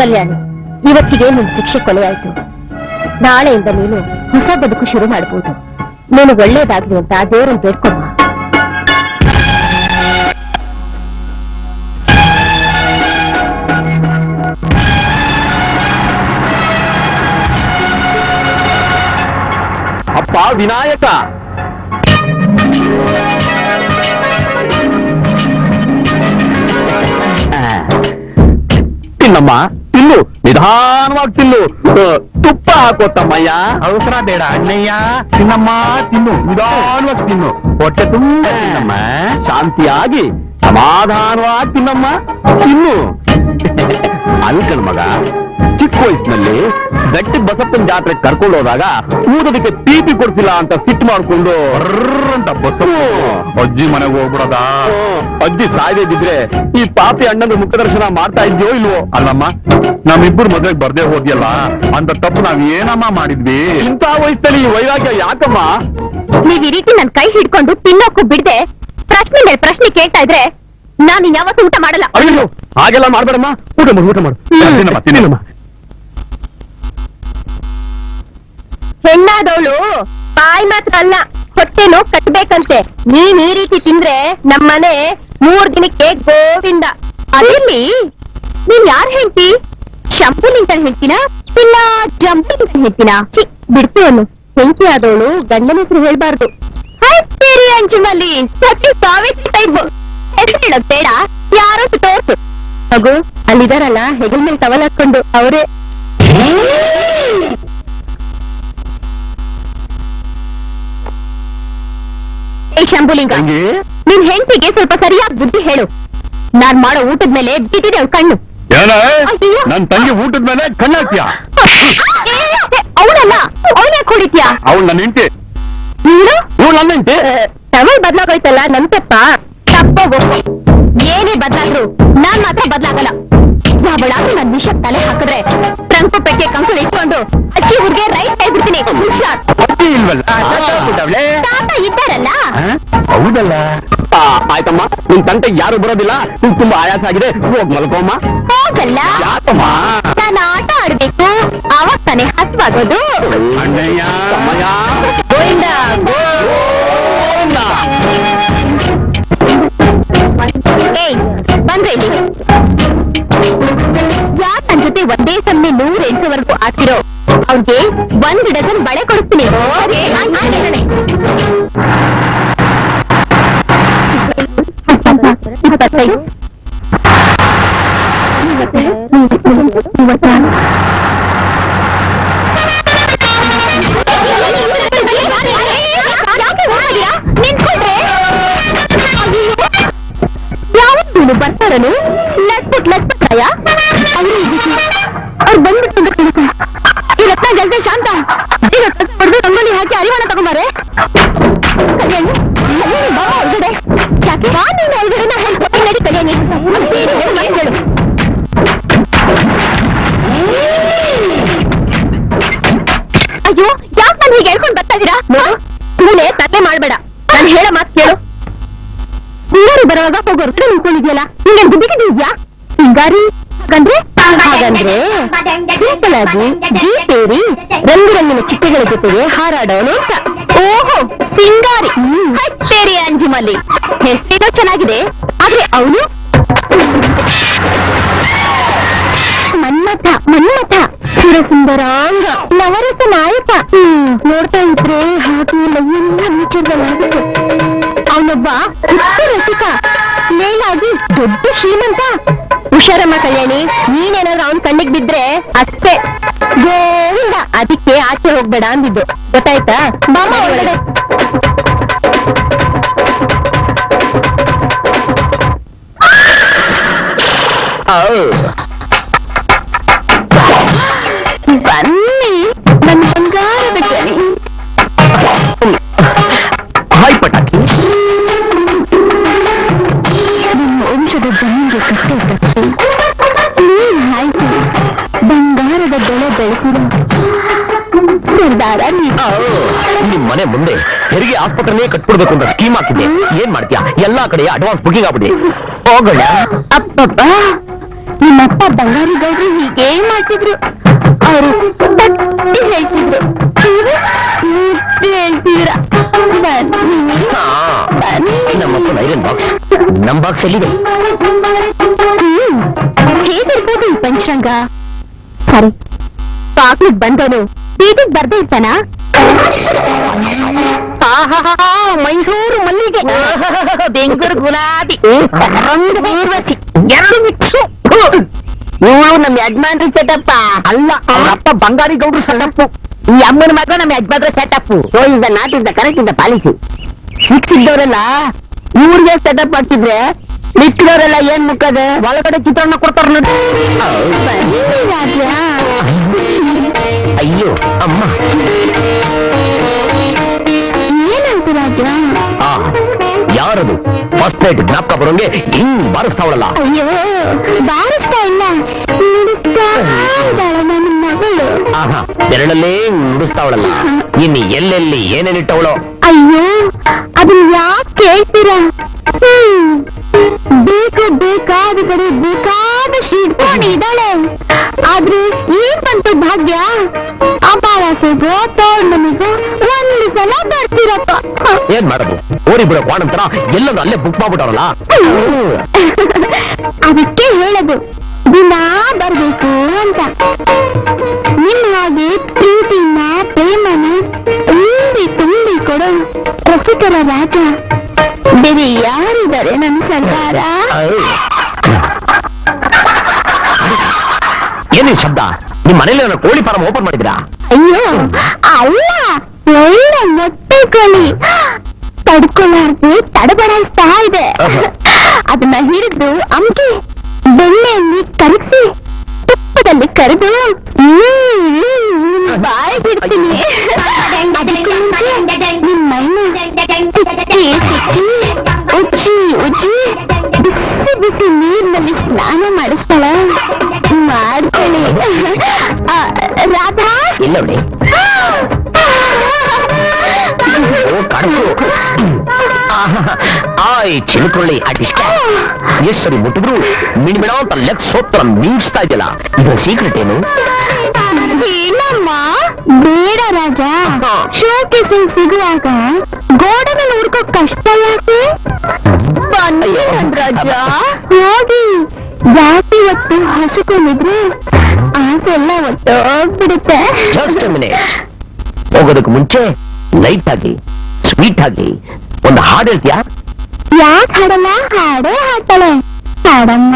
ಕಲ್ಯಾಣಿ ಇವತ್ತಿಗೆ ನಿನ್ ಶಿಕ್ಷೆ ಕೊಲೆಯಾಯ್ತು ನಾಳೆಯಿಂದ ನೀನು ಹೊಸ ಬದುಕು ಶುರು ಮಾಡಬಹುದು ನೀನು ಒಳ್ಳೇದಾಗ್ಲಿ ಅಂತ ದೇವರನ್ನು ಬೇಡ್ಕೊಮ್ಮ ಅಪ್ಪ ವಿನಾಯಕ ಆ, ತಿನ್ನಮ್ಮ ತಿನ್ನು ನಿಧಾನವಾಗಿ ತಿನ್ನು ಆ, ತುಪ್ಪ ಹಾಕೋ ತಮ್ಮಯ್ಯ ಅವಸರ ಬೇಡ ಅಣ್ಣಯ್ಯ ತಿನ್ನಮ್ಮ ತಿನ್ನು ನಿಧಾನವಾಗಿ ತಿನ್ನು ಹೊಟ್ಟೆ ತುಂಬ ತಿನ್ನಮ್ಮ ಶಾಂತಿಯಾಗಿ ಸಮಾಧಾನವಾಗಿ ತಿನ್ನಮ್ಮ ತಿನ್ನು ಅಲ್ಕನ್ ಮಗ ಚಿಕ್ಕ ವಯಸ್ಸಿನಲ್ಲಿ ಗಟ್ಟಿ ಬಸಪ್ಪನ ಜಾತ್ರೆ ಕರ್ಕೊಂಡು ಹೋದಾಗ ಊಟದಕ್ಕೆ ತೀಪಿ ಕೊಡ್ಸಿಲ್ಲ ಅಂತ ಸಿಟ್ಟು ಮಾಡ್ಕೊಂಡು ಬರ್ರ್ ಅಂತ ಬಸ್ ಅಜ್ಜಿ ಮನೆಗೆ ಹೋಗ್ಬಿಡದ ಅಜ್ಜಿ ಸಾಯ್ದಿದ್ರೆ ಈ ಪಾಪಿ ಅಣ್ಣನ ಮುಖದರ್ಶನ ಮಾಡ್ತಾ ಇದ್ಯೋ ಇಲ್ವೋ ಅಲ್ಲಮ್ಮ ನಮ್ಮಿಬ್ಬರು ಮದ್ವೆಗೆ ಬರ್ದೇ ಹೋದ್ಯಲ್ಲ ಅಂತ ತಪ್ಪು ನಾವ್ ಏನಮ್ಮ ಮಾಡಿದ್ವಿ ಇಂಥ ವಯಸ್ಸಲ್ಲಿ ಈ ವೈರಾಗ್ಯ ಯಾಕಮ್ಮ ನೀವ್ ಈ ರೀತಿ ನನ್ ಕೈ ಹಿಡ್ಕೊಂಡು ತಿನ್ನೋಕು ಬಿಡದೆ ಪ್ರಶ್ನೆ ಮೇಲೆ ಪ್ರಶ್ನೆ ಕೇಳ್ತಾ ಇದ್ರೆ ನಾನು ಯಾವತ್ತೂ ಊಟ ಮಾಡಲ್ಲ ಅಯ್ಯೋ ಹಾಗೆಲ್ಲ ಮಾಡ್ಬೇಡಮ್ಮ ಊಟ ಮಾಡು ಊಟ ಮಾಡು ಹ್ಮ್. ತಿನ್ನಮ್ಮ ತಿನ್ನಮ್ಮ ಹೆಣ್ಣಾದವಳು ಬಾಯಿ ಮಾತ್ರ ಅಲ್ಲ ಹೊಟ್ಟೆನೂ ಕಟ್ಬೇಕಂತೆ ನೀನ್ ಈ ರೀತಿ ತಿಂದ್ರೆ ನಮ್ಮನೆ ಮೂರ್ ದಿನಕ್ಕೆ ಗೋವಿಂದ ಅದಿರ್ಲಿ ನೀನ್ ಯಾರ್ ಹೇಳ್ತಿ ಶಂಪು ನಿಂತ ಹೇಳ್ತೀನಾ ಇಲ್ಲ ಜಂಪು ನಿಂತ ಹೇಳ್ತೀನಾ ಛೀ ಬಿಡ್ತು ಅನ್ನು ಹೆಂಡತಿ ಆದವಳು ಗಂಡನ ಹೆಸರು ಹೇಳ್ಬಾರ್ದು ಹೈಸ್ತೀರಿ ಅಂಜುಮಲ್ಲಿ ಸತಿ ಸಾವಿತ್ರಿ ಟೈಪ್ ಹೆಸರು ಹೇಳೋದ್ ಬೇಡ ಯಾರೋ ತೋರ್ಸು ಮಗು ಅಲ್ಲಿದಾರಲ್ಲ ಹೆಗಲ್ ಮೇಲೆ ಟವಲ್ ಹಾಕೊಂಡು ಅವರೇ ಏ ಶಂಭುಲಿಂಗ ತಂಗಿ ನಿನ್ ಹೆಂಡತಿಗೆ ಸ್ವಲ್ಪ ಸರಿಯಾಗಿ ಬುದ್ಧಿ ಹೇಳು ನಾನ್ ಮಾಡೋ ಊಟದ ಮೇಲೆ ಬಿಟ್ಟಿದೆ ಅವ್ಳ ಕಣ್ಣು ಏನ ಅಯ್ಯೋ. ನನ್ ತಂಗಿ ಊಟದ ಮೇಲೆ ಕಣ್ಣಾಕ್ತಿಯ ಅವನಲ್ಲ ಅವನೇ ಕುಡಿತ್ಯಾ ಅವಳು ನನ್ನ ಹೆಂಡತಿ ನೀನು ಇವ್ಳು ನನ್ನ ಹೆಂಡ್ತಿ. ಟವಲ್ ಬದ್ಲಾಗೋಯ್ತಲ್ಲ ನನ್ ತಪ್ಪ ತಪ್ಪೋಗು ಏನೇ ಬದ್ಲಾದ್ರು ನಾನ್ ಮಾತ್ರ ಬದ್ಲಾಗಲ್ಲ ಯಾವಳಾದ್ರೂ ನನ್ ವಿಷಕ್ ತಲೆ ಹಾಕಿದ್ರೆ ಟ್ರಂಕು ಪೆಟ್ಟೆ ಕಂಕುಳು ಇಟ್ಕೊಂಡು ಅಚ್ಚಿ ಹುಡ್ಗೆ ರೈಟ್ ಹೇಳ್ಬಿಡ್ತೀನಿ ಹುಷಾರ್ ಅಜ್ಜಿ ಇಲ್ವಲ್ಲ ತಾತ ಇದ್ದಾರಲ್ಲ ಹೌದಲ್ಲ ಆ, ಆಯ್ತಮ್ಮ ನಿನ್ ತಂಟೆ ಯಾರು ಬರೋದಿಲ್ಲ ನಿನ್ ತುಂಬಾ ಆಯಾಸ ಆಗಿದೆ ಹೋಗ್ ಮಲ್ಕೋಮ್ಮ ಹೋಗಲ್ಲ ಯಾಕಮ್ಮ ನಾನು ಆಟ ಆಡ್ಬೇಕು ಅವಾಗ ತಾನೇ ಹಸ್ವಾಗೋದು ಅಣ್ಣಯ್ಯ ಸಮಯ ಗೋವಿಂದ ಗೋವಿಂದ. ಏಯ್ ಬಂದ್ರೆ ಇಲ್ಲಿ ಯಾಕ್ ನನ್ ಜೊತೆ ಒಂದೇ ಸಮನೆ ನೂರ್ ಎಣ್ಸೋವರೆಗೂ ಆಡ್ತಿರೋ ಅವ್ರಿಗೆ ಒಂದ್ ಡಜನ್ ಬಳೆ ಕೊಡಿಸ್ತೀನಿ ಓಕೆ? ಆಯ್ತ್, ಆಯ್ತ್, ನಡೆ. ಇಪ್ಪತ್ತೈದು ಮೂವತ್ತಾರು ಯಾಕೆ ಓಡಾಡಿಯಾ? ನಿಂತ್ಕೊಂಡ್ರೆ? ಯಾವತ್ತೂ ಬರ್ತಾರನು ಲಟ್ಪುಟ್ ಲಟ್ಪುಟ್ರಾಯ ಅವರು ಅವ್ರು ಬಂದ್ಬಿಟ್ಟು ಕಣಕ ಈ ರತ್ನ ಜಲ್ದಿ ಶಾಂತ ಈಗ ಹೊಡೆದು ರಂಗೋಲಿ ಹಾಕಿ ಅರಿವಾಣ ತಗೊಂಬಾರೆ ಕಲ್ಯಾಣಿ ಕಲ್ಯಾಣಿ ಬಾ ಒಳಗಡೆ ಯಾಕೆ ಬಾ ನೀನು ಒಳಗಡೆ ನಾ ಹೇಳ್ಕೊಡ್ತೀನಿ ನಡಿ ಕಲ್ಯಾಣಿ ಏನು ಹೇಳು, ಮಾತು ಹೇಳು. ಅಯ್ಯೋ ಯಾಕೆ ನಾನು ಹೀಗೆ ಹೇಳ್ಕೊಂಡು ಬರ್ತಾ ಇದೀರಾ ಸುಮ್ಮನೆ ತಲೆ ಮಾಡ್ಬೇಡ ನಾನು ಹೇಳೋ ಮಾತು ಕೇಳು ಸಿಂಗಾರಿ ಬರುವಾಗ ಹೋಗೋರು ಕಡೆ ನಿಂತ್ಕೊಂಡಿದ್ಯಲ್ಲ ನಿಂಗೆ ಬುದ್ಧಿಗಿದ್ಯಾ ಸಿಂಗಾರಿ ಹಾಗಂದ್ರೆ ಹಾಗಂದ್ರೆ ಸಿಂಪಲ್ ಆಗಿ ಜೀಪೇರಿ ರಂಗು ರಂಗಿನ ಚಿಟ್ಟೆಗಳ ಜೊತೆಗೆ ಹಾರಾಡೋನು ಅಂತ ಓಹೋ ಸಿಂಗಾರಿ ಹಚ್ಚೇರಿ ಅಂಜುಮಲ್ಲಿ ಹೆಸರೇನೋ ಚೆನ್ನಾಗಿದೆ ಆದ್ರೆ ಅವನು ಮನ್ಮಥ ಮನ್ಮಥ ಸುರಸುಂದರಾಂಗ ನವರಸ ನಾಯಕ ಹ್ಮ್ ನೋಡ್ತಾ ಇದ್ರೆ ಹಾಗೆ ಮೈಯೆಲ್ಲ ಮುಚ್ಚಿರ್ದಲಾಗುತ್ತೆ ಅವನೊಬ್ಬ ಹುಟ್ಟು ರಸಿಕ ಮೇಲಾಗಿ ದೊಡ್ಡ ಶ್ರೀಮಂತ ಹುಷಾರಮ್ಮ ಕಲ್ಯಾಣಿ ನೀನೇನಾದ್ರೂ ಅವನ್ ಕಣ್ಣಿಗೆ ಬಿದ್ರೆ ಅಷ್ಟೇ ಗೋವಿಂದ ಅದಕ್ಕೆ ಆಚೆ ಹೋಗ್ಬೇಡ ಅಂದಿದ್ದು ಗೊತ್ತಾಯ್ತಾ ಬಾಮ ಒಳಗಡೆ ಬನ್ನಿ ನನ್ನ ಬಂಗಾರದ ಗಣಿ ಹಾಯ್ ಪಟಾಕಿ ನಿಮ್ಮ ವಂಶದ ಜಮೀನಿಗೆ ಕಟ್ಟೆ ಕಟ್ಟಿ ನೀನ್ ಆಯ್ತು ಬಂಗಾರದ ಬೆಳೆ ಬೆಳೆಸಿದ ಸರ್ದಾರ ನೀವು ನಿಮ್ ಮನೆ ಮುಂದೆ ಹೆರಿಗೆ ಆಸ್ಪತ್ರೆನೇ ಕಟ್ಬಿಡ್ಬೇಕು ಅಂತ ಸ್ಕೀಮ್ ಹಾಕಿದ್ದೆ ಏನ್ ಮಾಡ್ತೀಯಾ ಎಲ್ಲಾ ಕಡೆ ಅಡ್ವಾನ್ಸ್ ಬುಕಿಂಗ್ ಆಗ್ಬಿಡಿ ಹೋಗೋಣ ಅಪ್ಪಪ್ಪ ನಿಮ್ಮಪ್ಪ ಬಂಗಾರಿ ಗೌಡ್ರು ಹೀಗೆ ಮಾಡ್ತಿದ್ರು ಅವರು ಗಟ್ಟಿ ಹೇಳ್ತಿದ್ರು ಇವ್ರು ಮುದ್ದೆ ಹೇಳ್ತಿದ್ರ ಬನ್ನಿ ಬನ್ನಿ ನಮ್ಮಪ್ಪ ಐರನ್ ಬಾಕ್ಸ್ ನಮ್ ಬಾಕ್ಸ್ ಎಲ್ಲಿದೆ ಹ್ಮ್. ಹೇಗಿರ್ಬೋದು ಈ ಪಂಚರಂಗ ಸರಿ ಪಾಕ್ಲಿಗ್ ಬಂದವನು ಬೀದಿಗ್ ಬರ್ದೇ ಇರ್ತಾನ ಮೈಸೂರು ಮಲ್ಲಿಗೆ ಬೆಂಗಳೂರು ಗುಲಾಬಿ ರಂಗು ಊರ್ವಶಿ ಎರಡು ಮಿಕ್ಸು ಇವಳು ನಮ್ಮ ಯಜಮಾನ್ರಿ ಸೆಟಪ್ಪ ಅಲ್ಲ ಅವರಪ್ಪ ಬಂಗಾರಿ ಗೌಡ್ರು ಸೆಟಪ್ ಈ ಅಮ್ಮನ ಮಗ ನಮ್ಮ ಯಜಮಾನ್ರ setup so is the not is the correct is the policy ಸಿಕ್ಕಿದ್ದವರೆಲ್ಲ ಇವ್ರಿಗೆ ಸೆಟಪ್ ಮಾಡ್ತಿದ್ರೆ ಮಿಕ್ಕಿದವರೆಲ್ಲ ಏನ್ ಮುಕ್ಕದ ಒಳಗಡೆ ಚಿತ್ರಾನ್ನ ಕೊಡ್ತಾರ ನೋಡಿ ಅಯ್ಯೋ ಅಮ್ಮ ಏನಂತ ರಾಜ ಆ ಯಾರದು ಫಸ್ಟ್ ನೈಟ್ ಜ್ಞಾಪಕ ಬರೋಂಗೆ ಹಿಂಗ್ ಬಾರಿಸ್ತಾವಳಲ್ಲ ಅಯ್ಯೋ ಬಾರಿಸ್ತಾ ಇಲ್ಲ ನುಡಿಸ್ತಾ ಇದ್ದಾಳೆ ನನ್ನ ಮಗಳು ಆಹಾ ಬೆರಳಲ್ಲೇ ನುಡಿಸ್ತಾವಳಲ್ಲ ಇನ್ನು ಎಲ್ಲೆಲ್ಲಿ ಏನೇನಿಟ್ಟವಳೋ ಅಯ್ಯೋ ಅದನ್ನ ಯಾಕೆ ಕೇಳ್ತೀರಾ ಹ್ಮ್. ಬೇಕು ಬೇಕಾದ ಕಡೆ ಬೇಕಾದಷ್ಟು ಇಟ್ಕೊಂಡಿದ್ದಾಳೆ ಆದ್ರೆ ಏನ್ ಬಂತು ಭಾಗ್ಯ ಅಪಾರಸೆಗೋ ಪೌರ್ಣಮಿಗೋ ಒಂದು ಸಲ ಬರ್ತೀರಪ್ಪ ಹ. ಏನ್ ಮಾಡೋದು ಓರಿ ಬಿಡೋ ನಂತರ ಎಲ್ಲರೂ ಅಲ್ಲೇ ಬುಕ್ ಮಾಡ್ಬಿಟ್ಟವ್ರಲ್ಲ ಅದಕ್ಕೆ ಹೇಳದು ದಿನ ಬರ್ಬೇಕು ಅಂತ ನಿಮ್ಮ ಹಾಗೆ ಪ್ರೀತಿನ ಪ್ರೇಮನ ತುಂಬಿ ತುಂಬಿ ಕೊಡೋ ರಸಿಕರ ರಾಜ ಬೇರೆ ಯಾರಿದ್ದಾರೆ ನನ್ನ ಸರ್ಕಾರ ಏನೇ ಶಬ್ದ ನಿಮ್ ಮನೇಲಿ ನನ್ನ ಕೋಳಿ ಫಾರಂ ಓಪನ್ ಮಾಡಿದ್ರಾ ಅಯ್ಯೋ ಅಲ್ಲ ಒಳ್ಳೆ ಮೊಟ್ಟೆ ಕೋಳಿ ತಡ್ಕೊಳ್ಳಾರ್ದೆ ತಡಬಡಾಯಿಸ್ತಾ ಇದೆ ಅದನ್ನ ಹಿಡಿದು ಅಮ್ಕಿ ಬೆಣ್ಣೆಯಲ್ಲಿ ಕರಗಿಸಿ ತುಪ್ಪದಲ್ಲಿ ಕರೆದು ಬಾಯಿ ಬಿಡ್ತೀನಿ ಅದಕ್ಕೂ ಮುಂಚೆ ನಿಮ್ ಮೈನ ಸಿಕ್ಕಿ ಸಿಕ್ಕಿ ಉಜ್ಜಿ ಉಜ್ಜಿ ಬಿಸಿ ಬಿಸಿ ನೀರಿನಲ್ಲಿ ಸ್ನಾನ ಮಾಡಿಸ್ತಾಳೆ ಮಾಡ್ಕೊಳ್ಳಿ ಆ, ರಾಧಾ ಇಲ್ಲ ನೋಡಿ ಓ ಕಡಸು ಆಯ್ ಚಿಲ್ಕೊಳ್ಳಿ ಅಟಿಸ್ಕ ಎಷ್ಟ್ ಸರಿ ಮುಟ್ಟಿದ್ರು ಮಿಣ್ಮಿಣ ಅಂತ ಲೆಗ್ ಸೋತ್ರ ಮೀಡ್ಸ್ತಾ ಇದೆಯಲ್ಲ ಇದ್ರ ಸೀಕ್ರೆಟ್ ಏನು ಏನಮ್ಮ ಬೇಡ ರಾಜ ಶೋಕೇಸ್ ಸಿಗುವಾಗ ಗೋಡೆ ಮೇಲೆ ಹುಡ್ಕೋ ಕಷ್ಟ ಯಾಕೆ ಬನ್ನಿ ನನ್ ರಾಜ ಹೋಗಿ ಜಾಸ್ತಿ ಹೊತ್ತು ಹಸುಕೊಂಡಿದ್ರೆ ಆಸೆ ಎಲ್ಲ ಒಟ್ಟೋಗ್ಬಿಡುತ್ತೆ ಜಸ್ಟ್ ಮಿನಿಟ್ ಹೋಗೋದಕ್ಕೆ ಮುಂಚೆ ಲೈಟ್ ಆಗಿ ಸ್ವೀಟ್ ಆಗಿ ಒಂದು ಹಾಡು ಹೇಳ್ತೀಯಾ ಯಾಕೆ ಹಾಡಲ್ಲ ಹಾಡೇ ಹಾಡ್ತಾಳೆ ಹಾಡಮ್ಮ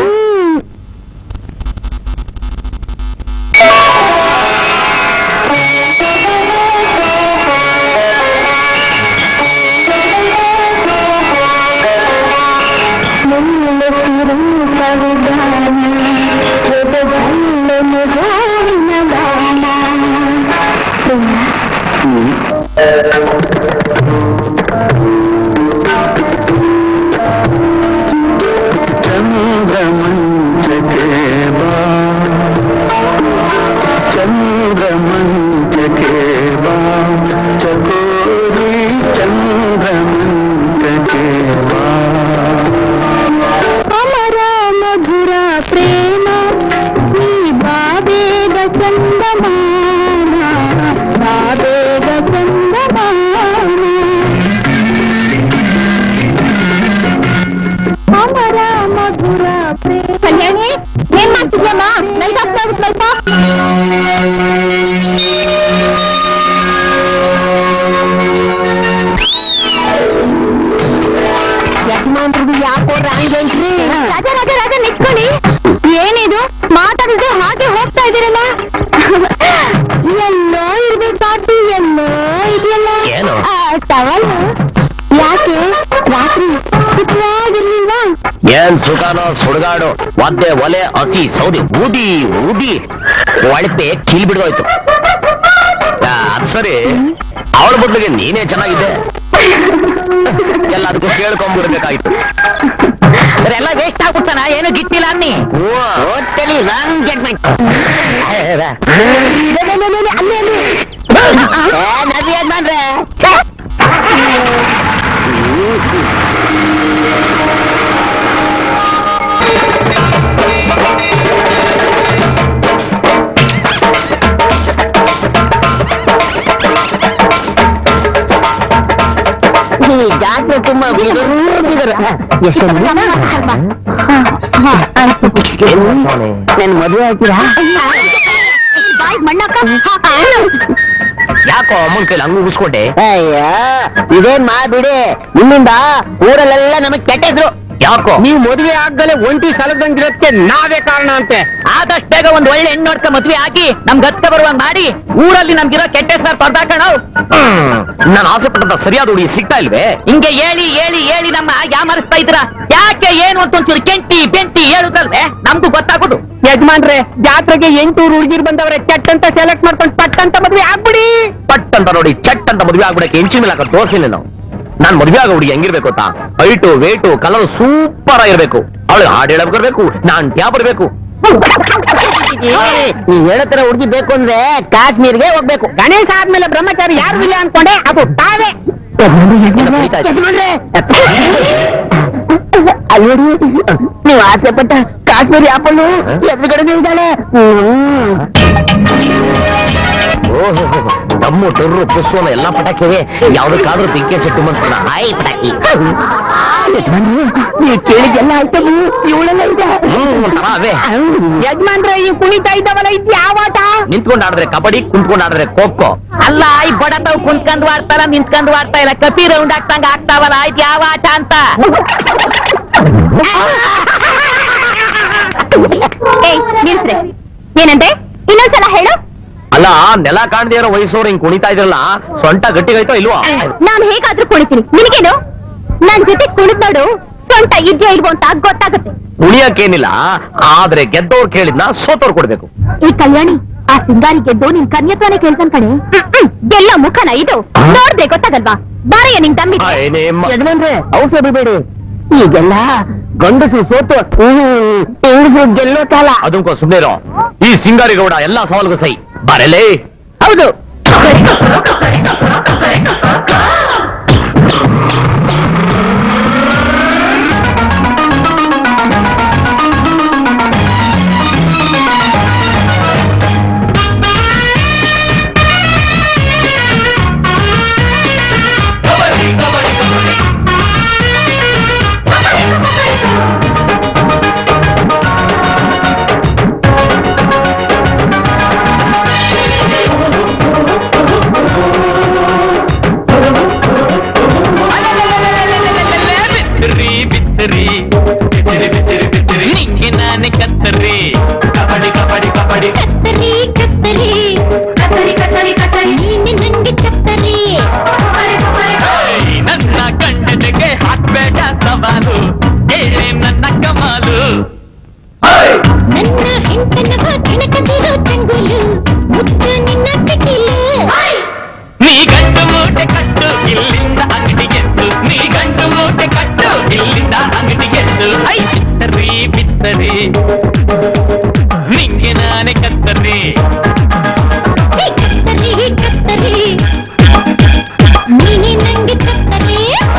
ಅಮರ ಮಧುರ ಪ್ರೇಮ ನೀ ಬಾಬೇಗ ಚಂದಮಾನ ಬಾಬೇಗ ಚಂದಮಾನ ಅಮರ ಮಧುರ ಪ್ರೇಮ ಕಲ್ಯಾಣಿ ಏನ್ ಮಾಡ್ತಿದ್ಯಮ್ಮ ನೈಟ್ ಆಗ್ತಾ ಸ್ವಲ್ಪ ಯಜಮಾನ್ರದು ಯಾಕೋ ರಾಂಗ್ ಐತ್ರಿ ರಾಜ ರಾಜ ರಾಜ ನಿಂತ್ಕೊಳ್ಳಿ ಏನಿದು ಮಾತಾಡಿದ್ರೆ ಹಾಗೆ ಹೋಗ್ತಾ ಇದೀರಲ್ಲ ಎಲ್ಲೋ ಇರ್ಬೇಕಾದ್ದು ಎಲ್ಲೋ ಇದೆಯಲ್ಲ ಏನು? ಟವಲ್ ಯಾಕೆ ರಾತ್ರಿ ಸುಖವಾಗಿರ್ಲಿಲ್ವಾ ಏನ್ ಸುಖಾನೋ ಸುಡುಗಾಡು ಒದ್ದೆ ಒಲೆ ಹಸಿ ಸೌದೆ ಊದಿ ಊದಿ ಒಳಪೆ ಕಿಲ್ ಬಿಡೋಯ್ತು ಅದ್ ಸರಿ ಅವಳ ಬದಲಿಗೆ ನೀನೇ ಚೆನ್ನಾಗಿದ್ದೆ ಎಲ್ಲದಕ್ಕೂ ಕೇಳ್ಕೊಂಡ್ಬಿಡ್ಬೇಕಾಯ್ತು ಎಲ್ಲ ವೇಸ್ಟ್ ಆಗ್ಬಿಡ್ತಾನ ಏನು ಗಿಟ್ಟಿಲ್ಲ ಅನ್ನಿ ಟೋಟಲಿ ರಾಂಗ್ ಜಡ್ಮೆಂಟ್ ಅಲ್ಲಿ ಅಲ್ಲಿ ನದಿ ಯಜಮಾನ್ರೆ ಈ ಜಾತ್ರೆ ತುಂಬಾ ಬಿದರು ಬಿದರು ಎಷ್ಟು ನನ್ ಮದುವೆ ಆಗ್ತೀರಾ ಬಾಯ್ ಮಣ್ಣಕ್ಕ ಯಾಕೋ ಅಮ್ಮನ ಕೈಲಿ ಹಂಗ ಉಗಿಸ್ಕೊಂಡೆ ಅಯ್ಯ ಇದೇನ್ ಮಾ ಬಿಡಿ ನಿಮ್ಮಿಂದ ಊರಲ್ಲೆಲ್ಲ ನಮಗ್ ಕೆಟ್ಟ ಹೆಸರು ಯಾಕೋ ನೀವು ಮದುವೆ ಆಗ್ದಲೆ ಒಂಟಿ ಸಲದಂಗಿರೋದಕ್ಕೆ ನಾವೇ ಕಾರಣ ಅಂತೆ ಆದಷ್ಟು ಬೇಗ ಒಂದ್ ಒಳ್ಳೆ ಹೆಣ್ಣು ನೋಡ್ಕ ಮದ್ವೆ ಹಾಕಿ ನಮ್ ಗತ್ತ ಬರುವಂಗ್ ಮಾಡಿ ಊರಲ್ಲಿ ನಮ್ಗಿರೋ ಕೆಟ್ಟ ಹೆಸರು ತೊಡ್ದಾಕಣ ನಾನು ಆಸೆ ಪಟ್ಟಂತ ಸರಿಯಾದ ಹುಡುಗಿ ಸಿಗ್ತಾ ಇಲ್ವೇ ಹಿಂಗೆ ಹೇಳಿ ಹೇಳಿ ಹೇಳಿ ನಮ್ಮ ಯಾಮರಿಸ್ತಾ ಇದ್ರ ಯಾಕೆ ಏನು ಅಂತ ಒಂಚೂರು ಕೆಂಟಿ ಬೆಂಟಿ ಹೇಳುದಲ್ವೇ ನಮ್ಗೂ ಗೊತ್ತಾಗೋದು ಯಜಮಾನ್ರೆ ಜಾತ್ರೆಗೆ ಎಂಟೂರು ಹುಡುಗಿರ್ ಬಂದವ್ರೆ ಕೆಟ್ಟ ಅಂತ ಸೆಲೆಕ್ಟ್ ಮಾಡ್ಕೊಂಡು ಪಟ್ ಅಂತ ಮದ್ವೆ ಆಗ್ಬಿಡಿ ಪಟ್ ಅಂತ ನೋಡಿ ಚಟ್ ಅಂತ ಮದುವೆ ಆಗ್ಬಿಡಕ್ಕೆ ಹೆಂಚಿನ ಮೇಲೆ ಹಾಕೋ ತೋರಿಸಿಲ್ಲ ನಾವು ನಾನ್ ಮದುವೆ ಆಗೋ ಹುಡುಗಿ ಹೆಂಗಿರ್ಬೇಕು ಅಂತ ಹೈಟು ವೇಟು ಕಲರ್ ಸೂಪರ್ ಆಗಿರ್ಬೇಕು ಅವಳು ಹಾಡು ಹೇಳಕ್ ಬರ್ಬೇಕು ನಾನ್ ಟ್ಯಾ ಬರ್ಬೇಕು ನೀವ್ ಹೇಳೋ ತರ ಹುಡುಗಿ ಬೇಕು ಅಂದ್ರೆ ಕಾಶ್ಮೀರ್ಗೆ ಹೋಗ್ಬೇಕು ಗಣೇಶ ಆದ್ಮೇಲೆ ಬ್ರಹ್ಮಚಾರಿ ಯಾರು ಇಲ್ಲ ಅನ್ಕೊಂಡೆ ಅದು ತಾವೇ ಯಜಮಾನ್ರೆ, ಅಲ್ಲಿ ನೋಡಿ ನೀವು ಆಸೆ ಪಟ್ಟ ಕಾಶ್ಮೀರಿ ಆಪಲ್ಲು ಎದುರುಗಡೆ ಇದ್ದಾಳೆ ಹ್ಮ್. ಓಹೋ ದಮ್ಮು ಟೊರ್ರು ಪುಸ್ಸೋನ ಎಲ್ಲಾ ಪಟಾಕಿವೆ ಯಾವ್ದಕ್ಕಾದ್ರೂ ಬೆಂಕಿ ಚೆಟ್ಟು ಮಂತ್ರ ಹಾಯ್ ಪಟಾಕಿ ಯಜಮಾನ್ರೆ, ನೀವು ಕೇಳಿದ್ದೆಲ್ಲ ಆಯ್ತು ಇವಳೆಲ್ಲ ಇದೆ ಹ್ಮ್ ಒಂಥರ ಅವೇ ಯಜಮಾನ್ರೆ ಈ ಕುಣಿತಾ ಇದ್ದವಲ್ಲ ಇದು ಯಾವ ಆಟ ನಿಂತ್ಕೊಂಡ್ ಆಡಿದ್ರೆ ಕಬಡ್ಡಿ ಕುಂತ್ಕೊಂಡ್ ಆಡಿದ್ರೆ ಖೋಖೋ ಅಲ್ಲ ಈ ಬಡತಾವ್ ಕುಂತ್ಕೊಂಡ್ ಆಡ್ತಾರ ನಿಂತ್ಕೊಂಡ್ ಆಡ್ತಾ ಇಲ್ಲ ಕಪಿ ರೌಂಡ್ ಆಗ್ತಂಗ ಆಗ್ತಾವಲ್ಲ ಆಯ್ತು ಯಾವ ಆಟ ಅಂತ ಏಯ್ ನಿಲ್ಸ್ರೆ ಏನಂತೆ ಇನ್ನೊಂದ್ಸಲ ಹೇಳು ಅಲ್ಲ ನೆಲ ಕಾಣದೇ ಇರೋ ವಯಸ್ಸೋರು ಹಿಂಗ್ ಕುಣಿತಾ ಇದ್ರಲ್ಲ ಸೊಂಟ ಗಟ್ಟಿಗಾಯ್ತೋ ಇಲ್ವಾ ನಾನ್ ಹೇಗಾದ್ರೂ ಕುಣಿತೀನಿ ನಿನಗೇನು ನನ್ ಜೊತೆ ಕುಣಿದೋಡು ಸೊಂಟ ಇದ್ಯೋ ಇಲ್ವೋ ಅಂತ ಗೊತ್ತಾಗುತ್ತೆ ಕುಣಿಯಕ್ಕೇನಿಲ್ಲ ಆದ್ರೆ ಗೆದ್ದವ್ರು ಕೇಳಿದ್ನ ಸೋತವ್ರು ಕೊಡ್ಬೇಕು ಈ ಕಲ್ಯಾಣಿ ಆ ಸಿಂಗಾರಿ ಗೆದ್ದು ನಿನ್ ಕನ್ಯತ್ವನೇ ಕೇಳ್ತಾನ್ ಕಣೆ ಎಲ್ಲ ಮುಖನ ಇದು ನೋಡ್ದೆ ಗೊತ್ತಾಗಲ್ವಾ ಬಾರಯ್ಯ ನಿಂಗ್ ದಮ್ಮಿ ಏನೇಮ್ಮ ಯಜಮಾನ್ರೆ ಔಷಧ ಬಿಡಬೇಡಿ ಈಗೆಲ್ಲ ಗಂಡಸು ಸೋತು ಹೆಂಗಸು ಗೆಲ್ಲೋ ಕಾಲ ಅದಕ್ಕೋ ಸುಮ್ನೆ ಇರೋ ಈ ಸಿಂಗಾರಿ ಗೌಡ ಎಲ್ಲಾ ಸವಾಲ್ಗೂ ಸೈ ಬರಲೇ ಹೌದು ಬಿತ್ತರಿ ಬಿತ್ತರಿ ಬಿತ್ತರಿ ಬಿತ್ತರಿ ಬಿತ್ತರಿ ನಿಂಗೆ ನಾನೇ ಕತ್ತರಿ ಕಬಡ್ಡಿ ಕಬಡ್ಡಿ ಕಬಡ್ಡಿ ಕತ್ತರಿ ಕತ್ತರಿ ಕತ್ತರಿ ಕತ್ತರಿ ಕತ್ತರಿ ನೀನೆ ನಂಗೆ ಚತ್ತರಿ ಏಯ್, ನನ್ನ ಗಂಡನಿಗೆ ಹಾಕ್ಬೇಡ ಸವಾಲು ಹೇಳಿ ನನ್ನ ಕಮಾಲು ನನ್ನ ಹೆಂಡನವ ಕೆಣಕದಿರೋ ಚಂಗುಲು ಮುಚ್ಚು ನಿನ್ನ ಪಿಟಿಲು ನೀ ಗಂಡು ಮೂಟೆ ಕಟ್ಟು ಇಲ್ಲಿಂದ ಅಂಗಡಿಗೆದ್ದು ನೀ ಗಂಡು ಮೂಟೆ ಕಟ್ಟು ಇಲ್ಲಿಂದ ಅಂಗಡಿಗೆದ್ದು ಐ ಬಿತ್ತರಿ ಬಿತ್ತರಿ ನಿಂಗೆ ನಾನೇ ಕತ್ತರಿ ಹೇ ಕತ್ತರಿ ಕತ್ತರಿ ನೀನೆ ನಂಗೆ ಚತ್ತರಿ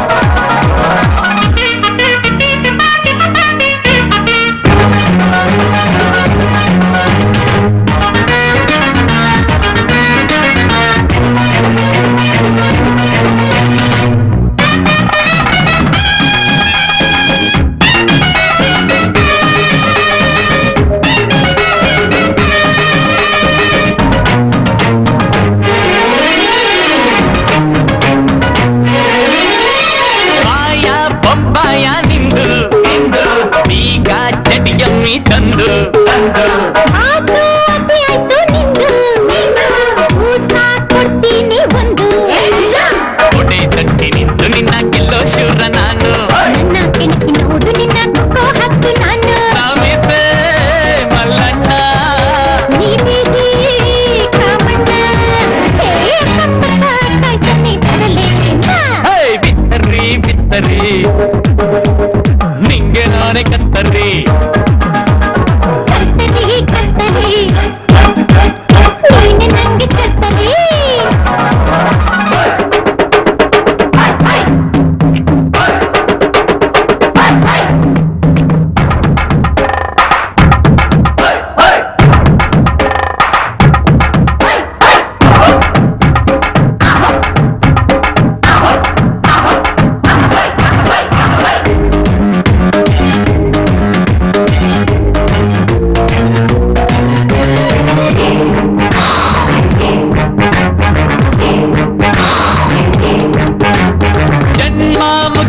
ಬಾಯ ಬೊಬ್ಬಾಯ ನಿಂದು ಈಗ ಚಡಿಯಮ್ಮಿ ತಂದು ತಂದು ಆತು ಅತಿ ಆಯ್ತು ನಿಂದು ಊಟ ಕೊಡ್ತೀನಿ ಒಂದು ಕೊಡೆ ತಟ್ಟಿ ನಿಂತು ನಿನ್ನ ಗೆಲ್ಲೋ ಶೂರ ನಾನು ನನ್ನ ಕೆಣಕಿ ನೋಡು ನಿನ್ನ ಕೋ ಹತ್ತು ನಾನು ನಾವಿದ್ದೆ ಮಲ್ಲಣ್ಣ ನೀ ಬೀದಿ ಕಾಮಣ್ಣ ಹೇ ಕಂಬಕ್ಕ ಕಾಯ್ತಾನೆ ಬರಲೇ ಹೇ ಬಿತ್ತರಿ ಬಿತ್ತರಿ ನಿಂಗೆ ನಾನೇ ಕತ್ತರಿ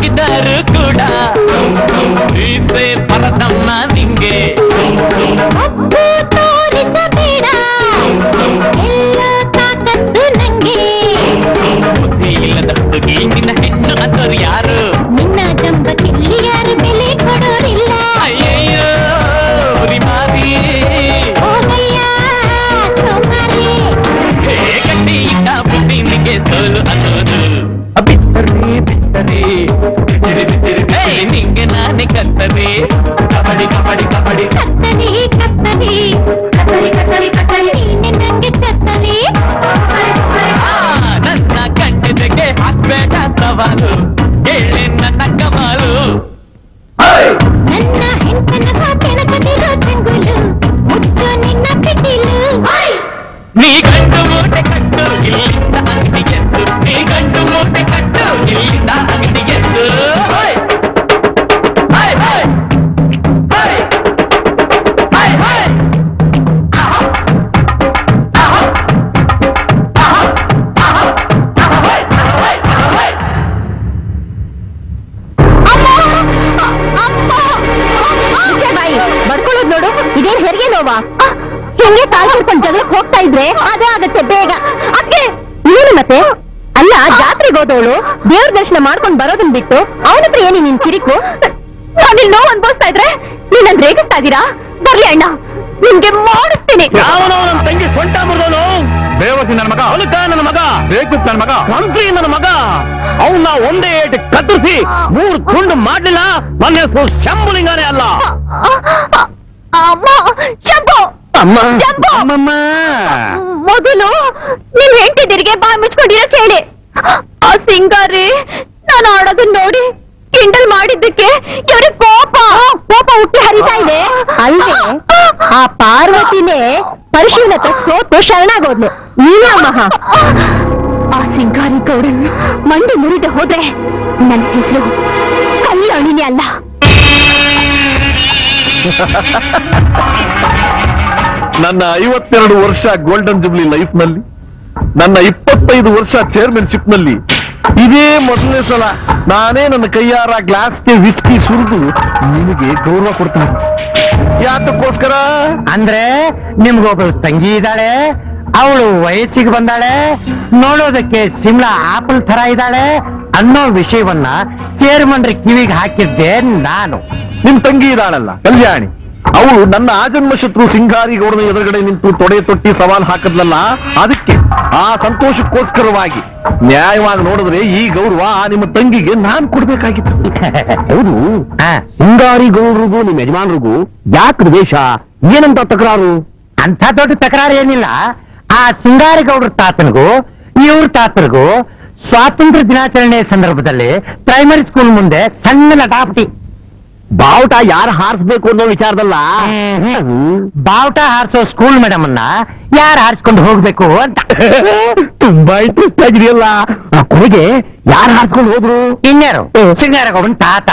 ಹಾಕಿದರು ಕೂಡ ಮೀಸೆ ಪರದಮ್ಮ ನಿಂಗೆ ಅಪ್ಪು ತೋರಿಸಬೇಡ ಎಲ್ಲ ತಾಕತ್ತು ನಂಗೆ ಬುದ್ಧಿ ಇಲ್ಲದ ಹುಡುಗಿ ನಿನ್ನ ಹೆಣ್ಣು ಅಂದರು ಯಾರು ನಿನ್ನ ಜಂಬಕ್ಕಿಲ್ಲಿ ಯಾರು ಬೆಲೆ ಕೊಡೋರಿಲ್ಲ ಅಯ್ಯಯ್ಯೋ ಉರಿಮಾರಿ ಹೋಗಯ್ಯ ಸೋಮಾರಿ ಹೇ ಗಟ್ಟಿ ಇಟ್ಟ ಬುದ್ಧಿ ನಿಂಗೆ ಸೋಲು ಅನ್ನೋದು ಬಿತ್ತರಿ ಬಿತ್ತರಿ ಬಿತ್ತಿರಿ ಬಿತ್ತಿರಿ ಹೇ ನಿಂಗೆ ನಾನೇ ಕತ್ತರಿ ಕಬಡ್ಡಿ ಕಬಡ್ಡಿ ಕಬಡ್ಡಿ ಕತ್ತರಿ ಕತ್ತರಿ ಕತ್ತರಿ ಕತ್ತರಿ ಕತ್ತರಿ ನೀನೆ ನಂಗೆ ಕತ್ತರಿ ಆ, ನನ್ನ ಗಂಟೆಗೆ ಹಾಕ್ಬೇಡ ಸವಾಲು ಹೇಳಿ ನನ್ನ ಕಮಾಲು ನನ್ನ ಹೆಂಡನ ಕೆಣಕದಿರೋ ಚಂಗುಲು ಮುಟ್ಟು ನಿನ್ನ ಪಿಟೀಲು ನೀ ಗಂಡು ಮೂಟೆ ಕಟ್ಟು ಇಲ್ಲಿಂದ ಅಂಗಡಿಗೆದ್ದು ನೀ ಗಂಡು ಮೂಟೆ ಕಟ್ಟು ಇಲ್ಲಿಂದ ಅಂಗಡಿಗೆದ್ದು ಹೋಯ್! ಹೋಯ್, ಹೋಯ್! ಹೋಯ್! ಹೋಯ್, ಹೋಯ್! ಆಹಾ! ಆಹಾ! ಆಹಾ! ಆಹಾ! ಆಹಾ! ಹೋಯ್! ಹೋಯ್! ಹೋಯ್! ಬಡ್ಕೊಳ್ಳೋದ್ ನೋಡು ಇದೇನ್ ಹೆರಿಗೆ ನೋವಾ ಹೆಂಗೆ ಕಾಲ್ ಹಿಡ್ಕೊಂಡು ಜಗಳಕ್ಕೆ ಹೋಗ್ತಾ ಇದ್ರೆ ಅದೇ ಆಗತ್ತೆ ಬೇಗ ಅಕ್ಕೆ ಏನು ಮತ್ತೆ ಅಲ್ಲ ಜಾತ್ರೆಗೆ ಹೋದವಳು ದೇವ್ರ ದರ್ಶನ ಮಾಡ್ಕೊಂಡು ಬರೋದನ್ ಬಿಟ್ಟು ಅವನ ಹತ್ರ ಏನಿ ನಿನ್ ಕಿರಿಕು ನಾನಿಲ್ ನೋವು ಅನ್ಭವಿಸ್ತಾ ಇದ್ರೆ ನೀನನ್ ರೇಗಿಸ್ತಾ ಇದೀರಾ ಬರ್ಲಿ ಅಣ್ಣ ನಿಮ್ಗೆ ಮಾಡಿಸ್ತೀನಿ ಯಾವನೋ ನನ್ನ ತಂಗಿ ಸೊಂಟ ಮುರಿದವನು ಬೇವಸಿ ನನ್ನ ಮಗ ಅವನಿಕ ನನ್ನ ಮಗ ಬೇಕು ನನ್ನ ಮಗ ಮಂತ್ರಿ ನನ್ನ ಮಗ ಅವನ್ನ ಒಂದೇ ಏಟು ಕತ್ತರಿಸಿ ಮೂರು ತುಂಡು ಮಾಡ್ಲಿಲ್ಲ ನನ್ನ ಹೆಸರು ಶಂಭುಲಿಂಗನೇ ಅಲ್ಲ ಅಮ್ಮ ಶಂಭು ಅಮ್ಮ ಜಂಬು! ಅಮ್ಮಮ್ಮ ಮೊದಲು ನಿಮ್ ಹೆಂಡತಿದಿರಿಗೆ ಬಾಯ್ ಮುಚ್ಕೊಂಡಿರೋ ಕೇಳಿ ಆ ಸಿಂಗಾರಿ ನಾನು ಆಡೋದನ್ನ ನೋಡಿ ಕಿಂಡಲ್ ಮಾಡಿದ್ದಕ್ಕೆ ಇವ್ರಿಗೆ ಕೋಪ ಕೋಪ ಹುಟ್ಟಿ ಹರಿತಾ ಇದೆ ಅಲ್ವೇ ಆ ಪಾರ್ವತಿನೇ ಪರಶುವಿನ ಹತ್ರ ಸೋತು ಶರಣಾಗೋದ್ಲು ನೀನೇ ಅಮ್ಮ ಆ ಸಿಂಗಾರಿ ಗೌಡನ್ ಮಂಡಿ ಮುರಿದೆ ಹೋದ್ರೆ ನನ್ನ ಹೆಸರು ಕಲ್ಯಾಣಿನೇ ಅಲ್ಲ ನನ್ನ ಐವತ್ತೆರಡು ವರ್ಷ ಗೋಲ್ಡನ್ ಜುಬ್ಲಿ ಲೈಫ್ ನಲ್ಲಿ ನನ್ನ ಇಪ್ಪತ್ತೈದು ವರ್ಷ ಚೇರ್ಮನ್ಶಿಪ್ ನಲ್ಲಿ ಇದೇ ಮೊದಲನೇ ಸಲ ನಾನೇ ನನ್ನ ಕೈಯಾರ ಗ್ಲಾಸ್ಗೆ ವಿಸ್ಕಿ ಸುರಿದು ನಿನಗೆ ಗೌರವ ಕೊಡ್ತೀನಿ ಯಾತಕ್ಕೋಸ್ಕರ ಅಂದ್ರೆ ನಿಮ್ಗೊಬ್ಬಳು ತಂಗಿ ಇದ್ದಾಳೆ ಅವಳು ವಯಸ್ಸಿಗೆ ಬಂದಾಳೆ ನೋಡೋದಕ್ಕೆ ಸಿಮ್ಲಾ ಆಪಲ್ ತರ ಇದ್ದಾಳೆ ಅನ್ನೋ ವಿಷಯವನ್ನ ಚೇರ್ಮನ್ರ ಕಿವಿಗೆ ಹಾಕಿದ್ದೆ ನಾನು ನಿಮ್ ತಂಗಿ ಇದ್ದಾಳಲ್ಲ ಕಲ್ಯಾಣಿ ಅವಳು ನನ್ನ ಆಜನ್ಮ ಶತ್ರು ಸಿಂಗಾರಿ ಗೌಡನ ಎದುರುಗಡೆ ನಿಂತು ತೊಡೆ ತೊಟ್ಟಿ ಸವಾಲ್ ಹಾಕದ್ಲಲ್ಲ ಅದಕ್ಕೆ ಆ ಸಂತೋಷಕ್ಕೋಸ್ಕರವಾಗಿ ನ್ಯಾಯವಾಗಿ ನೋಡಿದ್ರೆ ಈ ಗೌರವ ಆ ನಿಮ್ಮ ತಂಗಿಗೆ ನಾನ್ ಕೊಡ್ಬೇಕಾಗಿತ್ತು ಹೌದು ಹಾ, ಸಿಂಗಾರಿ ಗೌಡ್ರಿಗೂ ನಿಮ್ಮ ಯಜಮಾನ್ರಿಗೂ ಯಾಕೆ ದ್ವೇಷ ಏನಂತ ತಕರಾರು ಅಂಥ ದೊಡ್ಡ ತಕರಾರು ಏನಿಲ್ಲ ಆ ಸಿಂಗಾರಿಗೌಡ್ರ ತಾತನಿಗೂ ಇವ್ರ ತಾತನಿಗೂ ಸ್ವಾತಂತ್ರ್ಯ ದಿನಾಚರಣೆ ಸಂದರ್ಭದಲ್ಲಿ ಪ್ರೈಮರಿ ಸ್ಕೂಲ್ ಮುಂದೆ ಸಣ್ಣ ಲಟಾಪಟಿ ಬಾವುಟ ಯಾರು ಹಾರಿಸ್ಬೇಕು ಅನ್ನೋ ವಿಚಾರದಲ್ಲ ಬಾವುಟ ಹಾರಿಸೋ ಸ್ಕೂಲ್ ಮೇಡಮ್ ಅನ್ನ ಯಾರು ಹಾರಿಸ್ಕೊಂಡು ಹೋಗ್ಬೇಕು ಅಂತ ತುಂಬಾ ಇಂಟ್ರೆಸ್ಟ್ ಆಗಿದೆಯಲ್ಲ ಆ ಕೊನೆಗೆ ಯಾರು ಹಾರಿಸ್ಕೊಂಡು ಹೋದ್ರು ಇನ್ಯಾರು ಸಿಂಗಾರಗೌಡನ್ ತಾತ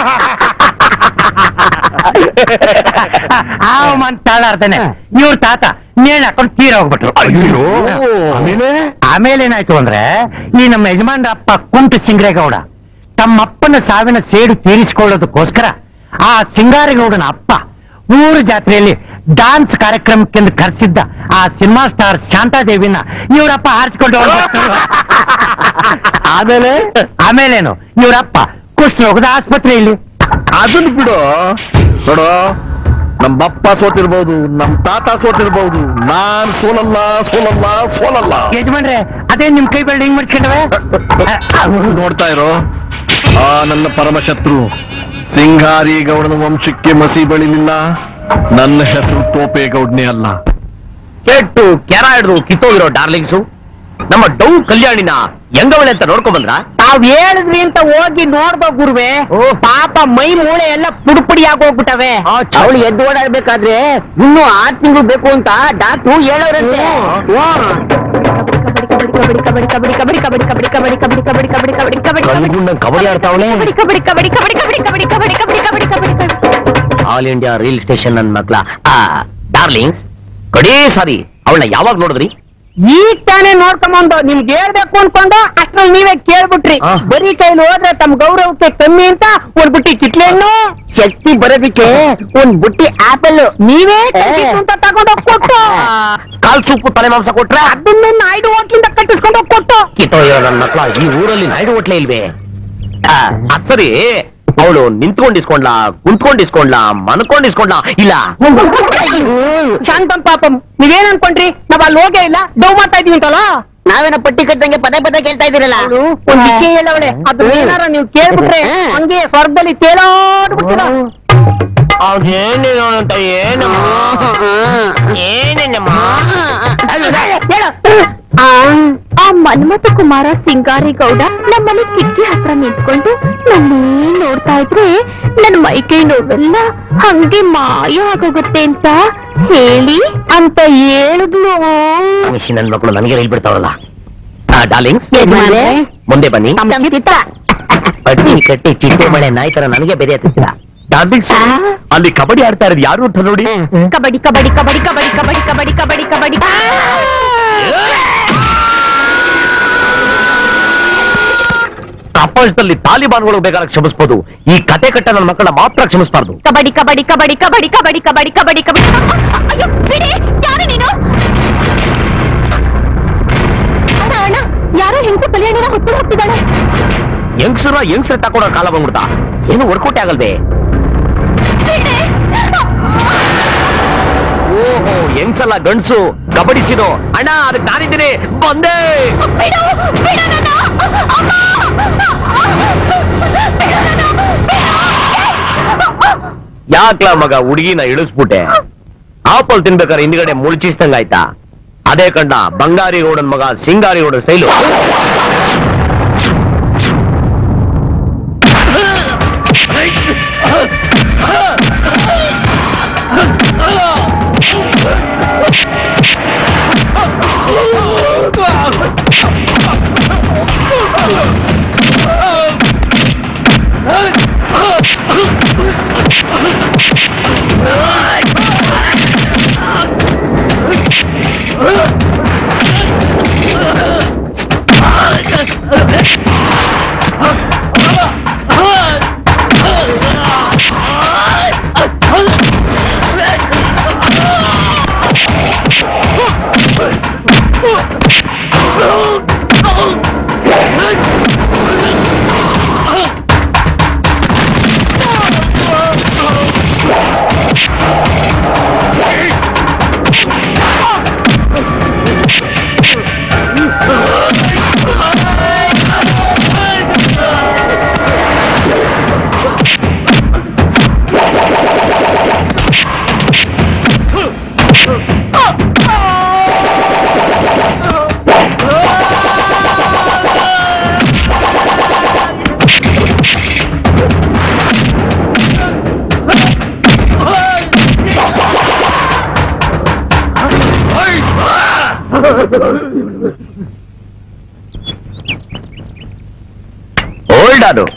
ಆ ಮಂತಾಳಾರ್ತಾನೆ ಇವ್ರ ತಾತ ನೇಣ್ ಹಾಕೊಂಡು ತೀರ ಹೋಗ್ಬಿಟ್ರು ಅಯ್ಯೋ ಆಮೇಲೆ ಆಮೇಲೆ ಏನಾಯ್ತು ಅಂದ್ರೆ ಈ ನಮ್ಮ ಯಜಮಾನ್ರ ಅಪ್ಪ ಕುಂಟು ಸಿಂಗ್ರೇಗೌಡ ತಮ್ಮಪ್ಪನ ಸಾವಿನ ಸೇಡು ತೀರಿಸಿಕೊಳ್ಳೋದಕ್ಕೋಸ್ಕರ ಆ ಸಿಂಗಾರೇಗೌಡನ ಅಪ್ಪ ಊರು ಜಾತ್ರೆಯಲ್ಲಿ ಡಾನ್ಸ್ ಕಾರ್ಯಕ್ರಮಕ್ಕೆಂದು ಕರೆಸಿದ್ದ ಆ ಸಿನಿಮಾ ಸ್ಟಾರ್ ಶಾಂತಾದೇವಿನ ಇವರಪ್ಪ ಹಾರಿಸ್ಕೊಂಡು ಹೋಗ್ಬಿಟ್ರು. ಆಮೇಲೆ ಆಮೇಲೇನು ಇವರಪ್ಪ ಕುಷ್ಠರೋಗದ ಆಸ್ಪತ್ರೆಯಲ್ಲಿ ಅದನ್ನ ಬಿಡು ನೋಡು ನಮ್ಮಪ್ಪ ಸೋತಿರ್ಬಹುದು ನಮ್ ತಾತ ಸೋತಿರ್ಬಹುದು ನಾನ್ ಸೋಲಲ್ಲ ಸೋಲಲ್ಲ ಸೋಲಲ್ಲ ಯಜಮಾನ್ರೆ ಅದೇ ನಿಮ್ ಕೈ ಬೆಳ್ಳಿ ಹಿಂಗ್ ಮಾಡ್ಕೊಂಡವೆ ನೋಡ್ತಾ ಇರೋ ಆ ನನ್ನ ಪರಮಶತ್ರು ಸಿಂಗಾರಿ ಗೌಡನ ವಂಶಕ್ಕೆ ಮಸಿ ಬಳಿಲಿಲ್ಲ ನನ್ನ ಹೆಸರು ತೋಪೆ ಗೌಡ್ನೆ ಅಲ್ಲ ಕೆಟ್ಟು ಕೆರ ಹಿಡಿದು ಕಿತ್ತೋಗಿರೋ ಡಾರ್ಲಿಂಗ್ಸು ನಮ್ಮ ಡೌ ಕಲ್ಯಾಣಿನ ಹೆಂಗವಳೆ ಅಂತ ನೋಡ್ಕೊಂಡ್ ಬಂದ್ರ ತಾವ್ ಹೇಳಿದ್ರಿ ಅಂತ ಹೋಗಿ ನೋಡ್ಬೋ ಗುರುವೆ ಪಾಪ ಮೈ ಮೂಳೆ ಎಲ್ಲ ಪುಡುಪುಡಿ ಹೋಗ್ಬಿಟ್ಟವೆ ಅವಳು ಎದ್ದು ಓಡಾಡ್ಬೇಕಾದ್ರೆ ಇನ್ನೂ ಆರ್ ತಿಂಗಳು ಬೇಕು ಅಂತ ಡಾಕ್ಟ್ರು ಹೇಳೋರಂತೆ ಕಬಡ್ಡಿ ಕಬಡ್ಡಿ ಕಬಡ್ಡಿ ಕಬಡ್ಡಿ ಕಬಡ್ಡಿ ಕಬಡ್ಡಿ ಕಬಡ್ಡಿ ಕಬಡ್ಡಿ ಕಬಡ್ಡಿ ಕಬಡ್ಡಿ ಕಬಡ್ಡಿ ಕಲ್ಗುಂಡ ಕಬಡ್ಡಿ ಆಡ್ತಾವಳೆ kabaddi kabaddi kabaddi kabaddi kabaddi kabaddi kabaddi kabaddi kabaddi kabaddi all India rail station ನನ್ ಮಕ್ಳ ಆ ಡಾರ್ಲಿಂಗ್ಸ್ ಕಡೇ ಸಾರಿ ಅವಳನ್ನ ಯಾವಾಗ ನೋಡಿದ್ರಿ ಈಗ ತಾನೇ ನೋಡ್ಕೊಂಬಂದು ನಿಮ್ಗೆ ಹೇಳ್ಬೇಕು ಅನ್ಕೊಂಡು ಅಷ್ಟ್ರಲ್ಲಿ ನೀವೇ ಕೇಳ್ಬಿಟ್ರಿ ಆ. ಬರೀ ಕೈಲಿ ಹೋದ್ರೆ ತಮ್ಮ ಗೌರವಕ್ಕೆ ಕಮ್ಮಿ ಅಂತ ಒಂದ್ ಬುಟ್ಟಿ ಕಿತ್ಲೆಣ್ಣು ಶಕ್ತಿ ಬರೋದಕ್ಕೆ ಒಂದ್ ಬುಟ್ಟಿ ಆಪಲ್ ನೀವೇ ಕಟ್ಟಿದ್ದು ಅಂತ ತಗೊಂಡೋಗ್ ಕೊಟ್ಟು ಕಾಲ್ ಸೂಪು ತಲೆ ಮಾಂಸ ಕೊಟ್ರೆ ಅದನ್ನ ನಾಯ್ಡು ಹೋಟ್ಲಿಂದ ಕಟ್ಟಿಸ್ಕೊಂಡು ಹೋಗ್ ಕೊಟ್ಟು ಕಿತ್ತೋಯ್ಯೋ ನನ್ನ ಮಕ್ಳ ಈ ಊರಲ್ಲಿ ನಾಯ್ಡು ಹೋಟ್ಲೆ ಇಲ್ವೇ ಆ, ಅದ್ ಸರಿ ಅವಳು ನಿಂತ್ಕೊಂಡಿಸ್ಕೊಂಡ್ಲಾ ಕುಂತ್ಕೊಂಡಿಸ್ಕೊಂಡ್ಲಾ ಮನ್ಕೊಂಡಿಸ್ಕೊಂಡ್ಲಾ ಇಲ್ಲ ಶಾಂತಂ ಪಾಪಂ ನೀವೇನ್ ಅನ್ಕೊಂಡ್ರಿ ನಾವ್ ಅಲ್ಲಿ ಹೋಗೇ ಇಲ್ಲ ಡೌ ಮಾಡ್ತಾ ಇದೀವಿ ಅಂತಲ್ಲ ನಾವೇನ ಪಟ್ಟಿ ಕಟ್ಟಂಗೆ ಪದೇ ಪದೇ ಕೇಳ್ತಾ ಇದ್ದೀರಲ್ಲ ಅವ್ಳು ಒಂದ್ ವಿಷಯ ಹೇಳವಳೆ ಅದು ಏನಾರ ನೀವು ಕೇಳ್ಬಿಟ್ರೆ ಹಂಗೆ ಸ್ವರ್ಗದಲ್ಲಿ ತೇಲಾಡ್ಬಿಡ್ತೀರ ಅವನೇನೇನಂತ ಏನಮ್ಮ ಏನೇನಮ್ಮ ಹೇಳು. ಆ ಮನ್ಮಥ ಕುಮಾರ ಸಿಂಗಾರಿ ಗೌಡ ನಮ್ಮನೆ ಕಿಟಕಿ ಹತ್ರ ನಿಂತ್ಕೊಂಡು ನನ್ನೇ ನೋಡ್ತಾ ಇದ್ರೆ ನನ್ ಮೈಕೈ ನೋವೆಲ್ಲ ಹಂಗೆ ಮಾಯ ಆಗೋಗುತ್ತೆ ಅಂತ ಹೇಳಿ ಅಂತ ಹೇಳಿದ್ಲು ಮಿಷಿ ನನ್ ಮಕ್ಕಳು ನನಗೆ ರೈಲ್ ಬಿಡ್ತಾವಲ್ಲ ಡಾರ್ಲಿಂಗ್ಸ್ ಯಜಮಾನ್ರೆ. ಮುಂದೆ ಬನ್ನಿ ತಮ್ಮ ಚಿತ್ತ ಬಡ್ಡಿ ಕಟ್ಟಿ ಚಿಟ್ಟೆ ಮಳೆ ನಾಯಿ ತರ ನನಗೆ ಬೆದೆ ಹತ್ತಿರ ಡಾರ್ಲಿಂಗ್ಸ್ ಆ? ಅಲ್ಲಿ ಕಬಡ್ಡಿ ಆಡ್ತಾ ಇರೋದು ಯಾರು ಅಂತ ನೋಡಿ ಕಬಡ್ಡಿ ಕಬಡ್ಡಿ ಕಬಡ್ಡಿ ಕಬಡ್ಡಿ ಕಬಡ್ಡಿ ಕಬಡ್ಡಿ ಕಬಡ್ಡಿ ಕಬಡ್ಡಿ ಪ್ರಪಂಚದಲ್ಲಿ ತಾಲಿಬಾನ್ಗಳು ಬೇಕಾದ್ರೆ ಕ್ಷಮಿಸ್ಬೋದು ಈ ಕತೆ ಕಟ್ಟ ನನ್ನ ಮಕ್ಕಳ ಮಾತ್ರ ಕ್ಷಮಿಸಬಾರ್ದು ಕಬಡ್ಡಿ ಕಬಡ್ಡಿ ಕಬಡ್ಡಿ ಕಬಡ್ಡಿ ಕಬಡ್ಡಿ ಕಬಡ್ಡಿ ಕಬಡ್ಡಿ ಕಬಡ್ಡಿ ಅಯ್ಯೋ ಬಿಡಿ ಯಾರು ನೀನು ಅಣ್ಣ ಅಣ್ಣ ಯಾರೋ ಹೆಂಗಸು ಕಲ್ಯಾಣಿನ ಹೊತ್ಕೊಂಡು ಹೋಗ್ತಿದ್ದಾಳೆ ಯಂಗ್ಸರ ಯಂಗ್ಸರ್ ತಕೊಡೋ ಕಾಲ ಬಂದ್ಬಿಡ್ತಾ ಏನು ವರ್ಕೌಟ್ ಆಗಲ್ದೆ ಬಿಡಿ. ಓಹೋ ಯಂಗ್ಸಲ್ಲ ಗಂಡ್ಸು ಕಬಡ್ಡಿಸಿನೋ ಅಣ್ಣ ಅದಕ್ಕೆ ನಾನಿದ್ದೀನಿ ಬಂದೆ ಬಿಡು, ಬಿಡು ನನ್ನ. ಅಮ್ಮ. ಬಿಡು ನನ್ನ. ಯಾಕ್ಲ ಮಗ ಹುಡುಗಿನ ಇಳಿಸ್ಬಿಟ್ಟೆ ಆಪಲ್ ತಿನ್ಬೇಕಾದ್ರೆ ಹಿಂದ್ಗಡೆ ಮುಳ್ಚಿಸ್ದಂಗಾಯ್ತಾ ಅದೇ ಕಂಡ ಬಂಗಾರಿ ಗೌಡನ್ ಮಗ ಸಿಂಗಾರಿ ಗೌಡನ್ ಸ್ಟೈಲು ಓಲ್ಡ್ ಅದು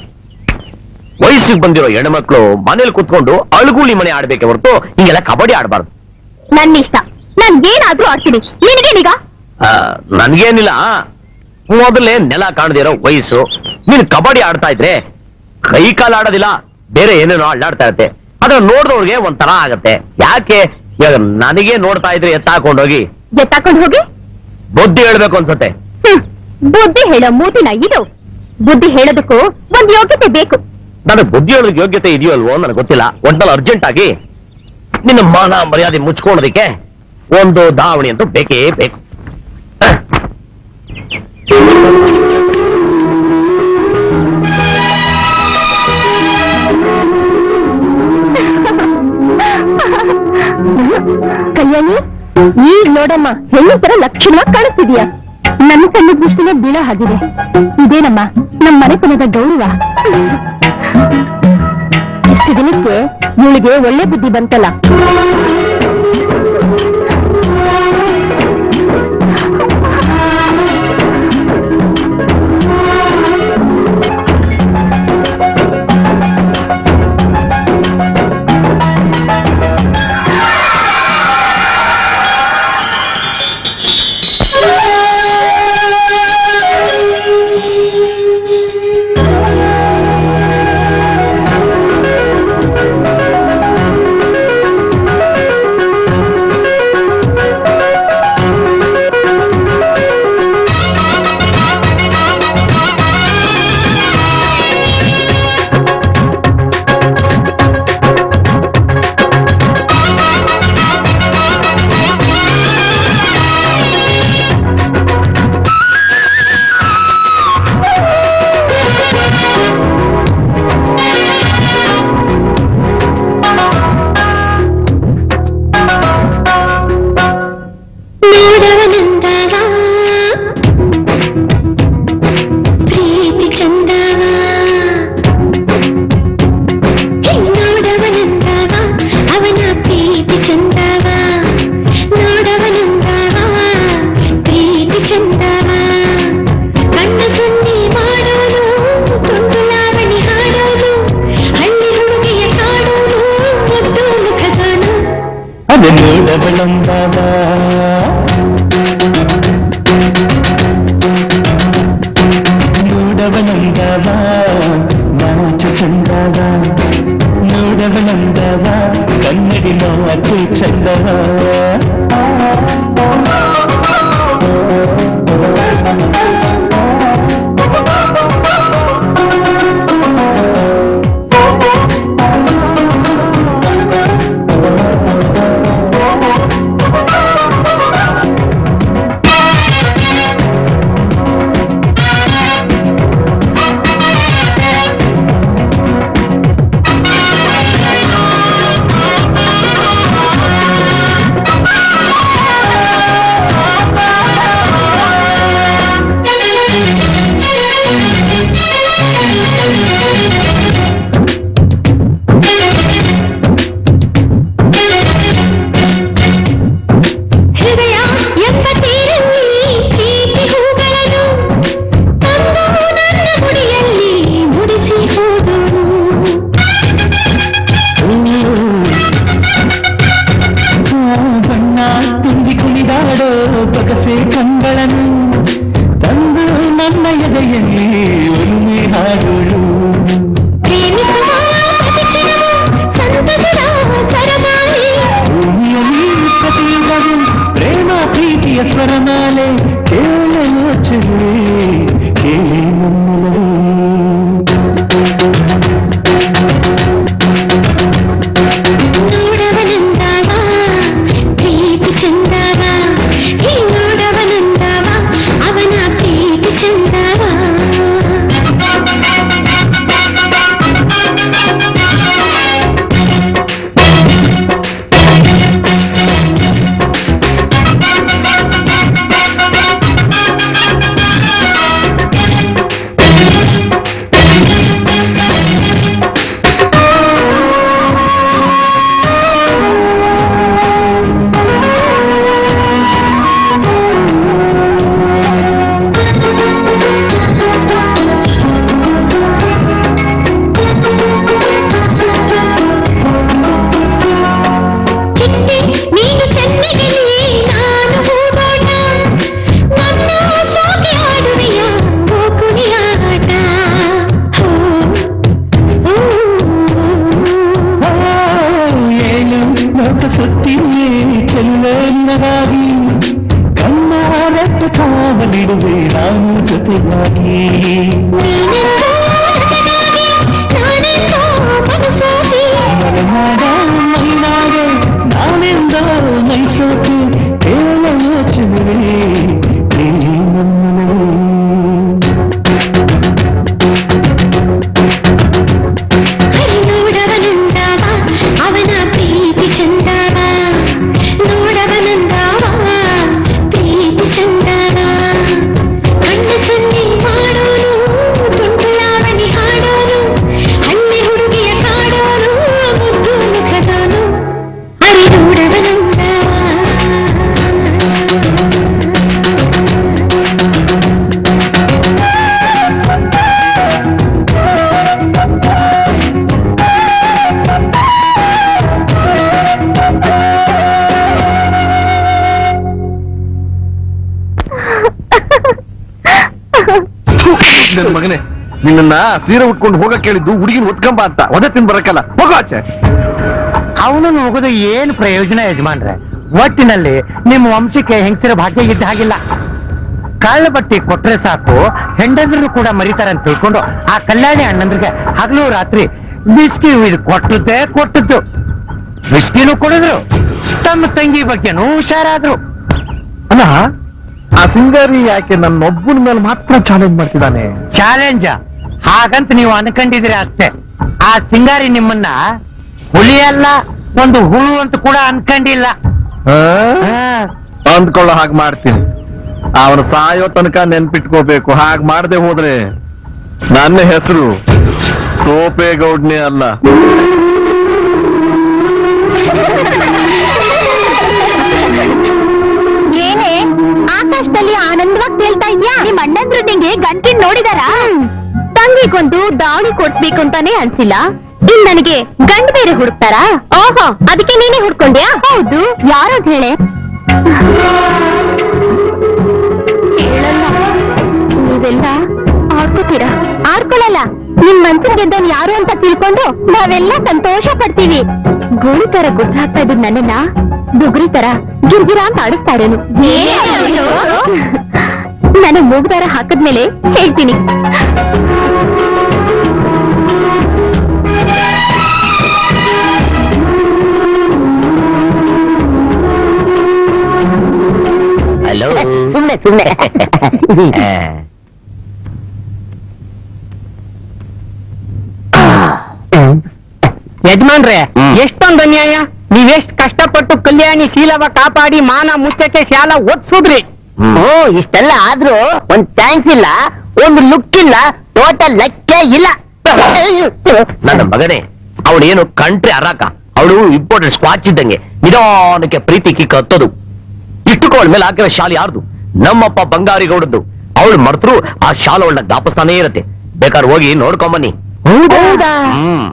ವಯಸ್ಸಿಗೆ ಬಂದಿರೋ ಹೆಣ್ಮಕ್ಳು ಮನೇಲಿ ಕುತ್ಕೊಂಡು ಅಳುಗುಳಿ ಮನೆ ಆಡ್ಬೇಕೆ ಹೊರತು ಹಿಂಗೆಲ್ಲ ಕಬಡ್ಡಿ ಆಡಬಾರ್ದು ನನ್ನ ಇಷ್ಟ ನಾನ್ ಏನಾದ್ರೂ ಆಡ್ತೀನಿ ನಿನಗೇನೀಗ ನನ್ಗೇನಿಲ್ಲ ಮೊದಲೇ ನೆಲ ಕಾಣದಿರೋ ವಯಸ್ಸು ನೀನು ಕಬಡ್ಡಿ ಆಡ್ತಾ ಇದ್ರೆ ಕೈ ಕಾಲು ಆಡೋದಿಲ್ಲ ಬೇರೆ ಏನೇನೋ ಅಳ್ಳಾಡ್ತಾ ಇರುತ್ತೆ ಅದ್ರ ನೋಡಿದವ್ರಿಗೆ ಒಂಥರ ಆಗತ್ತೆ ಯಾಕೆ ಇವಾಗ ನನಗೆ ನೋಡ್ತಾ ಇದ್ರೆ ಎತ್ತಾಕೊಂಡೋಗಿ ಎತ್ತಾಕೊಂಡು ಹೋಗಿ ಬುದ್ಧಿ ಹೇಳ್ಬೇಕು ಅನ್ಸತ್ತೆ ಹ್ಮ್. ಬುದ್ಧಿ ಹೇಳೋ ಮೂತಿನ ಇದು ಬುದ್ಧಿ ಹೇಳೋದಕ್ಕೂ ಒಂದ್ ಯೋಗ್ಯತೆ ಬೇಕು ನನಗೆ ಬುದ್ಧಿ ಹೇಳೋದಕ್ಕೆ ಯೋಗ್ಯತೆ ಇದೆಯೋ ಅಲ್ವೋ ನನಗೆ ಗೊತ್ತಿಲ್ಲ ಒಟ್ಟಲ್ಲಿ ಅರ್ಜೆಂಟ್ ಆಗಿ ನಿನ್ನ ಮಾನ ಮರ್ಯಾದೆ ಮುಚ್ಕೊಳ್ಳೋದಕ್ಕೆ ಒಂದು ಧಾವಣಿ ಅಂತೂ ಬೇಕೇ ಬೇಕು ಹ. ಕಲ್ಯಾಣಿ ಈಗ ನೋಡಮ್ಮ ಹೆಣ್ಣು ತರ ಲಕ್ಷಣವಾಗಿ ಕಾಣಿಸ್ತಿದ್ಯಾ ನನ್ನ ಕಣ್ಣು ದೃಷ್ಟಿನೇ ಬೀಳೋ ಹಾಗಿದೆ ಇದೇನಮ್ಮ ನಮ್ಮ ಮನೆತನದ ಗೌರವ ಇಷ್ಟು ದಿನಕ್ಕೆ ಇವಳಿಗೆ ಒಳ್ಳೆ ಬುದ್ಧಿ ಬಂತಲ್ಲ ಚಂದವ ನಾಚು ಚಂದವ ನೋಡವನಂದವ ಕನ್ನಡಿ ನಾಚು ಚಂದವ ಹೃದಯ ಎಂಬ ತೀರಲ್ಲಿ ಪ್ರೀತಿ ಹೂಗಳನ್ನು ತಂದು ನನ್ನ ಮುಡಿಯಲ್ಲಿ ಮುಡಿಸಿ ಹೋದರು ಬಣ್ಣ ತುಂಬಿ ಕುಣಿದಾಡೋ ಬಗಸೆ ಕಂಗಳನ್ನು ತಂದು ನನ್ನ ಎದೆಯಲ್ಲಿ ಒಲುಮೆ ಹಾಡೋಳು ಪ್ರೇಮಿಸುವ ಪ್ರತಿ ಕ್ಷಣವೂ ಸಂತಸದ ಸರಮಾಲೆ ಭೂಮಿಯಲ್ಲಿ ಪ್ರತಿಯೊಬ್ಬರು ಪ್ರೇಮ ಪ್ರೀತಿಯ ಸ್ವರಮಾಲೆ ಕೇಳ ಯೋಚನೆ ಕೇಳಿ ನಮ್ಮಲವೇ ನೋಡವನಂದವ ಪ್ರೀತಿ ಚಂದವ ಹೀ ನೋಡವನಂದವ ಅವನ ಪ್ರೀತಿ ಚಂದವ ಚಿಟ್ಟೆ ನೀನು ಚೆನ್ನಿಗೆಲಿ ನಾನು ಹೂದೋಟ ನನ್ನ ಸೋಗೆ ಆಡುವೆಯ ಗೋಕುಳಿ ಆಟ ಹೋ, ಹೂ. ಓ, ಏನು ಲೋಕ ಸುತ್ತಿಯೇ ಚೆಲ್ಲವಾಗಿ ಕಣ್ಣಾರೆಟ್ಟ ಕಾವಲಿಡುವೆ ನಾನು ಜೊತೆಗಾಗಿ ನೀನೆಂದೋ ನನಗಾಗಿ, ನಾನೆಂದೋ ಮನಸೋಗಿ ಮಲೆನಾಡ ಮೈನಾಡ ನಾನೆಂದ ಮೈಸೋಕೆ ಕೇಳ ಯೋಚನೆ ಕೇಳಿ ನಮ್ಮನವೇ ಹರಿ ನೋಡವನಂದವ ಅವನ ಪ್ರೀತಿ ಚಂದವ ನೋಡವನಂದವ ಪ್ರೀತಿ ಚಂದವ ಕಣ್ಣ ಸನ್ನೆ ಮಾಡೋನು ತುಂಡು ಲಾವಣಿ ಹಾಡೋನು ಹಳ್ಳಿ ಹುಡುಗಿಯ ಕಾಡೋನು ಮುದ್ದು ಮುಖದೋನು ಹರಿ ನೋಡವನಂದವ ನನ್ನ ಮಗನೇ ನಿನ್ನ ಸೀರೆ ಉಟ್ಕೊಂಡು ಹೋಗಕ್ ಕೇಳಿದ್ದು ಹುಡುಗಿನ ಒತ್ಕಂಬ ಅಂತ ಒದೆ ತಿನ್ ಬರಕ್ಕಲ್ಲ ಹೋಗು ಆಚೆ ಅವನನ್ನು ಹೋಗೋದು ಏನು ಪ್ರಯೋಜನ ಯಜಮಾನ್ರೆ ಒಟ್ಟಿನಲ್ಲಿ ನಿಮ್ಮ ವಂಶಕ್ಕೆ ಹೆಂಗಸರ ಭಾಗ್ಯ ಇದ್ದ ಹಾಗಿಲ್ಲ ಕಳ್ಳ ಬಟ್ಟಿ ಕೊಟ್ರೆ ಸಾಕು ಹೆಂಡಂದ್ರು ಕೂಡ ಮರಿತಾರಂತ ತಿಳ್ಕೊಂಡು ಆ ಕಲ್ಯಾಣಿ ಅಣ್ಣಂದ್ರಿಗೆ ಹಗಲು ರಾತ್ರಿ ಬಿಸ್ಕಿ ಇದು ಕೊಟ್ಟದ್ದೇ ಕೊಟ್ಟದ್ದು ಬಿಸ್ಕಿನೂ ಕೊಡಿದ್ರು ತಮ್ಮ ತಂಗಿ ಬಗ್ಗೆನೂ ಹುಷಾರಾದ್ರು ಅಲ್ಲ ಆ ಸಿಂಗಾರಿ ಯಾಕೆ ನನ್ನೊಬ್ಬನ ಮೇಲೆ ಮಾತ್ರ ಚಾಲೆಂಜ್ ಮಾಡ್ತಿದ್ದಾನೆ ಚಾಲೆಂಜ ಹಾಗಂತ ನೀವು ಅನ್ಕೊಂಡಿದ್ದೀರಿ ಅಷ್ಟೇ ಆ ಸಿಂಗಾರಿ ನಿಮ್ಮನ್ನ ಹುಲಿಯಲ್ಲ ಒಂದು ಹುಳು ಅಂತ ಕೂಡ ಅನ್ಕೊಂಡಿಲ್ಲ ಆ? ಹಾ. ಅಂದ್ಕೊಳ್ಳೋ ಹಾಗೆ ಮಾಡ್ತೀನಿ ಅವನು ಸಾಯೋ ತನಕ ನೆನ್ಪಿಟ್ಕೋಬೇಕು ಹಾಗೆ ಮಾಡದೆ ಹೋದ್ರೆ ನನ್ನ ಹೆಸರು ತೋಪೇಗೌಡ್ನೇ ಅಲ್ಲ ಏನೇ ಆಕಾಶದಲ್ಲಿ ಆನಂದವಾಗಿ ತೇಲ್ತಾ ಇದ್ಯಾ ನಿಮ್ ಅಣ್ಣಂದ್ರು ನಿಂಗೆ ಗಂಟಿನ್ ನೋಡಿದಾರ ತಂಗಿಗೊಂದು ದಾವಣಿ ಕೊಡ್ಸ್ಬೇಕು ಅಂತಾನೆ ಅನ್ಸಿಲ್ಲ ಇನ್ ನನಗೆ ಗಂಡ್ ಬೇರೆ ಹುಡುಕ್ತಾರಾ ಓಹೋ ಅದಕ್ಕೆ ನೀನೇ ಹುಡ್ಕೊಂಡ್ಯಾ ಹೌದು ಯಾರದ್ ಹೇಳೆ ಹೇಳಲ್ಲ ನೀವೆಲ್ಲ ಆಟ ಆಡ್ಕೋತೀರಾ ಆಡ್ಕೊಳಲ್ಲ ನಿಮ್ ಮನ್ಸಿಗೆ ಗೆದ್ದವನ್ ಯಾರು ಅಂತ ತಿಳ್ಕೊಂಡು ನಾವೆಲ್ಲ ಸಂತೋಷ ಪಡ್ತೀವಿ ಗೋಳಿ ತರ ಗುಡ್ ಹಾಕ್ತಾ ಇದ್ದು ನನ್ನನ್ನ ದುಗ್ರಿ ತರ ಗಿರ್ಗಿರ ಅಂತ ಆಡಿಸ್ತಾ ಇರೋನು ನಾನು ಮೂಗ್ದಾರ ಹಾಕದ್ಮೇಲೆ ಹೇಳ್ತೀನಿ ಹಲೋ ಸುಮ್ನೆ ಸುಮ್ನೆ ಯಜಮಾನ್ರೆ ಹ್ಮ್. ಎಷ್ಟೊಂದು ಅನ್ಯಾಯ ನೀವೆಷ್ಟ್ ಕಷ್ಟಪಟ್ಟು ಕಲ್ಯಾಣಿ ಶೀಲವ ಕಾಪಾಡಿ ಮಾನ ಮುಚ್ಚಕ್ಕೆ ಶಾಲ ಓದ್ಸುದ್ರಿ ಓ ಇಷ್ಟೆಲ್ಲ ಆದ್ರೂ ಒಂದ್ ಥ್ಯಾಂಕ್ಸ್ ಇಲ್ಲ ಒಂದು ಲುಕ್ ಇಲ್ಲ ಟೋಟಲ್ ಲೆಕ್ಕ ಇಲ್ಲ ನನ್ನ ಮಗನೇ ಅವಳೇನು ಕಂಟ್ರಿ ಅರಾಕ ಅವಳು ಇಂಪಾರ್ಟೆಂಟ್ ಸ್ಕ್ವಾಚ್ ಇದ್ದಂಗೆ ನಿಧಾನಕ್ಕೆ ಪ್ರೀತಿ ಕಿಕ್ಕ ಹತ್ತೋದು ಇಟ್ಟುಕೋಳ ಮೇಲೆ ಹಾಕಿರೋ ಶಾಲೆ ಯಾರ್ದು ನಮ್ಮಪ್ಪ ಬಂಗಾರಿಗೌಡದ್ದು ಅವಳು ಮರ್ತರು ಆ ಶಾಲೆ ಅವಳನ್ನ ಜ್ಞಾಪಿಸ್ತಾನೇ ಇರತ್ತೆ ಬೇಕಾದ್ರೆ ಹೋಗಿ ನೋಡ್ಕೊಂಬನ್ನಿ ಹೌದಾ ಹ್ಮ್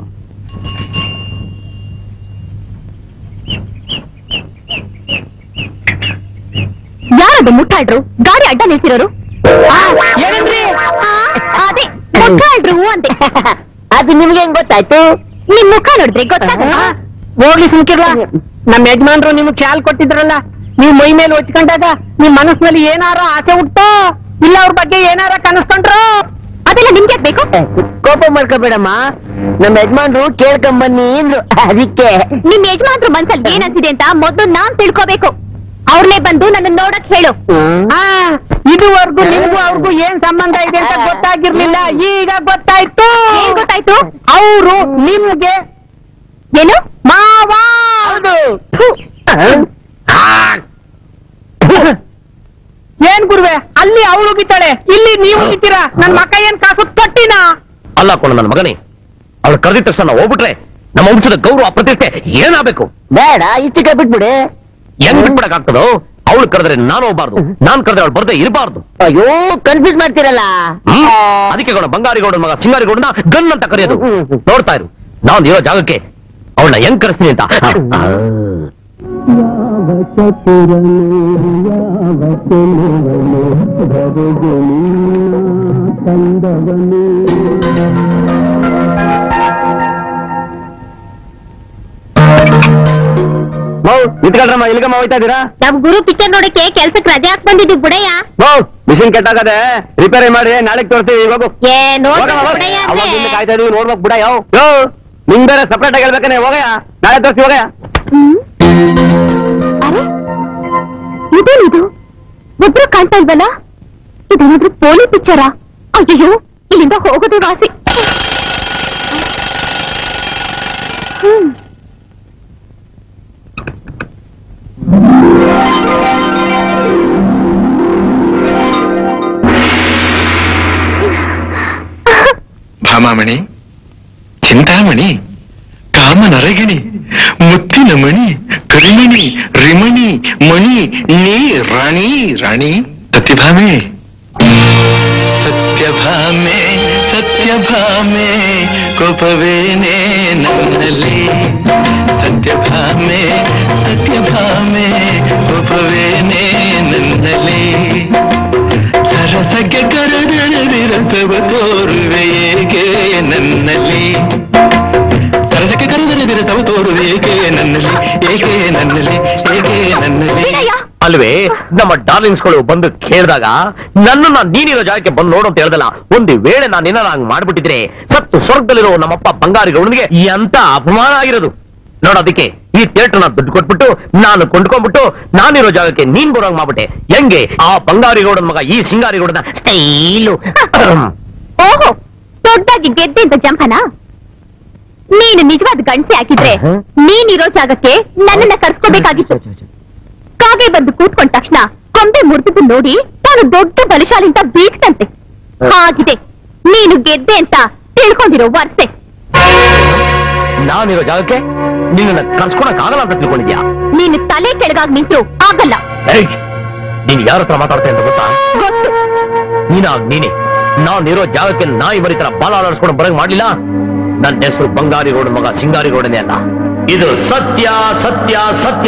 ಯಾರದು ಮುಟ್ಟಾಡ್ರು ಗಾಡಿ ಅಡ್ಡ ನಿಲ್ಸಿರೋರು ಏನಂದ್ರಿ? ಅದೇ ಮುಟ್ಟಾಡ್ರು ಅಂತೆ ಅದು ನಿಮ್ಗೆ ಹೆಂಗ್ ಗೊತ್ತಾಯ್ತು ನಿಮ್ ಮುಖ ನೋಡಿದ್ರೆ ಗೊತ್ತಾಗಲ್ಲ ಹೋಗ್ಲಿ ಸುಮ್ಕಿರ್ಲ ನಮ್ ಯಜಮಾನ್ರು ನಿಮ್ಗ್ ಚಾಲ್ ಕೊಟ್ಟಿದ್ರಲ್ಲ ನೀವ್ ಮೈ ಮೇಲೆ ಹೊಚ್ಕೊಂಡಾಗ ನಿಮ್ ಮನಸ್ಸಿನಲ್ಲಿ ಏನಾರ ಆಸೆ ಹುಟ್ಟೋ ಇಲ್ಲ ಅವ್ರ ಬಗ್ಗೆ ಏನಾರ ಕನಸ್ಕೊಂಡ್ರು ಅದೆಲ್ಲ ನಿಮ್ಗೆ ಬೇಕು ಕೋಪ ಮಾಡ್ಕೋಬೇಡಮ್ಮ ನಮ್ಮ ಯಜಮಾನ್ರು ಕೇಳ್ಕೊಂಬನ್ನಿ ಅಂದ್ರು ಅದಕ್ಕೆ ನಿಮ್ ಯಜಮಾನ್ರು ಮನ್ಸಲ್ಲಿ ಏನ್ ಅನ್ಸಿದೆ ಅಂತ ಮೊದಲು ನಾನ್ ತಿಳ್ಕೋಬೇಕು ಅವ್ರನ್ನೇ ಬಂದು ನನ್ನ ನೋಡಕ್ ಹೇಳು ಆ ಇದುವರೆಗೂ ನಿಮ್ಗೂ ಅವ್ರಿಗೂ ಏನ್ ಸಂಬಂಧ ಇದೆ ಅಂತ ಗೊತ್ತಾಗಿರ್ಲಿಲ್ಲ ಈಗ ಗೊತ್ತಾಯ್ತು ಏನ್ ಗೊತ್ತಾಯ್ತು ಅವರು ನಿಮ್ಗೆ ಏನು ಮಾವ ಏನ್ ಗುರುವೆ ಅಲ್ಲಿ ಅವಳು ಉಗಿತಾಳೆ ಇಲ್ಲಿ ನೀವು ಉಗಿತೀರಾ ನನ್ ಮಕ್ಕ ಏನ್ ಕಾಸು ತೊಟ್ಟಿನಾ ಅಲ್ಲ ಕೊಡ ನನ್ನ ಮಗನೇ ಅವಳು ಕರೆದಿದ ತಕ್ಷಣ ನಾವು ಹೋಗ್ಬಿಟ್ರೆ ನಮ್ಮ ವಂಶದ ಗೌರವ ಪ್ರತಿಷ್ಠೆ ಏನಾಗಬೇಕು ಬೇಡ ಇಷ್ಟಕ್ಕೆ ಬಿಟ್ಬಿಡಿ ಹೆಂಗ್ ಬಿಟ್ಬಿಡಕ್ಕಾಗ್ತದೋ ಅವಳು ಕರೆದ್ರೆ ನಾನು ಹೋಗ್ಬಾರ್ದು ನಾನ್ ಕರೆದ್ರೆ ಅವಳು ಬರ್ದೇ ಇರಬಾರ್ದು ಅಯ್ಯೋ ಕನ್ಫ್ಯೂಸ್ ಮಾಡ್ತೀರಲ್ಲ ಹ್ಮ್? ಅದಕ್ಕೆ ಗೌಡ ಬಂಗಾರಿಗೌಡ ಮಗ ಸಿಂಗಾರಿಗೌಡನ ಗನ್ ಅಂತ ಕರೆಯೋದು ನೋಡ್ತಾ ಇರು ನಾನ್ ಇರೋ ಜಾಗಕ್ಕೆ ಅವಳನ್ನ ಹೆಂಗ್ ಕರೆಸ್ತೀನಿ ಅಂತ ಇಟ್ಕೊಳ್ರಮ್ಮ ಇಲ್ಗಮ್ಮ ಹೋಯ್ತಾ ಇದ್ದೀರಾ ನಮ್ ಗುರು ಪಿಕ್ಚರ್ ನೋಡಕ್ಕೆ ಕೆಲ್ಸಕ್ಕೆ ರಜೆ ಹಾಕ್ ಬಂದಿದ್ದು ಬುಡಯ್ಯ ಮಿಷಿನ್ ಕೆಟ್ಟಾಗದೆ ರಿಪೇರಿ ಮಾಡಿ ನಾಳೆಗ್ ತೋರಿಸ್ತೀವಿ ಇವಾಗ ಏ ನೋಡ್ಬೇಕು ಬುಡಯ್ಯ ಅಂದ್ರೆ. ಅವಾಗಿಂದ ಕಾಯ್ತಾ ಇದೀವಿ ನೋಡ್ಬೇಕು ಬಿಡ ಯಾವ ಯೋ ನಿಂಗ್ ಬೇರೆ ಸಪ್ರೇಟ್ ಆಗಿ ಹೇಳ್ಬೇಕನೆ ಹೋಗಯ್ಯ ನಾಳೆ ತೋರಿಸಿ ಹೋಗಯ್ಯ ಹ್ಮ್? ಅರೆ ಇದೇನಿದು ಒಬ್ರು ಕಾಣ್ತಾ ಇಲ್ವಲ್ಲ ಇದೇನಾದ್ರೂ ಪೋಲಿ ಪಿಕ್ಚರಾ ಅಯ್ಯೋ ಇಲ್ಲಿಂದ ಹೋಗೋದೇ ವಾಸಿ ಹ್ಮ್ ಭಾಮಾಮಣಿ ಚಿಂತಾಮಣಿ ಕಾಮನರಗಿಣಿ ಮುತ್ತಿನ ಮಣಿ ಕರಿಮಣಿ ರಿಮಣಿ ಮಣಿ ನೀ ರಾಣಿ ರಾಣಿ ಸತ್ಯಭಾಮೆ ಸತ್ಯಭಾಮೆ ಸತ್ಯಭಾಮೆ ಕೋಪವೇನೆ ನನ್ನಲ್ಲಿ ಸತ್ಯಭಾಮೆ ಸತ್ಯಭಾಮೆ ಕೋಪವೇನೆ ನನ್ನಲ್ಲಿ ಸರಸಕ್ಕೆ ಕರೆದೆಳೆದಿರಸವ ತೋರುವೆ ಏಕೆ ನನ್ನಲ್ಲಿ ಸರಸಕ್ಕೆ ಕರೆದೆಳೆದಿರಸವ ತೋರುವೆ ಏಕೆ ನನ್ನಲ್ಲಿ ಏಕೆ ನನ್ನಲ್ಲಿ ಏಕೆ ನನ್ನಲ್ಲಿ ಬಿಡಯ್ಯ ಅಲ್ವೇ ನಮ್ಮ ಡಾರ್ಲಿಂಗ್ಸ್ಗಳು ಬಂದು ಕೇಳಿದಾಗ ನನ್ನನ್ನ ನೀನಿರೋ ಜಾಗಕ್ಕೆ ಬಂದು ನೋಡು ಅಂತ ಹೇಳ್ದಲ್ಲ ಒಂದು ವೇಳೆ ನಾನು ಏನಾರ ಹಂಗ್ ಮಾಡ್ಬಿಟ್ಟಿದ್ರೆ ಸತ್ತು ಸ್ವರ್ಗದಲ್ಲಿರೋ ನಮ್ಮಪ್ಪ ಬಂಗಾರಿ ಗೌಡನಿಗೆ ಎಂತ ಅಪಮಾನ ಆಗಿರೋದು ನೋಡೋದಕ್ಕೆ ಈ ಥಿಯೇಟರ್ ನ ದುಡ್ಡು ಕೊಟ್ಬಿಟ್ಟು ನಾನು ಕೊಂಡ್ಕೊಂಡ್ಬಿಟ್ಟು ನಾನಿರೋ ಜಾಗಕ್ಕೆ ನೀನ್ ಬರೋಂಗ್ ಮಾಡ್ಬಿಟ್ಟೆ ಹೆಂಗೆ ಆ ಬಂಗಾರಿ ಗೌಡನ ಮಗ ಈ ಸಿಂಗಾರಿ ಗೌಡನ ಸ್ಟೈಲು ಓಹೋ ದೊಡ್ಡದಾಗಿ ಗೆದ್ದೆ ಅಂತ ಜಂಪನ ನೀನು ನಿಜವಾದ ಗಂಡಸೆ ಹಾಕಿದ್ರೆ ಆಹಾ. ನೀನಿರೋ ಜಾಗಕ್ಕೆ ನನ್ನನ್ನ ಕರ್ಸ್ಕೋಬೇಕಾಗಿತ್ತು ಕಾಗೆ ಬಂದು ಕೂತ್ಕೊಂಡ ತಕ್ಷಣ ಕೊಂಬೆ ಮುರಿದು ನೋಡಿ ತಾನು ದೊಡ್ಡ ಬಲಶಾಲಿ ಅಂತ ಬೀಗ್ತಂತೆ ಹಾಗಿದೆ ನೀನು ಗೆದ್ದೆ ಅಂತ ತಿಳ್ಕೊಂಡಿರೋ ವರ್ಸೆ ನಾನಿರೋ ಜಾಗಕ್ಕೆ ನಿನ್ನ ಕರ್ಸ್ಕೊಳಕ್ ಆಗಲ್ಲ ಅಂತ ತಿಳ್ಕೊಂಡಿದ್ಯಾ ನೀನು ತಲೆ ಕೆಳಗಾಗಿ ನಿಂತ್ರು ಆಗಲ್ಲ ಏಯ್, ನೀನ್ ಯಾರ ಹತ್ರ ಮಾತಾಡ್ತಾ ಅಂತ ಗೊತ್ತಾ ಗೊತ್ತು ನೀನಾಗ್ ನೀನೆ ನಾನಿರೋ ಜಾಗಕ್ಕೆ ನಾಯಿ ಮರಿ ತರ ಬಾಲ ಆಡಿಸ್ಕೊಂಡು ಬರಂಗ್ ಮಾಡ್ಲಿಲ್ಲ ನನ್ನ ಹೆಸರು ಬಂಗಾರಿ ಗೌಡ ಮಗ ಸಿಂಗಾರಿ ಗೌಡನೇ ಅಲ್ಲ ಇದು ಸತ್ಯ ಸತ್ಯ ಸತ್ಯ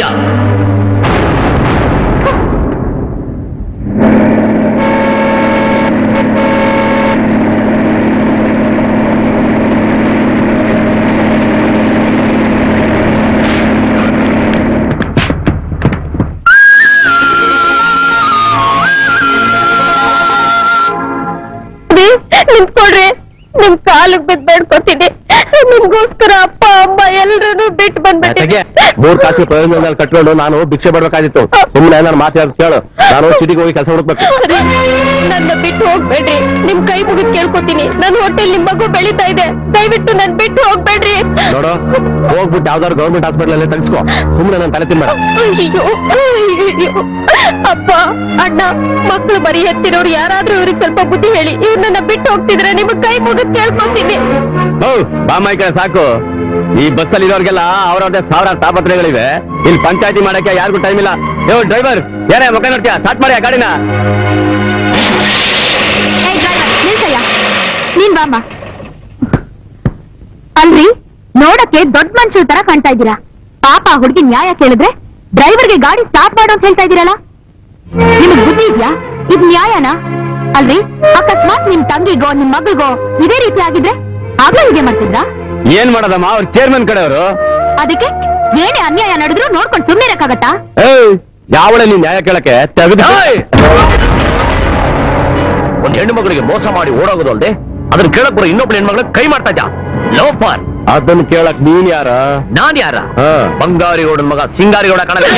ಕ್ಷಮಿಸ್ಕೊಡ್ರಿ ನಿಮ್ ಕಾಲಿಗೆ ಬಿದ್ದು ಬೇಡ್ಕೊತೀನಿ ನಿಮ್ಗೋಸ್ಕರ ಅಪ್ಪ ಅಮ್ಮ ಎಲ್ರೂ ಬಿಟ್ಟು ಬಂದ್ಬಿಟ್ಟಿದೆ ಮೂರ್ ಕಾಸು ಪ್ರಯೋಜನದಲ್ಲಿ ಕಟ್ಕೊಂಡು ನಾನು ಭಿಕ್ಷೆ ಬಿಡ್ಬೇಕಾದಿತ್ತು ಸುಮ್ಮನೆ ನಾನು ಮಾತಾಡ್ ಕೇಳು ನಾನು ಸಿಟಿಗೆ ಹೋಗಿ ಕೆಲಸ ಹುಡುಕ್ಬೇಕು ನನ್ನ ಬಿಟ್ಟು ಹೋಗ್ಬೇಡ್ರಿ ನಿಮ್ ಕೈ ಮುಗಿದ್ ಕೇಳ್ಕೊತೀನಿ ನನ್ ಹೊಟ್ಟೆಲ್ ನಿಮ್ ಮಗು ಬೆಳೀತಾ ಇದೆ ದಯವಿಟ್ಟು ನನ್ ಬಿಟ್ಟು ಹೋಗ್ಬೇಡ್ರಿ ನೋಡು ಹೋಗ್ಬಿಟ್ಟು ಯಾವ್ದಾದ್ರು ಗೌರ್ಮೆಂಟ್ ಹಾಸ್ಪಿಟಲ್ ಅಲ್ಲೇ ತಗ್ಸ್ಕೊ ಸುಮ್ಮನೆ ನಾನು ತಲೆ ತಿನ್ಬೇಡ ಅಯ್ಯೋ ಅಯ್ಯೋ ಅಪ್ಪ ಅಣ್ಣ ಮಕ್ಕಳು ಬರೀ ಎತ್ತಿರೋರು ಯಾರಾದ್ರೂ ಇವ್ರಿಗೆ ಸ್ವಲ್ಪ ಬುದ್ಧಿ ಹೇಳಿ ಇವ್ರನ್ನ ಬಿಟ್ಟು ಹೋಗ್ತಿದ್ರೆ ನಿಮ್ ಕೈ ಮುಗಿದ್ ಕೇಳ್ಕೊತೀನಿ ಹೌ ಬಾಮಾಯಿ ಕಡೆ ಸಾಕು ಈ ಬಸ್ಸಲ್ಲಿ ಇರೋರ್ಗೆಲ್ಲ ಅವ್ರವ್ರದೇ ಸಾವಿರ ತಾಪತ್ರೆಗಳಿವೆ ಇಲ್ಲಿ ಪಂಚಾಯತಿ ಮಾಡಕ್ಕೆ ಯಾರಿಗೂ ಟೈಮ್ ಇಲ್ಲ ಯೋ ಡ್ರೈವರ್ ಏನೇ ಮುಖ ನೋಡ್ತೀಯ ಸ್ಟಾರ್ಟ್ ಮಾಡಿ ಆ ಗಾಡಿನ ನಿಲ್ಸಯ್ಯ ನೀನ್ ಬಾಮ್ಮ ಅಲ್ರಿ ನೋಡಕ್ಕೆ ದೊಡ್ಡ ಮನುಷ್ಯರ ತರ ಕಾಣ್ತಾ ಇದ್ದೀರಾ ಪಾಪ ಆ ಹುಡುಗಿ ನ್ಯಾಯ ಕೇಳಿದ್ರೆ ಡ್ರೈವರ್ಗೆ ಗಾಡಿ ಸ್ಟಾರ್ಟ್ ಮಾಡು ಅಂತ ಹೇಳ್ತಾ ಇದ್ದೀರಲ್ಲ ನಿಮಗ್ ಬುದ್ಧಿ ಇದ್ಯಾ ಇದ್ ನ್ಯಾಯನಾ ಅಲ್ರಿ ಅಕಸ್ಮಾತ್ ನಿಮ್ ತಂಗಿಗೋ ನಿಮ್ ಮಗಳಿಗೋ ಇದೇ ರೀತಿ ಆಗಿದ್ರೆ ಆಗ್ಲೂ ಹೀಗೆ ಮಾಡ್ತಿದ್ರಾ ಏನ್ ಮಾಡೋದಮ್ಮ ಅವ್ರ ಚೇರ್ಮನ್ ಕಡೆಯವರು ಅದಕ್ಕೆ ಏನೇ ಅನ್ಯಾಯ ನಡೆದ್ರು ನೋಡ್ಕೊಂಡು ಸುಮ್ಮನೆ ಇರಕ್ಕಾಗತ್ತಾ ಏಯ್ ಯಾವಳೆ ನೀನ್ ನ್ಯಾಯ ಕೇಳಕ್ಕೆ ತೆಗೆದು ಒಂದ್ ಹೆಣ್ಣು ಮಗಳಿಗೆ ಮೋಸ ಮಾಡಿ ಓಡೋಗೋದು ಅಲ್ದೆ ಅದನ್ನ ಕೇಳಕ್ ಬರೋ ಇನ್ನೊಬ್ಳು ಹೆಣ್ಮಗಳಿಗೆ ಕೈ ಮಾಡ್ತಾ ಇದ್ದ ಲೋಪಾರ್ ಅದನ್ನ ಕೇಳಕ್ ನೀನ್ ಯಾರ ನಾನ್ ಯಾರ ಹಾ. ಬಂಗಾರಿ ಗೌಡನ್ ಮಗ ಸಿಂಗಾರಿ ಗೌಡ ಕಾಣಲ್ಲ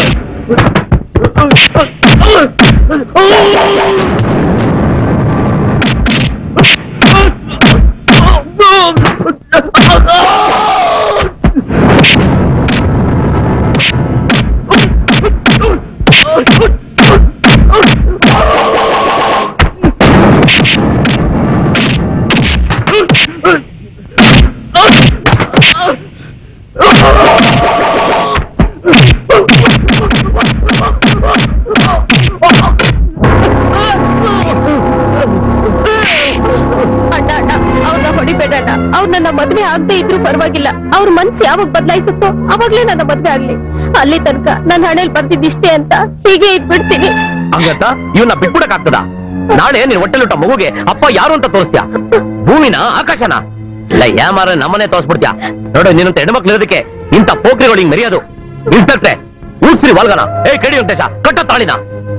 ಅಣ್ಣ ಅಣ್ಣ ಅವ್ರನ್ನ ಹೊಡಿಬೇಡ ಅಣ್ಣ ಅವ್ರು ನನ್ನ ಮದ್ವೆ ಆಗದೆ ಇದ್ರು ಪರವಾಗಿಲ್ಲ ಅವ್ರ ಮನ್ಸು ಯಾವಾಗ ಬದಲಾಯಿಸುತ್ತೋ ಅವಾಗ್ಲೇ ನನ್ನ ಮದ್ವೆ ಆಗ್ಲಿ ಅಲ್ಲಿ ತನಕ ನನ್ನ ಹಣೆಲ್ ಬರ್ತಿದ್ದಿಷ್ಟೇ ಅಂತ ಹೀಗೆ ಇದ್ಬಿಡ್ತೀನಿ ಹಂಗಂತ ಇವನ್ನ ಬಿಟ್ಬಿಡಕ್ ಆಗ್ತದ ನಾಳೆ ನಿನ್ ಹೊಟ್ಟೆಲಿಟ್ಟ ಮಗುಗೆ ಅಪ್ಪ ಯಾರು ಅಂತ ತೋರಿಸ್ತ್ಯಾ ಭೂಮಿನ ಆಕಾಶನ ಇಲ್ಲ ಯಾಮಾರ ನಮ್ಮನೆ ತೋರಿಸ್ಬಿಡ್ತ್ಯಾ ನೋಡು ನಿನ್ನಂತ ಹೆಣ್ಮಕ್ಳು ಇರೋದಕ್ಕೆ ಇಂಥ ಪೋಖ್ರಿಗಳು ಹಿಂಗ್ ಮೆರೆಯೋದು ಇನ್ಸ್ಪೆಕ್ಟ್ರೆ ಊಸ್ರಿ ವಾಲ್ಗನ ಏ ಕಡಿ ವೆಂಕಟೇಶ ಕಟ್ಟ ತಾಳಿನ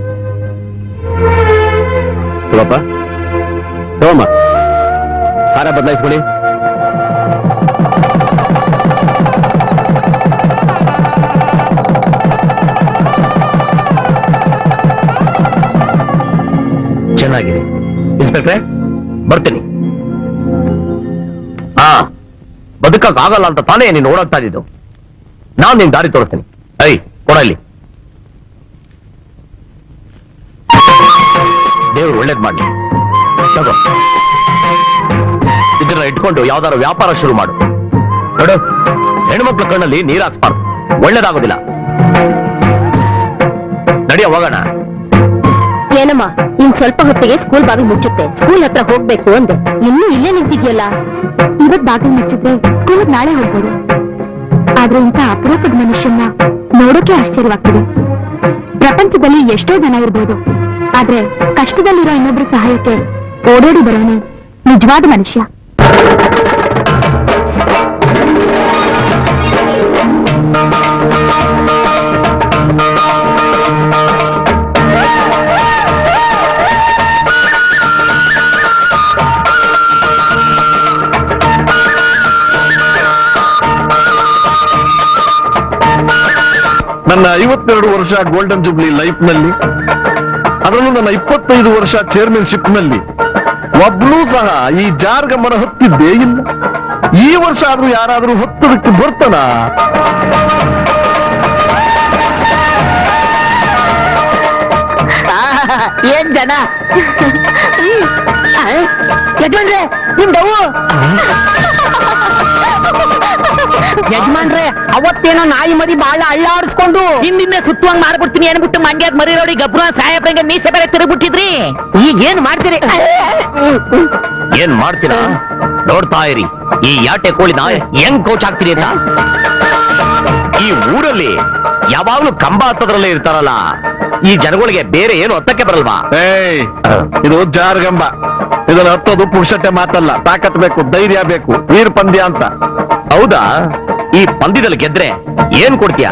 ಶಿವಪ್ಪ ತಗೋಮ್ಮ ಹಾರ ಬದಲಾಯಿಸ್ಕೊಳ್ಳಿ ಚೆನ್ನಾಗಿದೆ ಇನ್ಸ್ಪೆಕ್ಟ್ರೆ ಬರ್ತೀನಿ ಹಾ ಬದುಕಕ್ ಆಗಲ್ಲ ಅಂತ ತಾನೇ ನೀನು ಓಡಾಡ್ತಾ ಇದ್ದಿದ್ದು ನಾನ್ ನಿನ್ ದಾರಿ ತೋರಿಸ್ತೀನಿ ಐ ಕೊಡಲ್ಲಿ ದೇವ್ರು ಒಳ್ಳೇದ್ ಮಾಡ್ಲಿ ತಗೋ ಇದನ್ನ ಇಟ್ಕೊಂಡು ಯಾವ್ದಾರ ವ್ಯಾಪಾರ ಶುರು ಮಾಡು ನೋಡು ಹೆಣ್ಮಕ್ಳ ಕಣ್ಣಲ್ಲಿ ನೀರ್ ಹಾಕ್ಸ್ಬಾರ್ದು ಒಳ್ಳೇದಾಗೋದಿಲ್ಲ ನಡಿಯ ಹೋಗೋಣ ಏನಮ್ಮ ಇನ್ ಸ್ವಲ್ಪ ಹೊತ್ತಿಗೆ ಸ್ಕೂಲ್ ಬಾಗಿಲು ಮುಚ್ಚುತ್ತೆ ಸ್ಕೂಲ್ ಹತ್ರ ಹೋಗ್ಬೇಕು ಅಂದೆ ಇನ್ನೂ ಇಲ್ಲೇ ನಿಂತಿದ್ಯಲ್ಲ ಇವತ್ ಬಾಗಿಲು ಮುಚ್ಚಿದ್ರೆ ಸ್ಕೂಲ್ ನಾಳೆ ಹೋಗ್ಬೋದು ಆದ್ರೆ ಇಂಥ ಅಪರೂಪದ ಮನುಷ್ಯನ್ನ ನೋಡೋಕೆ ಆಶ್ಚರ್ಯವಾಗ್ತದೆ ಪ್ರಪಂಚದಲ್ಲಿ ಎಷ್ಟೋ ಜನ ಇರ್ಬೋದು ಆದ್ರೆ ಕಷ್ಟದಲ್ಲಿರೋ ಇನ್ನೊಬ್ರ ಸಹಾಯಕ್ಕೆ ಓಡೋಡಿ ಬರೋನೆ ನಿಜವಾದ ಮನುಷ್ಯ ನನ್ನ ಐವತ್ತೆರಡು ವರ್ಷ ಗೋಲ್ಡನ್ ಜುಬ್ಲಿ ಲೈಫ್ ನಲ್ಲಿ ಅದರಲ್ಲೂ ನನ್ನ ಇಪ್ಪತ್ತೈದು ವರ್ಷ ಚೇರ್ಮನ್ಶಿಪ್ ನಲ್ಲಿ ಒಬ್ಳೂ ಸಹ ಈ ಜಾರ್ಗಮ್ಮನ ಹೊತ್ತಿದ್ದೇ ಇಲ್ಲ ಈ ವರ್ಷ ಆದ್ರೂ ಯಾರಾದ್ರೂ ಹೊತ್ತದಕ್ಕೆ ಬರ್ತಾನ ಏನ್ ಜನ ಆ, ಯಜಮಾನ್ರೆ ನಿಮ್ ಡವು ಯಜಮಾನ್ರೆ ಅವತ್ತೇನೋ ನಾಯಿ ಮರಿ ಬಾಳ ಅಳ್ಳಾಡಿಸ್ಕೊಂಡು ಹಿಂದಿಂದ ಸುತ್ತುವಂಗ್ ಮಾಡ್ಬಿಡ್ತೀನಿ ಅನ್ಬಿಟ್ಟು ಮಂಡ್ಯದ ಮರಿ ರೋಡಿ ಗಬ್ರ ಸಾಹೇಬ್ರಂಗೆ ಮೀಸೆ ಬೇರೆ ತಿರುಗ್ಬಿಟ್ಟಿದ್ರಿ ಈಗ ಏನ್ ಮಾಡ್ತೀರಿ ಏನ್ ಮಾಡ್ತೀರಾ ನೋಡ್ತಾ ಇರಿ ಈ ಯಾಟೆ ಕೋಳಿನ ಹೆಂಗ್ ಕೋಚ್ ಆಗ್ತೀರಿ ಅಂತ ಈ ಊರಲ್ಲಿ ಯಾವಾಗ್ಲೂ ಕಂಬ ಹತ್ತದ್ರಲ್ಲೇ ಇರ್ತಾರಲ್ಲ ಈ ಜನಗಳಿಗೆ ಬೇರೆ ಏನು ಹತ್ತಕ್ಕೆ ಬರಲ್ವಾ ಏಯ್ ಇದು ಜಾರ್ಗಂಬ ಇದನ್ನ ಹತ್ತೋದು ಪುರುಷತೆ ಮಾತಲ್ಲ ತಾಕತ್ ಬೇಕು ಧೈರ್ಯ ಬೇಕು ವೀರ್ ಪಂದ್ಯ ಅಂತ ಹೌದಾ ಈ ಪಂದ್ಯದಲ್ಲಿ ಗೆದ್ರೆ ಏನ್ ಕೊಡ್ತೀಯ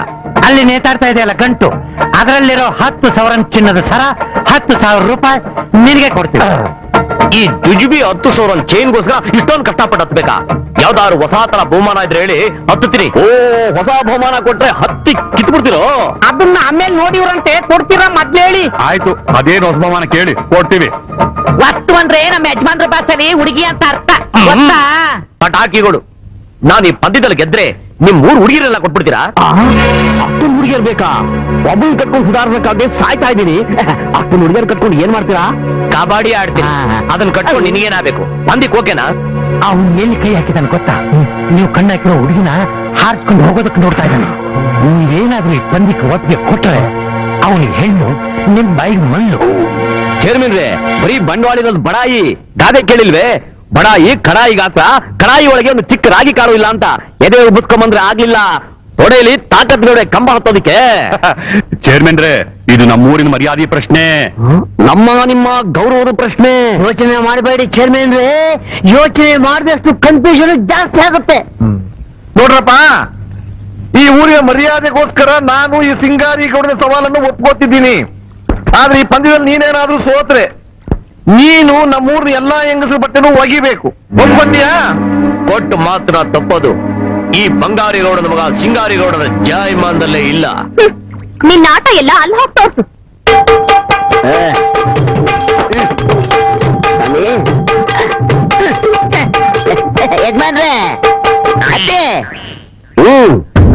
ಅಲ್ಲಿ ನೇತಾಡ್ತಾ ಇದೆಯಲ್ಲ ಗಂಟು ಅದರಲ್ಲಿರೋ ಹತ್ತು ಸಾವಿರ ಚಿನ್ನದ ಸರ ಹತ್ತು ಸಾವಿರ ರೂಪಾಯಿ ನಿನಗೆ ಕೊಡ್ತೀನಿ ಈ ಜುಜುಬಿ ಹತ್ತು ಸಾವಿರ ಚೈನ್ಗೋಸ್ಕರ ಇಷ್ಟೊಂದು ಕಷ್ಟಪಟ್ಟು ಹತ್ಬೇಕಾ ಯಾವ್ದಾದ್ರು ಹೊಸ ತರ ಬಹುಮಾನ ಇದ್ರೆ ಹೇಳಿ ಹತ್ತುತ್ತೀನಿ ಓ ಹೊಸ ಬಹುಮಾನ ಕೊಟ್ರೆ ಹತ್ತಿ ಕಿತ್ಬಿಡ್ತಿರೋ ಅದನ್ನ ಆಮೇಲೆ ನೋಡಿವ್ರಂತೆ ಕೊಡ್ತೀರಾ ಮೊದ್ಲು ಹೇಳಿ ಆಯ್ತು ಅದೇನು ಹೊಸ ಬಹುಮಾನ ಕೇಳಿ ಕೊಡ್ತೀವಿ ವಸ್ತು ಅಂದ್ರೆ ನಮ್ಮ ಯಜಮಾನ್ರ ಭಾಷೆಲಿ ಹುಡುಗಿ ಅಂತ ಅರ್ಥ ಗೊತ್ತಾ ಪಟಾಕಿಗಳು ನಾನು ಈ ಪಂದ್ಯದಲ್ಲಿ ಗೆದ್ರೆ ನಿಮ್ ಮೂರು ಹುಡುಗಿರೆಲ್ಲ ಕೊಟ್ಬಿಡ್ತೀರಾ ಅಷ್ಟೊಂದು ಹುಡುಗಿಯರ್ ಬೇಕಾ ಒಬ್ಬನ್ ಕಟ್ಕೊಂಡು ಸುಧಾರಿಸಕ್ಕಾಗದೆ ಸಾಯ್ತಾ ಇದ್ದೀನಿ ಅಷ್ಟೊಂದು ಹುಡುಗಿಯರ್ ಕಟ್ಕೊಂಡು ಏನ್ ಮಾಡ್ತೀರಾ ಕಬಡ್ಡಿ ಆಡ್ತೀನಿ ಅದನ್ನ ಕಟ್ಕೊಂಡು ನಿನಗೇನಾಗಬೇಕು ಪಂದ್ಯಕ್ಕೆ ಓಕೆನಾ ಅವ್ನು ಎಲ್ಲಿ ಕೈ ಹಾಕಿದಾನೆ ಗೊತ್ತಾ ನೀವು ಕಣ್ಣು ಹಾಕಿರೋ ಹುಡುಗಿನ ಹಾರಿಸ್ಕೊಂಡು ಹೋಗೋದಕ್ಕೆ ನೋಡ್ತಾ ಇದ್ದಾನೆ ನೀವೇನಾದ್ರೂ ಈ ಪಂದ್ಯಕ್ಕೆ ಒಪ್ಪಿಗೆ ಕೊಟ್ಟರೆ ಅವನಿಗೆ ಹೆಣ್ಣು ನಿಮ್ ಬಾಯಿಗೆ ಮಣ್ಣು ಚೇರ್ಮನ್ ರೇ ಬರೀ ಬಂಡವಾಳಿರೋದು ಬಡಾಯಿ ಗಾದೆ ಕೇಳಿಲ್ವೇ ಬಡಾಯಿ ಕಡಾಯಿ ಗಾತ್ರ ಕಡಾಯಿ ಒಳಗೆ ಒಂದು ಚಿಕ್ಕ ರಾಗಿ ಕಾಳು ಇಲ್ಲ ಅಂತ ಎದೆ ಉಬ್ಬಿಸ್ಕೊಂಬಂದ್ರೆ ಆಗ್ಲಿಲ್ಲ ತೊಡೆಯಲ್ಲಿ ತಾಕತ್ ನೋಡೆ ಕಂಬ ಹತ್ತೋದಿಕ್ಕೆ ಚೇರ್ಮನ್ ರೇ ಇದು ನಮ್ಮೂರಿನ ಮರ್ಯಾದೆ ಪ್ರಶ್ನೆ ನಮ್ಮ ನಿಮ್ಮ ಗೌರವದ ಪ್ರಶ್ನೆ ಯೋಚನೆ ಮಾಡಬೇಡಿ ಚೇರ್ಮನ್ ರೇ ಯೋಚನೆ ಮಾಡಿದಷ್ಟು ಕನ್ಫ್ಯೂಷನ್ ಜಾಸ್ತಿ ಆಗುತ್ತೆ ನೋಡ್ರಪ್ಪ ಈ ಊರಿನ ಮರ್ಯಾದೆಗೋಸ್ಕರ ನಾನು ಈ ಸಿಂಗಾರಿ ಗೌಡನ ಸವಾಲನ್ನು ಒಪ್ಕೋತಿದ್ದೀನಿ ಆದ್ರೆ ಈ ಪಂದ್ಯದಲ್ಲಿ ನೀನೇನಾದ್ರೂ ಸೋತ್ರೆ ನೀನು ನಮ್ಮೂರಿನ ಎಲ್ಲಾ ಹೆಂಗಸರ ಬಟ್ಟೆನೂ ಒಗಿಬೇಕು ಒಪ್ಕೊಂತೀಯಾ ಕೊಟ್ಟು ಮಾತ್ರ ತಪ್ಪದು ಈ ಬಂಗಾರಿ ಗೌಡನ ಮಗ ಸಿಂಗಾರಿ ಗೌಡನ ಜಾಯಮಾನದಲ್ಲೇ ಇಲ್ಲ ಹ್ಮ್. ನಿನ್ನ ಆಟ ಎಲ್ಲ ಅಲ್ಲಿ ಹೋಗಿ ತೋರ್ಸು ಯಜಮಾನ್ರೆ ಅದೇ ಹ್ಮ್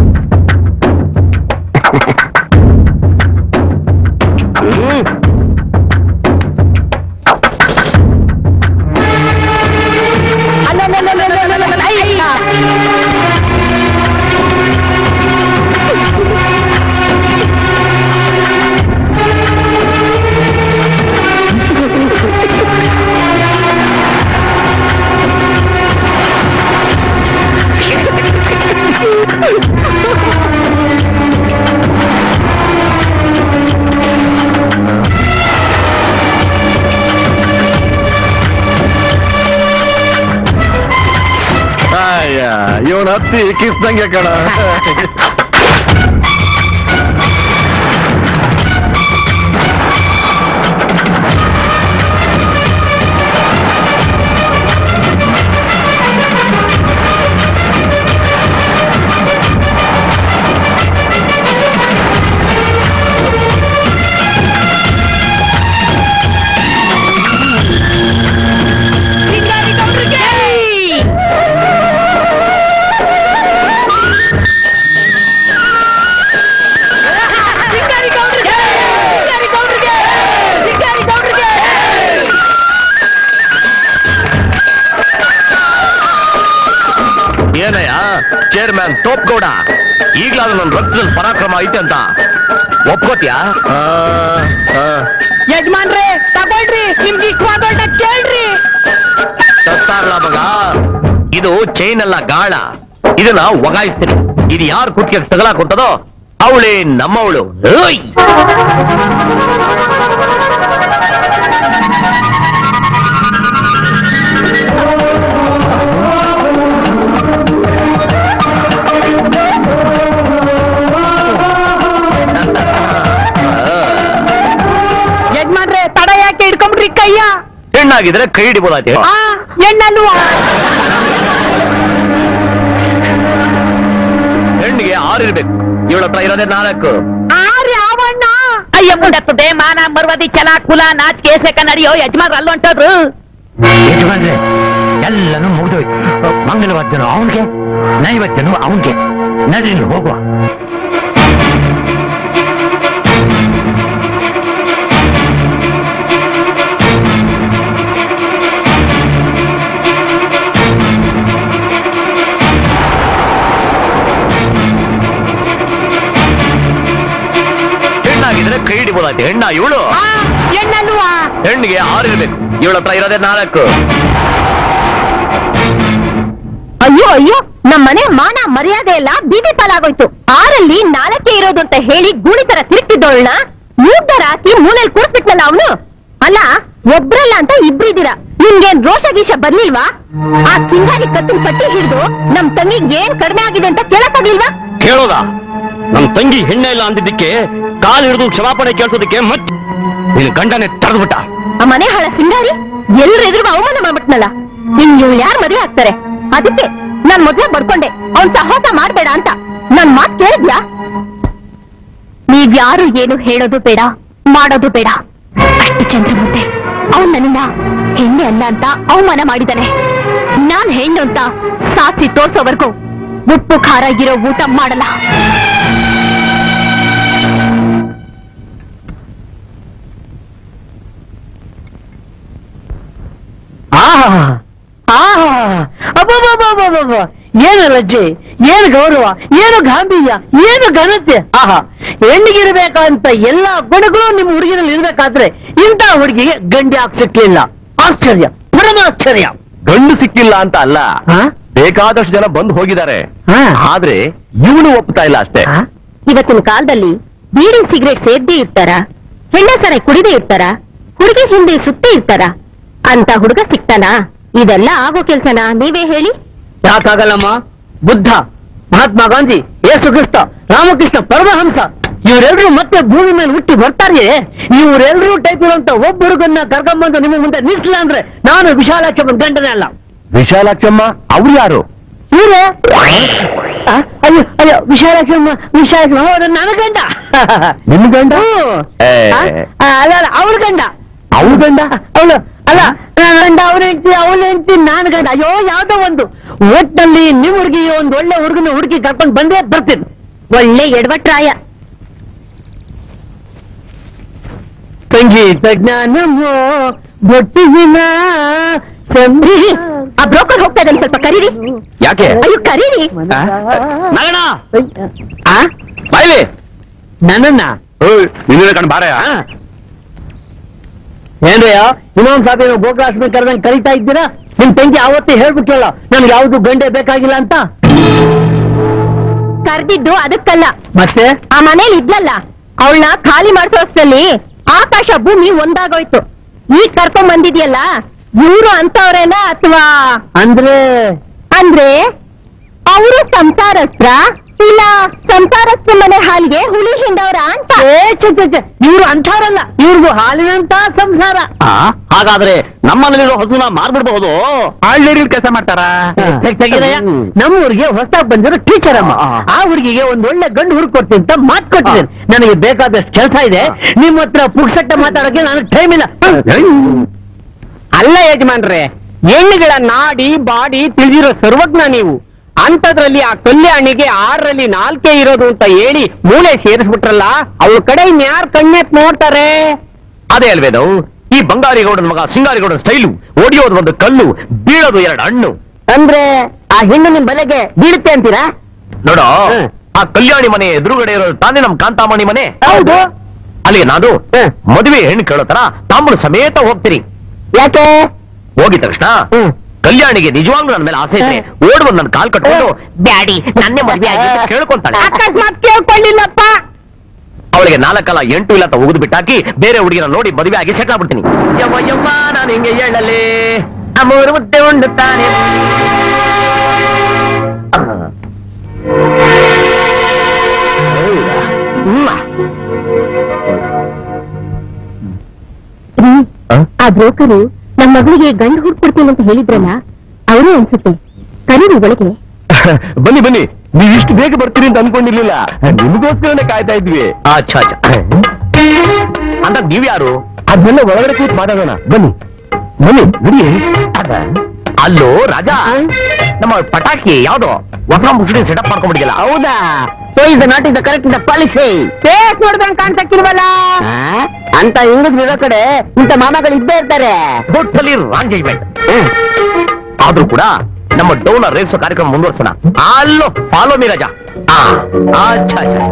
ಅಯ್ಯ ಇವನ್ ಹತ್ತಿ ಕಿಸ್ದಂಗೆ ಕಣ ಏನಯ್ಯ ಚೇರ್ಮನ್ ತೋಪ್ ಗೌಡ ಈಗ್ಲಾದ್ರೂ ನನ್ನ ರಕ್ತದಲ್ಲಿ ಪರಾಕ್ರಮ ಐತೆ ಅಂತ ಒಪ್ಕೋತ್ಯಾ ಆ, ಆ. ಯಜಮಾನ್ರೆ ತಗೊಳ್ರಿ ನಿಮ್ಗೆ ಇಷ್ಟವಾದ ಕೇಳ್ರಿ ಸತ್ತಾರ್ಲ ಮಗ ಇದು ಚೈನ್ ಅಲ್ಲ ಗಾಳ ಇದನ್ನ ಒಗಾಯಿಸ್ತೀನಿ ಇದು ಯಾರು ಕುತ್ತಿಗೆ ತಗಲ ಕೊಟ್ಟದೋ ಅವಳೇ ನಮ್ಮವಳು ಏಯ್! ಯಜಮಾನ್ರೆ ತಡ ಯಾಕೆ ಹಿಡ್ಕೊಂಡ್ರಿ ಕೈಯ ಹೆಣ್ಣಾಗಿದ್ರೆ ಕೈ ಹಿಡಿಬೋದಾಯ್ತು ಆ ಎಣ್ಣಲ್ವಾ ಹೆಣ್ಣಿಗೆ ಆರಿರ್ಬೇಕು ಇವಳ ಹತ್ರ ಇರೋದೇ ನಾಲ್ಕು ಆರಿ ಅವಣ್ಣ ಅಯ್ಯ ಮುಂಡತ್ತದೆ ಮಾನ ಮರ್ವದಿ ಛಲ ಕುಲ ನಾಚಿಕೆ ಸೆಕ ನಡೆಯೋ ಯಜಮಾನ್ರು ಅಲ್ಲೊಂಟೋದ್ರು ಯಜಮಾನ್ರೆ ಎಲ್ಲನೂ ಮುಗಿದೋಯ್ತು ಮಂಗಲವಾದ್ಯನು ಅವನ್ಗೆ ನೈವೇದ್ಯನು ಅವನ್ಗೆ ನಡೀಲಿ ಹೋಗುವ ಹೆಣ್ಣಾಗಿದ್ರೆ ಕೈ ಹಿಡಿಬೋದಾಯ್ತು ಹೆಣ್ಣ ಇವಳು ಆ ಎಣ್ಣಲ್ವಾ ಹೆಣ್ಣಿಗೆ ಆರಿರ್ಬೇಕು ಇವಳ ಹತ್ರ ಇರೋದೇ ನಾಲ್ಕು ಅಯ್ಯೋ ಅಯ್ಯೋ ನಮ್ಮನೆ ಮಾನ ಮರ್ಯಾದೆ ಎಲ್ಲ ಬೀದಿ ಪಾಲಾಗೋಯ್ತು ಆರಲ್ಲಿ ನಾಲ್ಕೇ ಇರೋದು ಅಂತ ಹೇಳಿ ಗೂಳಿ ತರ ತಿರುಗ್ತಿದ್ದೋಳ್ನ ಮೂರ್ಧರ ಹಾಕಿ ಮೂಲೆಯಲ್ಲಿ ಕೂರ್ಸ್ಬಿಟ್ನಲ್ಲ ಅವನು ಅಲ್ಲ ಒಬ್ರಲ್ಲ ಅಂತ ಇಬ್ರಿದ್ದೀರಾ ನಿಮ್ಗೇನ್ ರೋಷ ಗೀಷ ಬರ್ಲಿಲ್ವಾ ಆ ಸಿಂಗಾರಿ ಕತ್ತಿನ ಪಟ್ಟಿ ಹಿಡಿದು ನಮ್ ತಂಗಿಗೆ ಏನ್ ಕಡಿಮೆ ಆಗಿದೆ ಅಂತ ಕೇಳಕ್ಕಾಗ್ಲಿಲ್ವಾ ಕೇಳೋದಾ ನನ್ ತಂಗಿ ಹೆಣ್ಣೆ ಇಲ್ಲ ಅಂದಿದ್ದಕ್ಕೆ ಕಾಲು ಹಿಡಿದು ಕ್ಷಮಾಪಣೆ ಕೇಳ್ಸೋದಕ್ಕೆ ಮತ್ ನಿನ್ ಗಂಡನೇ ತಡೆದ್ಬಿಟ್ಟ ಆ ಮನೆ ಹಾಳ ಸಿಂಗಾರಿ ಎಲ್ರ ಎದುರು ಅವಮಾನ ಮಾಡ್ಬಿಟ್ನಲ್ಲ ನಿನ್ ಇವ್ಳು ಯಾರು ಮದುವೆ ಆಗ್ತಾರೆ ಅದಕ್ಕೆ ನಾನ್ ಮೊದ್ಲೇ ಬಡ್ಕೊಂಡೆ ಅವ್ನ್ ಸಹವಾಸ ಮಾಡ್ಬೇಡ ಅಂತ ನನ್ ಮಾತ್ ಕೇಳಿದ್ಯಾ ನೀವ್ಯಾರು ಏನು ಹೇಳೋದು ಬೇಡ ಮಾಡೋದು ಬೇಡ ಅಷ್ಟು ಚಂದ್ರ ಮುಂದೆ ಅವ್ನ್ ನನ್ನನ್ನ ಹೆಣ್ಣೆ ಅಲ್ಲ ಅಂತ ಅವಮಾನ ಮಾಡಿದಾನೆ ನಾನ್ ಹೆಣ್ಣು ಅಂತ ಸಾಕ್ಷಿ ತೋರ್ಸೋವರೆಗೂ ಉಪ್ಪು ಖಾರ ಇರೋ ಊಟ ಮಾಡಲ್ಲ ಆಹಾ ಆಹಾ ಅಬ್ಬಬ್ಬಬ್ಬಬ್ಬಬ್ಬ. ಏನು ಲಜ್ಜೆ ಏನು ಗೌರವ ಏನು ಗಾಂಭೀರ್ಯ ಏನು ಘನತೆ ಆಹಾ ಹೆಣ್ಣಿಗಿರ್ಬೇಕಂತ ಎಲ್ಲಾ ಗುಣಗಳು ನಿಮ್ಮ ಹುಡುಗಿನಲ್ಲಿ ಇರ್ಬೇಕಾದ್ರೆ ಇಂಥ ಹುಡುಗಿಗೆ ಗಂಡಿ ಹಾಕ್ ಸಿಕ್ಲಿಲ್ಲ ಆಶ್ಚರ್ಯ ಪರಮಾಶ್ಚರ್ಯ ಗಂಡು ಸಿಕ್ಕಿಲ್ಲ ಅಂತ ಅಲ್ಲ ಹಾ? ಬೇಕಾದಷ್ಟು ಜನ ಬಂದು ಹೋಗಿದ್ದಾರೆ ಹಾ. ಆದ್ರೆ ಇವನು ಒಪ್ತಾ ಇಲ್ಲ ಅಷ್ಟೇ ಹಾ? ಇವತ್ತಿನ ಕಾಲದಲ್ಲಿ ಬೀಡಿ ಸಿಗರೇಟ್ ಸೇದ್ದೇ ಇರ್ತಾರ ಹೆಣ್ಣ ಸರ ಕುಡಿದೇ ಇರ್ತಾರ ಹುಡುಗಿ ಹಿಂದೆ ಸುತ್ತೇ ಇರ್ತಾರ ಅಂತ ಹುಡುಗ ಸಿಗ್ತಾನ ಇದೆಲ್ಲ ಆಗೋ ಕೆಲ್ಸನ ನೀವೇ ಹೇಳಿ ಯಾಕಾಗಲ್ಲಮ್ಮ ಬುದ್ಧ ಮಹಾತ್ಮ ಗಾಂಧಿ ಯೇಸು ಕ್ರಿಸ್ತ ರಾಮಕೃಷ್ಣ ಪರಮಹಂಸ ಇವರೆಲ್ಲರೂ ಮತ್ತೆ ಭೂಮಿ ಮೇಲೆ ಹುಟ್ಟಿ ಬರ್ತಾರೆಯೇ ಇವರೆಲ್ಲರೂ ಟೈಪ್ ಇರುವಂತ ಒಬ್ಬ ಹುಡುಗನ್ನ ಕರ್ಕೊಂಬಂದು ನಿಮ್ಮ ಮುಂದೆ ನಿಲ್ಸಿಲ್ಲ ಅಂದ್ರೆ ನಾನು ವಿಶಾಲಾಕ್ಷಮ್ಮನ ಗಂಡನೇ ಅಲ್ಲ ವಿಶಾಲಾಕ್ಷಮ್ಮ ಅವ್ರು ಯಾರು ಇವರೇ ಆ, ಅಯ್ಯೋ ಅಯ್ಯೋ ವಿಶಾಲಾಕ್ಷಮ್ಮ ವಿಶಾಲಾಕ್ಷಮ್ಮ ಹೌದು, ನನ್ನ ಗಂಡ ನಿಮ್ ಗಂಡ ಹ್ಮ್. ಏ. ಆ, ಆ, ಅಲ್ಲ ಅಲ್ಲ ಅವ್ರ ಗಂಡ ಅವ್ರ ಗಂಡ ಅವಳು ಅಲ್ಲ ನನ್ನ ಗಂಡ ಅವ್ರ ಹೆಂಡತಿ ಅವಳ ಹೆಂಡತಿ ನಾನು ಗಂಡ ಅಯ್ಯೋ ಯಾವ್ದೋ ಒಂದು ಒಟ್ಟಲ್ಲಿ ನಿಮ್ ಹುಡುಗಿ ಒಂದು ಒಳ್ಳೆ ಹುಡುಗನ ಹುಡುಗಿ ಕರ್ಕೊಂಡು ಬಂದೇ ಬರ್ತೀನಿ ಒಳ್ಳೆ ಎಡವಟ್ರಾಯ ಸಂಗೀತ ಜ್ಞಾನಮೋ ಬೊಟ್ಟಿಗಿನ ಸಂಧಿ ಆ ಬ್ರೋಕರ್ ಹೋಗ್ತಾ ಇದ್ದಾನೆ ಸ್ವಲ್ಪ ಕರೀರಿ ಯಾಕೆ ಅಯ್ಯೋ ಕರೀರಿ ಆ? ನಗಣ ಆ ಬಾಯ್ಲಿ ನನ್ನನ್ನ ನಿನ್ನ ಕಣ್ ಬಾರಯ್ಯ ಏನ್ರಯ್ಯ ಇನ್ನೊಂದ್ ಸಾರಿ ನಾವು ಗೋಕುಲಾಶ್ರಮ ಕರೆದಂಗ್ ಕರಿತಾ ಇದ್ದೀರಾ ನಿಮ್ ತಂಗಿ ಅವತ್ತೇ ಹೇಳ್ಬಿಟ್ರಲ್ಲ ನನ್ಗೆ ಯಾವ್ದು ಗಂಡೆ ಬೇಕಾಗಿಲ್ಲ ಅಂತ ಕರ್ದಿದ್ದು ಅದಕ್ಕಲ್ಲ ಮತ್ತೆ ಆ ಮನೇಲಿ ಇದ್ಲಲ್ಲ ಅವಳನ್ನ ಖಾಲಿ ಮಾಡಿಸೋಷ್ಟರಲ್ಲಿ ಆಕಾಶ ಭೂಮಿ ಒಂದಾಗೋಯ್ತು ಈಗ ಕರ್ಕೊಂಡ್ ಬಂದಿದ್ಯಲ್ಲ ಇವ್ರು ಅಂತವ್ರೇನಾ ಅಥವಾ ಅಂದ್ರೆ ಅಂದ್ರೆ ಅವರು ಸಂಸಾರಸ್ತ್ರ ಇಲ್ಲ ಸಂಸಾರಸ್ತ್ರ ಮನೆ ಹಾಲಿಗೆ ಹುಳಿ ಹಿಂಡವ್ರ ಅಂತ ಏ ಛೆ, ಛೆ, ಛೆ, ಇವ್ರು ಅಂಥವ್ರಲ್ಲ ಇವ್ರಿಗೂ ಹಾಲಿನಂತ ಸಂಸಾರ ಆ, ಹಾಗಾದ್ರೆ ನಮ್ಮನೇಲಿರೋ ಹಸುನ ಮಾರ್ಬಿಡ್ಬಹುದು ಆಲ್ರೆಡಿ ಕೆಲಸ ಮಾಡ್ತಾರಾ ತೆಗ್- ತೆಗೀರಯ್ಯ. ನಮ್ಮೂರಿಗೆ ಹೊಸದಾಗಿ ಬಂದಿರೋ ಟೀಚರ್ ಅಮ್ಮ ಆ ಹುಡುಗಿಗೆ ಒಂದ್ ಒಳ್ಳೆ ಗಂಡು ಹುಡುಕೊಡ್ತೀನಿ ಅಂತ ಮಾತು ಕೊಟ್ಟಿದ್ದೇನೆ ನನಗೆ ಬೇಕಾದಷ್ಟು ಕೆಲಸ ಇದೆ ನಿಮ್ಮ ಹತ್ರ ಪುಕ್ಸಟ್ಟ ಮಾತಾಡೋಕೆ ನನಗೆ ಟೈಮ್ ಇಲ್ಲ ಅಲ್ಲ ಯಜಮಾನ್ರೆ ಹೆಣ್ಣುಗಳ ನಾಡಿ ಬಾಡಿ ತಿಳಿದಿರೋ ಸರ್ವಜ್ಞ ನೀವು ಅಂತದ್ರಲ್ಲಿ ಆ ಕಲ್ಯಾಣಿಗೆ ಆರರಲ್ಲಿ ನಾಲ್ಕೇ ಇರೋದು ಅಂತ ಹೇಳಿ ಮೂಳೆ ಸೇರಿಸ್ಬಿಟ್ರಲ್ಲ ಅವ್ರ ಕಡೆ ಇನ್ಯಾರು ಕಣ್ಣೆತ್ ನೋಡ್ತಾರೆ ಅದೇ ಅಲ್ವೇನು ಈ ಬಂಗಾರಿಗೌಡನ ಮಗ ಸಿಂಗಾರಿಗೌಡನ ಸ್ಟೈಲು ಒಡಿಯೋದು ಒಂದು ಕಲ್ಲು ಬೀಳೋದು ಎರಡು ಹಣ್ಣು ಅಂದ್ರೆ ಆ ಹೆಣ್ಣು ನಿಮ್ ಬಲೆಗೆ ಬೀಳುತ್ತೆ ಅಂತೀರಾ ನೋಡೋ ಹ್ಮ್. ಆ ಕಲ್ಯಾಣಿ ಮನೆ ಎದುರುಗಡೆ ಇರೋದು ತಾನೇ ನಮ್ ಕಾಂತಾಮಣಿ ಮನೆ ಹೌದು ಅಲ್ಲಿಗೆ ನಾನು ಹ್ಮ್. ಮದುವೆ ಹೆಣ್ಣು ಕೇಳೋ ತರ ತಾಂಬಳು ಸಮೇತ ಹೋಗ್ತೀರಿ ಯಾಕೆ ಹೋಗಿದ ತಕ್ಷಣ ಹ್ಮ್. ಕಲ್ಯಾಣಿಗೆ ನಿಜವಾಗ್ಲೂ ನನ್ನ ಮೇಲೆ ಆಸೆ ಇದ್ರೆ ಓಡ್ ಬಂದ್ ನನ್ನ ಕಾಲ್ ಕಟ್ಕೊಂಡು ಡ್ಯಾಡಿ ನನ್ನೇ ಮದುವೆ ಆಗಿ ಅಂತ ಕೇಳ್ಕೊಂತಾಳೆ ಅಕಸ್ಮಾತ್ ಕೇಳ್ಕೊಳ್ಳಿಲ್ಲಪ್ಪ ಅವಳಿಗೆ ನಾಲ್ಕಲ್ಲ ಎಂಟು ಇಲ್ಲ ಅಂತ ಉಗಿದು ಬಿಟ್ಟಾಕಿ ಬೇರೆ ಹುಡುಗಿನ ನೋಡಿ ಮದುವೆ ಆಗಿ ಸೆಟ್ಲ್ ಆಗ್ಬಿಡ್ತೀನಿ ಯವ್ವ ಯವ್ವ ನಾನು ಹಿಂಗೆ ಹೇಳಲೇ ಅಮೂರು ಮುದ್ದೆ ಉಂಡುತ್ತಾನೆ ಆ ಬ್ರೋಕರು ನಮ್ಮ ಮಗಳಿಗೆ ಗಂಡು ಹುಡ್ಕೊಡ್ತೀನಿ ಅಂತ ಹೇಳಿದ್ರಲ್ಲ ಅವರು ಅನ್ಸುತ್ತೆ ಕರೀರಿ ಒಳಗೆ ಬನ್ನಿ ಬನ್ನಿ ನೀವು ಇಷ್ಟು ಬೇಗ ಬರ್ತೀರಿ ಅಂತ ಅನ್ಕೊಂಡಿರ್ಲಿಲ್ಲ ನಿಮಗೋಸ್ಕರನೇ ಕಾಯ್ತಾ ಇದ್ವಿ ಅಚ್ಚಾ ಅಚ್ಚಾ ಅಂತ ನೀವ್ಯಾರು ಅದನ್ನೆಲ್ಲ ಒಳಗಡೆ ಕೂತ್ ಮಾತಾಡೋಣ ಬನ್ನಿ ಬನ್ನಿ ಬಿಡಿ ಅಲ್ಲೋ ರಾಜ ನಮ್ಮ ಪಟಾಕಿ ಯಾವ್ದೋ ಹೊಸ ಮುಸುಡಿ ಸೆಟಪ್ ಮಾಡ್ಕೊಂಡ್ಬಿಟ್ಟಿಲ್ಲ ಹೌದಾ so is not is the correct the policy face ನೋಡ್ದಂಗ್ ಕಾಣ್ಸಕ್ಕಿಲ್ವಲ್ಲ ಅಂತ ಇಂಗ್ಲಿಷ್ ಇರೋ ಕಡೆ ಇಂಥ ಮಾಮಗಳು ಇದ್ದೇ ಇರ್ತಾರೆ ಟೋಟಲಿ ರಾಂಗ್ ಜಜ್ಮೆಂಟ್ ಆದ್ರೂ ಕೂಡ ನಮ್ಮ ಡೌನ ರೇಗ್ಸೋ ಕಾರ್ಯಕ್ರಮ ಮುಂದುವರ್ಸೋಣ ಅಲ್ಲೋ ಫಾಲೋ ಮಿ ರಾಜಾ ಆ, ಅಚ್ಚಾ ಅಚ್ಚಾ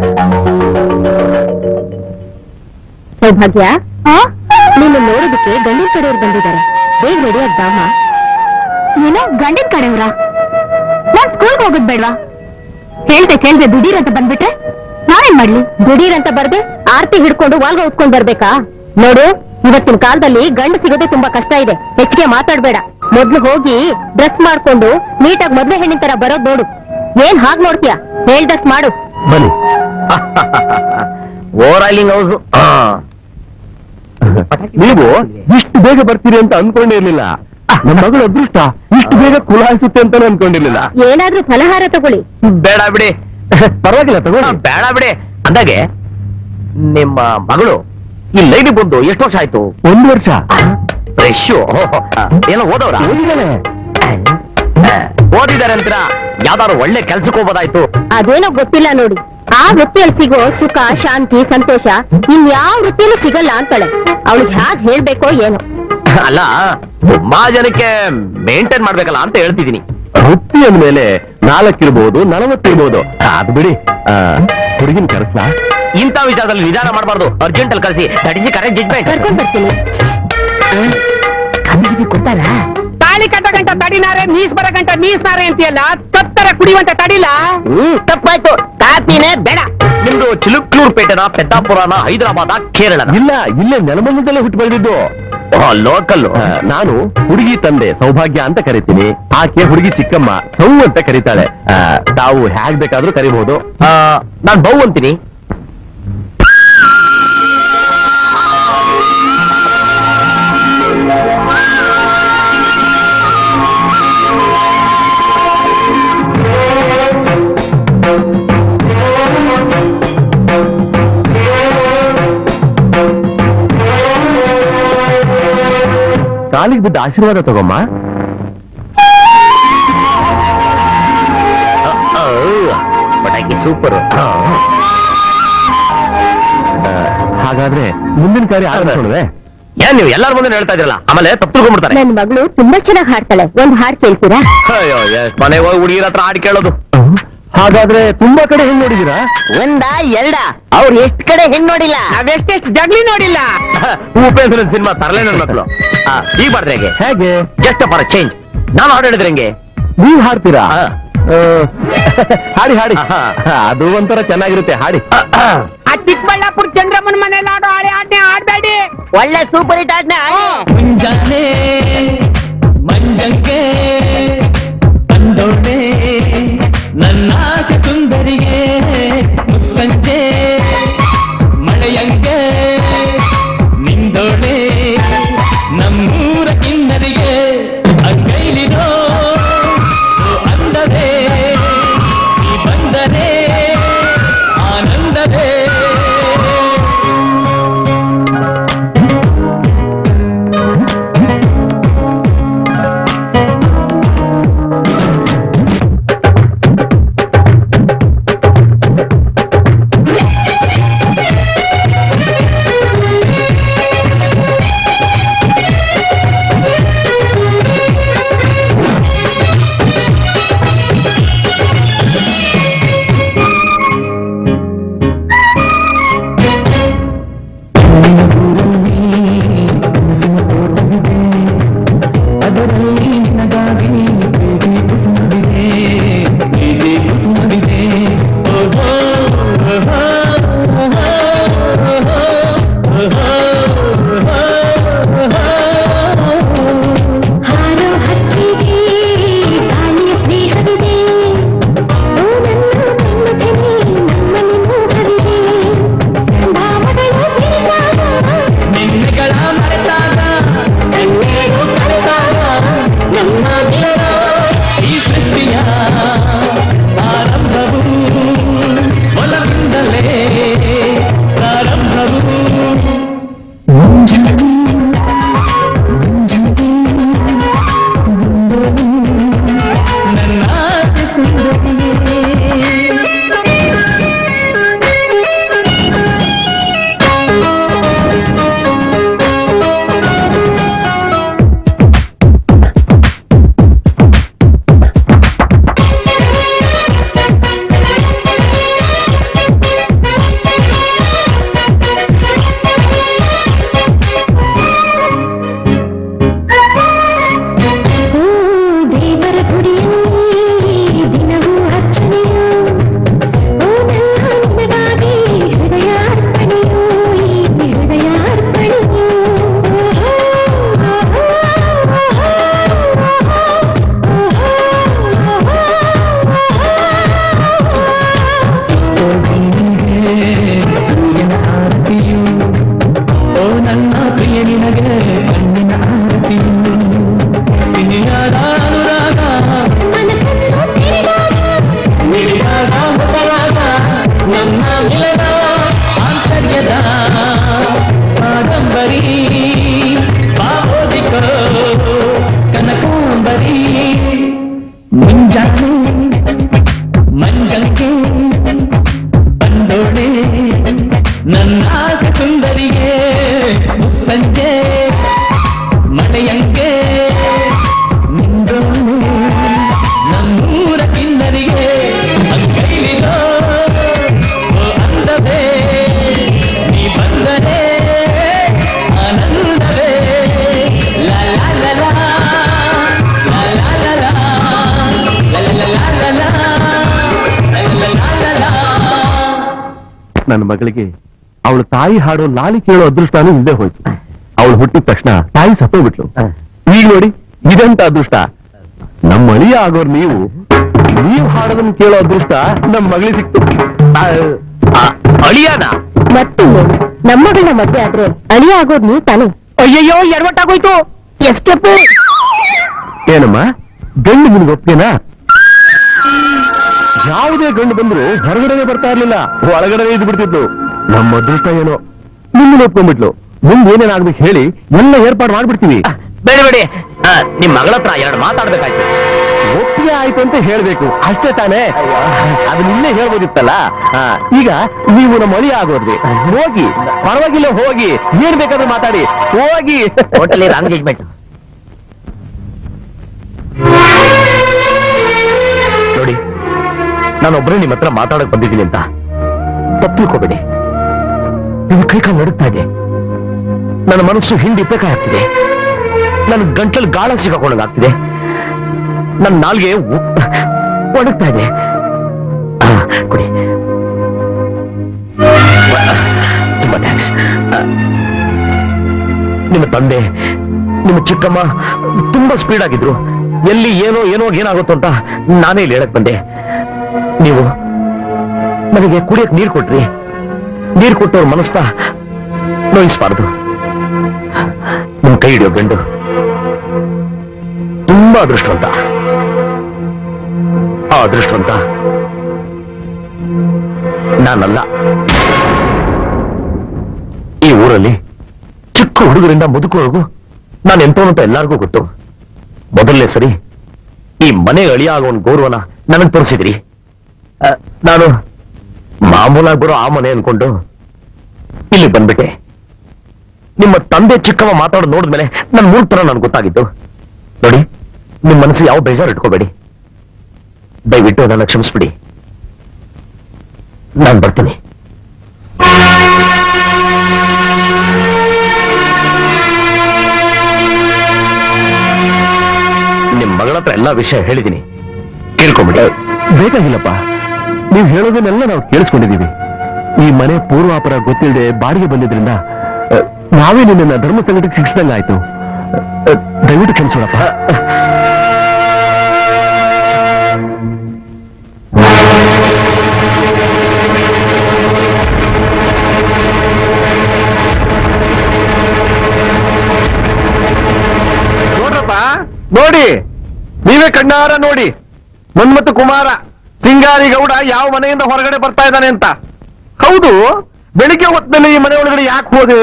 ಸೌಭಾಗ್ಯ ನಿನ್ನ ನೋಡೋದಕ್ಕೆ ಗಂಡಿನ ಕಡೆಯವ್ರು ಬಂದಿದ್ದಾರೆ ಬೇಗ ರೆಡಿ ಅಮ್ಮ ಏನೋ ಗಂಡಿನ ಕಡೆಯವ್ರ ನಾನ್ ಸ್ಕೂಲ್ಗೆ ಹೋಗೋದ್ ಬೇಡ್ವಾ ಹೇಳ್ದೆ ಕೇಳ್ದೆ ದುಡೀರ್ ಅಂತ ಬಂದ್ಬಿಟ್ರೆ ನಾನೇನ್ ಮಾಡ್ಲಿ ದುಡೀರ್ ಅಂತ ಬರ್ದೆ ಆರ್ತಿ ಹಿಡ್ಕೊಂಡು ವಾಲ್ಗ ಉತ್ಕೊಂಡ್ ಬರ್ಬೇಕಾ ನೋಡು ಇವತ್ತಿನ ಕಾಲದಲ್ಲಿ ಗಂಡು ಸಿಗೋದೇ ತುಂಬಾ ಕಷ್ಟ ಇದೆ ಹೆಚ್ಚಿಗೆ ಮಾತಾಡ್ಬೇಡ ಮೊದ್ಲು ಹೋಗಿ ಡ್ರೆಸ್ ಮಾಡ್ಕೊಂಡು ನೀಟಾಗಿ ಮದ್ವೆ ಹೆಣ್ಣಿನ ತರ ಬರೋದ್ ನೋಡು ಏನ್ ಹಾಗ್ ನೋಡ್ತೀಯ ಹೇಳ್ದಷ್ಟ್ ಮಾಡು ಬನ್ನಿ ಓವರ್ ಆಯಿಲಿಂಗ್ ಹೌಸ್ ನೀವು ಇಷ್ಟು ಬೇಗ ಬರ್ತೀರಿ ಅಂತ ಅನ್ಕೊಂಡಿರ್ಲಿಲ್ಲ ನಮ್ಮ ಮಗಳು ಅದೃಷ್ಟ ಇಷ್ಟು ಬೇಗ ಕುಲಾಯಿಸುತ್ತೆ ಅಂತಾನೆ ಅನ್ಕೊಂಡಿರ್ಲಿಲ್ಲ ಏನಾದ್ರೂ ಫಲಹಾರ ತಗೊಳ್ಳಿ ಬೇಡ ಬಿಡಿ ಪರವಾಗಿಲ್ಲ ತಗೊಳ್ಳಿ ಬೇಡ ಬಿಡಿ ಅಂದಾಗೆ ನಿಮ್ಮ ಮಗಳು ಈ ಲೈನಿಗೆ ಬಂದು ಎಷ್ಟು ವರ್ಷ ಆಯ್ತು ಒಂದು ವರ್ಷ ಫ್ರೆಶ್ ಏನೋ ಓದವ್ರ ಓದಿದ್ದಾರೆ ಅಂತ ಯಾವ್ದಾದ್ರು ಒಳ್ಳೆ ಕೆಲ್ಸಕ್ಕೆ ಹೋಗೋದಾಯ್ತು ಅದೇನೋ ಗೊತ್ತಿಲ್ಲ ನೋಡಿ ಆ ವೃತ್ತಿಯಲ್ಲಿ ಸಿಗೋ ಸುಖ ಶಾಂತಿ ಸಂತೋಷ ಇನ್ಯಾವ ವೃತ್ತಿಯಲ್ಲೂ ಸಿಗಲ್ಲ ಅಂತಾಳೆ ಅವಳಿಗೆ ಹ್ಯಾಗ್ ಹೇಳ್ಬೇಕೋ ಏನೋ ಅಲ್ಲ ತುಂಬಾ ಜನಕ್ಕೆ ಮೇಂಟೈನ್ ಮಾಡ್ಬೇಕಲ್ಲ ಅಂತ ಹೇಳ್ತಿದೀನಿ ವೃತ್ತಿ ಅಂದ್ಮೇಲೆ ನಾಲ್ಕಿರ್ಬೋದು ನಲವತ್ತಿರ್ಬೋದು ಅದು ಬಿಡಿ ಹುಡುಗಿನ ಕರೆಸ್ಲಾ ಇಂಥ ವಿಚಾರದಲ್ಲಿ ನಿಧಾನ ಮಾಡಬಾರ್ದು ಅರ್ಜೆಂಟ್ ಅಲ್ಲಿ ಕರೆಸಿ ದಟ್ ಇಸ್ ಕರೆಕ್ಟ್ ಜಡ್ಜ್ಮೆಂಟ್ ಕರ್ಕೊಂಡ್ ಬರ್ತೀನಿ ತಾಳಿ ಕಟ್ಟ ಗಂಟ ತಡಿನಾರೆ ನೀಸ್ ಬರ ಗಂಟ ನೀಸ್ನಾರೆ ಅಂತೀಯಲ್ಲ ತತ್ತರ ಕುಡಿಯುವಂತ ತಡಿಲ ಹ್ಮ್ ತಪ್ಪಾಯ್ತು ಕಾಪಿನೇ ಬೇಡ ನಿಮ್ದು ಚಿಲುಕ್ಲೂರ್ ಪೇಟೆನ ಪೆದ್ದಾಪುರನ ಹೈದರಾಬಾದ ಕೇರಳ ಇಲ್ಲ ಇಲ್ಲೇ ನೆಲಮಂಗಲದಲ್ಲೇ ಹುಟ್ಟು ಬೆಳೆದಿದ್ದು ಲೋಕಲ್ ನಾನು ಹುಡುಗಿ ತಂದೆ ಸೌಭಾಗ್ಯ ಅಂತ ಕರಿತೀನಿ ಆಕೆ ಹುಡುಗಿ ಚಿಕ್ಕಮ್ಮ ಸೌ ಅಂತ ಕರೀತಾಳೆ ಆ, ತಾವು ಹೇಗ್ ಬೇಕಾದ್ರೂ ಕರಿಬಹುದು ನಾನ್ ಬೌ ಅಂತೀನಿ ಕಾಲಿಗೆ ಬಿದ್ದ ಆಶೀರ್ವಾದ ತಗೊಮ್ಮ ಪಟಾಕಿ ಸೂಪರ್ ಹಾಗಾದ್ರೆ ಮುಂದಿನ ಕಾರ್ಯ ಆರಂಭಿಸೋಣವೇ ಏನ್ ನೀವು ಎಲ್ಲಾರ ಮುಂದೆ ಹೇಳ್ತಾ ಇದ್ರಲ್ಲ ಆಮೇಲೆ ತಪ್ಪು ತಿಳ್ಕೊಂಡ್ಬಿಡ್ತಾರೆ ನನ್ ಮಗಳು ತುಂಬಾ ಚೆನ್ನಾಗಿ ಹಾಡ್ತಾಳೆ ಒಂದ್ ಹಾಡ್ ಕೇಳ್ತೀರಾ ಅಯ್ಯೋ ಎಷ್ಟ್ ಮನೆ ಹೋಗಿ ಹುಡುಗಿರ ಹತ್ರ ಹಾಡು ಕೇಳೋದು ಹಾಗಾದ್ರೆ ತುಂಬಾ ಕಡೆ ಹೆಂಗ್ ನೋಡಿದೀರಾ ಒಂದ ಎರಡ ಅವ್ರು ಎಷ್ಟ್ ಕಡೆ ಹೆಣ್ ನೋಡಿಲ್ಲ ನಾವೆಷ್ಟೆಷ್ಟು ಜಗ್ಲಿ ನೋಡಿಲ್ಲ ಉಪೇಂದ್ರ ಸಿನಿಮಾ ತರಲೇ ನನ್ನ ಮಕ್ಕಳು ಈಗ ಮಾಡ್ರೆ ಹೇಗೆ ಹೇಗೆ ಜಸ್ಟ್ ಫಾರ್ ಚೇಂಜ್ ನಾನು ಹಾಡು ಹೇಳಿದ್ರೆ ಹೆಂಗೆ ನೀವು ಹಾಡ್ತೀರಾ ಹಾಡಿ ಹಾಡಿ ಅದು ಒಂಥರ ಚೆನ್ನಾಗಿರುತ್ತೆ ಹಾಡಿ ಆ ಚಿಕ್ಕಬಳ್ಳಾಪುರ ಚಂದ್ರಮ್ಮನ ಮನೇಲಿ ಆಡೋ ಹಳೆ ಆಡ್ನೆ ಆಡ್ಬೇಡಿ ಒಳ್ಳೆ ಸೂಪರ್ ಹಿಟ್ ಆಡ್ನೆ ಮುಂಜಾನೆ ಮಂಜಂಗೆ ಬಂದೋಣೆ ನನ್ನ ಆಸೆ ಸುಂದರಿಗೆ ಮುಸ್ಸಂಜೆ ಮಳೆಯಂಗೆ ನಿಂದೋಣೆ ನಮ್ಮೂರ ಕಿನ್ನರಿಗೆ ಅಂಗೈಲಿರೋ ಓ ಅಂದವೇ ನೀ ಬಂದರೆ ಆನಂದವೇ ಮುಂಜಾನೆ ಮಂಜಂಕೆ ಬಂದೋಳೆ ನನ್ನ ಆಸೆ ಸುಂದರಿಗೆ ಸಂಜೆ ಮಳೆಯಂಗೆ ನಿಂದೋಳು ನನ್ನೂರ ಕಿನ್ನರಿಗೆ ಅಂಗೈಲಿರೋ ಓ ಅಂದವೇ ನೀ ಬಂದರೆ ಆನಂದವೇ ಲಾ ಲಾ ಲಾ ಲಾ ಲಾ ಲಾ ಲಾ ಲಾ ಲಾ ಲಾ ಲಾ ಲಾ ಲಾ ಲಾ ಲಾ ಲಾ ಲಾ ನನ್ನ ಮಗಳಿಗೆ ಅವಳ ತಾಯಿ ಹಾಡೋ ಲಾಲಿ ಕೇಳೋ ಅದೃಷ್ಟನೂ ಇಲ್ಲದೆ ಹೋಯ್ತು ಅವಳು ಹುಟ್ಟಿದ ತಕ್ಷಣ ತಾಯಿ ಸತ್ತೋಗ್ಬಿಟ್ಲು ಈಗ ನೋಡಿ ಇದೆಂತ ಅದೃಷ್ಟ ನಮ್ಮ ಅಳಿಯ ಆಗೋರ್ ನೀವು ನೀವು ಹಾಡೋದನ್ನ ಕೇಳೋ ಅದೃಷ್ಟ ನಮ್ಮ ಮಗಳಿಗೆ ಸಿಕ್ತು ಅಳಿಯಾನ ಮತ್ತಿನ್ನೇನು ನಮ್ಮಗಳನ್ನ ಮದ್ವೆ ಆದ್ರೆ ಅಳಿಯ ಆಗೋದ್ ನೀವು ತಾನೆ ಅಯ್ಯಯ್ಯೋ ಎಡವಟ್ಟಾಗೋಯ್ತು ಎಷ್ಟಪ್ಪು ಏನಮ್ಮ ಗಂಡು ನಿನ್ಗೆ ಒಪ್ಗೆನಾ ಯಾವುದೇ ಗಂಡು ಬಂದ್ರು ಹೊರಗಡೆ ಬರ್ತಾ ಇರ್ಲಿಲ್ಲ ಒಳಗಡೆ ಇದ್ದು ಬಿಡ್ತಿದ್ದು ನಮ್ಮ ಅದೃಷ್ಟ ಏನೋ ನಿಮ್ಮನ್ನ ಒಪ್ಕೊಂಡ್ಬಿಟ್ಲು ಮುಂದೆ ಏನೇನಾಗ್ಬೇಕು ಹೇಳಿ ಎಲ್ಲ ಏರ್ಪಾಡು ಮಾಡ್ಬಿಡ್ತೀವಿ ಬೇಡ ಬೇಡಿ ನಿಮ್ ಮಗಳ ಹತ್ರ ಎರಡು ಮಾತಾಡ್ಬೇಕಾಯ್ತು ಒಪ್ಪಿಗೆ ಆಯ್ತು ಅಂತ ಹೇಳ್ಬೇಕು ಅಷ್ಟೇ ತಾನೇ ಅದು ನಿನ್ನೆ ಹೇಳ್ಬೋದಿತ್ತಲ್ಲ ಆ, ಈಗ ನೀವು ನಮ್ಮ ಮಳಿ ಆಗೋದ್ರಿ ಹೋಗಿ ಪರವಾಗಿಲ್ಲ ಹೋಗಿ ಏನ್ ಬೇಕಾದ್ರೂ ಮಾತಾಡಿ ಹೋಗಿ ಟೋಟಲಿ ಎಂಗೇಜ್ಮೆಂಟ್ ನೋಡಿ ನಾನೊಬ್ಬರೇ ನಿಮ್ಮ ಹತ್ರ ಮಾತಾಡಕ್ ಬಂದಿದ್ದೀನಿ ಅಂತ ತಪ್ಪು ತಿಳ್ಕೊಬೇಡಿ ನಿಮ್ಮ ಕೈ ಕಾಲು ನಡುತ್ತಾ ಇದೆ ನನ್ನ ಮನಸ್ಸು ಹಿಂಡಿ ಆಗ್ತಿದೆ ನನ್ನ ಗಂಟಲು ಗಾಳ ಸಿಗಾಕೊಂಡಂಗಾಗ್ತಿದೆ ನನ್ನ ನಾಲ್ಗೆ ಉ- ಒಣಗ್ತಾ ಇದೆ ಆ, ಕೊಡಿ ತುಂಬಾ ಥ್ಯಾಂಕ್ಸ್ ನಿಮ್ಮ ತಂದೆ ನಿಮ್ಮ ಚಿಕ್ಕಮ್ಮ ತುಂಬಾ ಸ್ಪೀಡ್ ಆಗಿದ್ರು ಎಲ್ಲಿ ಏನೋ ಏನೋ ಏನಾಗುತ್ತೋ ಅಂತ ನಾನೇ ಇಲ್ಲಿ ಹೇಳಕ್ ಬಂದೆ ನೀವು ನನಗೆ ಕುಡಿಯಕ್ ನೀರು ಕೊಟ್ರಿ ನೀರು ಕೊಟ್ಟವ್ರ ಮನಸ್ನ ನೋಯಿಸ್ಬಾರ್ದು ನಿಮ್ ಕೈ ಹಿಡಿಯೋ ಗಂಡು ತುಂಬಾ ಅದೃಷ್ಟವಂತ ಆ ಅದೃಷ್ಟವಂತ ನಾನಲ್ಲ ಈ ಊರಲ್ಲಿ ಚಿಕ್ಕ ಹುಡುಗರಿಂದ ಮುದುಕುವರೆಗೂ ನಾನು ಎಂತವನು ಅಂತ ಎಲ್ಲರಿಗೂ ಗೊತ್ತು ಮೊದಲನೇ ಸರಿ ಈ ಮನೆ ಅಳಿಯ ಆಗೋ ಒಂದು ಗೌರವನ ನನಗೆ ತೋರಿಸಿದ್ರಿ ಆ, ನಾನು ಮಾಮೂಲಾಗಿ ಬರೋ ಆ ಮನೆ ಅನ್ಕೊಂಡು ಇಲ್ಲಿ ಬಂದ್ಬಿಟ್ಟೆ ನಿಮ್ಮ ತಂದೆ ಚಿಕ್ಕಮ್ಮ ಮಾತಾಡೋದು ನೋಡಿದ್ಮೇಲೆ ನನ್ನ ಮೂರ್ ತರ ನನ್ಗೆ ಗೊತ್ತಾಗಿತ್ತು ನೋಡಿ ನಿಮ್ಮ ಮನಸ್ಸು ಯಾವ ಬೇಜಾರು ಇಟ್ಕೋಬೇಡಿ ದಯವಿಟ್ಟು ನನ್ನ ಕ್ಷಮಿಸ್ಬಿಡಿ ನಾನು ಬರ್ತೀನಿ ನಿಮ್ ಮಗಳ ಹತ್ರ ಎಲ್ಲಾ ವಿಷಯ ಹೇಳಿದೀನಿ ಕೇಳ್ಕೊಂಬಿಟ್ಟೆ ಬೇಕಾಗಿಲ್ಲಪ್ಪ ನೀವು ಹೇಳೋದನ್ನೆಲ್ಲ ನಾವು ಕೇಳಿಸ್ಕೊಂಡಿದೀವಿ ಈ ಮನೆ ಪೂರ್ವಾಪರ ಗೊತ್ತಿಲ್ಲದೆ ಬಾಡಿಗೆ ಬಂದಿದ್ರಿಂದ ಅ, ನಾವೇ ನಿನ್ನ ಧರ್ಮ ಸಂಘಟಕ್ಕೆ ಶಿಕ್ಷಿದಂಗಾಯ್ತು ಅ, ದಯವಿಟ್ಟು ಕ್ಷಮಿಸೋಣಪ್ಪ ನೋಡ್ರಪ್ಪ ನೋಡಿ ನೀವೇ ಕಣ್ಣಾರ ನೋಡಿ ಮನ್ಮತ್ತು ಕುಮಾರ ಸಿಂಗಾರಿ ಗೌಡ ಯಾವ ಮನೆಯಿಂದ ಹೊರಗಡೆ ಬರ್ತಾ ಇದ್ದಾನೆ ಅಂತ ಹೌದು ಬೆಳಿಗ್ಗೆ ಹೊತ್ತಿನಲ್ಲಿ ಈ ಮನೆ ಒಳಗಡೆ ಯಾಕೆ ಹೋದೆ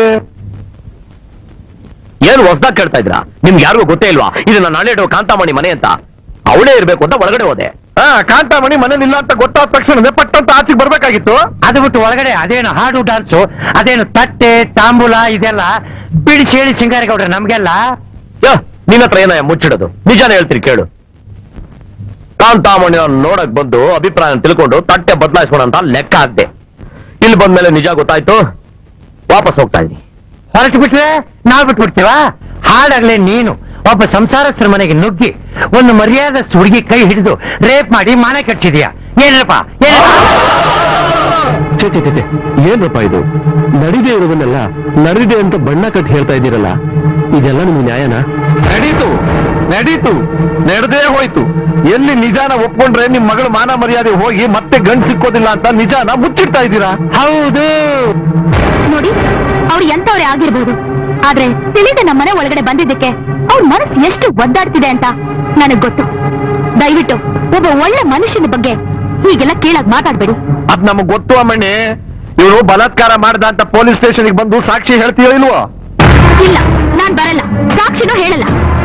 ಏನು ಹೊಸದಾಗ್ ಕೇಳ್ತಾ ಇದ್ರಾ ನಿಮ್ಗೆ ಯಾರಿಗೂ ಗೊತ್ತೇ ಇಲ್ವಾ ಇದು ನಾನು ನಾಳೆ ಇಡುವ ಕಾಂತಾಮಣಿ ಮನೆ ಅಂತ ಅವಳೇ ಇರ್ಬೇಕು ಅಂತ ಒಳಗಡೆ ಹೋದೆ ಹಾ ಕಾಂತಾಮಣಿ ಮನೇಲಿಲ್ಲ ಅಂತ ಗೊತ್ತಾದ ತಕ್ಷಣ ಪಟ್ಟಂತ ಆಚೆಗೆ ಬರ್ಬೇಕಾಗಿತ್ತು ಅದು ಬಿಟ್ಟು ಒಳಗಡೆ ಅದೇನು ಹಾಡು ಡಾನ್ಸು ಅದೇನು ತಟ್ಟೆ ತಾಂಬೂಲ ಇದೆಲ್ಲ ಬಿಡಿಸಿ ಹೇಳಿ ಸಿಂಗಾರೇಗೌಡ್ರೆ ನಮ್ಗೆಲ್ಲ ಯೋ ನಿನ್ನ ಹತ್ರ ಏನ ಮುಚ್ಚಿಡೋದು ನಿಜಾನೇ ಹೇಳ್ತೀನಿ ಕೇಳು ಕಾಂತಾಮಣಿ ನೋಡಕ್ ಬಂದು ಅಭಿಪ್ರಾಯ ತಿಳ್ಕೊಂಡು ತಟ್ಟೆ ಬದಲಾಯಿಸೋಣ ಅಂತ ಲೆಕ್ಕ ಹಾಕ್ದೆ ಇಲ್ಲಿ ಬಂದ್ಮೇಲೆ ನಿಜ ಗೊತ್ತಾಯ್ತು ವಾಪಸ್ ಹೋಗ್ತಾ ಇದ್ದೀನಿ ಹೊರಟು ಬಿಟ್ರೆ ನಾವ್ ಬಿಟ್ಬಿಡ್ತೀವ ಹಾಡಾಗ್ಲೇ ನೀನು ಒಬ್ಬ ಸಂಸಾರಸ್ಥರ ಮನೆಗೆ ನುಗ್ಗಿ ಒಂದು ಮರ್ಯಾದಸ್ಥ ಹುಡುಗಿ ಕೈ ಹಿಡಿದು ರೇಪ್ ಮಾಡಿ ಮಾನ ಕೆಡ್ಸಿದ್ಯಾ ಏನಪ್ಪ ಏನಪ್ಪ ಛೆ, ಛೆ, ಛೆ, ಛೆ. ಏನ್ರಪ್ಪ ಇದು ನಡಿದೆ ಇರೋದನ್ನೆಲ್ಲ ನಡೆದಿದೆ ಅಂತ ಬಣ್ಣ ಕಟ್ಟಿ ಹೇಳ್ತಾ ಇದ್ದೀರಲ್ಲ ಇದೆಲ್ಲ ನಿಮ್ಗೆ ನ್ಯಾಯನಾ ನಡೀತು ನಡೀತು ನಡೆದೇ ಹೋಯ್ತು ಎಲ್ಲಿ ನಿಜಾನ ಒಪ್ಕೊಂಡ್ರೆ ನಿಮ್ ಮಗಳು ಮಾನ ಮರ್ಯಾದೆ ಹೋಗಿ ಮತ್ತೆ ಗಂಡು ಸಿಕ್ಕೋದಿಲ್ಲ ಅಂತ ನಿಜಾನ ಮುಚ್ಚಿಡ್ತಾ ಇದ್ದೀರಾ ಹೌದು ನೋಡಿ ಅವ್ರು ಎಂತವ್ರೆ ಆಗಿರ್ಬೋದು ಆದ್ರೆ ತಿಳಿದ ನಮ್ಮನೆ ಒಳಗಡೆ ಬಂದಿದ್ದಕ್ಕೆ ಅವ್ರ ಮನಸ್ಸು ಎಷ್ಟು ಒದ್ದಾಡ್ತಿದೆ ಅಂತ ನನಗ್ ಗೊತ್ತು ದಯವಿಟ್ಟು ಒಬ್ಬ ಒಳ್ಳೆ ಮನುಷ್ಯನ ಬಗ್ಗೆ ಹೀಗೆಲ್ಲ ಕೀಳಾಗ್ ಮಾತಾಡ್ಬೇಡಿ ಅದ್ ನಮಗ್ ಗೊತ್ತು ಅಮ್ಮಣ್ಣಿ ಇವನು ಬಲಾತ್ಕಾರ ಮಾಡ್ದ ಅಂತ ಪೊಲೀಸ್ ಸ್ಟೇಷನ್ಗೆ ಬಂದು ಸಾಕ್ಷಿ ಹೇಳ್ತೀಯೋ ಇಲ್ವೋ ಇಲ್ಲ ನಾನ್ ಬರಲ್ಲ ಸಾಕ್ಷಿನೂ ಹೇಳಲ್ಲ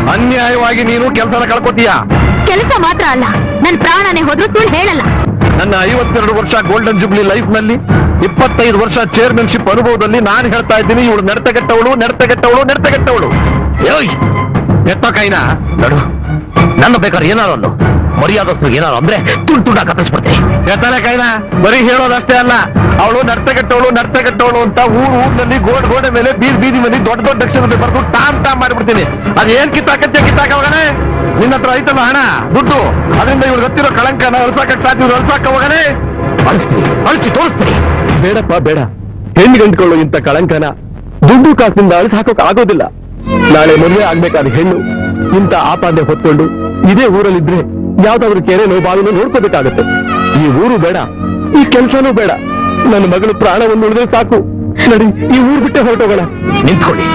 ಅನ್ಯಾಯವಾಗಿ ನೀನು ಕೆಲಸನ ಕಳ್ಕೊತೀಯ ಕೆಲಸ ಮಾತ್ರ ಅಲ್ಲ ನನ್ ಪ್ರಾಣನೇ ಹೋದ್ರು ಸುಳ್ಳು ಹೇಳಲ್ಲ ನನ್ನ ಐವತ್ತೆರಡು ವರ್ಷ ಗೋಲ್ಡನ್ ಜುಬ್ಲಿ ಲೈಫ್ ನಲ್ಲಿ ಇಪ್ಪತ್ತೈದು ವರ್ಷ ಚೇರ್ಮನ್ಶಿಪ್ ಅನುಭವದಲ್ಲಿ ನಾನು ಹೇಳ್ತಾ ಇದ್ದೀನಿ ಇವಳು ನಡತೆಗೆಟ್ಟವಳು ನಡತೆಗೆಟ್ಟವಳು ನಡತೆಗೆಟ್ಟವಳು ಏಯ್ ಎತ್ತ ಕೈನ ನಡು ನನ್ನ ಬೇಕಾದ್ರೆ ಏನಾರು ಅನ್ನು ಮರ್ಯಾದಸ್ತು ಏನಾರು ಅಂದ್ರೆ ತುಂಡು ತುಂಡ ಕತ್ತಿಸ್ಬಿಡ್ತೀನಿ ಎತ್ತಲೆ ಕೈನ ಬರೀ ಹೇಳೋದಷ್ಟೇ ಅಲ್ಲ ಅವಳು ನರ್ತಗೆಟ್ಟವಳು ನರ್ತಗೆಟ್ಟವಳು ಅಂತ ಊರು ಊರಿನಲ್ಲಿ ಗೋಡ್ ಗೋಡೆ ಮೇಲೆ ಬೀದಿ ಬೀದಿ ಮಂದಿ ದೊಡ್ಡ ದೊಡ್ಡ ಅಕ್ಷರದಲ್ಲಿ ಬರೆದು ಟಾಮ್ ಟಾಮ್ ಮಾಡಿಬಿಡ್ತೀನಿ ಅದೇನ್ ಕಿತ್ತಾಕತ್ತೆ ಕಿತ್ತಾಕ ಹೋಗಣೆ ನಿನ್ನ ಹತ್ರ ಐತಲ್ಲ ಹಣ ದುಡ್ಡು ಅದರಿಂದ ಇವ್ರು ಗೊತ್ತಿರೋ ಕಳಂಕನ ಅಳ್ಸಾಕಕ್ ಸಾಧ್ಯ ಇವ್ರು ಅಳ್ಸಾಕ ಹೋಗಣೆ ಅಳಿಸ್ತೀನಿ ಅಳಿಸಿ ತೋರಿಸ್ತೀನಿ ಬೇಡಪ್ಪ ಬೇಡ ಹೆಣ್ಣು ಗಂಟ್ಕೊಳ್ಳೋ ಇಂಥ ಕಳಂಕನ ದುಡ್ಡು ಕಾಸಿನಿಂದ ಅಳಿಸಿ ಹಾಕೋಕ್ ಆಗೋದಿಲ್ಲ ನಾಳೆ ಮದುವೆ ಆಗ್ಬೇಕಾದ ಹೆಣ್ಣು ಇಂಥ ಆಪಾದನೆ ಹೊತ್ಕೊಂಡು ಇದೇ ಊರಲ್ಲಿದ್ರೆ ಯಾವ್ದಾದ್ರು ಕೆರೆನೋ ಬಾವಿನೋ ನೋಡ್ಕೋಬೇಕಾಗತ್ತೆ ಈ ಊರು ಬೇಡ ಈ ಕೆಲ್ಸನೂ ಬೇಡ ನನ್ನ ಮಗಳು ಪ್ರಾಣವನ್ನು ಉಳಿದ್ರೆ ಸಾಕು ನಡಿ ಈ ಊರು ಬಿಟ್ಟೆ ಹೊರಟೋಗೋಣ ನಿಂತ್ಕೊಳ್ಳಿ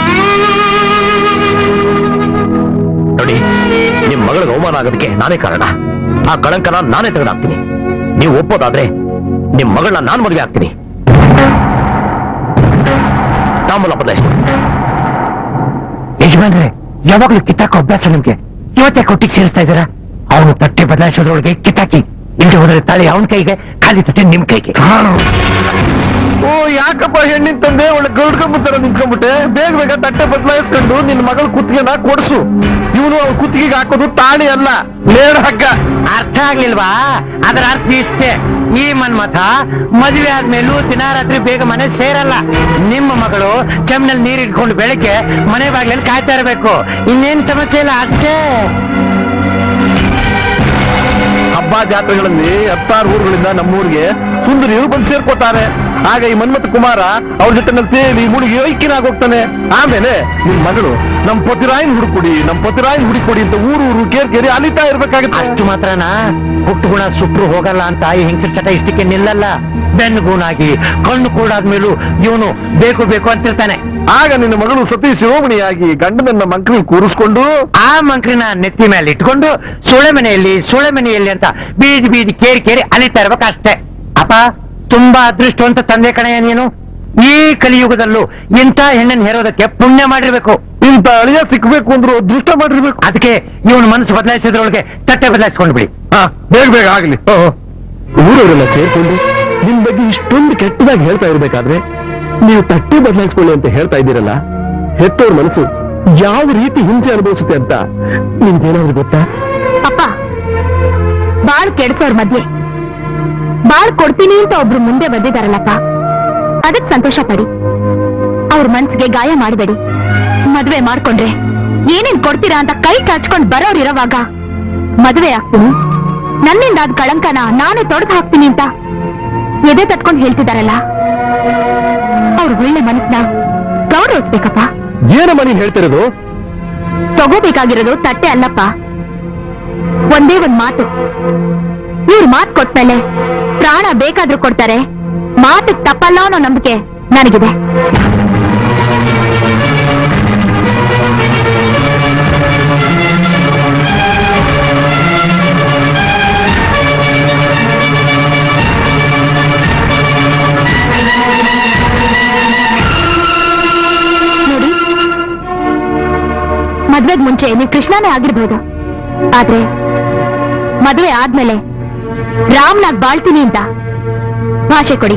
ನೋಡಿ ನಿಮ್ ಮಗಳಿಗೆ ಅವಮಾನ ಆಗೋದಕ್ಕೆ ನಾನೇ ಕಾರಣ ಆ ಕಳಂಕನ ನಾನೇ ತೆಗೆದಾಕ್ತೀನಿ ನೀವು ಒಪ್ಪೋದಾದ್ರೆ ನಿಮ್ ಮಗಳನ್ನ ನಾನ್ ಮದುವೆ ಆಗ್ತೀನಿ ತಾಂಬೂಲ ಬದಲಾಯಿಸಿ ಯಜಮಾನ್ರೆ ಯಾವಾಗ್ಲೂ ಕಿತ್ತಾಕೋ ಅಭ್ಯಾಸ ನಿಮ್ಗೆ ಇವತ್ತೇ ಕೊಟ್ಟಿಗೆ ಸೇರಿಸ್ತಾ ಇದ್ದೀರಾ ಅವನು ತಟ್ಟೆ ಬದಲಾಯಿಸೋದ್ರೊಳಗೆ ಕಿತ್ತಾಕಿ ಇಲ್ಲದೆ ಹೋದ್ರೆ ತಾಳಿ ಅವನ ಕೈಗೆ ಖಾಲಿ ತಟ್ಟೆ ನಿಮ್ ಕೈಗೆ ಓ ಯಾಕಪ್ಪ ಹೆಣ್ಣಿನ ತಂದೆ ಒಳ್ಳೆ ಗರುಡ್ಕೊಂಬಿಟ್ಟಾರ ನಿಂತ್ಕೊಂಡ್ಬಿಟ್ಟೆ ಬೇಗ ಬೇಗ ತಟ್ಟೆ ಬದಲಾಯಿಸ್ಕೊಂಡು ನಿನ್ನ ಮಗಳ ಕುತ್ತಿಗೆನ ಕೊಡ್ಸು ಇವನು ಅವ್ರ ಕುತ್ತಿಗೆಗೆ ಹಾಕೋದು ತಾಳಿ ಅಲ್ಲ ನೇಡ ಹಗ್ಗ ಅರ್ಥ ಆಗ್ಲಿಲ್ವಾ ಅದರ ಅರ್ಥ ಇಷ್ಟೇ ಈ ಮನ್ಮಥ ಮದುವೆ ಆದ್ಮೇಲೂ ದಿನ ರಾತ್ರಿ ಬೇಗ ಮನೆ ಸೇರಲ್ಲ ನಿಮ್ಮ ಮಗಳು ಚೆಮ್ನಲ್ಲಿ ನೀರ್ ಇಟ್ಕೊಂಡು ಬೆಳಗ್ಗೆ ಮನೆ ಬಾಗ್ಲಲ್ಲಿ ಕಾಯ್ತಾ ಇರಬೇಕು ಇನ್ನೇನ್ ಸಮಸ್ಯೆ ಇಲ್ಲ ಅಷ್ಟೇ ಹಬ್ಬ ಜಾತ್ರೆಗಳಲ್ಲಿ ಹತ್ತಾರು ಊರುಗಳಿಂದ ನಮ್ಮೂರಿಗೆ ಸುಂದರಿಯರು ಬಂದು ಸೇರ್ಕೊತಾರೆ ಆಗ ಈ ಮನ್ಮಥ ಕುಮಾರ ಅವ್ರ ಜೊತೆ ಸೇರಿ ಮುಳುಗಿ ಐಕ್ಯನಾಗಿ ಹೋಗ್ತಾನೆ ಆಮೇಲೆ ನಿಮ್ ಮಗಳು ನಮ್ ಪತಿರಾಯನ್ ಹುಡುಕೊಡಿ ನಮ್ ಪತಿರಾಯನ್ ಹುಡುಕೊಡಿ ಅಂತ ಊರು ಊರು ಕೇರ್ ಕೇರಿ ಅಲಿತಾ ಇರ್ಬೇಕಾಗತ್ತೆ ಅಷ್ಟು ಮಾತ್ರನ ಹುಟ್ಟು ಗುಣ ಸುಟ್ರು ಹೋಗಲ್ಲ ಅಂತ ಈ ಹೆಂಗಸರ ಚಟ ಇಷ್ಟಕ್ಕೆ ನಿಲ್ಲಲ್ಲ ಬೆನ್ನು ಗೂಣಾಗಿ ಕಣ್ಣು ಕೂಡಾದ್ಮೇಲೂ ಇವನು ಬೇಕು ಬೇಕು ಅಂತಿರ್ತಾನೆ ಆಗ ನಿನ್ನ ಮಗಳು ಸತಿ ಶಿರೋಮಣಿಯಾಗಿ ಗಂಡನನ್ನ ಮಕ್ಕಳು ಕೂರಿಸ್ಕೊಂಡು ಆ ಮಂಕ್ರಿನ ನೆತ್ತಿ ಮೇಲೆ ಇಟ್ಕೊಂಡು ಸುಳೆ ಮನೆಯಲ್ಲಿ ಸುಳೆ ಮನೆಯಲ್ಲಿ ಅಂತ ಬೀದಿ ಬೀದಿ ಕೇರಿ ಕೇರಿ ಅಲಿತಾ ಇರ್ಬೇಕಷ್ಟೇ ಅಪ್ಪ ತುಂಬಾ ಅದೃಷ್ಟವಂತ ತಂದೆ ಕಣೆಯ ನೀನು ಈ ಕಲಿಯುಗದಲ್ಲೂ ಇಂಥ ಹೆಣ್ಣನ್ನು ಹೇರೋದಕ್ಕೆ ಪುಣ್ಯ ಮಾಡಿರ್ಬೇಕು ಇಂಥ ಅಳಿಯ ಸಿಕ್ಬೇಕು ಅಂದ್ರು ಅದೃಷ್ಟ ಮಾಡಿರ್ಬೇಕು ಅದಕ್ಕೆ ಇವನು ಮನಸ್ಸು ಬದಲಾಯಿಸಿದ್ರೊಳಗೆ ತಟ್ಟೆ ಬದಲಾಯಿಸ್ಕೊಂಡು ಬಿಡಿ ಹಾ ಬೇಗ ಬೇಗ ಆಗ್ಲಿ ಊರವರೆಲ್ಲ ಸೇರ್ಕೊಂಡು ನಿಮ್ ಬಗ್ಗೆ ಇಷ್ಟೊಂದು ಕೆಟ್ಟದಾಗಿ ಹೇಳ್ತಾ ಇರ್ಬೇಕಾದ್ರೆ ನೀವು ತಟ್ಟೆ ಬದಲಾಯಿಸ್ಕೊಳ್ಳಿ ಅಂತ ಹೇಳ್ತಾ ಇದ್ದೀರಲ್ಲ ಹೆತ್ತೋರ್ ಮನಸ್ಸು ಯಾವ ರೀತಿ ಹಿಂಸೆ ಅನುಭವಿಸುತ್ತೆ ಅಂತ ನಿಮ್ಗೇನಾದ್ರು ಗೊತ್ತಾ ಅಪ್ಪ ಬಾಳ್ ಕೆಡ್ಸೋರ್ ಮಧ್ಯೆ ಬಾಳ್ ಕೊಡ್ತೀನಿ ಅಂತ ಒಬ್ರು ಮುಂದೆ ಬಂದಿದಾರಲ್ಲಪ್ಪ ಅದಕ್ ಸಂತೋಷ ಪಡಿ ಅವ್ರ ಮನ್ಸಿಗೆ ಗಾಯ ಮಾಡಬೇಡಿ ಮದ್ವೆ ಮಾಡ್ಕೊಂಡ್ರೆ ಏನೇನ್ ಕೊಡ್ತೀರಾ ಅಂತ ಕೈ ಚಾಚ್ಕೊಂಡ್ ಬರೋರ್ ಇರೋವಾಗ ಮದ್ವೆ ಆಗ್ತೀನಿ ನನ್ನಿಂದ ಅದ್ ಕಳಂಕನ ನಾನೇ ತೊಡೆದು ಹಾಕ್ತೀನಿ ಅಂತ ಎದೆ ತಟ್ಕೊಂಡ್ ಹೇಳ್ತಿದಾರಲ್ಲ ಅವ್ರ ಒಳ್ಳೆ ಮನಸ್ನ ಗೌರವಿಸ್ಬೇಕಪ್ಪ ಏನಮ್ಮ ನೀನ್ ಹೇಳ್ತಿರೋದು ತಗೋಬೇಕಾಗಿರೋದು ತಟ್ಟೆ ಅಲ್ಲಪ್ಪ ಒಂದೇ ಒಂದ್ ಮಾತು ಇವ್ರು ಮಾತು ಕೊಟ್ಮೇಲೆ ಪ್ರಾಣ ಬೇಕಾದ್ರೂ ಕೊಡ್ತಾರೆ ಮಾತು ತಪ್ಪಲ್ಲ ಅನ್ನೋ ನಂಬಿಕೆ ನನಗಿದೆ ನೋಡಿ ಮದ್ವೆಗ್ ಮುಂಚೆ ನೀವು ಕೃಷ್ಣನೇ ಆಗಿರ್ಬೋದು ಆದ್ರೆ ಮದುವೆ ಆದ್ಮೇಲೆ ರಾಮ್ನಾಗ್ ಬಾಳ್ತೀನಿ ಅಂತ ಭಾಷೆ ಕೊಡಿ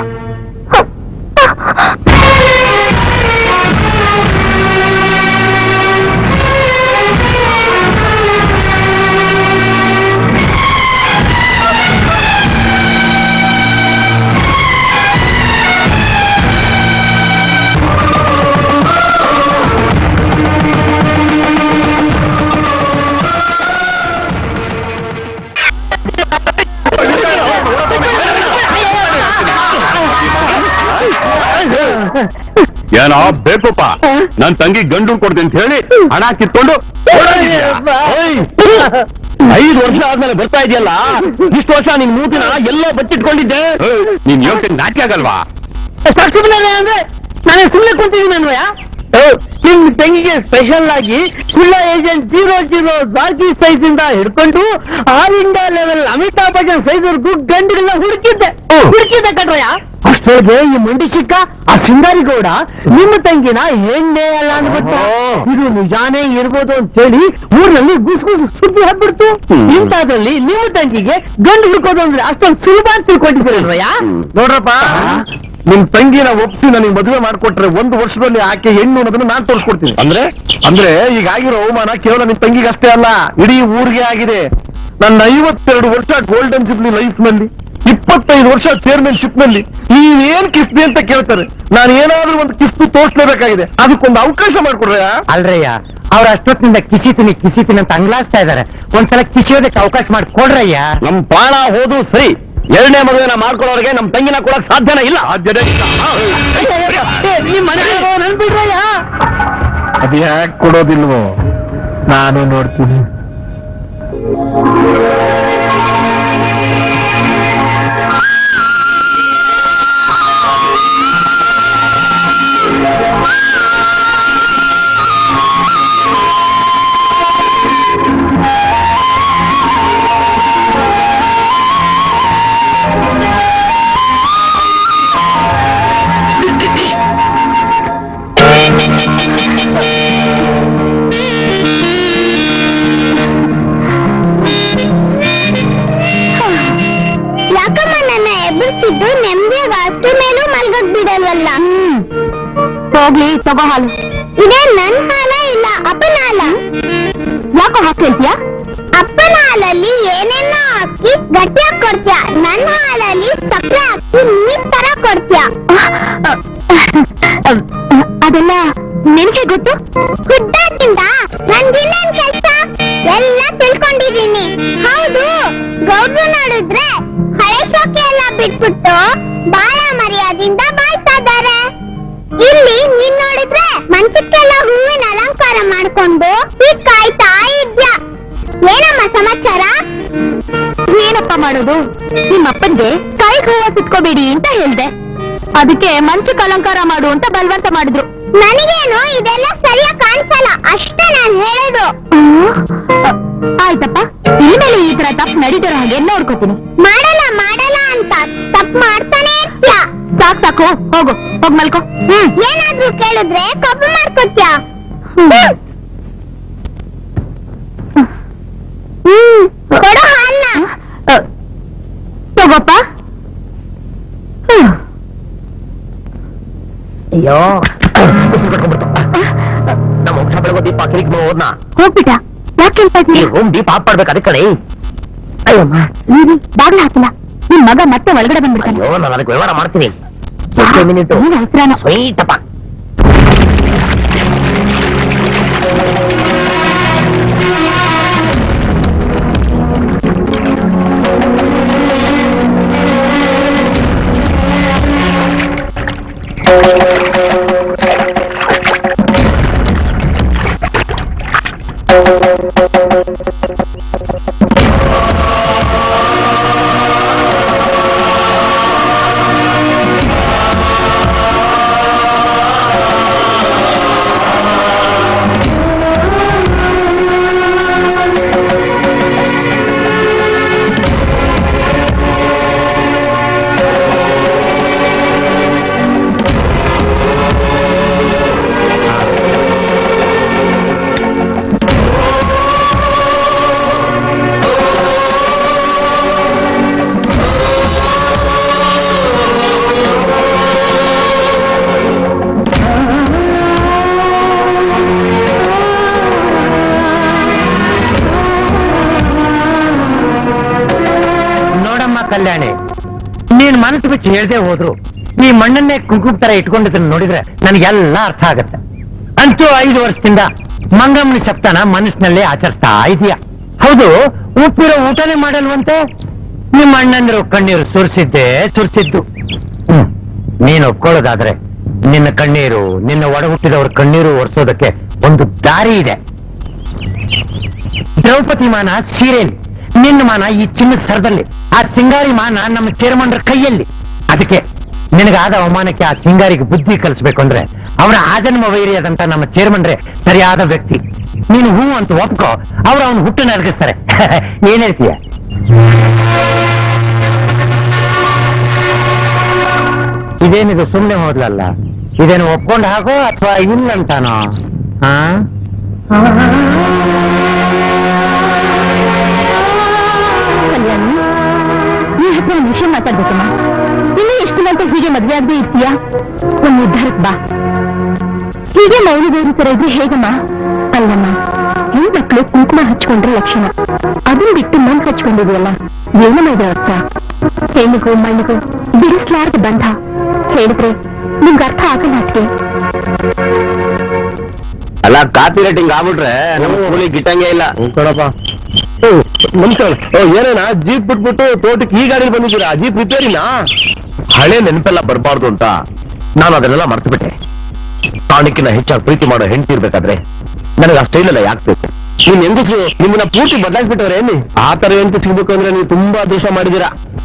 ಏನೋ ಬೇಕಪ್ಪ ನನ್ ತಂಗಿ ಗಂಡು ಕೊಡ್ತೀನಿ ಅಂತ ಹೇಳಿ ಹಣ ಕಿತ್ಕೊಂಡು ಓಡೋಗಿದ್ಯಾ? ಓಯ್! ಐದು ವರ್ಷ ಆದ್ಮೇಲೆ ಬರ್ತಾ ಇದೆಯಲ್ಲ ಇಷ್ಟು ವರ್ಷ ನಿನ್ ಮೂತಿನ ಎಲ್ಲೋ ಬಚ್ಚಿಟ್ಕೊಂಡಿದ್ದೆ ಏಯ್, ನೀನ್ ಯೋಗ್ಯ ನಾಟ್ಯ ಆಗಲ್ವಾ ಸುಮ್ಮನೆ ಅಂದ್ರೆ ನಾನು ಸುಮ್ಮನೆ ಕುಂತಿದ್ದೀನಿ ಅನ್ವಯ ನಿಮ್ ತಂಗಿಗೆ ಸ್ಪೆಷಲ್ ಆಗಿ ಕುಳ್ಳ ಏಜೆಂಟ್ ಜೀರೋ ಜೀರೋ ಬಾಕಿ ಸೈಜ್ ಇಂದ ಹಿಡ್ಕೊಂಡು all India level Amitabh Bachchan size ವರ್ಗೂ ಗಂಡುಗಳನ್ನ ಹುಡುಕಿದ್ದೆ ಹುಡುಕಿದ್ದೆ ಕಣ್ರಯ್ಯ ಅಷ್ಟೊಳಗೆ ಈ ಮಂಡಿ ಚಿಕ್ಕ ಆ ಸಿಂಗಾರಿಗೌಡ ನಿಮ್ಮ ತಂಗಿನ ಹೆಣ್ಣೆ ಅಲ್ಲ ಅಂದ್ಬಿಟ್ಟು ಇದು ನಿಜಾನೇ ಇರ್ಬೋದು ಅಂತ ಹೇಳಿ ಊರಿನಲ್ಲಿ ಗುಸ್ ಗುಸ್ ಸುದ್ದಿ ಹಬ್ಬಿಡ್ತು ಇಂಥದ್ರಲ್ಲಿ ನಿಮ್ಮ ತಂಗಿಗೆ ಗಂಡು ಹುಡ್ಕೋದು ಅಂದ್ರೆ ಅಷ್ಟೊಂದು ಸುಲಭ ಅಂತ ತಿಳ್ಕೊಂಡಿದ್ದೀರಲ್ವಯ್ಯ ನೋಡ್ರಪ್ಪ ನಿಮ್ ತಂಗಿನ ಒಪ್ಸಿ ನನಗೆ ಮದುವೆ ಮಾಡ್ಕೊಟ್ರೆ ಒಂದು ವರ್ಷದಲ್ಲಿ ಆಕೆ ಹೆಣ್ಣು ಅನ್ನೋದನ್ನ ನಾನ್ ತೋರಿಸ್ಕೊಡ್ತೀನಿ ಅಂದ್ರೆ ಅಂದ್ರೆ ಈಗ ಆಗಿರೋ ಅವಮಾನ ಕೇವಲ ನಿಮ್ ತಂಗಿಗೆ ಅಷ್ಟೇ ಅಲ್ಲ ಇಡೀ ಊರಿಗೆ ಆಗಿದೆ ನನ್ನ ಐವತ್ತೆರಡು ವರ್ಷ ಗೋಲ್ಡನ್ ಜುಬ್ಲಿ ಲೈಫ್ ನಲ್ಲಿ ಇಪ್ಪತ್ತೈದು ವರ್ಷ ಚೇರ್ಮನ್ಶಿಪ್ ನಲ್ಲಿ ನೀವೇನ್ ಕಿಸ್ತಿ ಅಂತ ಕೇಳ್ತಾರೆ ನಾನು ಏನಾದ್ರೂ ಒಂದು ಕಿಸ್ತು ತೋರಿಸ್ಲೇಬೇಕಾಗಿದೆ ಅದಕ್ಕೊಂದು ಅವಕಾಶ ಮಾಡ್ಕೊಡ್ರ ಅಲ್ರಯ್ಯ ಅವ್ರ ಅಷ್ಟೊತ್ತಿನಿಂದ ಕಿಸಿತೀನಿ ಕಿಸಿತೀನಿ ಅಂತ ಅಂಗ್ಲಾಸ್ತಾ ಇದಾರೆ ಒಂದ್ಸಲ ಕಿಸಿಯೋದಕ್ಕೆ ಅವಕಾಶ ಮಾಡಿ ಕೊಡ್ರಯ್ಯ ನಮ್ ಪ್ರಾಣ ಹೋದು ಸರಿ ಎರಡನೇ ಮದುವೆನ ಮಾಡ್ಕೊಳ್ಳೋರಿಗೆ ನಮ್ ತಂಗಿನ ಕೊಡಕ್ ಸಾಧ್ಯನೇ ಇಲ್ಲ ಸಾಧ್ಯನೇ ಇಲ್ಲ ನಿಮ್ ಮನೆಗೆ ನನ್ಬಿಡ್ರಯ್ಯ ಅದ್ ಯಾಕೆ ಕೊಡೋದಿಲ್ವೋ ನಾನು ನೋಡ್ತೀನಿ ಯಾಕಮ್ಮ ನನ್ನ ಎಬ್ಬರಿಸಿದ್ದು ನೆಮ್ಮದಿಯಾಗ ಅಷ್ಟೇ ಮೇಲೂ ಮಲ್ಗಕ್ ಬಿಡಲ್ವಲ್ಲ ಹೋಗ್ಲಿ ತಗೋ ಹಾಲು ಇದೇ ನನ್ ಹಾಲ ಇಲ್ಲ ಅಪ್ಪನ ಹಾಲ ಯಾಕೋ ಹಾಕಿ ಹೇಳ್ತೀಯ ಅಪ್ಪನ ಹಾಲಲ್ಲಿ ಏನೇನೋ ಹಾಕಿ ಗಟ್ಟಿಯಾಗಿ ಕೊಡ್ತೀಯ ನನ್ನ ಹಾಲಲ್ಲಿ ಸಕ್ಕರೆ ಹಾಕಿ ನೀರ್ ತರ ಕೊಡ್ತೀಯ ಅದೆಲ್ಲ ನಿನಗೆ ಗೊತ್ತು ಹುದ್ದಾಗಿಂದ ನನ್ಗಿನ್ನೇನ್ ಕೆಲ್ಸ ಎಲ್ಲ ತಿಳ್ಕೊಂಡಿದೀನಿ ಹೌದು ಗೌಡ್ರು ನೋಡಿದ್ರೆ ಹಳೆ ಶೋಕೆ ಎಲ್ಲ ಬಿಟ್ಬಿಟ್ಟು ಬಾಳ ಮರ್ಯಾದಿಂದ ಬಾಳ್ತಾ ಇದಾರೆ ಇಲ್ಲಿ ನೀನ್ ನೋಡಿದ್ರೆ ಮಂಚಕ್ಕೆಲ್ಲ ಹೂವಿನ ಅಲಂಕಾರ ಮಾಡ್ಕೊಂಡು ಈಗ ಕಾಯ್ತಾ ಇದ್ಯಾ ಏನಮ್ಮ ಸಮಾಚಾರ ಏನಪ್ಪ ಮಾಡೋದು ನಿಮ್ಮಪ್ಪನ್ಗೆ ಕೈಗೆ ಹೂವ ಸುತ್ಕೋಬೇಡಿ ಅಂತ ಹೇಳ್ದೆ ಅದಕ್ಕೆ ಮಂಚಕ್ಕೆ ಅಲಂಕಾರ ಮಾಡು ಅಂತ ಬಲವಂತ ಮಾಡಿದ್ರು ನನಗೇನು ಇದೆಲ್ಲ ಸರಿಯಾಗಿ ಕಾಣಿಸಲ್ಲ ಅಷ್ಟೇ ನಾನು ಹೇಳೋದು ಆಯ್ತಪ್ಪ ಇನ್ಮೇಲೆ ಈ ತರ ತಪ್ಪು ನಡೀತಿರೋ ಹಾಗೆ ನೋಡ್ಕೋತೀನಿ ಮಾಡಲ್ಲ ಮಾಡಲ್ಲ ಅಂತ ತಪ್ಪು ಮಾಡ್ತಾನೆ ಇರ್ತ್ಯಾ ಸಾಕ್ ಸಾಕು ಹೋಗು ಹೋಗ್ ಮಲ್ಕೋ ಹ್ಮ್ ಏನಾದ್ರೂ ಕೇಳಿದ್ರೆ ಕಬ್ಬು ಮಾಡ್ಕೊತ್ಯಾ ಹ್ಮ್ ಕೊಡು ಹಾಲ್ನ ತಗೋಪ್ಪ ಹ್ಮ್ ಅಯ್ಯೋ ನಮ್ಮ ವಂಶ ಬೆಳಗೋ ದೀಪ ಕಿರಿಕ್ ಹೋದ್ನ ಹೋಗ್ಬಿಟ್ಟ ಯಾಕೆ ಈ ರೂಮ್ ದೀಪ ಆಫ್ ಮಾಡ್ಬೇಕು ಅದಕ್ಕೆ ಕಡೆ ಅಯ್ಯಮ್ಮ ನೀನು ಬಾಗ್ಲ ಹಾಕಿಲ್ಲ ನಿಮ್ ಮಗ ಮತ್ತೆ ಒಳಗಡೆ ಬಂದ್ಬಿಡ್ತಾನೆ ಅಯ್ಯೋ ನಾನು ಅದಕ್ಕೆ ವ್ಯವಹಾರ ಮಾಡ್ತೀನಿ ಮಿನಿಟ್ ನೀನ್ ಹೆಸರಾನ ಸ್ವೀಟಪ್ಪ ನೋಡಮ್ಮ ಕಲ್ಯಾಣಿ ನೀನ್ ಮನಸ್ಸು ಬಿಚ್ಚಿ ಹೇಳ್ದೆ ಹೋದ್ರು ಈ ಮಣ್ಣನ್ನೇ ಕುಂಕುಮ ತರ ಇಟ್ಕೊಂಡಿದ್ದನ್ನ ನೋಡಿದ್ರೆ ನನಗೆಲ್ಲ ಅರ್ಥ ಆಗತ್ತೆ ಅಂತೂ ಐದು ವರ್ಷದಿಂದ ಮಂಗಮ್ಮನಿ ಸಪ್ತಾನ ಮನಸ್ಸಿನಲ್ಲೇ ಆಚರಿಸ್ತಾ ಇದೀಯ ಹೌದು ಉಪ್ಪಿರೋ ಊಟನೇ ಮಾಡಲ್ವಂತೆ ನಿಮ್ಮ ಅಣ್ಣಂದಿರು ಕಣ್ಣೀರು ಸುರಿಸಿದ್ದೆ ಸುರಿಸಿದ್ದು ಹ್ಮ್ ನೀನು ಒಪ್ಕೊಳ್ಳೋದಾದ್ರೆ ನಿನ್ನ ಕಣ್ಣೀರು ನಿನ್ನ ಒಡ ಹುಟ್ಟಿದವರ ಕಣ್ಣೀರು ಒರೆಸೋದಕ್ಕೆ ಒಂದು ದಾರಿ ಇದೆ ದ್ರೌಪದಿ ಮಾನ ಸೀರೆಯಲ್ಲಿ ನಿನ್ನ ಮಾನ ಈ ಚಿನ್ನದ ಸರದಲ್ಲಿ ಆ ಸಿಂಗಾರಿ ಮಾನ ನಮ್ಮ ಚೇರ್ಮನ್ರ ಕೈಯಲ್ಲಿ ಅದಕ್ಕೆ ನಿನಗಾದ ಅವಮಾನಕ್ಕೆ ಆ ಸಿಂಗಾರಿಗೆ ಬುದ್ಧಿ ಕಲಿಸ್ಬೇಕು ಅಂದ್ರೆ ಅವರ ಆಜನ್ಮ ವೈರಿಯಾದಂತ ನಮ್ಮ ಚೇರ್ಮನ್ರೆ ಸರಿಯಾದ ವ್ಯಕ್ತಿ ನೀನು ಹೂ ಅಂತ ಒಪ್ಕೋ ಅವ್ರು ಅವನು ಹುಟ್ಟನ್ನು ಅಡಗಿಸ್ತಾರೆ ಏನ್ ಹೇಳ್ತೀಯ ಇದೇನಿದು ಸುಮ್ನೆ ಹೋದ್ಲಲ್ಲ ಇದೇನು ಒಪ್ಕೊಂಡು ಹಾಕೋ ಅಥವಾ ಇಲ್ಲಂತಾನೋ ಹಾ ಕಲ್ಯಾಣಿ ಈ ಹತ್ರ ಒಂದು ವಿಷಯ ಮಾತಾಡ್ಬೇಕಮ್ಮ ಇನ್ನೂ ಎಷ್ಟು ದಿನ ಅಂತ ಹೀಗೆ ಮದ್ವೆ ಆಗದೆ ಇರ್ತೀಯಾ ಒಂದ್ ನಿರ್ಧಾರಕ್ ಬಾ ಹೀಗೆ ಮೌನಗೌರಿ ತರ ಇದ್ರೆ ಹೇಗಮ್ಮ ಅಲ್ಲಮ್ಮ ಹೆಣ್ಮಕ್ಳು ಕುಂಕುಮ ಹಚ್ಕೊಂಡ್ರೆ ಲಕ್ಷಣ ಅದನ್ ಬಿಟ್ಟು ಮಣ್ ಹಚ್ಕೊಂಡಿದೆಯಲ್ಲ ಏನಮ್ಮ ಇದೆ ಅರ್ಥ ಹೆಣ್ಣಿಗೂ ಮಣ್ಣಿಗೂ ಬಿಡಿಸ್ಲಾರ್ದ ಬಂಧ ಹೇಳಿದ್ರೆ ನಿಮ್ಗೆ ಅರ್ಥ ಆಗಲ್ಲ ಅದಕ್ಕೆ ಅಲ್ಲ ಕಾಪಿ ರೇಟಿಂಗ್ ಆಗ್ಬಿಟ್ರೆ ನಮ್ಮ ಸ್ಕೂಲಿಗೆ ಗಿಟ್ಟಂಗೆ ಇಲ್ಲ ಕಣಪ್ಪ ನಮಸ್ಕಾರ ಓ ಏನೇನಾ ಜೀಪ್ ಬಿಟ್ಬಿಟ್ಟು ತೋಟಕ್ಕೆ ಈ ಗಾಡಿ ಬಂದಿದ್ದೀರಾ ಜೀಪ್ ರಿಪೇರಿನಾ ಹಳೆ ನೆನಪೆಲ್ಲ ಬರಬಾರ್ದು ಅಂತ ನಾನು ಅದನ್ನೆಲ್ಲ ಮರ್ತು ಬಿಟ್ಟೆ ಕಾಣಿಕಿನ ಹೆಚ್ಚಾಗಿ ಪ್ರೀತಿ ಮಾಡೋ ಹೆಂಡತಿ ಇರ್ಬೇಕಾದ್ರೆ ನನಗೆ ಆ ಸ್ಟೈಲ್ ಎಲ್ಲ ಯಾಕೆ ಬೇಕು ನೀನ್ ಹೆಂಗಸು ನಿಮ್ಮನ್ನ ಪೂರ್ತಿ ಬದಲಾಯಿಸ್ಬಿಟ್ಟವ್ರೆ ಏನಿ ಆ ತರ ಹೆಂಡತಿ ಸಿಗ್ಬೇಕು ಅಂದ್ರೆ ನೀವು ತುಂಬಾ ದೋಷ ಮಾಡಿದೀರಾ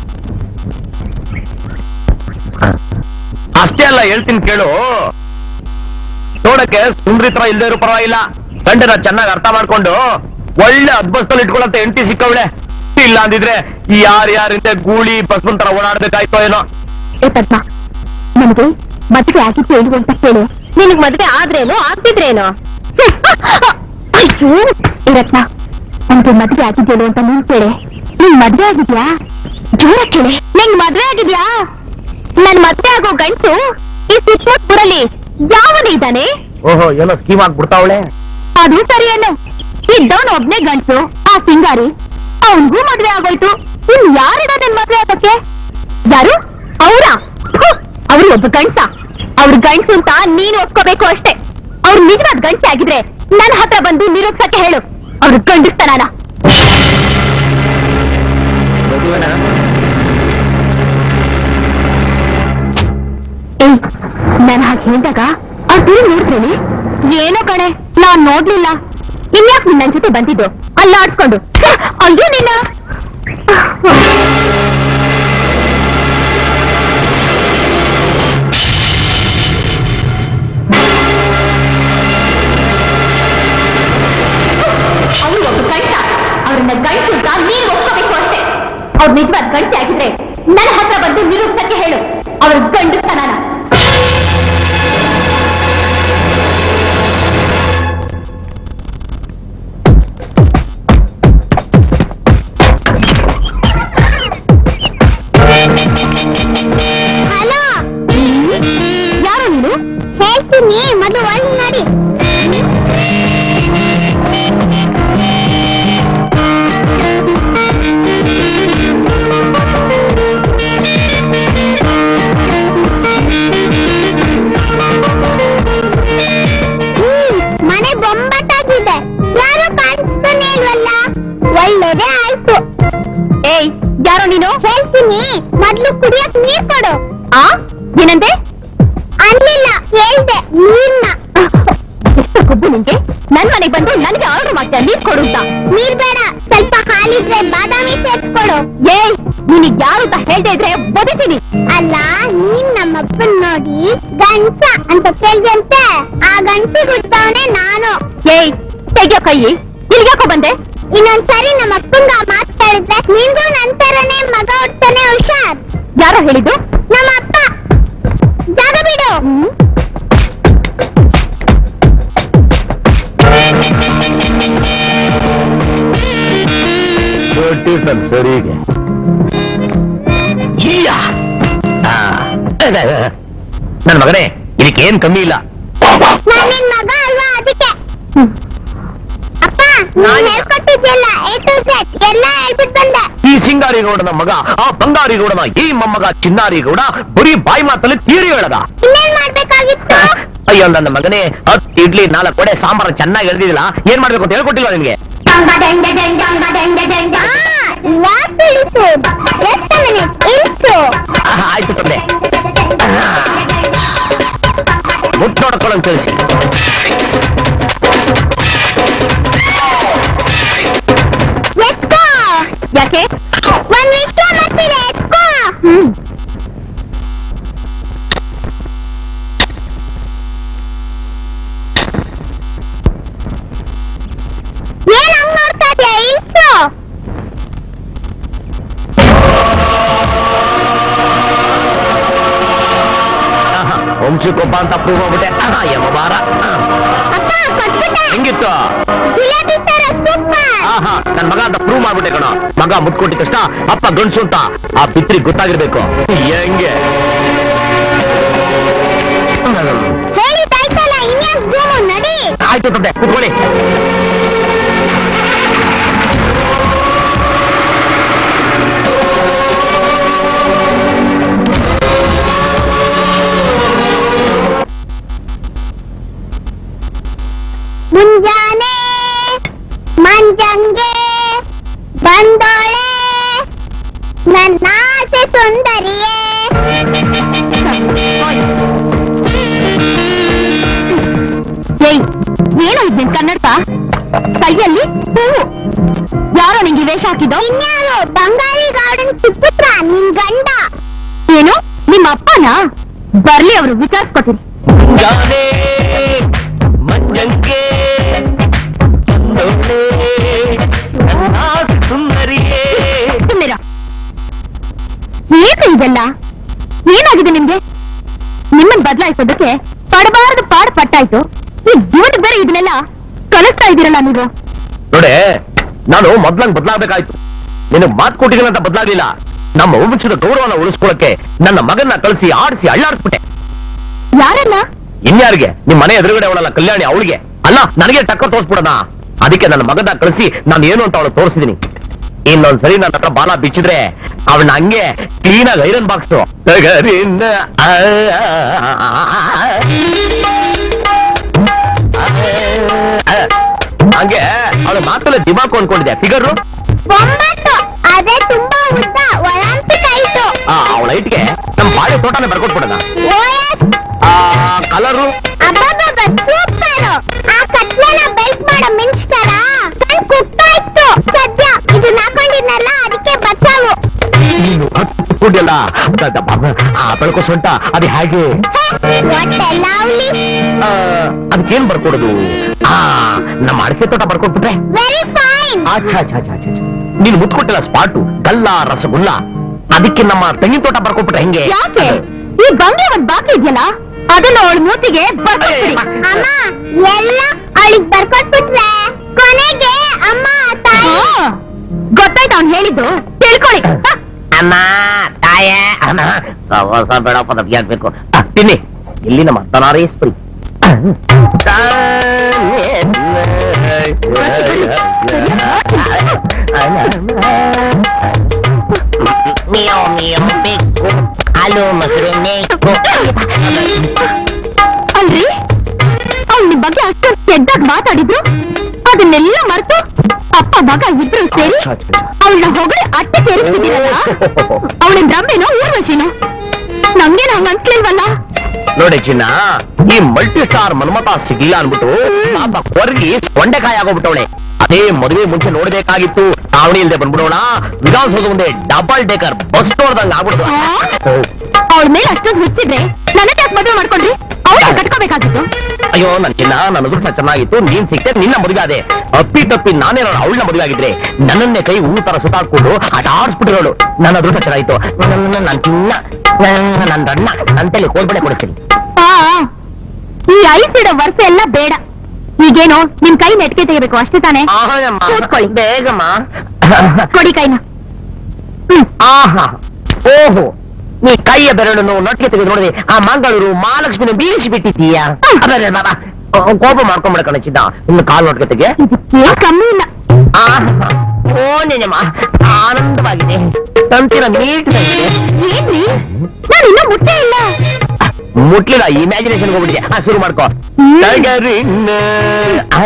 ಅಷ್ಟೇ ಅಲ್ಲ ಹೇಳ್ತೀನಿ ಕೇಳು ನೋಡಕ್ಕೆ ಸುಂದ್ರಿ ತರ ಇಲ್ದೇ ಇರೋ ಪರವಾಗಿಲ್ಲ ಗಂಡನ ಚೆನ್ನಾಗಿ ಅರ್ಥ ಮಾಡ್ಕೊಂಡು ಒಳ್ಳೆ ಅದ್ಬಸ್ತಲ್ಲಿ ಇಟ್ಕೊಳತ್ತೆ ಹೆಂಡತಿ ಸಿಕ್ಕವಳೆ ಇಲ್ಲ ಅಂದಿದ್ರೆ ಯಾರ್ಯಾರಿಂದ ಗೂಳಿ ಬಸ್ಮನ್ ತರ ಓಡಾಡ್ಬೇಕಾಯ್ತೋ ಏನೋ ಏ ಪದ್ಮ ನನಗೆ ಮದ್ವೆ ಆಗಿದ್ದು ಏನು ಅಂತ ಕೇಳು ನಿನಗ್ ಮದ್ವೆ ಆದ್ರೇನು ಆಗ್ತಿದ್ರೇನು ಅಯ್ಯೋ ಏ ರತ್ನ ನನ್ಗೆ ಮದ್ವೆ ಆಗಿದ್ದೇನು ಅಂತ ನೀನ್ ಕೇಳೆ ನಿನ್ ಮದ್ವೆ ಆಗಿದ್ಯಾ ಜೋರ ಕೇಳೆ ನಿಂಗ್ ಮದ್ವೆ ಆಗಿದ್ಯಾ ನನ್ ಮದ್ವೆ ಆಗೋ ಗಂಟು ಈ ಸಿಕ್ಕೋಟ್ಪುರಲ್ಲಿ ಯಾವನ ಇದ್ದಾನೆ ಓಹೋ ಏನೋ ಸ್ಕೀಮ್ ಆಗ್ಬಿಡ್ತಾವಳೆ ಅದು ಸರಿಯೇನು ಇದ್ದವನ್ ಒಬ್ನೇ ಗಂಟು ಆ ಸಿಂಗಾರಿ ಅವನ್ಗೂ ಮದ್ವೆ ಆಗೋಯ್ತು ಇನ್ ಯಾರಿದ ನಿನ್ ಮದ್ವೆ ಆಗಕ್ಕೆ ಯಾರು ಅವ್ರ ಅವ್ರು ಒಬ್ಬ ಗಂಡ್ಸ ಅವ್ರ ಗಂಡ್ಸು ಅಂತ ನೀನು ಒಪ್ಕೋಬೇಕು ಅಷ್ಟೇ ಅವ್ರು ನಿಜವಾದ ಗಂಡ್ಸೆ ಆಗಿದ್ರೆ ನನ್ನ ಹತ್ರ ಬಂದು ನಿರೂಪಿಸಕ್ಕೆ ಹೇಳು ಅವ್ರು ಗಂಡಿಸ್ತಾನ ಏಯ್ ನಾನು ಹಾಗೆ ಹೇಳಿದಾಗ ಅವ್ರು ತಿರುಗಿ ನೋಡಿದ್ರೇನೆ ಏನೋ ಕಣೆ ನಾನ್ ನೋಡ್ಲಿಲ್ಲ ಇನ್ಯಾಕ್ ನಿನ್ ನನ್ ಜೊತೆ ಬಂದಿದ್ದು ಅಲ್ಲ ಆಡ್ಸ್ಕೊಂಡು ಛೆ, ಅಯ್ಯೋ ನಿನ್ನ ಅವ್ರು ಒಬ್ಬ ಗಂಟ ಅವ್ರನ್ನ ಗಂಟು ಅಂತ ನೀನು ಒಪ್ಕೋಬೇಕು ಅಷ್ಟೇ ಅವ್ರು ನಿಜವಾದ ಗಂಟೆ ಆಗಿದ್ರೆ ನನ್ನ ಹತ್ರ ಬಂದು ನಿರೂಪಿಸಕ್ಕೆ ಹೇಳು ಅವ್ರ ಗಂಡಸ್ತನಾನ ಹಲೋ ಯಾರು ನೀನು ಹೇಳ್ತೀನಿ ಮೊದಲು ಒಳ್ಳೆ ನೋಡಿ ಮನೆ ಬೊಂಬಟ್ಟಾಗಿದೆ ಯಾರು ಕಾಣಿಸ್ತಾನೆ ಇಲ್ವಲ್ಲ ಒಳ್ಳೇದೇ ಆಯ್ತು ಏಯ್ ಯಾರೋ ನೀನು ಹೇಳ್ತೀನಿ ಮೊದ್ಲು ಕುಡಿಯಕ್ ನೀರ್ ಕೊಡು ಆ ಏನಂದೆ ಅನ್ಲಿಲ್ಲ ಹೇಳ್ದೆ ನೀರ್ನ ಎಷ್ಟು ಕೊಬ್ಬು ನಿಂಗೆ ನನ್ ಮನೆಗೆ ಬಂದು ನನಗೆ ಆರ್ಡರ್ ಮಾಡ್ತಾ ನೀರ್ ಕೊಡು ಅಂತ ನೀರ್ ಬೇಡ ಸ್ವಲ್ಪ ಹಾಲಿದ್ರೆ ಬಾದಾಮಿ ಸೇರ್ಸ್ಕೊಡು ಏಯ್ ನಿನಗ್ ಯಾರು ಅಂತ ಹೇಳ್ದೆ ಇದ್ರೆ ಬದುಕಿನಿ ಅಲ್ಲ ನೀನ್ ನಮ್ಮಪ್ಪನ್ ನೋಡಿ ಗಂಸ ಅಂತ ಕೇಳ್ದಂತೆ ಆ ಗಂಟಿ ಹುಟ್ಟವನೆ ನಾನು ಏಯ್ ತೆಗಿಯೋ ಕೈ ಇಲ್ಗ್ಯಾಕೋ ಬಂದೆ ಇನ್ನೊಂದ್ಸರಿ ನಮ್ಮ ಅಪ್ಪಂಗ ಮಾತು ಕೇಳಿದ್ರೆ ನಿನ್ಗೂ ನಂತರನೇ ಮಗ ಹುಡ್ತಾನೆ ಹುಷಾರ್ ಯಾರೋ ಹೇಳಿದ್ದು ನಮ್ಮ ಅಪ್ಪ ಜಾಗ ಬಿಡು ಕೊಟ್ಟಿರ್ತಾನೆ ಸರಿಗೆ ನನ್ನ ಮಗನೇ ಇದಕ್ಕೆ ಏನ್ ಕಮ್ಮಿ ಇಲ್ಲ ನಾನ್ ನಿನ್ ಮಗ ಅಲ್ವಾ ಅದಕ್ಕೆ ಅಪ್ಪ ನೀನ್ ಹೇಳ್ಕೊಟ್ಟಿದ್ಯಲ್ಲ ಎ ಟು ಝೆಡ್ ಎಲ್ಲ ಹೇಳ್ಬಿಟ್ ಬಂದೆ ಈ ಸಿಂಗಾರಿ ಗೌಡನ ಮಗ ಆ ಬಂಗಾರಿ ಗೌಡನ ಈ ಮೊಮ್ಮಗ ಚಿನ್ನಾರಿ ಗೌಡ ಬರೀ ಬಾಯಿ ಮಾತಲ್ಲಿ ತೀರಿ ಹೇಳದ ಇನ್ನೇನ್ ಮಾಡ್ಬೇಕಾಗಿತ್ತು ಅಯ್ಯೋ ನನ್ನ ಮಗನೇ ಹತ್ತು ಇಡ್ಲಿ ನಾಲ್ಕು ಕೊಡೆ ಸಾಂಬಾರ ಚೆನ್ನಾಗಿ ಎಳ್ದಿದಿಲ್ಲ ಏನ್ ಮಾಡ್ಬೇಕು ಅಂತ ಹೇಳ್ಕೊಟ್ಟಿಲ್ಲ ನಿನ್ಗೆ ಯಾಕೆ ಇಳಿಸು ಎಷ್ಟು ಮಿನಿಟ್ ಇಳಿಸು ಆಹಾ, ಆಯ್ತು ತಂದೆ ಮುಟ್ಟು ನೋಡ್ಕೊಳ್ಳೋಂಗ್ ತಿಳಿಸಿ ಎತ್ಕೋ ಯಾಕೆ ಒಂದ್ ವಿಷಯ ಬರ್ತಿದೆ ಎತ್ಕೋ ಹ್ಮ್ ಏನ್ ಹಂಗ್ ನೋಡ್ತಾ ಇದ್ಯಾ ಇಳ್ಸು ವಂಶಕ್ಕೊಬ್ಬ ಅಂತ ಪ್ರೂವ್ ಆಗ್ಬಿಟ್ಟೆ ಆಹಾ, ಯಮಬಾರ ಆ, ಅಪ್ಪ ಕೊಟ್ಬಿಟ್ಟ ಹೆಂಗಿತ್ತು ಜಿಲೇಬಿ ತರ ಸೂಪರ್ ಆಹಾ ನನ್ ಮಗ ಅಂತ ಪ್ರೂವ್ ಮಾಡ್ಬಿಟ್ಟೆ ಕಣ ಮಗ ಮುತ್ಕೊಟ್ಟಿದ ತಕ್ಷಣ ಅಪ್ಪ ಗಂಡ್ಸು ಅಂತ ಆ ಬಿತ್ರಿ ಗೊತ್ತಾಗಿರ್ಬೇಕು ಹೆಂಗೆ ಹೇಳಿದ್ದಾಯ್ತಲ್ಲ ಇನ್ಯಾಕ್ ಜೂಮು ನಡಿ ಆಯ್ತು ತಂದೆ ಕುತ್ಕೊಳ್ಳಿ ಮುಂಜಾನೆ ಮಂಜಂಗೆ ಬಂದೋಳೆ ನನ್ನ ಆಸೆ ಸುಂದರಿಯೇ ಏಯ್ ಏನೋ ಇದ್ ನಿನ್ ಕನ್ನಡ ಕೈಯಲ್ಲಿ ಹೂವು ಯಾರೋ ನಿಂಗೆ ವೇಷ ಹಾಕಿದ್ದು ಇನ್ಯಾರು ಬಂಗಾರಿ ಗಾರ್ಡನ್ ಸುಪುತ್ರ ನಿನ್ ಗಂಡ ಏನು ನಿಮ್ಮ ಅಪ್ಪನ ಬರ್ಲಿ ಅವರು ವಿಚಾರಿಸ್ಕೊತೀರಿ ಜಾನೆ ಮಂಜಂಗೆ ಬಂದೋಳೆ, ನನ್ನ ಸುಂದರಿಯೇ ಸುಮ್ನಿರ ಏಕ ಇದೆಲ್ಲ ಏನಾಗಿದೆ ನಿಮ್ಗೆ ನಿಮ್ಮನ್ ಬದಲಾಯಿಸೋದಕ್ಕೆ ಪಡಬಾರದು ಪಾಡ್ ಪಟ್ಟಾಯ್ತು ಈ ಇವನಿಗೆ ಬೇರೆ ಇದನ್ನೆಲ್ಲ ಕಲಿಸ್ತಾ ಇದ್ದೀರಲ್ಲ ನೀವು ನೋಡೆ ನಾನು ಮೊದ್ಲಂಗ್ ಬದಲಾಗಬೇಕಾಯ್ತು ನಿನಗ್ ಮಾತು ಕೊಟ್ಟಿದ್ದೀನಿ ಅಂತ ಬದಲಾಗ್ಲಿಲ್ಲ ನಮ್ಮ ವಂಶದ ಗೌರವನ ಉಳಿಸ್ಕೊಳಕ್ಕೆ ನನ್ನ ಮಗನ್ನ ಕಳಿಸಿ ಆಡಿಸಿ ಅಳ್ಳಾಡ್ಸ್ಬಿಟ್ಟೆ ಯಾರನ್ನ ಇನ್ಯಾರಿಗೆ ನಿಮ್ ಮನೆ ಎದುರುಗಡೆ ಅವಳಲ್ಲ ಕಲ್ಯಾಣಿ ಅವಳಿಗೆ ಅಲ್ಲ ನನಗೆ ಟಕ್ಕ ತೋರ್ಸ್ಬಿಡೋಣ ಅದಕ್ಕೆ ನನ್ನ ಮಗನ ಕಳಿಸಿ ನಾನು ಏನು ಅಂತ ಅವಳು ತೋರಿಸಿದೀನಿ ಇನ್ನೊಂದ್ಸರಿ ನನ್ನ ಹತ್ರ ಬಾಲ ಬಿಚ್ಚಿದ್ರೆ ಅವಳನ್ನ ಹಂಗೆ ಕ್ಲೀನ್ ಆಗಿ ಐರನ್ ಬಾಕ್ಸ್ ಹಂಗೆ ಅವಳು ಮಾತಲ್ಲ ದಿಮಾಕು ಅನ್ಕೊಂಡಿದ್ದೆ ಫಿಗರ್ ಒಂಬತ್ತು ಅದೇ ತುಂಬಾ ಉದ್ದ ಒಳಂಪಿಕ್ ಆಯ್ತು ಅವಳ ಐಟ್ಗೆ ನಮ್ ಬಾಳೆ ತೋಟನೇ ಬರ್ಕೊಟ್ಬಿಡೋಣ ಓಎಸ್ ಕಲರು ಅಬ್ಬಬ್ಬಬ್ಬ ಸೂಪರ್ ಆ ಕತ್ಲೆನ ಬೆಲ್ಟ್ ಮಾಡೋ ಮಿಂಚ್ತಾರ ನನ್ ಕುಕ್ಕಾಯ್ತು ಸದ್ಯ ಇದು ಹಾಕೊಂಡಿದ್ನಲ್ಲ ಅದಕ್ಕೆ ಬಚಾವು ಕುಡಿಯಲ್ಲ ಆ ಬೆಳಕು ಸೊಂಟ ಅದು ಹೇಗೆ ಹೊಟ್ಟೆ ಲವ್ಲಿ ಆ, ಅದಕ್ಕೇನ್ ಬರ್ಕೊಡೋದು ಆ ನಮ್ಮ ಅಡಕೆ ತೋಟ ಬರ್ಕೊಟ್ಬಿಟ್ರೆ ವೆರಿ ಫೈನ್ ಅಚ್ಚಾ ಅಚ್ಚಾ ಅಚ್ಚಾ ಅಚ್ಚಾ ನೀನು ಮುಟ್ಕೊಟ್ಟಿಲ್ಲ ಸ್ಪಾಟು ಗಲ್ಲ ರಸಗುಲ್ಲ ಅದಕ್ಕೆ ನಮ್ಮ ತೆಂಗಿನ ತೋಟ ಬರ್ಕೊಟ್ಬಿಟ್ರೆ ಹೆಂಗೆ ಯಾಕೆ ಈ ಬಂಗ್ಲೆ ಒಂದ್ ಬಾಕಿ ಇದೆಯಲ್ಲ ಅದನ್ನ ಅವಳ ಮೂತಿಗೆ ಬರ್ಕೊಟ್ಬಿಡಿ ಅಮ್ಮ ಎಲ್ಲ ಅವಳಿಗೆ ಬರ್ಕೊಟ್ಬಿಟ್ರೆ ಕೊನೆಗೆ ಅಮ್ಮ ತಾಯಿ ಗೊತ್ತಾಯ್ತು ಅವ್ನು ಹೇಳಿದ್ದು ತಿಳ್ಕೊಳ್ಳಿ ಹ. ಅಮ್ಮ ತಾಯ ಅಮ್ಮ ಸವಾಸ ಬೇಡಪ್ಪ ನಮ್ಗೆ ಆಗ್ಬೇಕು ತಿನ್ನಿ ಇಲ್ಲಿ ನಮ್ಮ ಅರ್ಧನಾರೀಶ್ವರಿ ಮಿಯೋ ಮಿಯೋ ಬೇಕು ಹಾಲು ಮೊಸರು ಬೇಕು ಅಲ್ರಿ ಅವ್ಳ ನಿಮ್ ಬಗ್ಗೆ ಅಷ್ಟೊಂದು ಕೆಡ್ಡಾಗ್ ಮಾತಾಡಿದ್ರು ಅದನ್ನೆಲ್ಲ ಮರ್ತು ಅಪ್ಪ ಮಗ ಇಬ್ರು ಸೇರಿ ಅವಳನ್ನ ಹೊಗಳಿ ಅಟ್ಟೆ ಸೇರಿಸ್ತಿದ್ದೀರಲ್ಲ ಅವಳಿನ ರಂಬೆನೋ ಊರ್ವಶಿನೋ ನಂಗೇನು ಹಂಗ ಅನ್ಸ್ಲಿಲ್ವಲ್ಲ ನೋಡಿ ಚಿನ್ನ ಈ ಮಲ್ಟಿ ಸ್ಟಾರ್ ಮನ್ಮತ ಸಿಗ್ಲಿಲ್ಲ ಅನ್ಬಿಟ್ಟು ಪಾಪ ಕೊರ್ಗಿ ಸೊಂಡೆಕಾಯಿ ಆಗೋಗ್ಬಿಟ್ಟವಳೆ ಅದೇ ಮದುವೆ ಮುಂಚೆ ನೋಡ್ಬೇಕಾಗಿತ್ತು ಚಾವಣಿ ಇಲ್ದೆ ಬಂದ್ಬಿಡೋಣ ವಿಧಾನಸೌಧ ಮುಂದೆ ಡಬಲ್ ಡೇಕರ್ ಬಸ್ ನೋಡ್ದಂಗ ಆಗ್ಬಿಡುದು ಅವಳ ಮೇಲೆ ಅಷ್ಟೊಂದು ಹುಚ್ಚಿದ್ರೆ ನನ್ನ ಯಾಕೆ ಮದುವೆ ಮಾಡ್ಕೊಂಡ್ರಿ ಅವಳ ಕಟ್ಕೋಬೇಕಾಗಿತ್ತು ಅಯ್ಯೋ ನನ್ ಚಿನ್ನ ನನ್ನ ಅದೃಷ್ಟ ಚೆನ್ನಾಗಿತ್ತು ನೀನ್ ಸಿಕ್ತೆ ನಿನ್ನ ಮದುವೆ ಆದೆ ಅಪ್ಪಿ ತಪ್ಪಿ ನಾನೇ ಅವಳನ್ನ ಮದುವೆ ಆಗಿದ್ರೆ ನನ್ನನ್ನೇ ಕೈ ಹೂ ತರ ಸುತ್ತಾಡ್ಕೊಂಡು ಆಟ ಆಡ್ಸ್ಬಿಟ್ಟಿರೋಳು ನನ್ನ ಅದೃಷ್ಟ ಚೆನ್ನಾಗಿತ್ತು ನನ್ನ ನನ್ ಚಿನ್ನ ನನ್ನ ನನ್ನ ಅಣ್ಣ ನನ್ನ ತಲೆ ಕೋಲ್ಬಳೆ ಕೊಡಿಸ್ತೀನಿ ಆ, ಈ ಐಸಿಡೋ ವರ್ಷ ಎಲ್ಲ ಬೇಡ ಈಗೇನು ನಿಮ್ ಕೈ ನೆಟ್ಗೆ ತೆಗಿಬೇಕು ಅಷ್ಟೇ ತಾನೇ ಕೂತ್ಕೊಳ್ಳಿ. ಬೇಗಮ್ಮ ಕೊಡಿ ಕೈನ ಹ್ಮ್ ಆಹಾ ಓಹೋ ನೀ ಕೈಯ ಬೆರಳನ್ನು ನೊಟ್ಟಿಗೆ ತೆಗೆದು ನೋಡಿದೆ ಆ ಮಂಗಳೂರು ಮಹಾಲಕ್ಷ್ಮಿನ ಬೀಳಿಸಿ ಬಿಟ್ಟಿದ್ದೀಯಾ ಅದೇ ಬಾಬಾ ಕೋಪ ಮಾಡ್ಕೊಂಡ್ಬಿಡ ಕಣಚಿದ್ದ ಇನ್ನು ಕಾಲು ನೊಟ್ಟಿಗೆ ತೆಗೆ ಇದಕ್ಕೆ ಕಮ್ಮಿ ಇಲ್ಲ ಆಹಾ ಓ ನಿಜಮ್ಮ ಆನಂದವಾಗಿದೆ ತಂತಿನ ನೀಟ್ನಾಗಿದೆ ಏನ್ರಿ ನಾನು ಇನ್ನೂ ಮುಟ್ಟೆ ಇಲ್ಲ ಮುಟ್ಲಿಲ್ಲ ಇಮ್ಯಾಜಿನೇಷನ್ ಹೋಗ್ಬಿಟ್ಟಿದೆ ಆ ಶುರು ಮಾಡ್ಕೋ ಹ್ಮ್. ಟಗರಿನ ಆ,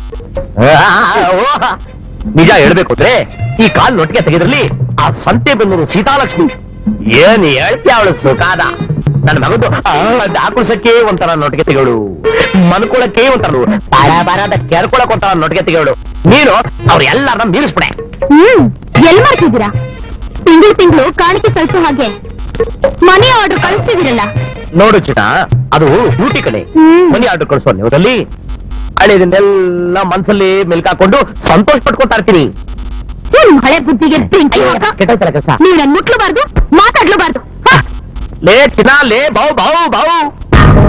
ಆ, ಓ. ನಿಜ ಹೇಳ್ಬೇಕು ಅಂದ್ರೆ ಈ ಕಾಲ್ ನೊಟ್ಟಿಗೆ ತೆಗೆದ್ರಲ್ಲಿ ಆ ಸಂತೆ ಬೆನ್ನೂರು ಸೀತಾಲಕ್ಷ್ಮಿ ಏನ್ ಹೇಳ್ತಿ ಅವಳು ಸುಖಾದ ನನ್ನ ಮಗದು ದಾಕುಳ್ಸಕ್ಕೆ ಒಂಥರ ನೊಟ್ಟಿಗೆ ತೆಗೆಗಳು ಮನ್ಕೊಳಕ್ಕೆ ಒಂಥರ ಬಾರ ಬಾರದ ಕೆರ್ಕೊಳಕ್ ಒಂಥರ ನೊಟ್ಟಿಗೆ ತೆಗೆಗಳು ನೀನು ಅವ್ರ ಎಲ್ಲಾರನ್ನ ಮೀರಿಸ್ಬಿಡೆ ಹ್ಮ್ ಎಲ್ ಮಾಡ್ತಿದ್ದೀರಾ ತಿಂಗಳು ತಿಂಗಳು ಕಾಣಿಕೆ ಕಳ್ಸೋ ಹಾಗೆ ಮನಿ ಆರ್ಡರ್ ಕಳಿಸ್ತಿದ್ದೀರಲ್ಲ ನೋಡು ಚಿಟ ಅದು ಡ್ಯೂಟಿ ಕಡೆ ಹ್ಮ್. ಮನಿ ಆರ್ಡರ್ ಕಳಿಸೋ ನೀವದಲ್ಲಿ ಹಳೆದನ್ನೆಲ್ಲ ಮನ್ಸಲ್ಲಿ ಮೆಲ್ಕಾಕೊಂಡು ಸಂತೋಷ ಪಟ್ಕೊತಾ ಇರ್ತೀನಿ ನಿಮ್ ಹಳೆ ಬುದ್ಧಿಗೆ ಬೆಂಕಿ ಹಾಕ. ಕೆಟ್ಟೋಯ್ತಲ್ಲ ಕೆಲಸ ನೀವ್ ನನ್ ಮುಟ್ಲಬಾರ್ದು ಮಾತಾಡ್ಲಬಾರ್ದು ಹ! ಲೇ ಚಿನ್ನ ಲೇ ಬಾವು ಬಾವು ಬಾವು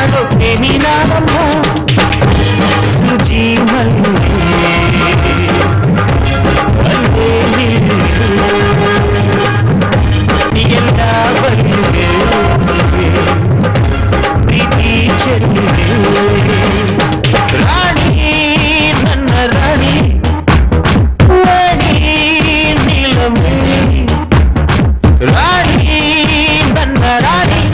ಮಾಡೋ ಪ್ರೇಮಿ ನಾನಮ್ಮ ಸುಜಿ ಮಲ್ಲಿಗೆ ಅಲ್ಲೇ ನಿಲ್ಲುವೆ. ಎಲ್ಲ ಬಲ್ಲಿಗೆ ಪ್ರೀತಿ ಚೆಲ್ಲಿಗೆ ರಾಣಿ ನನ್ನ ರಾಣಿ ರಾಣಿ ನೀಲಮಣಿ ರಾಣಿ ನನ್ನ ರಾಣಿ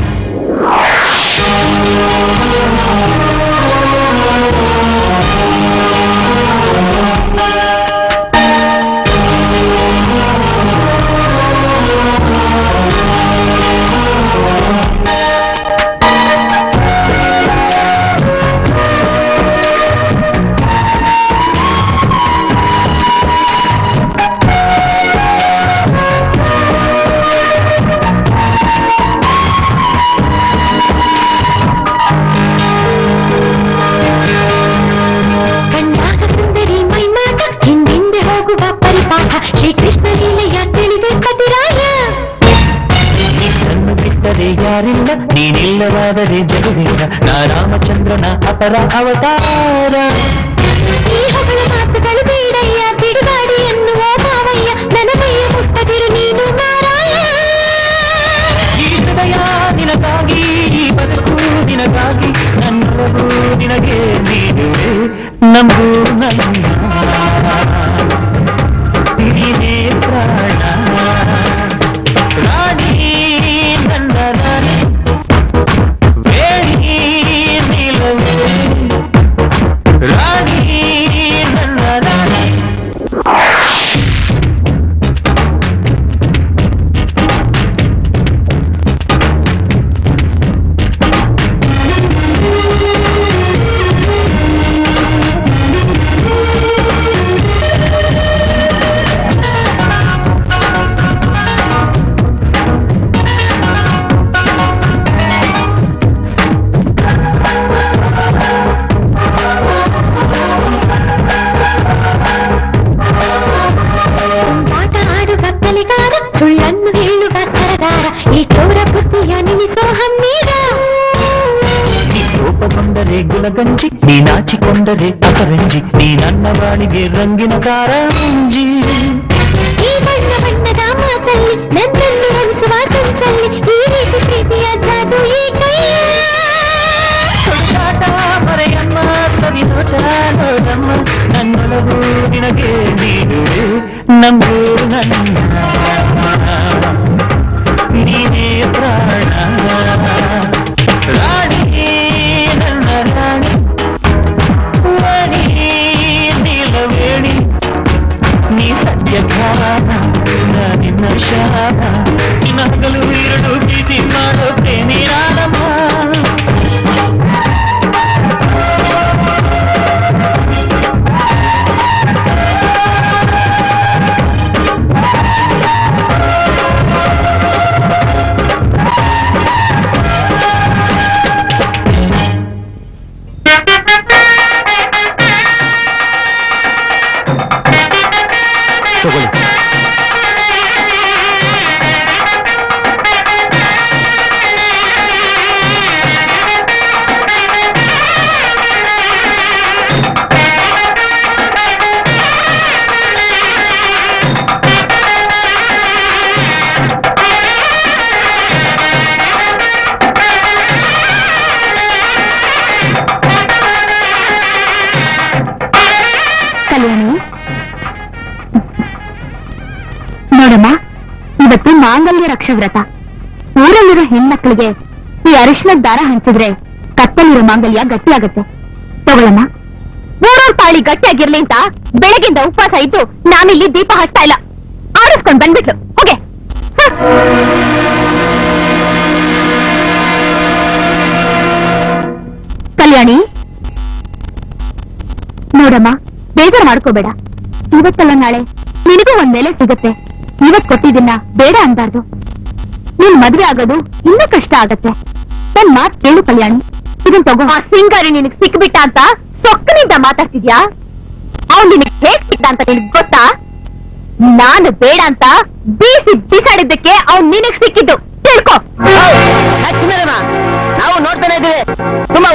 ಕಣ್ಣಾಗ ಸುಂದರಿ ಮೈಮಾಟ ಹಿಂದಿಂದೆ ಹೋಗುವ ಪರಿಪಾಠ ಶ್ರೀಕೃಷ್ಣ ಲೀಲೆಯ ತಿಳಿದೆ ಕದಿರಾಯ ನಿನ್ನನ್ನು ಬಿಟ್ಟರೆ ಯಾರಿಲ್ಲ ನೀನಿಲ್ಲವಾದರೆ ಜಗವಿಲ್ಲ ನಾ ರಾಮಚಂದ್ರನ ಅಪರ ಅವತಾರ ಈ ಹೊಗಳ ಮಾತುಗಳು ಬೇಡಯ್ಯ ಬಿಡುಗಾಡಿ ಎನ್ನುವ ಮಾವಯ್ಯ ನನ್ನ ಮೈಯ ಮುಟ್ಟದಿರು ನೀನು ಮಾರಾಯ ಈ ಹೃದಯ ನಿನಗಾಗಿ ಈ ಬದುಕು ನಿನಗಾಗಿ ನನ್ನೊಳಗು ನಿನಗೆ ನೀಡುವೆ ನಂಬು ನನ್ನ ನೀನೇ ಪ್ರಾಣ ರಾಣಿ ನನ್ನ ರಾಣಿ ಬೇಡಿ ನಿಲವೇ ರಾಣಿ ನನ್ನ ರಾಣಿ ಆಟ ಆಡುವ ಕಲಿಗಾರ ಸುಳ್ಳನ್ನು ಹೇಳುವ ಸರದಾರ ಈ ಚೋರ ಬುದ್ಧಿಯ ನಿಲ್ಲಿಸೋ ಹಮ್ಮೀರ ನೀ ಕೋಪಗೊಂಡರೆ ಗುಲಗಂಜಿ ನೀ ನಾಚಿಕೊಂಡರೆ ಅಪರಂಜಿ ನೀ ನನ್ನ ಬಾಳಿಗೆ ರಂಗಿನ ಕಾರಂಜಿ ಈ ಬಣ್ಣ ಬಣ್ಣದ ಮಾತಲ್ಲಿ ನನ್ನನ್ನು ಹೊಲಿಸುವ ಸಂಚಲ್ಲಿ ಈ ರೀತಿ ಪ್ರೀತಿಯ ಜಾದು ಈ ಕೈಯ ಸುತ್ತಾಟ ಮರೆಯಮ್ಮ ಸವಿನೋಟ ನೋಡಮ್ಮ ನನ್ನೊಳಗು ನಿನಗೆ ನೀಡುವೆ ನಂಬು ನನ್ನ ನೀನೇ ಪ್ರಾಣ ರಾಣಿ ನನ್ನ ರಾಣಿ ರಾಣಿ ನೀಲವೇಣಿ ನೀ ಸತ್ಯಗಾನ ನಾ ನಿನ್ನ ಶಾನ ನಿನ್ನ ಹಗಲು ಎರಡು ಪ್ರೀತಿ ಮಾಡೋ ಪ್ರೇಮಿ ರಾಣಮ್ಮ ಕಲ್ಯಾಣಿ ನೋಡಮ್ಮ ಇವತ್ತು ಮಾಂಗಲ್ಯ ರಕ್ಷವ್ರತ ಊರಲ್ಲಿರೋ ಹೆಣ್ಮಕ್ಳಿಗೆ ಈ ಅರಿಶಿನದ ದಾರ ಹಂಚಿದ್ರೆ ಕತ್ತಲಿರೋ ಮಾಂಗಲ್ಯ ಗಟ್ಟಿಯಾಗತ್ತೆ ತಗೊಳಮ್ಮ ಊರೂರ್ ತಾಳಿ ಗಟ್ಟಿಯಾಗಿರ್ಲಿ ಅಂತ ಬೆಳಗಿಂದ ಉಪವಾಸ ಇದ್ದು ನಾನಿಲ್ಲಿ ದೀಪ ಹಚ್ತಾ ಇಲ್ಲ ಆಡಿಸ್ಕೊಂಡ್ ಬಂದ್ಬಿಟ್ಲು ಹೋಗೆ ಕಲ್ಯಾಣಿ ನೋಡಮ್ಮ ಬೇಜಾರ್ ಮಾಡ್ಕೋಬೇಡ ಇವತ್ತಲ್ಲ ನಾಳೆ ನಿನಗೂ ಒಂದ್ ನೆಲೆ ಸಿಗತ್ತೆ ಇವತ್ ಕೊಟ್ಟಿದ್ದನ್ನ ಬೇಡ ಅನ್ಬಾರ್ದು ನಿನ್ ಮದ್ವೆ ಆಗೋದು ಇನ್ನೂ ಕಷ್ಟ ಆಗತ್ತೆ ನನ್ ಮಾತ್ ಕೇಳು ಕಲ್ಯಾಣಿ ಇದನ್ ತಗೋ ಆ ಸಿಂಗಾರಿ ನಿನಗ್ ಸಿಕ್ಬಿಟ್ಟ ಅಂತ ಸೊಕ್ಕನಿಂದ ಮಾತಾಡ್ತಿದ್ಯಾ ಅವ್ನ್ ನಿನಗ್ ಹೇಗ್ ಸಿಕ್ತ ಅಂತ ನಿನಗ್ ಗೊತ್ತಾ ನಾನು ಬೇಡ ಅಂತ ಬೀಸಿ ಬಿಸಾಡಿದ್ದಕ್ಕೆ ಅವ್ನ್ ನಿನಗ್ ಸಿಕ್ಕಿದ್ದು ತಿಳ್ಕೊ ಲಕ್ಷ್ಮೀರಮ್ಮ ನಾವು ನೋಡ್ತಾನೆ ಇದ್ದೀವಿ ತುಂಬಾ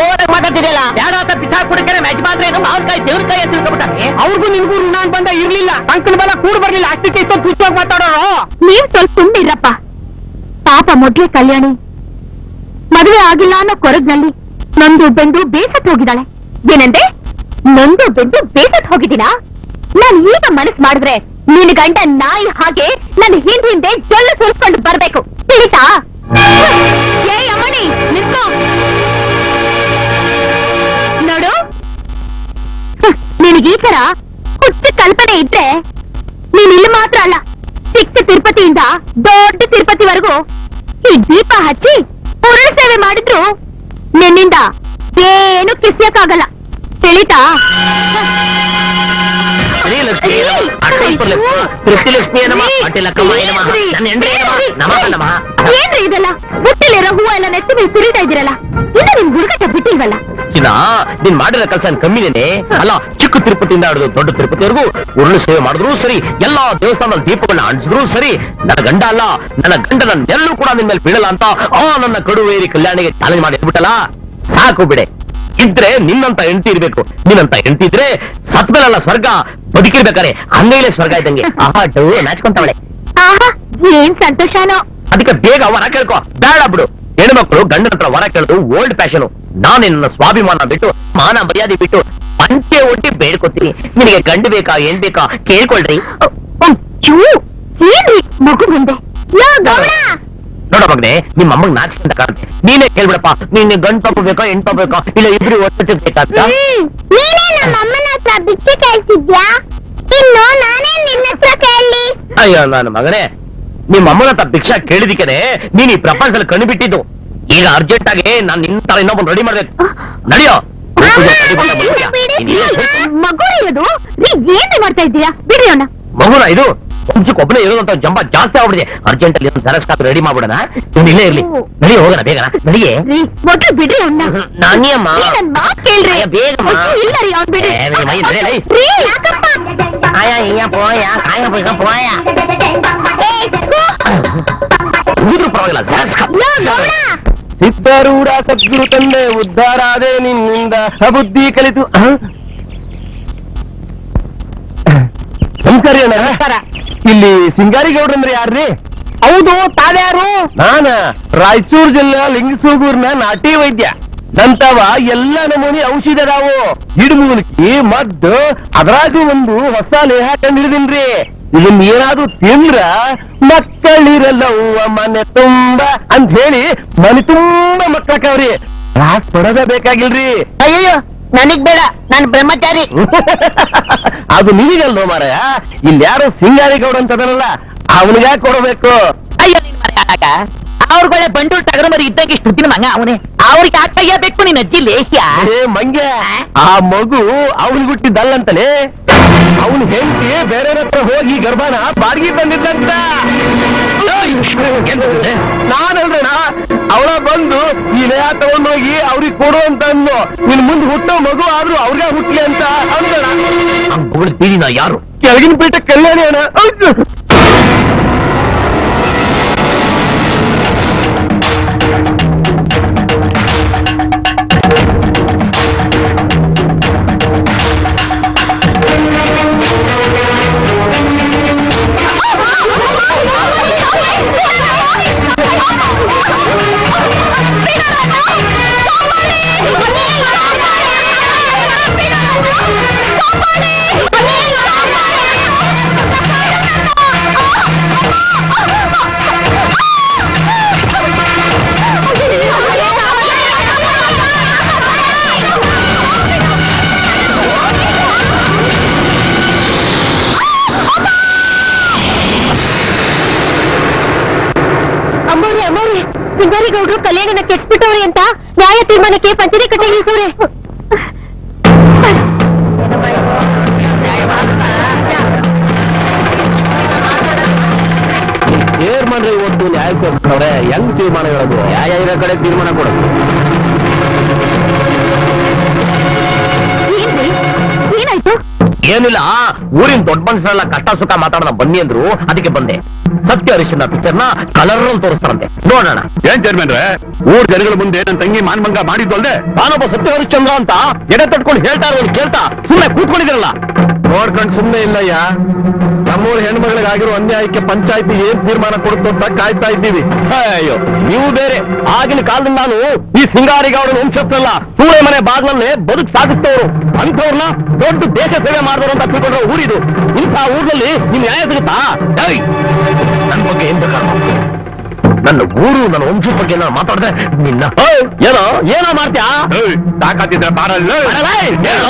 ನೋಡಿದ್ರೇನು ಮಾವಿನಕಾಯಿ ದೇವ್ರಕಾಯಿ ಅಂತ ತಿಳ್ಕೊಬಿಟ್ಟಾನೆ ಅವ್ರಿಗೂ ನಿನ್ಗೂ ಋಣ ಅಂತ ಬಂದ ಇರ್ಲಿಲ್ಲ ಅಂಕಲ್ ಬಲ ಕೂಡ್ ಬರ್ಲಿಲ್ಲ ಅಷ್ಟಕ್ಕೆ ಇಷ್ಟೊಂದು ಪುಸ್ತಕ ಮಾತಾಡೋರು ನೀವ್ ಸ್ವಲ್ಪ ಸುಮ್ನಿರಪ್ಪ ಪಾಪ ಮೊದ್ಲೇ ಕಲ್ಯಾಣಿ ಮದುವೆ ಆಗಿಲ್ಲ ಅನ್ನೋ ಕೊರಗ್ನಲ್ಲಿ ನೊಂದು ಬೆಂದು ಬೇಸತ್ ಹೋಗಿದ್ದಾಳೆ ಏನಂದೆ ನೊಂದು ಬೆಂದು ಬೇಸತ್ ಹೋಗಿದ್ದೀನಾ ನಾನ್ ಈಗ ಮನಸ್ ಮಾಡಿದ್ರೆ ನಿನ್ ಗಂಡ ನಾಯಿ ಹಾಗೆ ನನ್ನ ಹಿಂದ್ ಹಿಂದೆ ಜೊಲ್ಲು ಸುಲ್ಕೊಂಡು ಬರ್ಬೇಕು ತಿಳಿತಾ ಏ ಅಮ್ಮಣಿ ನಿಂತ್ಕೋ ನೋಡು ಹ್ಮ್, ನಿನಗ್ ಈ ತರ ಹುಚ್ಚು ಕಲ್ಪನೆ ಇದ್ರೆ ನೀನ್ ಇಲ್ಲಿ ಮಾತ್ರ ಅಲ್ಲ ಚಿಕ್ಕ ತಿರುಪತಿಯಿಂದ ದೊಡ್ಡ ತಿರುಪತಿವರೆಗೂ ಈ ದೀಪ ಹಚ್ಚಿ ಪುರುಳ ಸೇವೆ ಮಾಡಿದ್ರು ನಿನ್ನಿಂದ ಏನು ಕಿಸ್ಯಕ್ಕಾಗಲ್ಲ ತಿಳಿತಾ ಶ್ರೀಲಕ್ಷ್ಮೀ ನಮಃ, ಅಟ್ಟೈಪುರಲಕ್ಷ್ಮಿ, ತೃಪ್ತಿಲಕ್ಷ್ಮೀ ನಮಃ, ಅಟ್ಟಿಲಕ್ಕಮ್ಮಾಯ ನಮಃ, ನನ್ನ ಹೆಂಡ್ರಿ ನಮಃ, ನಮಃ ನಮಃ. ಏನ್ರಿ ಇದೆಲ್ಲ ಮುಟ್ಟಿಲಿರೋ ಹೂವ ಎಲ್ಲ ನೆತ್ತಿ ಮೇಲೆ ಸುರಿತಾ ಇದ್ದೀರಲ್ಲ ಇನ್ನು ನಿಮ್ ಗುಡುಗಟ್ಟ ಬಿಟ್ಟಿಲ್ವಲ್ಲ ಚಿನ್ನ ನೀನ್ ಮಾಡಿರೋ ಕೆಲಸ ಕಮ್ಮಿನೇನೆ ಅಲ್ಲ ಚಿಕ್ಕ ತಿರುಪತಿಯಿಂದ ಹಿಡಿದು ದೊಡ್ಡ ತಿರುಪತಿವರೆಗೂ ಉರುಳು ಸೇವೆ ಮಾಡಿದ್ರು ಸರಿ ಎಲ್ಲಾ ದೇವಸ್ಥಾನದಲ್ಲಿ ದೀಪಗಳನ್ನ ಅಂಟಿಸಿದ್ರು ಸರಿ ನನ್ನ ಗಂಡ ಅಲ್ಲ ನನ್ನ ಗಂಡನ ನೆರಳು ಕೂಡ ನಿನ್ ಮೇಲೆ ಬೀಳಲ್ಲ ಅಂತ ಆ ನನ್ನ ಕಡುವೇರಿ ಕಲ್ಯಾಣಿಗೆ ಚಾಲೆಂಜ್ ಮಾಡಿ ಬಿಟ್ಟಲ್ಲ ಸಾಕು ಬಿಡೆ ಇದ್ರೆ ನಿನ್ನಂತ ಹೆಂಡತಿ ಇರ್ಬೇಕು ನಿನ್ನಂತ ಹೆಂಡತಿ ಇದ್ರೆ ಸತ್ಮೇಲಲ್ಲ ಸ್ವರ್ಗ ಬದುಕಿರ್ಬೇಕಾರೆ ಅಂಗೈಲೆ ಸ್ವರ್ಗ ಇದ್ದಂಗೆ ಆಹಾ ಡೋ ನಾಚ್ಕೊಂತವಳೆ ಆಹಾ ಏನ್ ಸಂತೋಷನೋ ಅದಕ್ಕೆ ಬೇಗ ವರ ಕೇಳ್ಕೊ ಬೇಡ ಬಿಡು ಹೆಣ್ಮಕ್ಳು ಗಂಡನ ಹತ್ರ ವರ ಕೇಳೋದು ಓಲ್ಡ್ ಫ್ಯಾಷನ್ ನಾನೇ ನನ್ನ ಸ್ವಾಭಿಮಾನ ಬಿಟ್ಟು ಮಾನ ಮರ್ಯಾದೆ ಬಿಟ್ಟು ಪಂಚೆ ಒಡ್ಡಿ ಬೇಡ್ಕೊತೀನಿ ನಿನಗೆ ಗಂಡು ಬೇಕಾ ಏನ್ ಬೇಕಾ ಕೇಳ್ಕೊಳ್ರಿ ಅಯ್ಯೋ ಏನ್ರಿ ಮಗು ಮುಂದೆ ಯೋ ಗೌಡ ನೋಡ ಮಗನೆ ನಿಮ್ಮ ಅಮ್ಮಗ್ ನಾಚಿಕೊಂಡ ಕಾಣುತ್ತೆ ನೀನೇ ಕೇಳ್ಬಿಡಪ್ಪ ನೀನ್ ಗಂಡು ತಗೋಬೇಕಾ ಹೆಣ್ ತಗೋಬೇಕಾ ಇಲ್ಲ ಇಬ್ರು ಒಟ್ಟಿಗೆ ಬೇಕಾಗ್ತಾ ನೀನೇ ನಮ್ಮ ಅಮ್ಮನ ಹತ್ರ ಬಿಚ್ಚಿ ಕೇಳ್ತಿದ್ಯಾ ಇನ್ನು ನಾನೇ ನಿನ್ನ ಹತ್ರ ಕೇಳಿ ಅಯ್ಯೋ ನನ್ನ ಮಗನೇ ನಿಮ್ಮ ಅಮ್ಮನ ಹತ್ರ ಭಿಕ್ಷಾ ಕೇಳಿದಿಕ್ಕನೆ ನೀನ್ ಈ ಪ್ರಪಂಚದಲ್ಲಿ ಕಣ್ಣು ಬಿಟ್ಟಿದ್ದು ಈಗ ಅರ್ಜೆಂಟ್ ಆಗಿ ನಾನು ನಿನ್ನ ತರ ಇನ್ನೊಬ್ಬನ್ ರೆಡಿ ಮಾಡ್ಬೇಕು ನಡಿಯೋ ಮಗು ಇರೋದು ನೀ ಏನ್ರಿ ಮಾಡ್ತಾ ಇದ್ದೀರಾ ಬಿಡಿ ಅಣ್ಣ ಮಗುನ ಇದು ವಂಶಕ್ಕೆ ಒಬ್ಬನೇ ಇರೋದಂತ ಜಂಬ ಜಾಸ್ತಿ ಆಗ್ಬಿಡಿದೆ ಅರ್ಜೆಂಟ್ ಅಲ್ಲಿ ಒಂದು ಸರಸ್ ಕಾಪಿ ರೆಡಿ ಮಾಡ್ಬಿಡೋಣ ನೀನ್ ಇಲ್ಲೇ ಇರ್ಲಿ ನಡಿ ಹೋಗೋಣ ಬೇಗನ ನಡಿಯೇ ರೀ ಮೊದ್ಲು ಬಿಡ್ರಿ ಅಣ್ಣ ನಾನೇ ಅಮ್ಮ ರೀ, ನನ್ ಮಾತ್ ಕೇಳ್ರಿ ಅಯ್ಯ, ಬೇಗಮ್ಮ. ಅಯ್ಯೋ, ಇಲ್ಲ ರೀ ಅವ್ನ್ ಬಿಡ್ರಿ ಏ, ನೀನ್ ಮೈ ನಡಿ, ನಡಿ. ರೀ, ಯಾಕಪ್ಪ? ಆಯಾ ಹಿಂಗ ಪೋಯ ಕಾಯ ಪೋಯ ಪೋಯ ಏ, ಕೂ. ಹೋದ್ರು ಪರವಾಗಿಲ್ಲ ಸರಸ್ ಕಾಪಿ ಯೋ, ಗೌಡ. ಸಿದ್ಧಾರೂಢ ಸದ್ಗುರು ತಂದೆ ಉದ್ಧಾರಾದೆ ನಿನ್ನಿಂದ ಅಬುದ್ಧಿ ಕಲಿತು ಹ? ನಮಸ್ಕಾರ ಅಣ್ಣ ಇಲ್ಲಿ ಸಿಂಗಾರಿ ಗೌಡ್ರಂದ್ರೆ ಯಾರ್ರಿ ಹೌದು ತಾವ್ಯಾರು ನಾನ ರಾಯಚೂರು ಜಿಲ್ಲಾ ಲಿಂಗಸೂಗೂರ್ನ ನಾಟಿ ವೈದ್ಯ ನಂತವ ಎಲ್ಲ ನಮೂನಿ ಔಷಧ ಅದಾವು ಗಿಡಮೂಲಿಕೆ ಮದ್ದು ಅದ್ರಾಗೂ ಒಂದು ಹೊಸ ಲೇಹ ಕಂಡು ಹಿಡಿದಿನ್ರಿ ಇದನ್ನ ಏನಾದ್ರೂ ತಿಂದ್ರ ಮಕ್ಕಳಿರಲ್ಲವ್ವ ಮನೆ ತುಂಬ ಅಂತ ಹೇಳಿ ಮನೆ ತುಂಬಾ ಮಕ್ಕಳಕ್ಕವ್ರಿ ಕ್ಲಾಸ್ ಪಡೋದೇ ಬೇಕಾಗಿಲ್ರಿ ಅಯ್ಯಯ್ಯೋ ನನಗ್ ಬೇಡ ನಾನು ಬ್ರಹ್ಮಚಾರಿ ಅದು ನಿನಗಲ್ವ ಮಾರಾಯ ಇಲ್ಲಿ ಯಾರೋ ಸಿಂಗಾರಿ ಗೌಡ ಅಂತದನಲ್ಲ ಅವನಿಗ ಕೊಡಬೇಕು ಅಯ್ಯೋ ನಿನ್ ಮನೆ ಆಗ ಅವ್ರಗಳೇ ಬಂಡೂರು ಟಗರ ಮರಿ ಇದ್ದಂಗೆ ಇಷ್ಟು ದಿನ ಮಂಗ ಅವನೇ ಅವ್ರಿಗೆ ಆಗ್ತಾ ಬೇಕು ನಿನ್ನ ಅಜ್ಜಿ ಲೇಹ್ಯ ಏ ಮಂಗ್ಯ ಆ ಮಗು ಅವನಿಗೆ ಹುಟ್ಟಿದ್ದಲ್ಲಂತಲೇ ಅವನ ಹೆಂಡತಿ ಬೇರೆ ಹತ್ರ ಹೋಗಿ ಗರ್ಭನ ಬಾಡಿಗೆ ತಂದಿದ್ದಂತ ನಾನಲ್ರಣ ಅವಳ ಬಂದು ಈ ನೇಹ ತಗೊಂಡೋಗಿ ಅವ್ರಿಗೆ ಕೊಡು ಅಂತ ಅಂದ್ಲು ನಿನ್ ಮುಂದೆ ಹುಟ್ಟೋ ಮಗು ಆದ್ರೂ ಅವ್ರಿಗೆ ಹುಟ್ಲಿ ಅಂತ ಅಂದಣ ಬುಗುಳ್ ಬೀದಿನ ಯಾರು ಕೆಳಗಿನ ಪೀಠ ಕಲ್ಯಾಣಿ ಅಣ್ಣ ಹೌದು. ಅಮ್ಮವ್ರೆ ಅಮ್ಮವ್ರೆ ಸಿಂಗಾರಿ ಗೌಡ್ರು ಕಲ್ಯಾಣನ ಕೆಡ್ಸ್ಬಿಟ್ಟವ್ರೆ ಅಂತ ನ್ಯಾಯ ತೀರ್ಮಾನಕ್ಕೆ ಪಂಚನೆ ಕಟ್ಟೆ ಇಳಿಸವ್ರೆ ತೀರ್ಮಾನ ಇವತ್ತು ನ್ಯಾಯಕ್ಕೆ ಹೋಗ್ತವ್ರೆ ಹೆಂಗ್ ತೀರ್ಮಾನ ಹೇಳೋದು ನ್ಯಾಯ ಇರೋ ಕಡೆ ತೀರ್ಮಾನ ಕೊಡೋದು ಏನ್ರಿ ಏನಾಯ್ತು ಏನಿಲ್ಲ ಊರಿನ ದೊಡ್ಡ ಮನುಷ್ಯರೆಲ್ಲ ಕಷ್ಟ ಸುಖ ಮಾತಾಡೋಣ ಬನ್ನಿ ಅಂದ್ರು ಅದಕ್ಕೆ ಬಂದೆ ಸತ್ಯ ಹರಿಶ್ಚಂದ್ರ ಪಿಕ್ಚರ್ ನ ಕಲರ್ ತೋರಿಸ್ತಾರಂತೆ ನೋಡೋಣ ಏನ್ ಚೇರ್ಮನ್ ರೇ ಊರ್ ಜನಗಳ ಮುಂದೆ ನನ್ನ ತಂಗಿ ಮಾನ್ಮಂಗ ಮಾಡಿದ್ದಲ್ದೆ ನಾನೊಬ್ಬ ಸತ್ಯ ಹರಿಶ್ಚಂದ್ರ ಅಂತ ಎಡೆ ತಟ್ಕೊಂಡು ಹೇಳ್ತಾ ಇರೋದು ಕೇಳ್ತಾ ಸುಮ್ಮನೆ ಕೂತ್ಕೊಂಡಿದಿರಲ್ಲ ನೋಡ್ಕೊಂಡು ಸುಮ್ಮನೆ ಇಲ್ಲಯ್ಯ ನಮ್ಮೂರ್ ಹೆಣ್ಮಗಳಿಗಾಗಿರೋ ಅನ್ಯಾಯಕ್ಕೆ ಪಂಚಾಯತಿ ಏನ್ ತೀರ್ಮಾನ ಕೊಡುತ್ತೋ ಅಂತ ಕಾಯ್ತಾ ಇದ್ದೀವಿ ಅಯ್ಯೋ ನೀವು ಬೇರೆ ಆಗಿನ ಕಾಲದಿಂದ ನಾನು ಈ ಸಿಂಗಾರಿಗೌಡನ ವಂಶಸ್ಥರಲ್ಲ ಸೂಳೆ ಮನೆ ಬಾಗ್ಲಲ್ಲೇ ಬದುಕು ಸಾಗಿಸ್ತವ್ರು ಅಂಥವ್ರನ್ನ ದೊಡ್ಡ ದೇಶ ಸೇವೆ ಮಾಡಿದವರು ಅಂತ ತಿಳ್ಕೊಂಡ್ರೆ ಊರಿದು ಇಂಥ ಊರ್ನಲ್ಲಿ ನಿಮ್ ನ್ಯಾಯ ಸಿಗುತ್ತಾ ಏಯ್! ನನ್ ಬಗ್ಗೆ ಏನ್ ಬೇಕಾದ್ರು ನನ್ನ ಊರು ನನ್ನ ವಂಶದ ಬಗ್ಗೆ ನಾನು ಮಾತಾಡಿದ್ರೆ ನಿನ್ನ ಏಯ್! ಏನೋ ಏನೋ ಮಾಡ್ತೀಯಾ ತಾಕತ್ತಿದ್ರೆ ಬಾರಲ್ಲ ಬರಲ್ಲ, ಏಯ್! ಏನೋ?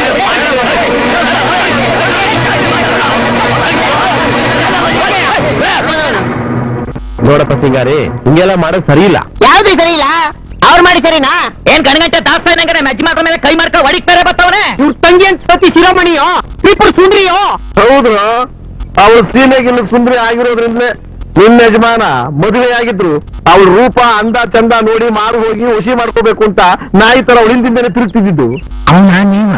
ನೋಡಪ್ಪ ಸಿಂಗಾರಿ ಹಿಂಗೆಲ್ಲ ಮಾಡೋದು ಸರಿ ಇಲ್ಲ ಯಾವ್ದು ಸರಿ ಇಲ್ಲ ಅವ್ರು ಮಾಡಿ ಸರಿನಾ ಏನ್ ಗಣಗಂಟೆ ದಾಸ್ತಾ ಇದ್ದಂಗೆ ಮೆಜ್ಜಿ ಮಾತ್ರ ಮೇಲೆ ಕೈ ಮಾಡ್ಕೊಂಡು ಹೊಡಿತಾರೆ ಬರ್ತಾವನೆ ಇವ್ರ ತಂಗಿ ಅಂತ ಸತಿ ಶಿರೋಮಣಿಯೋ ತ್ರಿಪುರ ಸುಂದ್ರಿಯೋ ಹೌದು ಅವಳು ಸೀಮೆಗಿಲ್ಲ ಸುಂದರಿ ಆಗಿರೋದ್ರಿಂದಲೇ ನಿನ್ನ ಯಜಮಾನ ಮದುವೆ ಆಗಿದ್ರು ಅವಳ ರೂಪ ಅಂದ ಚಂದ ನೋಡಿ ಮಾರು ಹೋಗಿ ಹುಷಿ ಮಾಡ್ಕೋಬೇಕು ಅಂತ ನಾಯಿ ತರ ಅವಳ ಹಿಂದಿಂದನೇ ತಿರುಗ್ತಿದ್ದು ಅವನ ನೀವ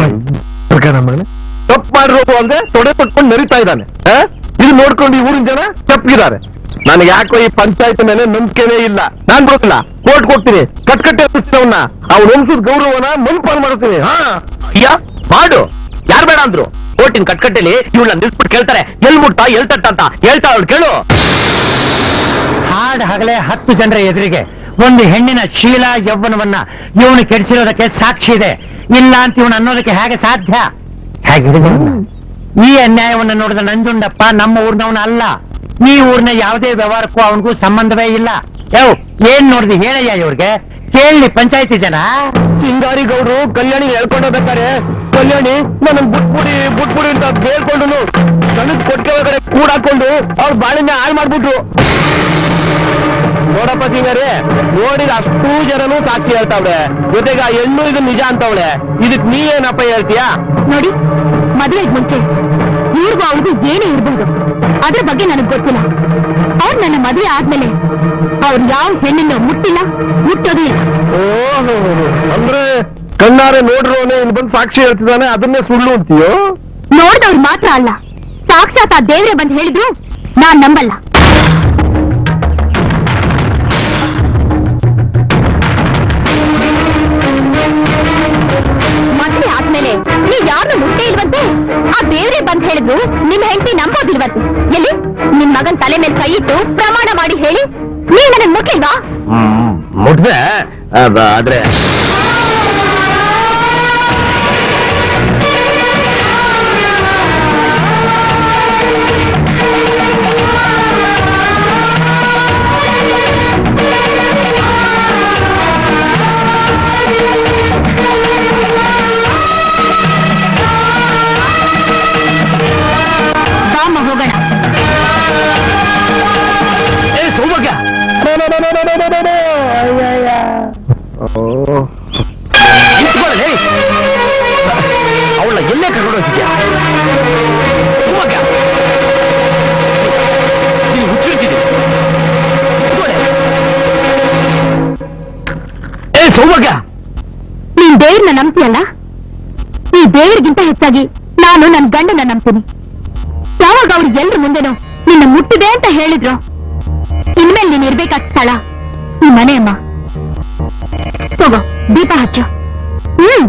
ತಪ್ಪು ಮಾಡಿರೋದು ಅಂದ್ರೆ ತೊಡೆ ತೊಟ್ಕೊಂಡು ನರಿತಾ ಇದ್ದಾನೆ ಆ? ಇದು ನೋಡ್ಕೊಂಡು ಈ ಊರಿನ ಜನ ತಪ್ಪಿದ್ದಾರೆ ನನಗೆ ಯಾಕೋ ಈ ಪಂಚಾಯತ್ ಮೇಲೆ ನಂಬಿಕೆನೇ ಇಲ್ಲ ನಾನ್ ಬಿಡೋದಿಲ್ಲ ಕೋರ್ಟ್ ಹೋಗ್ತೀನಿ ಕಟ್ಕಟ್ಟೆ ಅವನ್ನ ಅವ್ನ ವಂಶದ ಗೌರವನ ಮನ್ಪಾಲ್ ಮಾಡ್ತೀನಿ ಹಾ ಅಯ್ಯ ಮಾಡು ಯಾರು ಬೇಡ ಅಂದ್ರು ಕೋರ್ಟಿನ ಕಟ್ಕಟ್ಟೆಲಿ ಇವಳನ್ನ ನಿಲ್ಸ್ಬಿಟ್ಟು ಕೇಳ್ತಾರೆ ಎಲ್ ಮುಟ್ಟ ಎಲ್ ತಟ್ಟ ಅಂತ ಹೇಳ್ತಾ ಅವಳು ಕೇಳು ಹಾಡ್ ಹಗಲೇ ಹತ್ತು ಜನರ ಎದುರಿಗೆ ಒಂದು ಹೆಣ್ಣಿನ ಶೀಲ ಯೌವನವನ್ನ ಇವನು ಕೆಡಿಸಿರೋದಕ್ಕೆ ಸಾಕ್ಷಿ ಇದೆ ಇಲ್ಲ ಅಂತ ಇವನು ಅನ್ನೋದಕ್ಕೆ ಹೇಗೆ ಸಾಧ್ಯ ಹೇಗೆ ಹಿಡಿದವ್ನು? ಈ ಅನ್ಯಾಯವನ್ನು ನೋಡಿದ ನಂಜುಂಡಪ್ಪ ನಮ್ಮ ಊರ್ನವನ ಅಲ್ಲ ಈ ಊರ್ನ ಯಾವುದೇ ವ್ಯವಹಾರಕ್ಕೂ ಅವನಿಗೂ ಸಂಬಂಧವೇ ಇಲ್ಲ ಯವ್ ಏನ್ ನೋಡಿದ್ವಿ ಹೇಳಯ್ಯ ಇವ್ರಿಗೆ ಕೇಳಿ ಪಂಚಾಯತಿ ಜನ ಸಿಂಗಾರಿ ಗೌಡ್ರು ಕಲ್ಯಾಣಿ ಹೇಳ್ಕೊಂಡೋಗ್ಬೇಕಾರೆ ಕಲ್ಯಾಣಿ ನನ್ನ ಬುಟ್ಬುಡಿ ಬುಟ್ಬುಡಿ ಅಂತ ಕೇಳ್ಕೊಂಡು ಕಣದ್ ಕೊಟ್ಟಿಗೆ ಒಳಗಡೆ ಕೂಡಾಕೊಂಡು ಅವ್ರ ಬಾಳಿನ ಹಾಳು ಮಾಡ್ಬಿಟ್ರು ನೋಡಪ್ಪ ಸಿಂಗಾರಿ ನೋಡಿದ ಅಷ್ಟೂ ಜನನು ಸಾಕ್ಷಿ ಹೇಳ್ತಾವ್ಳೆ ಜೊತೆಗೆ ಆ ಹೆಣ್ಣು ಇದು ನಿಜ ಅಂತವಳೆ ಇದಕ್ ನೀ ಏನಪ್ಪ ಹೇಳ್ತೀಯಾ ನೋಡಿ ಮದುವೆಗ್ ಮುಂಚೆ ಇವ್ರಿಗೂ ಅವ್ರಿಗೂ ಏನೇ ಇರ್ಬೋದು ಅದ್ರ ಬಗ್ಗೆ ನನಗ್ ಗೊತ್ತಿಲ್ಲ ಅವ್ರು ನನ್ನ ಮದುವೆ ಆದ್ಮೇಲೆ ಅವ್ರು ಯಾವ ಹೆಣ್ಣನ್ನು ಮುಟ್ಟಿಲ್ಲ ಮುಟ್ಟೋದು ಇಲ್ಲ ಓಹೋ ಅಂದ್ರೆ ಕಣ್ಣಾರೆ ನೋಡ್ರೋನೆ ಇಲ್ಲಿ ಬಂದು ಸಾಕ್ಷಿ ಹೇಳ್ತಿದ್ದಾನೆ ಅದನ್ನೇ ಸುಳ್ಳು ಅಂತೀಯೋ ನೋಡ್ದವ್ರು ಮಾತ್ರ ಅಲ್ಲ ಸಾಕ್ಷಾತ್ ಆ ದೇವ್ರೆ ಬಂದು ಹೇಳಿದ್ರು ನಾನ್ ನಂಬಲ್ಲ ಮದುವೆ ಆದ್ಮೇಲೆ ನೀವ್ ಯಾರನ್ನು ಮುಟ್ಟೆ ಇಲ್ವಂತೆ ಆ ದೇವ್ರೆ ಬಂದ್ ಹೇಳಿದ್ರು ನಿಮ್ ಹೆಂಡತಿ ನಂಬೋದಿಲ್ವಂತೆ ಎಲ್ಲಿ ನಿಮ್ ಮಗನ್ ತಲೆ ಮೇಲೆ ಕೈ ಇಟ್ಟು ಪ್ರಮಾಣ ಮಾಡಿ ಹೇಳಿ ನೀವ್ ನನಗ್ ಮುಟ್ಟಿಲ್ವಾ ಮುಟ್ದೆ ಆದ್ರೆ ಬಾಮ್ಮ ಹೋಗೋಣ ಏ ಸೌಭಾಗ್ಯ ನಿಂತ್ಕೊಳ್ಳಿ ಅವಳ ಎಲ್ಲೇ ಕರ್ಕೊಂಡು ಹೋಗ್ತಿದ್ಯಾ ಸೌಭಾಗ್ಯ ನೀನು ಹುಚ್ಚಿರ್ತಿದ್ದೆ ನಿಂತ್ಕೊಳ್ಳಿ. ಏ ಸೌಭಾಗ್ಯ ನೀನ್ ದೇವ್ರನ್ನ ನಂಬ್ತೀಯಲ್ಲ ಈ ದೇವ್ರಿಗಿಂತ ಹೆಚ್ಚಾಗಿ ನಾನು ನನ್ ಗಂಡನ ನಂಬ್ತೀನಿ ಯಾವಾಗ ಅವ್ರು ಎಲ್ರ ಮುಂದೆನೋ ನಿನ್ನ ಮುಟ್ಟಿದೆ ಅಂತ ಹೇಳಿದ್ರು ಇನ್ಮೇಲೆ ನೀನ್ ಇರ್ಬೇಕಾದ ಸ್ಥಳ ಈ ಮನೆ ಅಮ್ಮ ತಗೋ ದೀಪ ಹಚ್ಚು ಹ್ಮ್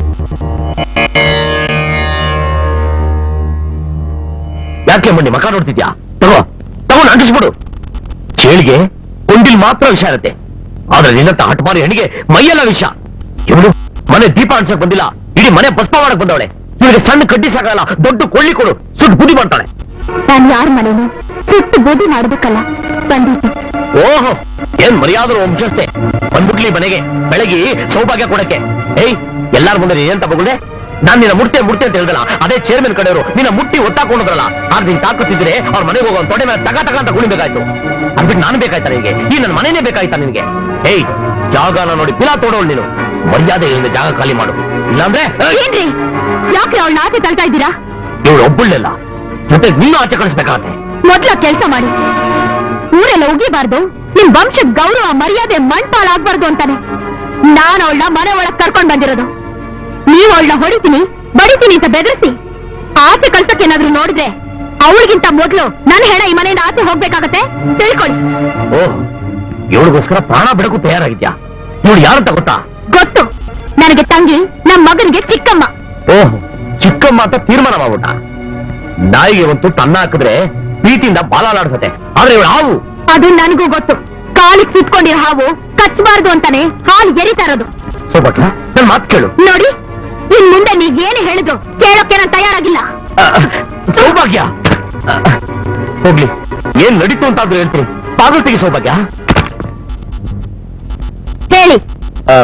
ಯಾಕೆ ಮಂಡಿ ಮಕ ನೋಡ್ತಿದ್ಯಾ ತಗೋ ತಗೊಂಡು ಅಂಟಿಸ್ಬಿಡು ಚೇಳಿಗೆ ಕೊಂಡಿಲ್ ಮಾತ್ರ ವಿಷ ಇರುತ್ತೆ ಆದ್ರೆ ನಿನ್ನಂತ ಹಟ್ಮಾರಿ ಹೆಣ್ಣಿಗೆ ಮೈಯೆಲ್ಲ ವಿಷ ಇವಳು ಮನೆ ದೀಪ ಅನ್ಸಕ್ ಬಂದಿಲ್ಲ ಇಡೀ ಮನೆ ಭಸ್ಮ ಮಾಡಕ್ ಬಂದವಳೆ ಇವಳಿಗೆ ಸಣ್ಣ ಕಡ್ಡಿ ಸಾಕಲ್ಲ ದೊಡ್ಡ ಕೊಳ್ಳಿ ಕೊಡು ಸುಟ್ಟು ಬುದ್ಧಿ ಮಾಡ್ತಾಳೆ ನಾನು ಯಾರ ಮನೇನು ಸುಟ್ಟು ಬೂದಿ ಮಾಡ್ಬೇಕಲ್ಲ ಬಂದಿತ್ತು ಓಹೋ ಏನ್ ಮರ್ಯಾದ್ರು ವಂಶಸ್ಥೆ ಬಂದ್ಬಿಡ್ಲಿ ಮನೆಗೆ ಬೆಳಗ್ಗೆ ಸೌಭಾಗ್ಯ ಕೊಡಕ್ಕೆ ಏಯ್ ಎಲ್ಲಾರ ಮುಂದೆ ನೀನೇನ್ ತಗೊಂಡೆ ನಾನ್ ನಿನ್ನ ಮುಡ್ತೆ ಮುಡ್ತೆ ಅಂತ ಹೇಳ್ದಲ್ಲ ಅದೇ ಚೇರ್ಮನ್ ಕಡೆಯವರು ನಿನ್ನ ಮುಟ್ಟಿ ಒತ್ತಾಕೊಂಡ್ರಲ್ಲ ಆದ್ರೆ ನೀನ್ ತಾಕತ್ತಿದ್ರೆ ಅವ್ರ ಮನೆಗೆ ಹೋಗೋ ತೊಡೆ ಮೇಲೆ ತಗ ತಗ ಅಂತ ಕುಣಿಬೇಕಾಯ್ತು ಅದ್ಬಿಟ್ಟು ನಾನು ಬೇಕಾಯ್ತಾ ನಿನಗೆ ಈ ನನ್ನ ಮನೆನೇ ಬೇಕಾಯ್ತಾ ನಿನಗೆ ಏಯ್ ಜಾಗನ ನೋಡಿ ಪಿಲಾ ತೋಡೋಳು ನೀನು ಮರ್ಯಾದೆಯಿಂದ ಜಾಗ ಖಾಲಿ ಮಾಡು ಇಲ್ಲಾಂದ್ರೆ ಏನ್ರಿ ಯಾಕೆ ಅವಳನ್ನ ಆಚೆ ತಳ್ತಾ ಇದ್ದೀರಾ ಇವಳು ಒಬ್ಬಳ್ಳಿಲ್ಲ ಜೊತೆ ನಿನ್ನೂ ಆಚೆ ಕಳಿಸ್ಬೇಕಾಗತ್ತೆ ಮೊದ್ಲ ಕೆಲಸ ಮಾಡಿ ಊರೆಲ್ಲ ಉಗಿಬಾರ್ದು ನಿಮ್ ವಂಶದ ಗೌರವ ಮರ್ಯಾದೆ ಮಣ್ಪಾಳಾಗ್ಬಾರ್ದು ಅಂತಾನೆ ನಾನ್ ಅವಳನ್ನ ಮನೆ ಒಳಗ್ ಕರ್ಕೊಂಡ್ ಬಂದಿರೋದು ನೀವ್ ಅವಳನ್ನ ಹೊಡಿತೀನಿ ಬಡಿತೀನಿ ಅಂತ ಬೆದರಿಸಿ ಆಚೆ ಕಳ್ಸಕ್ ಏನಾದ್ರು ನೋಡಿದ್ರೆ ಅವಳಿಗಿಂತ ಮೊದ್ಲು ನನ್ನ ಹೆಣ ಈ ಮನೆಯಿಂದ ಆಚೆ ಹೋಗ್ಬೇಕಾಗತ್ತೆ ತಿಳ್ಕೊಳ್ಳಿ ಓಹ್ ಇವಳಿಗೋಸ್ಕರ ಪ್ರಾಣ ಬಿಡಕ್ಕೂ ತಯಾರಾಗಿದ್ಯಾ ಇವಳು ಯಾರು ಅಂತ ಗೊತ್ತಾ ಗೊತ್ತು ನನಗೆ ತಂಗಿ ನಮ್ ಮಗನಿಗೆ ಚಿಕ್ಕಮ್ಮ ಓಹ್ ಚಿಕ್ಕಮ್ಮ ಅಂತ ತೀರ್ಮಾನ ಮಾಡ್ಬಿಟ್ಟ ನಾಯಿಗೆ ಒಂದು ತುಟ್ಟು ಅನ್ನ ಹಾಕಿದ್ರೆ ಪ್ರೀತಿಯಿಂದ ಬಾಲಾಲಾಡ್ಸತ್ತೆ ಆದ್ರೆ ಇವಳು ಹಾವು ಅದು ನನಗೂ ಗೊತ್ತು ಕಾಲಿಗೆ ಸುತ್ಕೊಂಡಿರೋ ಹಾವು ಕಚ್ಚಬಾರ್ದು ಅಂತಾನೆ ಹಾಲು ಎರಿತಾ ಇರೋದು ಸೋಬಟ್ಲ ನನ್ ಮಾತು ಕೇಳು ನೋಡಿ ಇನ್ ಮುಂದೆ ನೀವ್ ಏನು ಹೇಳಿದ್ರು ಕೇಳೋಕೆ ನಾನು ತಯಾರಾಗಿಲ್ಲ ಅಹ್, ಸೌಭಾಗ್ಯ ಅಹ್, ಹೋಗ್ಲಿ ಏನ್ ನಡೀತು ಅಂತಾದ್ರೂ ಹೇಳ್ತೀನಿ ಬಾಗಿಲು ತೆಗಿ ಸೌಭಾಗ್ಯ ಹೇಳಿ ಅಹ್,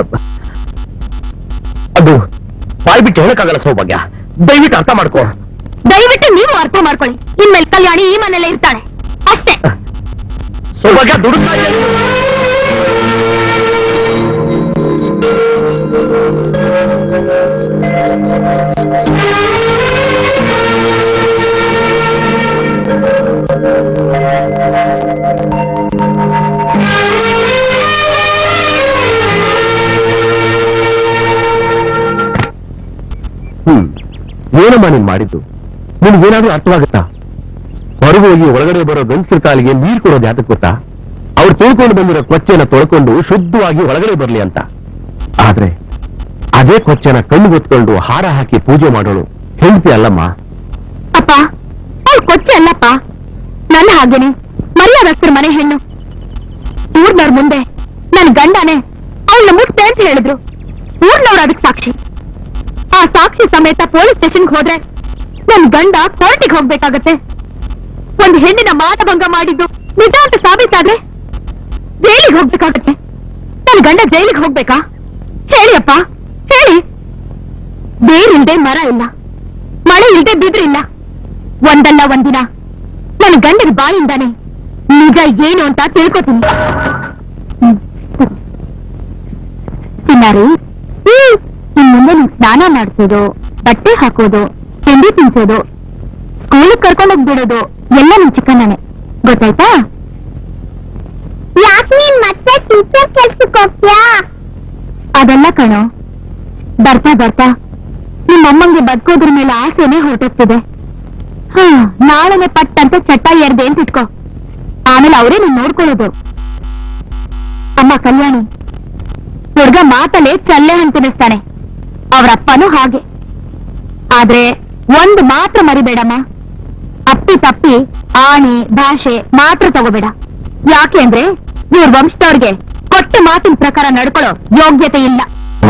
ಅದು ಬಾಯ್ ಬಿಟ್ಟು ಹೇಳಕ್ಕಾಗಲ್ಲ ಸೌಭಾಗ್ಯ ದಯವಿಟ್ಟು ಅರ್ಥ ಮಾಡ್ಕೋ ದಯವಿಟ್ಟು ನೀವು ಅರ್ಥ ಮಾಡ್ಕೊಳ್ಳಿ ಇನ್ಮೇಲೆ ಕಲ್ಯಾಣಿ ಈ ಮನೇಲೆ ಇರ್ತಾಳೆ ಅಷ್ಟೇ ಸೌಭಾಗ್ಯ ದುಡುಕ್ತಾ ಇದೆ. ಹ್ಮ್ ಏನಮ್ಮ ನೀನ್ ಮಾಡಿದ್ದು ನಿನ್ಗೇನಾದ್ರೂ ಅರ್ಥವಾಗುತ್ತಾ ಹೊರಗೆ ಹೋಗಿ ಒಳಗಡೆ ಬರೋ ಗಂಡಸರ ಕಾಲಿಗೆ ನೀರು ಕೊಡೋದು ಯಾತಕ್ಕೆ ಗೊತ್ತಾ ಅವ್ರು ತೊಳ್ಕೊಂಡು ಬಂದಿರೋ ಕೊಚ್ಚೆನ ತೊಳ್ಕೊಂಡು ಶುದ್ಧವಾಗಿ ಒಳಗಡೆ ಬರ್ಲಿ ಅಂತ ಆದ್ರೆ ಅದೇ ಕೊಚ್ಚೆನ ಕಣ್ಣು ಗೊತ್ಕೊಂಡು ಹಾರ ಹಾಕಿ ಪೂಜೆ ಮಾಡೋಳು ಹೆಂಡತಿ ಅಲ್ಲಮ್ಮ ಅಪ್ಪ ಅವ್ಳು ಕೊಚ್ಚೆ ಅಲ್ಲಪ್ಪ ನನ್ನ ಹಾಗೇನೆ ಮರ್ಯಾದಸ್ಥರ ಮನೆ ಹೆಣ್ಣು ಊರ್ನವ್ರ ಮುಂದೆ ನನ್ ಗಂಡನೇ ಅವಳನ್ನ ಮುಟ್ತೆ ಅಂತ ಹೇಳಿದ್ರು ಊರ್ನವ್ರು ಅದಕ್ ಸಾಕ್ಷಿ ಆ ಸಾಕ್ಷಿ ಸಮೇತ ಪೊಲೀಸ್ ಸ್ಟೇಷನ್ಗೆ ಹೋದ್ರೆ ನನ್ ಗಂಡ ಕೋರ್ಟಿಗೆ ಹೋಗ್ಬೇಕಾಗತ್ತೆ ಒಂದ್ ಹೆಣ್ಣಿನ ಮಾನಭಂಗ ಮಾಡಿದ್ದು ನಿಜ ಅಂತ ಸಾಬೀತಾದ್ರೆ ಜೈಲಿಗೆ ಹೋಗ್ಬೇಕಾಗತ್ತೆ ನನ್ ಗಂಡ ಜೈಲಿಗೆ ಹೋಗ್ಬೇಕಾ ಹೇಳಿ ಅಪ್ಪ ಹೇಳಿ ಬೇರಿಲ್ದೆ ಮರ ಇಲ್ಲ ಮಳೆ ಇಲ್ದೆ ಬಿದ್ರಿಲ್ಲ ಒಂದಲ್ಲ ಒಂದಿನ ನನ್ನ ಗಂಡನ ಬಾಯಿಂದಾನೆ ನಿಜ ಏನು ಅಂತ ತಿಳ್ಕೊತೀನಿ ಹ್ಮ್. ಚಿನ್ನಾರಿ ಹ್ಮ್. ಇನ್ ಮುಂದೆ ನಿಂಗ್ ಸ್ನಾನ ಮಾಡಿಸೋದು ಬಟ್ಟೆ ಹಾಕೋದು ತಿಂಡಿ ತಿನ್ಸೋದು ಸ್ಕೂಲಿಗೆ ಕರ್ಕೊಂಡೋಗ್ ಬಿಡೋದು ಎಲ್ಲ ನಿನ್ ಚಿಕ್ಕಣ್ಣನೆ ಗೊತ್ತಾಯ್ತಾ ಯಾಕೆ ನೀನ್ ಮತ್ತೆ ಟೀಚರ್ ಕೆಲ್ಸಕ್ಕೆ ಹೋಗ್ತೀಯಾ ಅದೆಲ್ಲ ಕಣೋ ಬರ್ತಾ ಬರ್ತಾ ನಿಮ್ಮ ಅಮ್ಮಂಗೆ ಬದುಕೋದ್ರ ಮೇಲೆ ಆಸೆನೆ ಹೊರಟೋಗ್ತಿದೆ ಹಾ ನಾಳೆನೆ ಪಟ್ಟಂತ ಚಟ್ಟ ಎರ್ದೆ ಅಂತ ಇಟ್ಕೋ ಆಮೇಲೆ ಅವರೇ ನೀನ್ ನೋಡ್ಕೊಳ್ಳೋದು ಅಮ್ಮ ಕಲ್ಯಾಣಿ ಹುಡ್ಗ ಮಾತಲ್ಲೇ ಚಲ್ಲೆ ಅಂತಿನಿಸ್ತಾನೆ ಅವರಪ್ಪನೂ ಹಾಗೆ ಆದ್ರೆ ಒಂದು ಮಾತ್ರ ಮರಿಬೇಡಮ್ಮ ಅಪ್ಪಿ ತಪ್ಪಿ ಆಣಿ ಭಾಷೆ ಮಾತ್ರ ತಗೋಬೇಡ ಯಾಕೆ ಅಂದ್ರೆ ಇವ್ರ ವಂಶದವ್ರಿಗೆ ಕೊಟ್ಟ ಮಾತಿನ ಪ್ರಕಾರ ನಡ್ಕೊಳ್ಳೋ ಯೋಗ್ಯತೆ ಇಲ್ಲ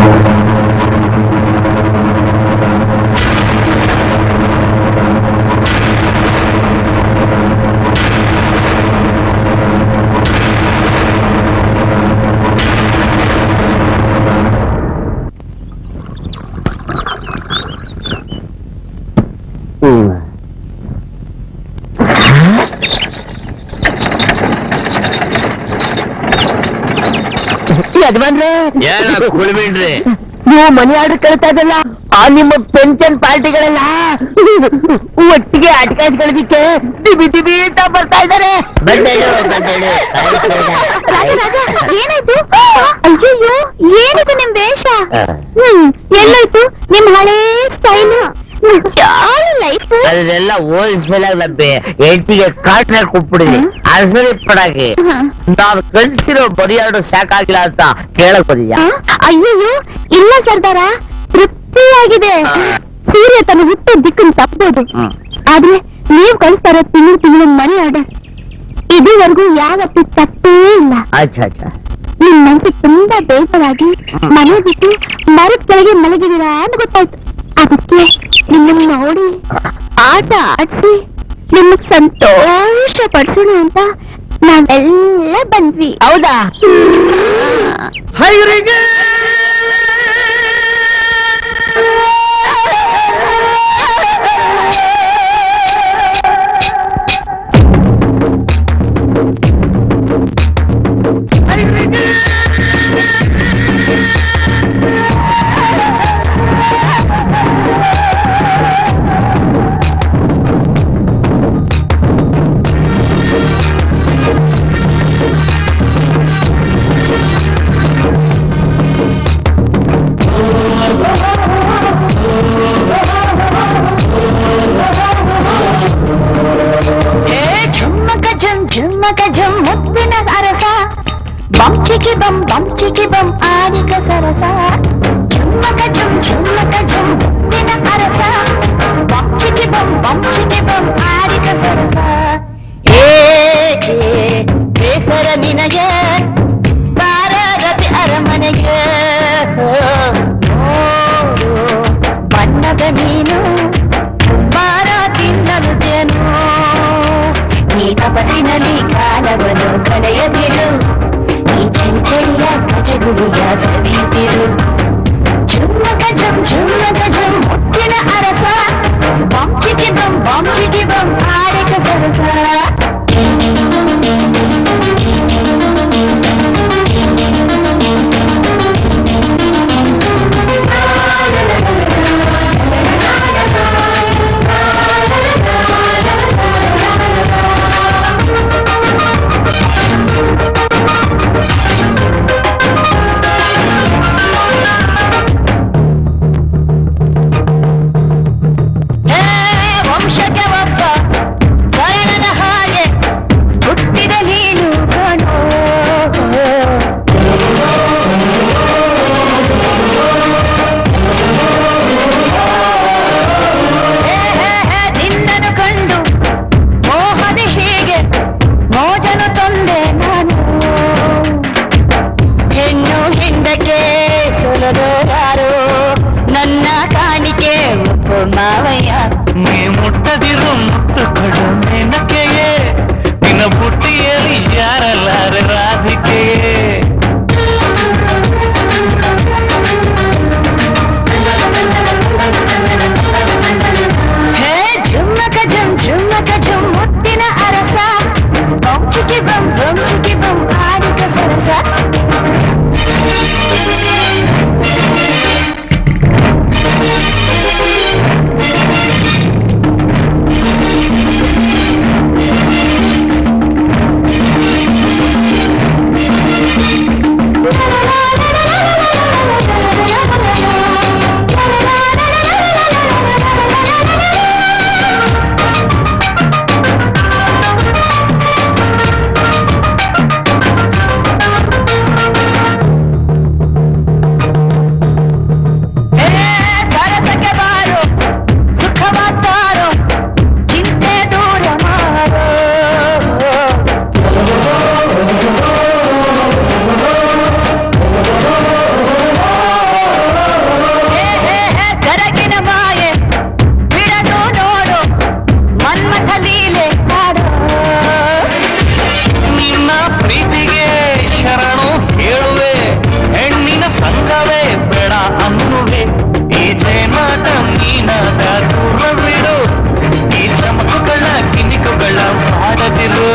ಯಜಮಾನ್ರೆ ಏನ ಕುಳಿಬಿಡ್ರಿ ನೀವು ಮನಿ ಆರ್ಡರ್ ಕಳ್ತಾ ಇದಲ್ಲ ಆ ನಿಮ್ಮ ಪೆನ್ಷನ್ ಪಾರ್ಟಿಗಳೆಲ್ಲ ಒಟ್ಟಿಗೆ ಅಟ್ಕಾಯಿಸ್ಕೊಳ್ಳೋದಿಕ್ಕೆ ದಿಬಿ ದಿಬಿ ಅಂತ ಬರ್ತಾ ಇದ್ದಾರೆ ಏನಾಯ್ತು ಅಯ್ಯಯ್ಯೋ ಏನಿದು ನಿಮ್ ವೇಷ ಹ್ಮ್ ಎಲ್ಲಾಯ್ತು ನಿಮ್ ಹಳೇ ಸ್ಟೈಲ್ ಲೈಫ್ ಅದನ್ನೆಲ್ಲ ಹೋಲ್ಸೇಲ್ ಲಭ್ಯ ಹೆಂಡತಿಗೆ ಕಾಟ್ರೆ ಕೊಟ್ಬಿಡಿದೆ ಅಸರಿ ಪಡಾಕಿ ನಾವು ಕಳ್ಸಿರೋ ಬರಿಯಾಡು ಸಾಕಾಗಿಲ್ಲ ಅಂತ ಕೇಳಕ್ ಬಂದಿದ್ಯಾ ಅಯ್ಯಯ್ಯೋ ಇಲ್ಲ ಸರ್ದಾರ ತೃಪ್ತಿಯಾಗಿದೆ ಸೀರೆ ತನ್ನ ಹುಟ್ಟು ದಿಕ್ಕನ್ನು ತಪ್ಪಬಹುದು ಹ್ಮ್. ಆದ್ರೆ ನೀವ್ ಕಳಿಸ್ತಾ ಇರೋ ತಿಂಗಳು ತಿಂಗಳು ಮನಿ ಆರ್ಡರ್ ಇದುವರೆಗೂ ಯಾವತ್ತೂ ತಪ್ಪೇ ಇಲ್ಲ ಅಚ್ಚಾ ಅಚ್ಚಾ ನಿಮ್ ಮನ್ಸಿಗೆ ತುಂಬಾ ಬೇಸರಾಗಿ ಮನೆ ಬಿಟ್ಟು ಮರದ ಕೆಳಗೆ ಮಲಗಿದೀರಾ ಅಂತ ಗೊತ್ತಾಯ್ತು ಅದಕ್ಕೆ ನಿಮ್ಮನ್ನ ನೋಡಿ ಆಟ ಆಡ್ಸಿ ನಿಮಗ್ ಸಂತೋಷ ಪಡಿಸೋಣ ಅಂತ ನಾವೆಲ್ಲ ಬಂದ್ವಿ ಹೌದಾ ಆ ಜುಮ್ಮಕ ಜುಮ್ ಮುತ್ತಿನ ಅರಸ ಬಂಚಿಕಿ ಬಂ ಬಂಚಿಕಿ ಬಂ ಆಡಿಕ ಸರಸ ಜುಮ್ಮಕ ಜುಮ್ ಜುಮ್ಮಕ ಜುಮ್ ಮುತ್ತಿನ ಅರಸ ಬಂಚಿಕಿ ಬಂ ಬಂಚಿಕಿ ಬಂ ಆಡಿಕ ಸರಸ ಏಕೆ ಬೇಸರ ನಿನಗೆ ಬಾರಗತಿ ಅರಮನೆಗೆ ನೋಡು ಬಣ್ಣದ ನೀನು ಬಾರ ತಿನ್ನಲು ಜೇನು ಈ ತಪಸ್ಸಿನಲ್ಲಿ ಕಾಲವನ್ನು ಕಳೆಯದಿರು ಈ ಚಂಚಲಿಯ ಕಚಗುಳಿಯ ಸವಿಯುತ್ತಿರು ಜುಮ್ಮಕ ಜುಮ್ ಜುಮ್ಮಕ ಜುಮ್ ಮುತ್ತಿನ ಅರಸ ಬಂಚಿಗೆ ಬಂ ಬಂಚಿಗೆ ಬಂ ಆಡಿಕ ಸರಸ ಹೇ ವಂಶಕ್ಕೆ ಒಬ್ಬ ಸ್ವರ್ಣದ ಹಾಗೆ ಹುಟ್ಟಿದ ನೀನು ಕಣೋ ಹೇ, ಹೇ, ಹೇ, ನಿನ್ನನ್ನು ಕಂಡು ಮೋಹದ ಹೀಗೆ ಮೋಜನು ತಂದೆ ನಾನು ಹೆಣ್ಣು ಹೆಂಡಕ್ಕೆ ಸೊಲದು ಯಾರು ನನ್ನ ಕಾಣಿಕೆ ಒಬ್ಬ ಮಾವಯ್ಯ ನೀ ಮುಟ್ಟದಿರು ಮುತ್ತು ಕೊಡು ನೆನಕೆಯೇ ನಿನ್ನ ಬುಟ್ಟಿಯಲ್ಲಿ ಯಾರಲ್ಲಾರ ರಾಧಿಕೆಯೇ ಹೇ ಜುಮ್ಮಕ ಜುಮ್ ಜುಮ್ಮಕ ಜುಮ್ ಮುತ್ತಿನ ಅರಸ ಬಂಚಿಕೆ ಬಂ ಬಂಚಿಕೆ ಬಂ ಆಡಿಕ ಸರಸ ಹೇ ಸರಸಕ್ಕೆ ಬಾರು ಸುಖವಾತಾರೋ ಚಿಂತೆ ದೂರ ಮಾರೋ ಹೇ, ಹೇ, ಹೇ, ಕರಗಿನ ಮಾಯೆ ಬಿಡದು ನೋಡು ಮನ್ಮಥ ಲೀಲೆ ಮಾಡು ನಿನ್ನ ಪ್ರೀತಿಗೆ ಶರಣು ಹೇಳುವೆ ಹೆಣ್ಣಿನ ಸಂಘವೇ ಬೇಡ ಅನ್ನುವೆ ಈ ಜಯಮಾಟ ಮೀನಾದ ದೂರ ಬಿಡು ಈ ಚಮಕುಗಳ ಕಿನಿಕುಗಳ ಮಾಡದಿರು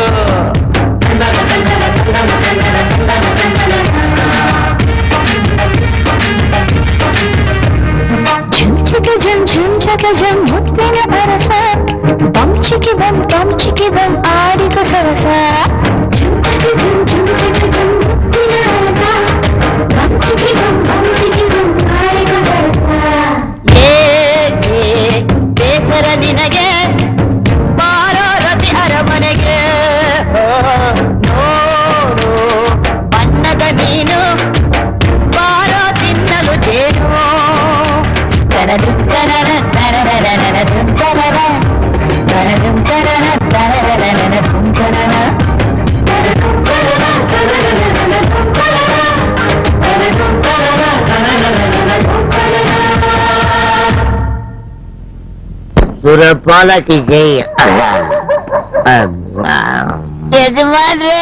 ಝುಮ್ ಚಕ ಝುಮ್ ಝುಮ್ ಚಕ ಝುಮ್ ಮುತ್ತಿನ ಅರಸ ಬಂಚಿಕೆ ಬಂ ಬಂಚಿಕೆ ಬಂ ಆಡಿಕ ಸರಸ ಝುಮ್ ಚಕ ಝುಮ್ ಝುಮ್ ಚಕ ಝುಮ್ ಮುತ್ತಿನ ಅರಸ ಬಂಚಿಕೆ ಬಂ ಬಂಚಿಕೆ ಬಂ ಆಡಿಕ ಸರಸ ಏಕೆ ಬೇಸರ ನಿನಗೆ ಬಾರೋ ರತಿ ಅರಮನೆಗೆ ಓ, ನೋಡು ಬಣ್ಣದ ಮೀನು ಬಾರೋ ತಿನ್ನಲು ಜೇನು ತರದುಂ ತರರ ತರರರರರ ದುಂ ತರರ ತರದುಂ ತರರ ತರರರರರ ದುಂ ತರರ ತರದುಂ ತರರ ತರರರರರ ದುಂ ತರರ ತರದುಂ ತರರ ತರರರರರ ದುಂ ತರರ ಸುರಪಾಲಕಿ ಜೈ ಯಜಮಾನ್ರೆ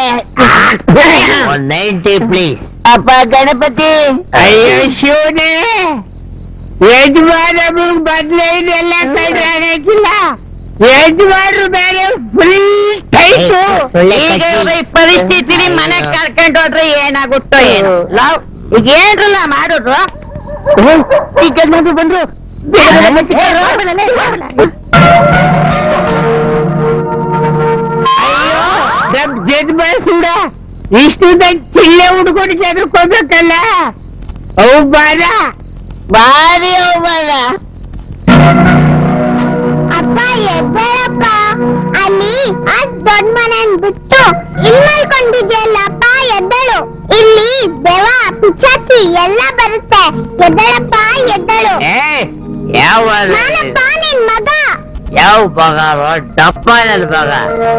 ಒನ್ ನೈಂಟಿ ಪ್ಲೀಸ್ ಅಪ್ಪ ಗಣಪತಿ ಅಯ್ಯೋ ಶಿವನೇ ಯಜಮಾನ ಬದಲೈದೆಲ್ಲ ಕೈಗಾಗಿಲ್ಲ ಯಜಮಾನ್ರು ಬೇರೆ ಫುಲ್ ಟೈಟು ಈಗ ಇವ್ರ ಈ ಪರಿಸ್ಥಿತಿಲಿ ಮನೆ ಕರ್ಕೊಂಡು ಹೋದ್ರೆ ಏನಾಗುತ್ತೋ ಏನು ಲವ್ ಈಗ ಏನ್ರಲ್ಲ ಮಾಡೋದು ಈಗ ಯಜಮಾನ್ರು ಬಂದ್ರು ನಮ್ ಜನ್ಮ ಸುಡ ಇಷ್ಟು ಚಿಲ್ಲೆ ಹುಡ್ಕೊಂಡು ಚದ್ರಕೋಬೇಕಲ್ಲ ಅವು ಬಾರ ಬಾರಿ ಅವಮಾನ ಅಪ್ಪ ಎದ್ದಳಪ್ಪ ಅಲ್ಲಿ ಆ ದೊಡ್ಡ ಮನೆನ್ ಬಿಟ್ಟು ಇಲ್ಲಿ ಮಲ್ಕೊಂಡಿದ್ಯಲ್ಲಪ್ಪ ಎದ್ದಳು ಇಲ್ಲಿ ದೆವ ಪಿಚಾಚಿ ಎಲ್ಲ ಬರುತ್ತೆ ಎದ್ದಳಪ್ಪ ಎದ್ದಳು ಏ ಯಾವ ನಾನಪ್ಪ ನಿನ್ ಮಗ ಯಾವ ಭಾಗ ಡಪ್ಪನಲ್ಲಿ ಭಾಗ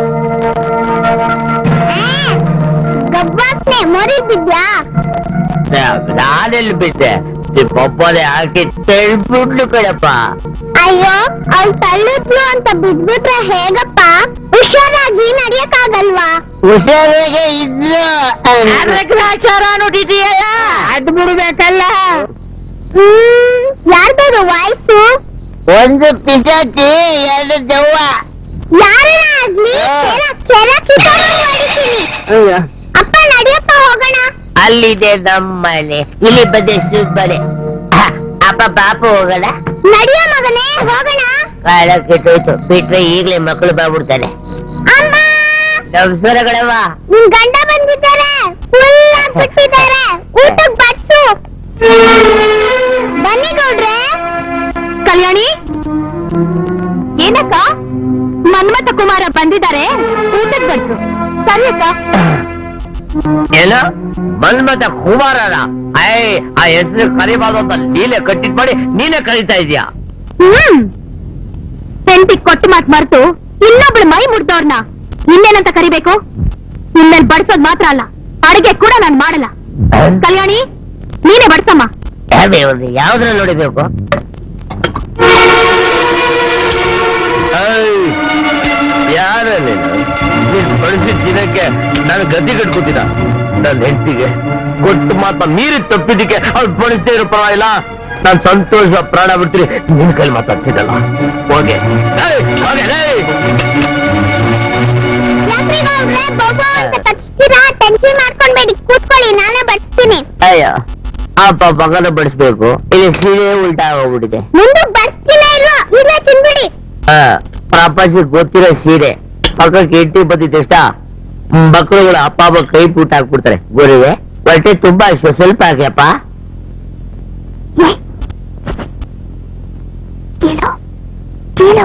ಏ, ಗಬ್ಬಾಸ್ನೆ ಮರಿತಿದ್ಯಾ ನಾನೆಲ್ಲಿ ಬಿದ್ದೆ ನಿಮ್ಮಪ್ಪನೇ ಹಾಕಿ ತೆಳ್ಬಿಡ್ಲು ಕಣಪ್ಪ ಅಯ್ಯೋ ಅವ್ಳು ತಳ್ಳಿದ್ಲು ಅಂತ ಬಿದ್ಬಿಟ್ರೆ ಹೇಗಪ್ಪ ಹುಷಾರಾಗಿ ನಡಿಯಕ್ಕಾಗಲ್ವಾ ಹುಷಾರಾಗೆ ಇದ್ರು ಆಚಾರ ನೋಡಿದೀಯಲ್ಲ ಅದ್ ಬಿಡ್ಬೇಕಲ್ಲ ಹ್ಮ್ ಯಾರ್ದದು ವಾಯ್ಸು ಒಂದು ಪಿಚಾಚಿ ಎರಡು ದೆವ್ವ ಯಾರನ್ನ ಆಗ್ಲಿ ಕೆರ ಕೆರ ಕಿತ್ತೋದಂಗ್ ಹೊಡಿತೀನಿ ಅಪ್ಪ ನಡಿಯಪ್ಪ ಹೋಗೋಣ ಅಲ್ಲಿದೆ ನಮ್ಮನೆ ಇಲ್ಲಿ ಬಂದೆ ಸುಮ್ಮನೆ ಹ, ಅಪ್ಪ ಪಾಪ ಹೋಗಲ್ಲ ನಡಿಯೋ ಮಗನೇ ಹೋಗೋಣ ಕಾಳ ಕೆಟ್ಟೋಯ್ತು ಬಿಟ್ರೆ ಈಗ್ಲೇ ಮಕ್ಕಳು ಬಾಗ್ಬಿಡ್ತಾನೆ ಅಮ್ಮ ನಮಸ್ಕಾರಗಳವ್ವ ನಿನ್ ಗಂಡ ಬಂದಿದ್ದಾರೆ ಫುಲ್ ಬಿಟ್ಟಿದ್ದಾರೆ ಊಟಕ್ ಬಟ್ಟು ಬನ್ನಿ ಗೌಡ್ರೆ ಕಲ್ಯಾಣಿ ಏನಕ್ಕ ಮನ್ಮಥ ಕುಮಾರ ಬಂದಿದ್ದಾರೆ ಊಟಕ್ಕೆ ಬಂದ್ರು ಸರಿ ಅಕ್ಕ ಏನು ಮನ್ಮತ ಕುಮಾರನ ಐ ಆ ಹೆಸರು ಕರಿಬಾರ್ದು ಅಂತ ನೀನೇ ಕಟ್ಟಿಟ್ ಮಾಡಿ ನೀನೇ ಕರೀತಾ ಇದೀಯಾ ಹ್ಮ್ ಹೆಂಡತಿ ಕೊಟ್ಟು ಮಾತ್ ಮರ್ತು ಇನ್ನೊಬ್ಳು ಮೈ ಮುಡ್ದವ್ರನ್ನ ಇನ್ನೇನಂತ ಕರಿಬೇಕು ಇನ್ಮೇಲೆ ಬಡ್ಸೋದ್ ಮಾತ್ರ ಅಲ್ಲ ಅಡಿಗೆ ಕೂಡ ನಾನ್ ಮಾಡಲ್ಲ ಕಲ್ಯಾಣಿ ನೀನೇ ಬಡ್ಸಮ್ಮ ಯಾವ್ದ್ರಲ್ಲಿ ನೋಡಿಬೇಕು ಯಾರ ನೀನು ನೀನ್ ಬಳಸಿದ ದಿನಕ್ಕೆ ನಾನು ಗದ್ದಿ ಕಟ್ಕೋತಿದ ನನ್ನ ಹೆಂಡತಿಗೆ ಕೊಟ್ಟು ಮಾತ್ರ ಮೀರಿ ತಪ್ಪಿದ್ದಕ್ಕೆ ಅವ್ಳು ಬಳಸದೇ ಇರೋ ಪರವಾಗಿಲ್ಲ ನಾನ್ ಸಂತೋಷ ಪ್ರಾಣ ಬಿಡ್ತೀನಿ ನಿನ್ ಕೈಲಿ ಮಾತಾಡ್ತಿದ್ದಲ್ಲ ಹೋಗೆ ಏಯ್, ಹೋಗೆ, ಏಯ್. ಯಾಕ್ರಿ ಗೌಡ್ರೆ ಬೋಬೋ ಅಂತ ಕಚ್ತೀರಾ ಟೆನ್ಷನ್ ಮಾಡ್ಕೊಂಡ್ಬೇಡಿ ಕೂತ್ಕೊಳ್ಳಿ ನಾನೇ ಬಡ್ಸ್ತೀನಿ ಅಯ್ಯೋ ಅಪ್ಪ ಪಕ್ಕದ ಬಡಿಸ್ಬೇಕು ಇಲ್ಲಿ ಸೀರೆ ಉಲ್ಟಾ ಹೋಗ್ಬಿಟ್ಟಿದೆ ಮುಂದಕ್ ಬಡ್ಸ್ತೀನ ಇಲ್ವೋ ಇಲ್ಲೇ ತಿನ್ಬಿಡಿ ಆ, ಪ್ರಪಂಚಕ್ಕೆ ಗೊತ್ತಿರೋ ಸೀರೆ ಪಕ್ಕಕ್ಕೆ ಇಟ್ಟಿ ಬದ್ದಿತ್ತು ಇಷ್ಟ ಮಕ್ಕಳುಗಳು ಅಪ್ಪ ಅಮ್ಮ ಕೈ ಪೂಟ ಹಾಕ್ಬಿಡ್ತಾರೆ ಗುರುವೆ ಹೊಟ್ಟೆ ತುಂಬಾ ಇಷ್ಟು ಸ್ವಲ್ಪ ಹಾಕ್ಯಪ್ಪ ಕೇಳು ಕೇಳು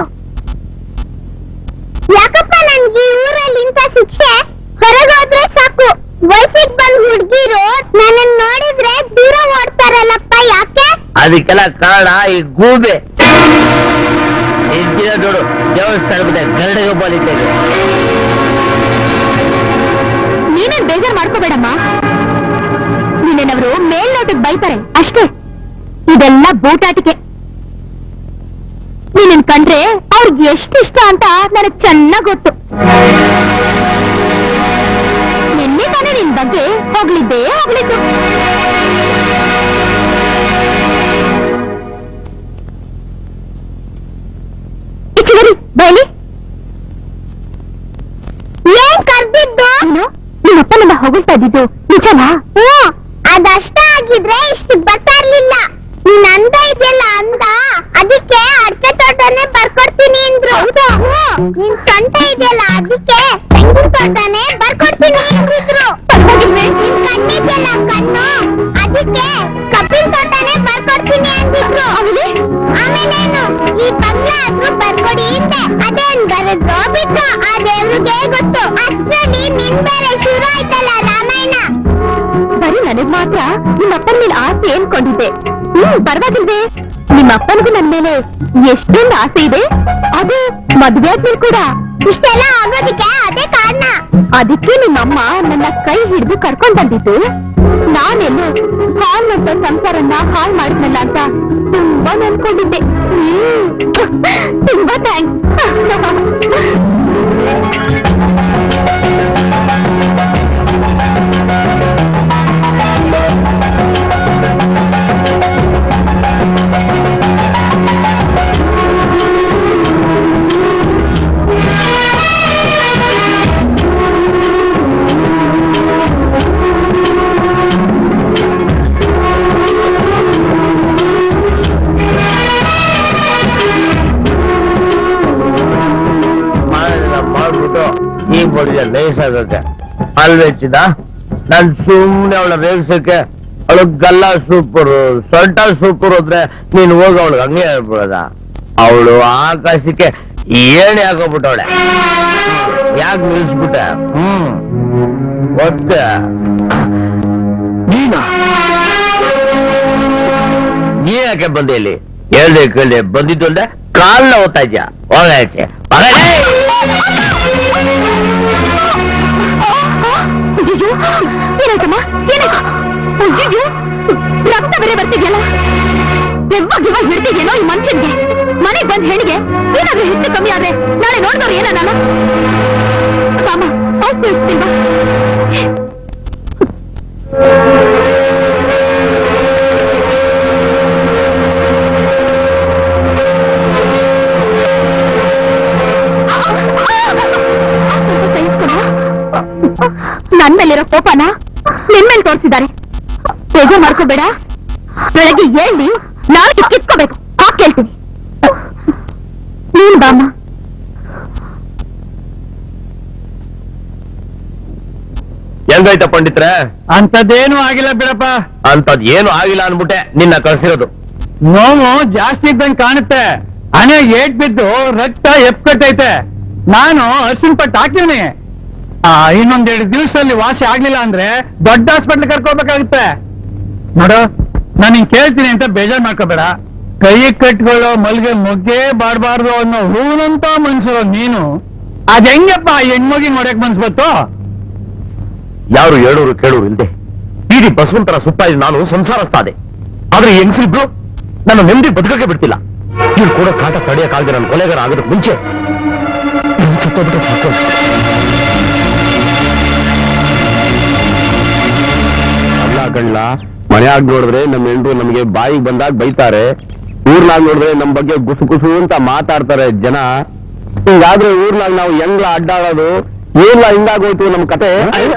ಯಾಕಪ್ಪ ನನ್ಗೆ ಈ ಊರಲ್ಲಿ ಇಂಥ ಶಿಕ್ಷೆ ಹೊರಗೋದ್ರೆ ಸಾಕು ವಯಸ್ಸಿಗೆ ಬಂದ್ ಹುಡ್ಗಿರು ನನ್ನ ನೋಡಿದ್ರೆ ದೂರ ಓಡ್ತಾರಲ್ಲಪ್ಪ ಯಾಕೆ ಅದಕ್ಕೆಲ್ಲ ಕಾರಣ ಈ ಗೂಬೆ ಇದ್ದಿನ ನೋಡು ದೇವಸ್ಥಾನ ಮುಂದೆ ಗರಡಿಗೆ ಬೋಲಿದ್ದೇನೆ ನೀನೇನ್ ಬೇಜಾರ್ ಮಾಡ್ಕೋಬೇಡಮ್ಮ ನಿನ್ನೆನವರು ಮೇಲ್ನೋಟಕ್ಕೆ ಬೈತಾರೆ ಅಷ್ಟೇ ಇದೆಲ್ಲ ಬೂಟಾಟಿಕೆ ನೀನನ್ ಕಂಡ್ರೆ ಅವ್ರಿಗೆ ಎಷ್ಟು ಇಷ್ಟ ಅಂತ ನನಗ್ ಚೆನ್ನಾಗ್ ಗೊತ್ತು ನಿನ್ನೆ ತಾನೇ ನಿನ್ ಬಗ್ಗೆ ಹೋಗ್ಲಿದ್ದೇ ಹೋಗ್ಲಿದ್ದು ಇಚ್ಚಿಗರಿ ಬಯಲಿ ಏನ್ ಕರ್ದಿದ್ದು ನೀನು ನಿಮ್ಮಪ್ಪ ನನ್ನ ಹೊಗಳ್ತಾ ಇದ್ದಿದ್ದು ನಿಜನಾ ಹ್ಮ್ ಅದಷ್ಟ ಆಗಿದ್ರೆ ಇಷ್ಟು ಬರ್ತಾ ಇರ್ಲಿಲ್ಲ ನೀನ್ ಅಂದ ಇದೆಯಲ್ಲ ಅಂದ ಅದಕ್ಕೆ ಅಡ್ಕೆ ತೋಟನೇ ಬರ್ಕೊಡ್ತೀನಿ ಅಂದ್ರು ಹ್ಮ್. ನಿನ್ ಸೊಂಟ ಇದೆಯಲ್ಲ ಅದಕ್ಕೆ ತೆಂಗಿನ ತೋಟನೇ ಬರ್ಕೊಡ್ತೀನಿ ಅಂದಿದ್ರು ನಿನ್ ಕಣ್ಣಿದೆಯಲ್ಲ ಕಣ್ಣು ಅದಕ್ಕೆ ಕಬ್ಬಿನ ತೋಟನೇ ಬರ್ಕೊಡ್ತೀನಿ ಅಂದಿದ್ರು ಆಮೇಲೇನು ಈ ಬಂಗ್ಲಾ ಆದ್ರೂ ಬರ್ಕೊಡಿ ಅಂದೆ ಅದೇನ್ ಬರದ್ರು ಬಿಟ್ಟು ಆ ದೇವ್ರಿಗೆ ಗೊತ್ತು ಅಷ್ಟ್ರಲ್ಲಿ ನಿನ್ ಬೇರೆ ಶುರು ಆಯ್ತಲ್ಲ ರಾಮಾಯಣ ಬರೀ ನನಗ್ ಮಾತ್ರ ನಿಮ್ಮ ಅಪ್ಪನ ಮೇಲೆ ಆಸೆ ಏನ್ಕೊಂಡಿದ್ದೆ ಹ್ಮ್ ಪರವಾಗಿಲ್ವೇ ನಿಮ್ಮ ಅಪ್ಪನಿಗೂ ನನ್ ಮೇಲೆ ಎಷ್ಟೊಂದು ಆಸೆ ಇದೆ ಅದು ಮದ್ವೆ ಆದ್ಮೇಲೆ ಕೂಡ ಇಷ್ಟೆಲ್ಲ ಆಗೋದಕ್ಕೆ ಅದೇ ಕಾರಣ ಅದಕ್ಕೆ ನಿಮ್ಮಮ್ಮ ನನ್ನ ಕೈ ಹಿಡಿದು ಕರ್ಕೊಂಡ್ ಬಂದಿದ್ದು ನಾನೆಲ್ಲೋ ಹಾಲ್ನಂತ ಸಂಸಾರನ್ನ ಹಾಳು ಮಾಡಿದ್ನಲ್ಲ ಅಂತ ತುಂಬಾ ನೆನ್ಕೊಂಡಿದ್ದೆ ಹ್ಮ್. ತುಂಬಾ ಥ್ಯಾಂಕ್ಸ್ ಮಾಡೋದೆಲ್ಲ ಮಾಡ್ಬಿಟ್ಟು ಈ ಬಡಿಗೆ ಲೇಸ್ ಆಗುತ್ತೆ ಅಲ್ವೆಚ್ಚಿದ ನಾನ್ ಸುಮ್ನೆ ಅವಳ ರೇಗ್ಸಕ್ಕೆ ಅವಳು ಗಲ್ಲ ಸೂಪರು ಸೊಂಟ ಸೂಪರ್ ಹೋದ್ರೆ ನೀನ್ ಹೋಗಿ ಅವಳಿಗೆ ಹಂಗೆ ಹೇಳ್ಬಿಡದ ಅವಳು ಆಕಾಶಕ್ಕೆ ಏಣಿ ಹಾಕೋಬಿಟ್ಟವಳೆ ಯಾಕೆ ನಿಲ್ಲಿಸ್ಬಿಟ್ಟೆ ಹ್ಮ್ ಒತ್ತೆ ನೀನಾ ನೀ ಯಾಕೆ ಬಂದೆ ಇಲ್ಲಿ ಹೇಳ್ದೆ ಕೇಳ್ದೆ ಬಂದಿದ್ದು ಅಲ್ದೆ ಕಾಲ್ನ ಓದ್ತಾ ಇದ್ಯಾ ಹೋಗಾಚೆ ಅಯ್ಯೋ ಏನಾಯ್ತಮ್ಮ ಏನಾಯ್ತು ಅಯ್ಯೋ ರಕ್ತ ಬೇರೆ ಬರ್ತಿದ್ಯಲ್ಲ ದೆವ್ವ ಗಿವ ಹಿಡ್ತಿದ್ಯೇನೋ ಈ ಮನುಷ್ಯನ್ಗೆ ಮನೆಗ್ ಬಂದ್ ಹೆಣ್ಣಿಗೆ ಏನಾದ್ರೂ ಹೆಚ್ಚು ಕಮ್ಮಿ ಆದ್ರೆ ನಾಳೆ ನೋಡ್ದವ್ರು ಏನ ನಾನು ರಾಮ ಔಷಧಿ ಇರ್ತೀಲ್ವಾ ನನ್ ಮೇಲಿರೋ ಕೋಪನ ನಿನ್ ಮೇಲೆ ತೋರಿಸಿದ್ದಾರೆ ಬೇಗ ಮಾಡ್ಕೋಬೇಡ ಬೆಳಗ್ಗೆ ಹೇಳಿ ನಾಲ್ಕು ಕಿತ್ಕೋಬೇಕು ಆ ಕೇಳ್ತೀನಿ ನೀನ್ ಬಾಮ್ಮ ಹೆಂಗಾಯ್ತ ಪಂಡಿತ್ರೆ ಅಂತದೇನು ಆಗಿಲ್ಲ ಬಿಡಪ್ಪ ಅಂತದ್ ಏನು ಆಗಿಲ್ಲ ಅನ್ಬಿಟ್ಟೆ ನಿನ್ನ ಕಳ್ಸಿರೋದು ನೋವು ಜಾಸ್ತಿ ಇದ್ದಂಗೆ ಕಾಣುತ್ತೆ ಹಣೆ ಏಟ್ ಬಿದ್ದು ರಕ್ತ ಎಪ್ಕಟ್ಟೈತೆ ನಾನು ಅರ್ಶಿನ ಪಟ್ಟು ಹಾಕಿವ್ನಿ ಆ ಇನ್ನೊಂದೆರಡು ದಿವಸದಲ್ಲಿ ವಾಸಿ ಆಗ್ಲಿಲ್ಲ ಅಂದ್ರೆ ದೊಡ್ಡ ಹಾಸ್ಪಿಟ್ಲ್ ಕರ್ಕೋಬೇಕಾಗುತ್ತೆ ನೋಡು ನಾನು ಹಿಂಗ್ ಕೇಳ್ತೀನಿ ಅಂತ ಬೇಜಾರ್ ಮಾಡ್ಕೋಬೇಡ ಕೈ ಕಟ್ಕೊಳ್ಳೋ ಮಲ್ಗೆ ಮೊಗ್ಗೆ ಬಾಡ್ಬಾರ್ದು ಅನ್ನೋ ಹೂನಂತ ಮನ್ಸರೋ ನೀನು ಅದ್ ಹೆಂಗಪ್ಪ ಆ ಹೆಣ್ಮಗಿ ನೋಡಕ್ ಮನ್ಸ್ ಬಂತು ಯಾರು ಹೇಳೋರು ಕೇಳೋರು ಇಲ್ದೆ ಇಡೀ ಬಸವಂತರ ಸುತ್ತ ಇದ್ದು ನಾನು ಸಂಸಾರಸ್ತಾದೆ ಆದ್ರೆ ಈ ಹೆಂಗಸರಿಬ್ರು ನನ್ನ ನೆಮ್ಮದಿ ಬದುಕಕ್ಕೆ ಬಿಡ್ತಿಲ್ಲ ಇವ್ರು ಕೂಡ ಕಾಟ ತಡೆಯಕ್ಕಾಗದೆ ನನ್ನ ಕೊಲೆಗಾರ ಆಗೋದಕ್ಕೆ ಮುಂಚೆ ನನ್ ಸತ್ತೋಗ್ಬಿಟ್ರೆ ಸಾಕು ಅಲ್ಲ ಗಂಡ್ಲ ಮನೆಯಾಗ್ ನೋಡಿದ್ರೆ ನಮ್ಮ ಹೆಂಡ್ರು ನಮಗೆ ಬಾಯಿಗೆ ಬಂದಾಗ ಬೈತಾರೆ ಊರ್ನಾಗ್ ನೋಡಿದ್ರೆ ನಮ್ ಬಗ್ಗೆ ಗುಸು ಗುಸು ಅಂತ ಮಾತಾಡ್ತಾರೆ ಜನ ಹಿಂಗಾದ್ರೆ ಊರ್ನಾಗ್ ನಾವು ಹೆಂಗ್ಲ ಅಡ್ಡಾಡೋದು ಏನ್ಲ ಹಿಂಗಾಗೋಯ್ತು ನಮ್ ಕತೆ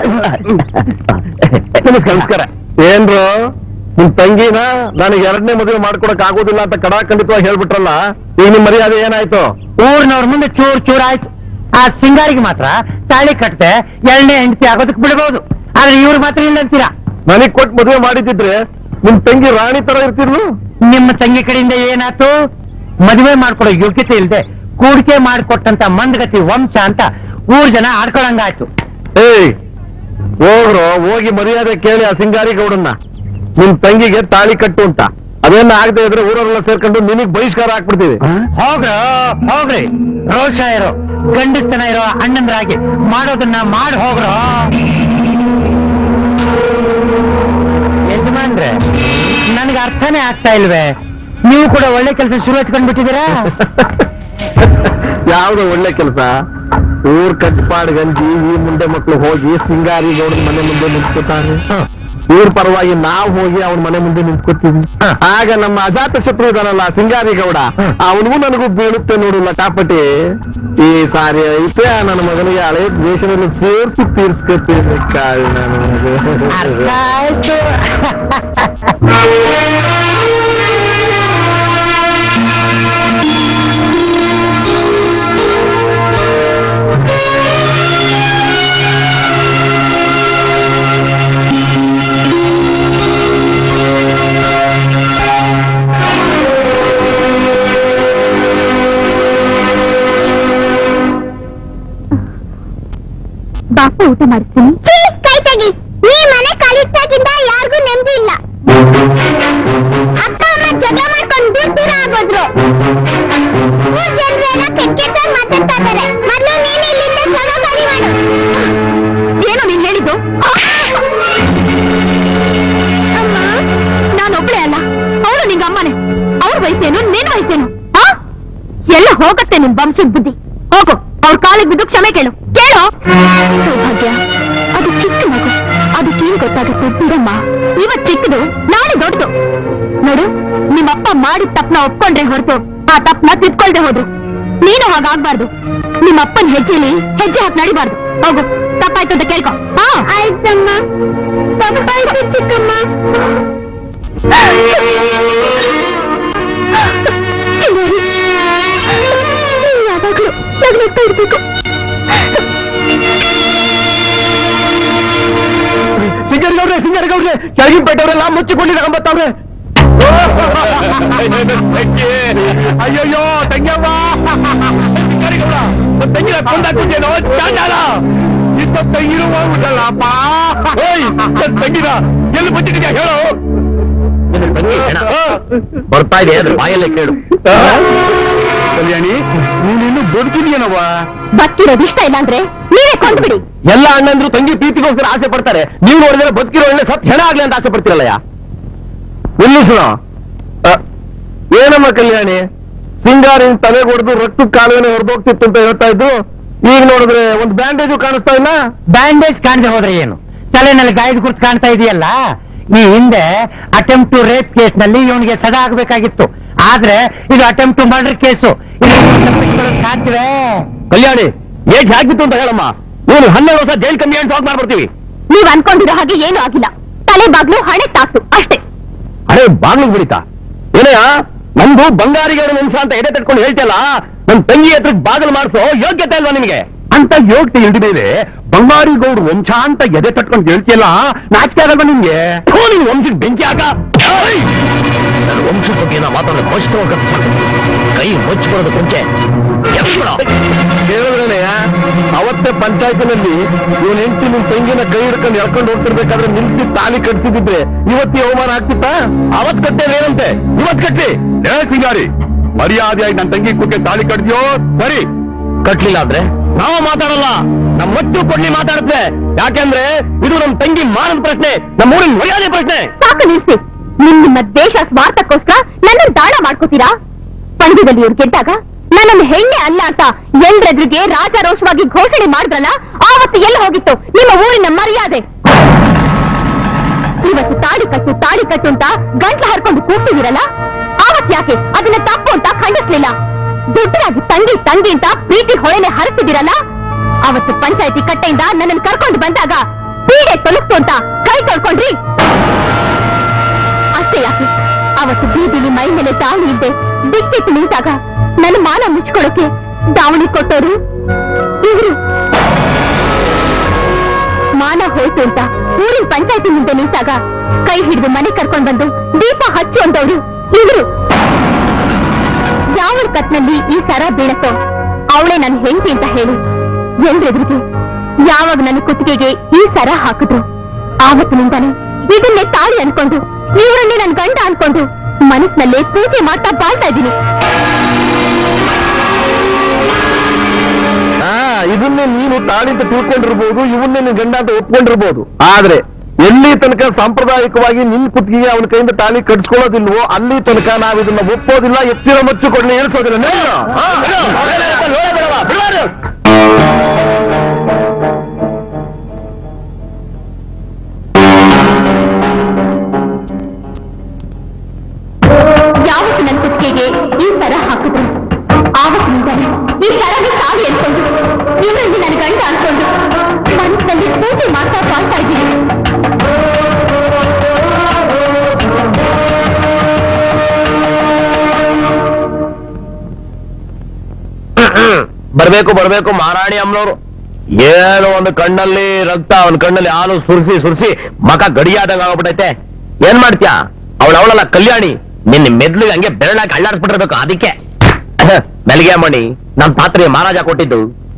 ನಮಸ್ಕಾರ ಏನ್ರು ನಿಮ್ ತಂಗಿನ ನನಗೆ ಎರಡನೇ ಮದುವೆ ಮಾಡ್ಕೊಡಕ್ ಆಗೋದಿಲ್ಲ ಅಂತ ಕಡಾಖಂಡಿತವಾಗಿ ಹೇಳ್ಬಿಟ್ರಲ್ಲ ಈಗ ನಿಮ್ ಮರ್ಯಾದೆ ಏನಾಯ್ತು ಊರ್ನವ್ರ ಮುಂದೆ ಚೂರ್ ಚೂರ್ ಆಯ್ತು ಆ ಸಿಂಗಾರಿಗೆ ಮಾತ್ರ ತಾಳಿ ಕಟ್ತೆ ಎರಡನೇ ಹೆಂಡತಿ ಆಗೋದಕ್ಕೆ ಬಿಡಬಹುದು ಆದ್ರೆ ಇವ್ರು ಮಾತ್ರ ಇಲ್ಲ ಅಂತೀರಾ ನನಗ್ ಕೊಟ್ಟು ಮದುವೆ ಮಾಡಿದ್ದಿದ್ರೆ ನಿಮ್ ತಂಗಿ ರಾಣಿ ತರ ಇರ್ತಿರ್ಲು ನಿಮ್ಮ ತಂಗಿ ಕಡೆಯಿಂದ ಏನಾಯ್ತು ಮದುವೆ ಮಾಡ್ಕೊಡೋ ಯೋಗ್ಯತೆ ಇಲ್ದೆ ಕೂಡಿಕೆ ಮಾಡಿಕೊಟ್ಟಂತ ಮಂದಗತಿ ವಂಶ ಅಂತ ಊರ್ ಜನ ಆಡ್ಕೊಳಂಗಾಯ್ತು ಏಯ್ ಹೋಗ್ರು ಹೋಗಿ ಮರ್ಯಾದೆ ಕೇಳಿ ಆ ಸಿಂಗಾರಿ ಗೌಡನ್ನ ನಿಮ್ ತಂಗಿಗೆ ತಾಳಿ ಕಟ್ಟು ಅಂತ ಅದೇನ ಆಗದೆ ಇದ್ರೆ ಊರವರೆಲ್ಲ ಸೇರ್ಕೊಂಡು ನಿನಗ್ ಬಹಿಷ್ಕಾರ ಹಾಕ್ಬಿಡ್ತೀವಿ ಹೋಗ್ರ ಹೋಗ್ರಿ ರೋಷ ಇರೋ ಗಂಡಸ್ತನ ಇರೋ ಅಣ್ಣಂದ್ರಾಗಿ ಮಾಡೋದನ್ನ ಮಾಡಿ ಹೋಗ್ರ ಯಜಮಾನ್ರೆ ನನಗೆ ಅರ್ಥನೇ ಆಗ್ತಾ ಇಲ್ವೇ ನೀವು ಕೂಡ ಒಳ್ಳೆ ಕೆಲಸ ಶುರು ಹಚ್ಕೊಂಡ್ ಬಿಟ್ಟಿದ್ದೀರಾ ಯಾವ್ದು ಒಳ್ಳೆ ಕೆಲಸ ಊರ್ ಕಟ್ಪಾಡ್ ಗಂಜಿ ಈ ಮುಂದೆ ಮಕ್ಕಳು ಹೋಗಿ ಸಿಂಗಾರಿ ಗೌಡನ ಮನೆ ಮುಂದೆ ನಿಂತ್ಕೋತಾರೆ ಇವ್ರ ಪರವಾಗಿ ನಾವು ಹೋಗಿ ಅವನ ಮನೆ ಮುಂದೆ ನಿಂತ್ಕೋತೀವಿ ಆಗ ನಮ್ಮ ಅಜಾತ ಶತ್ರು ಇದಾನಲ್ಲ ಸಿಂಗಾರಿ ಗೌಡ ಅವನಿಗೂ ನನಗೂ ಬೀಳುತ್ತೆ ನೋಡು ಲಟಾಪಟಿ ಈ ಸಾರಿ ಐತೆ ನನ್ನ ಮಗನಿಗೆ ಹಳೆ ದೇಶದಲ್ಲಿ ಸೇರ್ಸಿ ತೀರ್ಸ್ಕೊತೀನಿ ಕಾಳ್ ನಾನು ಅರ್ಥ ಆಯ್ತು ಬಾಪ ಊಟ ಮಾಡಿಸ್ತೀನಿ ಕೈ ತೆಗಿ ನೀ ಮನೆ ಕಳಿಸ್ದಾಗಿಂದ ಯಾರಿಗೂ ನೆಮ್ಮದಿ ಇಲ್ಲ ಅಪ್ಪ ಅಮ್ಮ ಜಗಳ ಮಾಡ್ಕೊಂಡು ದೂರ ದೂರ ಆಗೋದ್ರು ಊರ್ ಜನರೆಲ್ಲ ಕೆಟ್ಟ ಕೆಟ್ಟ ಮಾತಾಡ್ತಾ ಇದ್ದಾರೆ ಮೊದ್ಲು ನೀನು ಇಲ್ಲಿಂದ ಚಲೋ ಸರಿ ಮಾಡು ಏನು ನೀನ್ ಹೇಳಿದ್ದು ಅಮ್ಮ ನಾನೊಬ್ಳೆ ಅಲ್ಲ ಅವಳು ನಿಂಗ ಅಮ್ಮನೆ ಅವ್ರ ವಯಸ್ಸೇನು ನಿನ್ ವಯಸ್ಸೇನು ಆ ಎಲ್ಲ ಹೋಗತ್ತೆ ನಿನ್ ವಂಶದ ಬುದ್ಧಿ ಹೋಗು ಅವ್ರ ಕಾಲಿಗೆ ಬಿದ್ದು ಕ್ಷಮೆ ಕೇಳು ಕೇಳು ಸೌಭಾಗ್ಯ ಅದು ಚಿಕ್ಕ ಮಗು ಅದಕ್ಕೇನ್ ಗೊತ್ತಾಗುತ್ತೆ ಬಿಡಮ್ಮ ಇವತ್ ಚಿಕ್ಕದು ನಾಳೆ ದೊಡ್ಡದು ನೋಡು ನಿಮ್ಮಪ್ಪ ಮಾಡಿದ ತಪ್ಪನ ಒಪ್ಕೊಂಡ್ರೆ ಹೊರತು ಆ ತಪ್ಪನ ತಿದ್ಕೊಳ್ದೆ ಹೋದ್ರು ನೀನು ಹಾಗಾಗ್ಬಾರ್ದು ನಿಮ್ಮಪ್ಪನ ಹೆಜ್ಜೆಲಿ ಹೆಜ್ಜೆ ಹಾಕಿ ನಡಿಬಾರ್ದು ಹೋಗು ತಪ್ಪಾಯ್ತು ಅಂತ ಕೇಳ್ಕೊ ಹಾ ಆಯ್ತಮ್ಮ ತಪ್ಪಾಯ್ತು ಚಿಕ್ಕಮ್ಮ ಚಿನ್ನರಿ, ನೀನ್ ಯಾವಾಗ್ಲೂ ನಗ್ನಗ್ತಾ ಇರ್ಬೇಕು ಸಿಂಗಾರಿ ಗೌಡ್ರೆ ಸಿಂಗಾರಿ ಗೌಡ್ರೆ ಕೆಳಗಿನ ಪೇಟೆಯವರೆಲ್ಲ ಮುಚ್ಚಿಕೊಂಡಿದ್ದಾರೆ ಕಂಬತ್ತವ್ರೆ ಅಯ್ಯಯ್ಯೋ ತಂಗ್ಯವ್ವ ಕರಿಗೌಡ ತಂಗಿನ ಕೊಂದಾಕ್ಬಿಟ್ಟೇನೋ ಚಾಂಡಾಲ ಇಷ್ಟ ತಂಗಿರು ಹೋಗ್ಬಿಟ್ಟಲ್ಲಪ್ಪ ಓಯ್ ನನ್ ತಂಗಿನ ಎಲ್ಲಿ ಬಂದಿದ್ಯಾ ಹೇಳು ನಿನ್ನ ತಂಗಿ ಹೆಣ. ಬರ್ತಾ ಇದೆ ಅದ್ರ ಬಾಯಲ್ಲೇ ಕೇಳು ಕಲ್ಯಾಣಿ ನೀನಿನ್ನು ಬದುಕಿದ್ಯೇನವ್ವ ಬಕ್ಕಿರೋದು ಇಷ್ಟ ಇಲ್ಲ ಅಂದ್ರೆ ನೀವೇ ಕೊಂಡ್ಬಿಡಿ ಎಲ್ಲ ಅಣ್ಣಂದ್ರು ತಂಗಿ ಪ್ರೀತಿಗೋಸ್ಕರ ಆಸೆ ಪಡ್ತಾರೆ ನೀವು ನೋಡಿದ್ರೆ ಬದುಕಿರೋ ಎಣ್ಣೆ ಸತ್ ಹೆಣ ಆಗ್ಲಿ ಅಂತ ಆಸೆ ಪಡ್ತಿರಲ್ಲಯ್ಯ ನಿಲ್ಲಿಸೋಣ ಏನಮ್ಮ ಕಲ್ಯಾಣಿ ಸಿಂಗಾರಿನ ತಲೆ ಹೊಡೆದು ರಕ್ತ ಕಾಲುವೆ ಹೊರದೋಗ್ತಿತ್ತು ಅಂತ ಹೇಳ್ತಾ ಇದ್ರು ಈಗ ನೋಡಿದ್ರೆ ಒಂದು ಬ್ಯಾಂಡೇಜು ಕಾಣಿಸ್ತಾ ಇಲ್ಲ ಬ್ಯಾಂಡೇಜ್ ಕಾಣದೆ ಹೋದ್ರೆ ಏನು ತಲೆನಲ್ಲಿ ಗಾಯದ ಗುರುತು ಕಾಣ್ತಾ ಇದೆಯಲ್ಲ ಈ ಹಿಂದೆ ಅಟೆಂಪ್ಟ್ ಟು ರೇಪ್ ಕೇಸ್ ನಲ್ಲಿ ಇವನಿಗೆ ಸದಾ ಆಗ್ಬೇಕಾಗಿತ್ತು ಆದ್ರೆ ಇದು ಅಟೆಂಪ್ಟ್ ಟು ಮರ್ಡರ್ ಕೇಸು ಇದು ತಪ್ಪಿಸ್ಕೊಳ್ಳೋದು ಸಾಧ್ಯವೇ ಕಲ್ಯಾಣಿ ಏಟ್ ಹಾಕಿತ್ತು ಅಂತ ಹೇಳಮ್ಮ ಇವನು ಹನ್ನೆರಡು ವರ್ಷ ಜೈಲ್ ಕಮ್ಮಿ ಅಂತ ಸಾಕ್ ಮಾಡ್ಬಿಡ್ತೀವಿ ನೀವ್ ಅನ್ಕೊಂಡಿರೋ ಹಾಗೆ ಏನೂ ಆಗಿಲ್ಲ ತಲೆ ಬಾಗ್ಲು ಹಣೆ ತಾಸು ಅಷ್ಟೇ ಅರೆ ಬಾಗ್ಲು ಬಿಡಿತಾ ಏನಯ್ಯ ನಮ್ದು ಬಂಗಾರಿಗೌಡ ವಂಶ ಅಂತ ಎದೆ ತಟ್ಕೊಂಡು ಹೇಳ್ತಿಯಲ್ಲ ನನ್ ತಂಗಿ ಹತ್ರ ಬಾಗಿಲು ಮಾಡಿಸೋ ಯೋಗ್ಯತೆ ಅಲ್ವಾ ನಿಮಗೆ ಅಂತ ಯೋಗ್ಯತೆ ಇಲ್ದ ಮೇಲೆ ಬಂಗಾರಿ ಗೌಡ್ರು ವಂಶ ಅಂತ ಎದೆ ತಟ್ಕೊಂಡು ಹೇಳ್ತಿಯಲ್ಲ ನಾಚಿಕೆ ಆಗಲ್ವಾ ನಿಮ್ಗೆ ಥೂ, ನಿನ್ ವಂಶಕ್ಕೆ ಬೆಂಕಿ ಹಾಕ ಏಯ್! ನನ್ನ ವಂಶದ ಬಗ್ಗೆ ನಾ ಮಾತಾಡೋದು ಮೋಸ ಕೈ ಮುಚ್ಚಿಕೊಳ್ಳೋದು ಮುಂಚೆ ಎಬ್ಬಿಸ್ಬಿಡು. ಕೇಳಿದ್ರೇನೆಯ ಅವತ್ತೇ ಪಂಚಾಯತಿನಲ್ಲಿ ಇವನ್ ಹೆಂಡತಿ ನಿಮ್ ತಂಗಿನ ಕೈ ಹಿಡ್ಕೊಂಡು ಎಳ್ಕೊಂಡು ಹೋಗ್ತಿರ್ಬೇಕಾದ್ರೆ ನಿಲ್ಸಿ ತಾಲಿ ಕಟ್ಸಿದಿದ್ರೆ ಇವತ್ತಿ ಅವಮಾನ ಆಗ್ತಿತ್ತಾ ಅವತ್ ಕಟ್ಟೇವ್ ಏನಂತೆ ಇವತ್ ಕಟ್ಟಿ ಏ ಸಿಂಗಾರಿ ಮರ್ಯಾದೆಯಾಗಿ ನನ್ನ ತಂಗಿ ಕುಕ್ಕೆ ತಾಳಿ ಕಟ್ದ್ಯೋ ಸರಿ ಕಟ್ಲಿಲ್ಲ ಅಂದ್ರೆ ನಾವು ಮಾತಾಡಲ್ಲ ನಮ್ಮ ಮಟ್ಟು ಕೊಡ್ಲಿ ಮಾತಾಡುತ್ತೆ ಯಾಕೆಂದ್ರೆ ಇದು ನಮ್ ತಂಗಿ ಮಾನದ ಪ್ರಶ್ನೆ ನಮ್ಮ ಊರಿನ ಮರ್ಯಾದೆ ಪ್ರಶ್ನೆ ಸಾಕು ನಿಲ್ಸಿ ನಿಮ್ ನಿಮ್ಮ ದೇಶ ಸ್ವಾರ್ಥಕ್ಕೋಸ್ಕರ ನನ್ನನ್ನು ದಾಳ ಮಾಡ್ಕೋತೀರಾ ಪಂದ್ಯದಲ್ಲಿ ಇವ್ರು ಗೆದ್ದಾಗ ನನ್ನನ್ನು ಹೆಣ್ಣೆ ಅಲ್ಲ ಅಂತ ಎಲ್ರೆದ್ರಿಗೆ ರಾಜಾರೋಷವಾಗಿ ಘೋಷಣೆ ಮಾಡಿದ್ರಲ್ಲ ಆವತ್ತು ಎಲ್ಲಿ ಹೋಗಿತ್ತು ನಿಮ್ಮ ಊರಿನ ಮರ್ಯಾದೆ ಇವತ್ತು ತಾಳಿ ಕಟ್ಟು ತಾಳಿ ಕಟ್ಟು ಅಂತ ಗಂಟ್ಲು ಹರ್ಕೊಂಡು ಕೂಗ್ತಿದಿರಲ್ಲ ಆವತ್ ಯಾಕೆ ಅದನ್ನ ತಪ್ಪು ಅಂತ ಖಂಡಿಸ್ಲಿಲ್ಲ ದೊಡ್ಡದಾಗಿ ತಂಗಿ ತಂಗಿ ಅಂತ ಪ್ರೀತಿ ಹೊಳೆನೆ ಹರಿಸಿದಿರಲ್ಲ ಅವತ್ತು ಪಂಚಾಯತಿ ಕಟ್ಟೆಯಿಂದ ನನ್ನನ್ನು ಕರ್ಕೊಂಡು ಬಂದಾಗ ಪೀಡೆ ತೊಲಗ್ತು ಅಂತ ಕೈ ತೊಳ್ಕೊಂಡ್ರಿ ಅಷ್ಟೇ ಯಾಕೆ ಅವತ್ತು ಬೀದಿಲಿ ಮೈ ಮೇಲೆ ತಾಳಿ ಇದ್ದೆ ದಿಕ್ಕಿಟ್ಟು ನಿಂತಾಗ ನನ್ನ ಮಾನ ಮುಚ್ಕೊಳ್ಳೋಕೆ ದಾವಣಿ ಕೊಟ್ಟೋರು ಇವರು ಮಾನ ಹೋಯ್ತು ಅಂತ ಊರಿನ ಪಂಚಾಯತಿ ಮುಂದೆ ನಿಂತಾಗ ಕೈ ಹಿಡಿದು ಮನೆ ಕರ್ಕೊಂಡ್ ಬಂದು ದೀಪ ಹಚ್ಚು ಅಂದವರು ಇವರು ಯಾವ ಕತ್ನಲ್ಲಿ ಈ ಸರ ಬೀಳತ್ತೋ ಅವಳೇ ನನ್ನ ಹೆಂಡತಿ ಅಂತ ಹೇಳಿ ಎಲ್ರೆದ್ರಿಗೆ ಯಾವಾಗ ನನ್ನ ಕುತ್ತಿಗೆಗೆ ಈ ಸರ ಹಾಕಿದ್ರು ಆವತ್ತಿನಿಂದಾನೆ ಇದನ್ನೇ ತಾಳಿ ಅನ್ಕೊಂಡು ಇವರನ್ನೇ ನನ್ ಗಂಡ ಅನ್ಕೊಂಡು ಮನಸ್ಸಿನಲ್ಲೇ ಪೂಜೆ ಮಾಡ್ತಾ ಬಾಳ್ತಾ ಇದ್ದೀನಿ ಹಾ ಇದನ್ನೇ ನೀನು ತಾಳಿ ಅಂತ ತಿಳ್ಕೊಂಡಿರ್ಬೋದು ಇವನ್ನೇ ನೀನ್ ಗಂಡ ಅಂತ ಒಪ್ಕೊಂಡಿರ್ಬೋದು ಆದ್ರೆ ಎಲ್ಲಿ ತನಕ ಸಾಂಪ್ರದಾಯಿಕವಾಗಿ ನಿನ್ ಕುತ್ತಿಗೆ ಅವನ ಕೈಯಿಂದ ತಾಳಿ ಕಟ್ಸ್ಕೊಳ್ಳೋದಿಲ್ವೋ ಅಲ್ಲಿ ತನಕ ನಾವ್ ಇದನ್ನ ಒಪ್ಪೋದಿಲ್ಲ ಎತ್ತಿನ ಮಚ್ಚು ಕೊಡ್ಲಿ ಹೇಳ್ಸೋದಿಲ್ಲ ನೀನು. ಹಾ, ಯಾವತ್ತು ನನ್ನ ಕುತ್ತಿಗೆಗೆ ಈ ಸರ ಹಾಕಿದ್ರು ಆವತ್ತಿನಿಂದಾನೆ ಈ ಸರನೇ ತಾಳಿ ಅನ್ಕೊಂಡು ಇವರಲ್ಲಿ ನನ್ನ ಗಂಡ ಅನ್ಕೊಂಡು ಮನಸ್ಸಿನಲ್ಲಿ ಪೂಜೆ ಮಾಡ್ತಾ ಬಾಳ್ತಾ ಇದ್ದೀನಿ ಬರ್ಬೇಕು ಬರ್ಬೇಕು ಮಹಾರಾಣಿ ಅಮ್ಮನವರು ಏನೋ ಒಂದು ಕಣ್ಣಲ್ಲಿ ರಕ್ತ ಅವನ ಕಣ್ಣಲ್ಲಿ ಹಾಲು ಸುರಿಸಿ ಸುರಿಸಿ ಮಕ ಗಡಿಯಾದಂಗ ಆಗ್ಬಿಟ್ಟೈತೆ ಏನ್ ಮಾಡ್ತೀಯಾ ಅವಳ ಅವಳಲ್ಲ ಕಲ್ಯಾಣಿ ನಿನ್ನ ಮೆದ್ಲಿಗೆ ಹಂಗೆ ಬೆರಳಾಕಿ ಅಳ್ಳಾಡ್ಸ್ಬಿಟ್ಟಿರ್ಬೇಕು ಅದಕ್ಕೆ ಮೆಲ್ಗೆ ಮಣಿ ನನ್ ಪಾತ್ರೆ ಮಹಾರಾಜ ಕೊಟ್ಟಿದ್ದು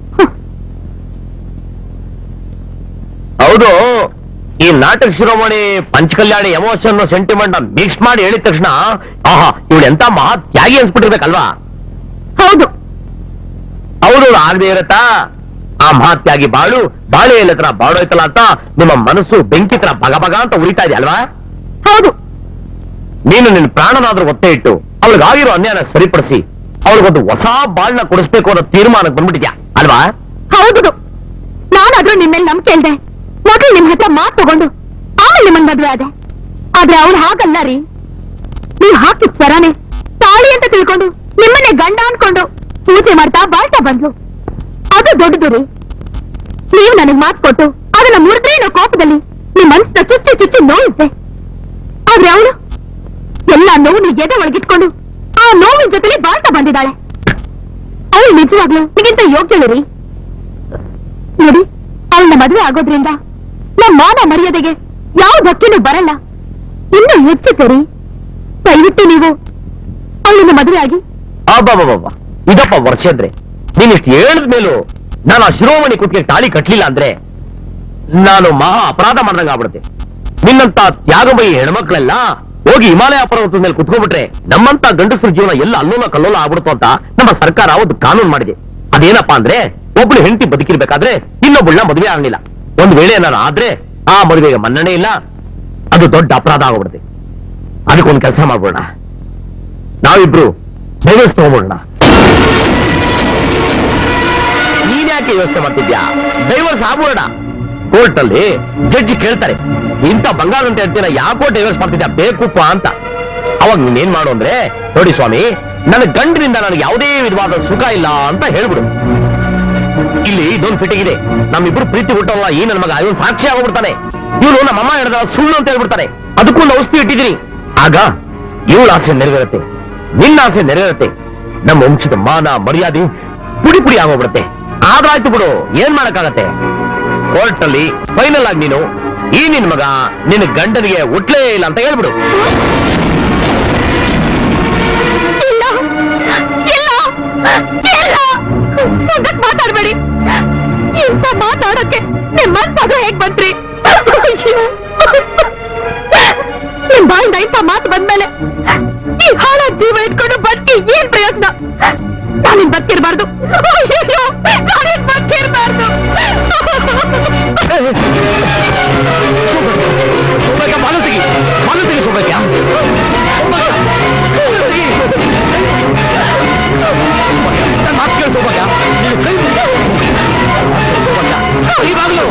ಹೌದು ಈ ನಾಟಕ ಶಿರೋಮಣಿ ಪಂಚಕಲ್ಯಾಣಿ ಎಮೋಷನ್ ಸೆಂಟಿಮೆಂಟ್ ಮಿಕ್ಸ್ ಮಾಡಿ ಹೇಳಿದ ತಕ್ಷಣ ಆಹಾ ಇವಳು ಎಂತ ಮಹಾ ತ್ಯಾಗಿ ಅನ್ಸ್ಬಿಟ್ಟಿರ್ಬೇಕಲ್ವಾ ಹೌದು ಹೌದು ಆಗದೆ ಇರತ್ತಾ ಆ ಮಹಾತ್ಯಾಗಿ ಬಾಳು ಬಾಳೆ ಎಲೆ ತರ ಬಾಡೋಯ್ತಲ್ಲ ಅಂತ ನಿಮ್ಮ ಮನಸ್ಸು ಬೆಂಕಿ ತರ ಬಗ ಬಗ ಅಂತ ಉರಿತಾ ಇದೆ ಅಲ್ವಾ ಹೌದು ನೀನು ನಿನ್ನ ಪ್ರಾಣನಾದ್ರೂ ಒತ್ತೆ ಇಟ್ಟು ಅವಳಿಗಾಗಿರೋ ಅನ್ಯಾಯ ಸರಿಪಡಿಸಿ ಅವಳಿಗೊಂದು ಹೊಸ ಬಾಳ್ನ ಕೊಡಿಸ್ಬೇಕು ಅನ್ನೋ ತೀರ್ಮಾನಕ್ಕೆ ಬಂದ್ಬಿಟ್ಟಿದ್ಯಾ ಅಲ್ವಾ ಹೌದು ನಾನಾದ್ರೂ ನಿಮ್ಮೇಲೆ ನಂಬಿಕೆ ಇಲ್ದೆ ಮೊದಲು ನಿಮ್ ಹತ್ರ ಮಾತು ತಗೊಂಡು ಆಮೇಲೆ ನಿಮ್ಮನ್ ಮದ್ವೆ ಆದೆ ಆದ್ರೆ ಅವಳು ಹಾಗಲ್ಲ ರೀ ನೀವ್ ಹಾಕಿದ್ ಸರಾನೆ ತಾಳಿ ಅಂತ ತಿಳ್ಕೊಂಡು ನಿಮ್ಮನ್ನೇ ಗಂಡ ಅನ್ಕೊಂಡು ಪೂಜೆ ಮಾಡ್ತಾ ಬಾಳ್ತಾ ಬಂದ್ಲು ಅದು ದೊಡ್ಡದು ರೀ ನೀವು ನನಗ್ ಮಾತು ಕೊಟ್ಟು ಅದನ್ನ ಮುರಿದ್ರೆ ಅನ್ನೋ ಕೋಪದಲ್ಲಿ ನಿಮ್ ಮನ್ಸನ್ನ ಚುಚ್ಚಿ ಚುಚ್ಚಿ ನೋಯಿದ್ದೆ ಆದ್ರೆ ಅವಳು ಎಲ್ಲ ನೋವು ಎದೆ ಒಳಗಿಟ್ಕೊಂಡು ಆ ನೋವಿನ ಜೊತೆಲಿ ಬಾಳ್ತಾ ಬಂದಿದ್ದಾಳೆ ಅವಳು ನಿಜವಾಗ್ಲು ನಿಗಿಂತ ಯೋಗ್ಯಳು ರೀ ನೋಡಿ ಅವಳನ್ನ ಮದುವೆ ಆಗೋದ್ರಿಂದ ನಮ್ಮ ಮಾನ ಮರ್ಯಾದೆಗೆ ಯಾವ ಧಕ್ಕೆನೂ ಬರಲ್ಲ ಇನ್ನು ಹೆಚ್ಚುತ್ತೆ ರೀ ದಯವಿಟ್ಟು ನೀವು ಅವಳನ್ನ ಮದುವೆ ಆಗಿ ಅಬ್ಬಬ್ಬಬ್ಬ ಇದಪ್ಪ ವರ್ಷ ಅಂದ್ರೆ ನೀನಿಷ್ಟು ಹೇಳಿದ ಮೇಲೂ ನಾನು ಆ ಶಿರೋಮಣಿ ಕುತ್ತಿಗೆ ತಾಳಿ ಕಟ್ಲಿಲ್ಲ ಅಂದ್ರೆ ನಾನು ಮಹಾ ಅಪರಾಧ ಮಾಡ್ದಂಗ ಆಗ್ಬಿಡುತ್ತೆ ನಿನ್ನಂತ ತ್ಯಾಗಮಯಿ ಹೆಣ್ಮಕ್ಳೆಲ್ಲ ಹೋಗಿ ಹಿಮಾಲಯ ಪರ್ವತದ ಮೇಲೆ ಕುತ್ಕೊಂಡ್ಬಿಟ್ರೆ ನಮ್ಮಂತ ಗಂಡಸರ ಜೀವನ ಎಲ್ಲ ಅಲ್ಲೋಲ ಕಲ್ಲೋಲ ಆಗ್ಬಿಡ್ತು ಅಂತ ನಮ್ಮ ಸರ್ಕಾರ ಒಂದು ಕಾನೂನು ಮಾಡಿದೆ ಅದೇನಪ್ಪಾ ಅಂದ್ರೆ ಒಬ್ಳು ಹೆಂಡತಿ ಬದುಕಿರ್ಬೇಕಾದ್ರೆ ಇನ್ನೊಬ್ಬಳನ್ನ ಮದುವೆ ಆಗಲಿಲ್ಲ ಒಂದ್ ವೇಳೆ ನಾನು ಆದ್ರೆ ಆ ಮದುವೆಗೆ ಮನ್ನಣೆ ಇಲ್ಲ ಅದು ದೊಡ್ಡ ಅಪರಾಧ ಆಗೋಗ್ಬಿಡುತ್ತೆ ಅದಕ್ಕೊಂದು ಕೆಲಸ ಮಾಡ್ಬೋಣ ನಾವಿಬ್ರು ಡೈವರ್ಸ್ ತಗೊಂಡ್ಬಿಡೋಣ ನೀನ್ ಯಾಕೆ ಯೋಚನೆ ಮಾಡ್ತಿದ್ಯಾ ಡೈವರ್ಸ್ ಆಗ್ಬೋಣ ಕೋರ್ಟ್ ಅಲ್ಲಿ ಜಡ್ಜಿ ಕೇಳ್ತಾರೆ ಇಂಥ ಬಂಗಾರದಂತ ಹೇಳ್ತೀನ ಯಾಕೋ ಡೈವರ್ಸ್ ಮಾಡ್ತಿದ್ಯಾ ಬೇಕುಪ್ಪ ಅಂತ ಅವಾಗ ನೀನೇನ್ ಮಾಡು ಅಂದ್ರೆ ನೋಡಿ ಸ್ವಾಮಿ ನನ್ನ ಗಂಡನಿಂದ ನನಗೆ ಯಾವುದೇ ವಿಧವಾದ ಸುಖ ಇಲ್ಲ ಅಂತ ಹೇಳ್ಬಿಡು ಇಲ್ಲಿ ಇದೊಂದು ಫಿಟ್ಟಿಗಿದೆ ನಮ್ಮಿಬ್ರು ಪ್ರೀತಿ ಹುಟ್ಟವಲ್ಲ ಈ ನನ್ನ ಮಗ ಇವನು ಸಾಕ್ಷಿ ಆಗೋಗ್ಬಿಡ್ತಾನೆ ಇವನು ನಮ್ಮಮ್ಮ ಹೇಳಿದ ಸುಳ್ಳು ಅಂತ ಹೇಳ್ಬಿಡ್ತಾನೆ ಅದಕ್ಕೊಂದು ಔಷಧಿ ಇಟ್ಟಿದ್ದೀನಿ ಆಗ ಇವಳ ಆಸೆ ನೆರವೇರುತ್ತೆ ನಿನ್ನ ಆಸೆ ನೆರವೇರುತ್ತೆ ನಮ್ಮ ವಂಶದ ಮಾನ ಮರ್ಯಾದೆ ಪುಡಿ ಪುಡಿ ಆಗೋಗ್ಬಿಡುತ್ತೆ ಆದ್ರಾಯ್ತು ಬಿಡು ಏನ್ ಮಾಡಕ್ಕಾಗತ್ತೆ ಕೋರ್ಟ್ ಅಲ್ಲಿ ಫೈನಲ್ ಆಗಿ ನೀನು ಈ ನಿನ್ ಮಗ ನಿನ್ನ ಗಂಡನಿಗೆ ಹುಟ್ಲೇ ಇಲ್ಲ ಅಂತ ಹೇಳ್ಬಿಡು ಇಲ್ಲ ಇಲ್ಲ ಇಲ್ಲ ಮುಂದಕ್ ಮಾತಾಡ್ಬೇಡಿ ಇಂಥ ಮಾತಾಡಕ್ಕೆ ನಿಮ್ಮ ಮಗ ಹೇಗ್ ಬಂದ್ರಿ ಅಯ್ಯೋ. ನಿಮ್ ಬಾಯಿಂದ ಇಂಥ ಮಾತು ಬಂದ್ಮೇಲೆ ಈ ಹಾಳ ಜೀವ ಇಟ್ಕೊಂಡು ಬದುಕಿ ಏನ್ ಪ್ರಯೋಜನ ನಾನಿನ್ ಬದುಕಿರ್ಬಾರ್ದು ಅಯ್ಯೋ ನಾನಿನ್ ಬದುಕಿರ್ಬಾರ್ದು ಸೌಭಾಗ್ಯ ಮಾಲು ತೆಗಿ ಮಾಲು ತೆಗಿ ಸೌಭಾಗ್ಯ ನನ್ನ ಮಾತು ಕೇಳು ಸೌಭಾಗ್ಯ ನೀನು ಕೈ ಮುಗ್ದು. ಸೌಭಾಗ್ಯ, ಈ ಬಾಗಿಲು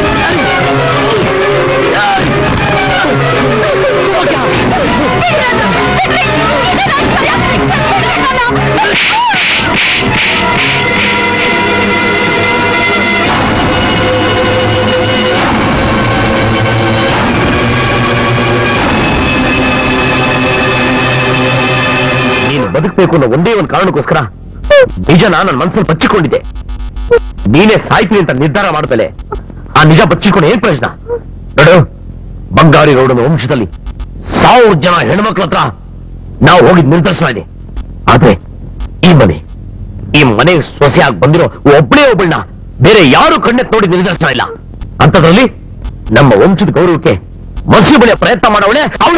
ನೀನು ಬದುಕಬೇಕು ಅನ್ನೋ ಒಂದೇ ಒಂದು ಕಾರಣಕ್ಕೋಸ್ಕರ ನಿಜನ ನನ್ನ ಮನಸ್ಸಲ್ಲಿ ಬಚ್ಚಿಕೊಂಡಿದ್ದೆ ನೀನೇ ಸಾಯ್ತೀನಿ ಅಂತ ನಿರ್ಧಾರ ಮಾಡ್ಮೇಲೆ ಆ ನಿಜ ಬಚ್ಚಿಕೊಂಡು ಏನ್ ಪ್ರಯೋಜನ ನೋಡು ಬಂಗಾರಿ ಗೌಡನ ವಂಶದಲ್ಲಿ ಸಾವಿರ ಜನ ಹೆಣ್ಮಕ್ಳ ಹತ್ರ ನಾವು ಹೋಗಿದ್ ನಿರ್ದರ್ಶನ ಇದೆ ಆದ್ರೆ ಈ ಮನೆ ಈ ಮನೆಗೆ ಸೊಸೆಯಾಗಿ ಬಂದಿರೋ ಒಬ್ಬಳೇ ಒಬ್ಬಳನ್ನ ಬೇರೆ ಯಾರು ಕಣ್ಣೆತ್ ನೋಡಿ ನಿರ್ದರ್ಶನ ಇಲ್ಲ ಅಂತದ್ರಲ್ಲಿ ನಮ್ಮ ವಂಶದ ಗೌರವಕ್ಕೆ ಮಸಿ ಬಳಿಯ ಪ್ರಯತ್ನ ಮಾಡವಳೆ ಅವಳು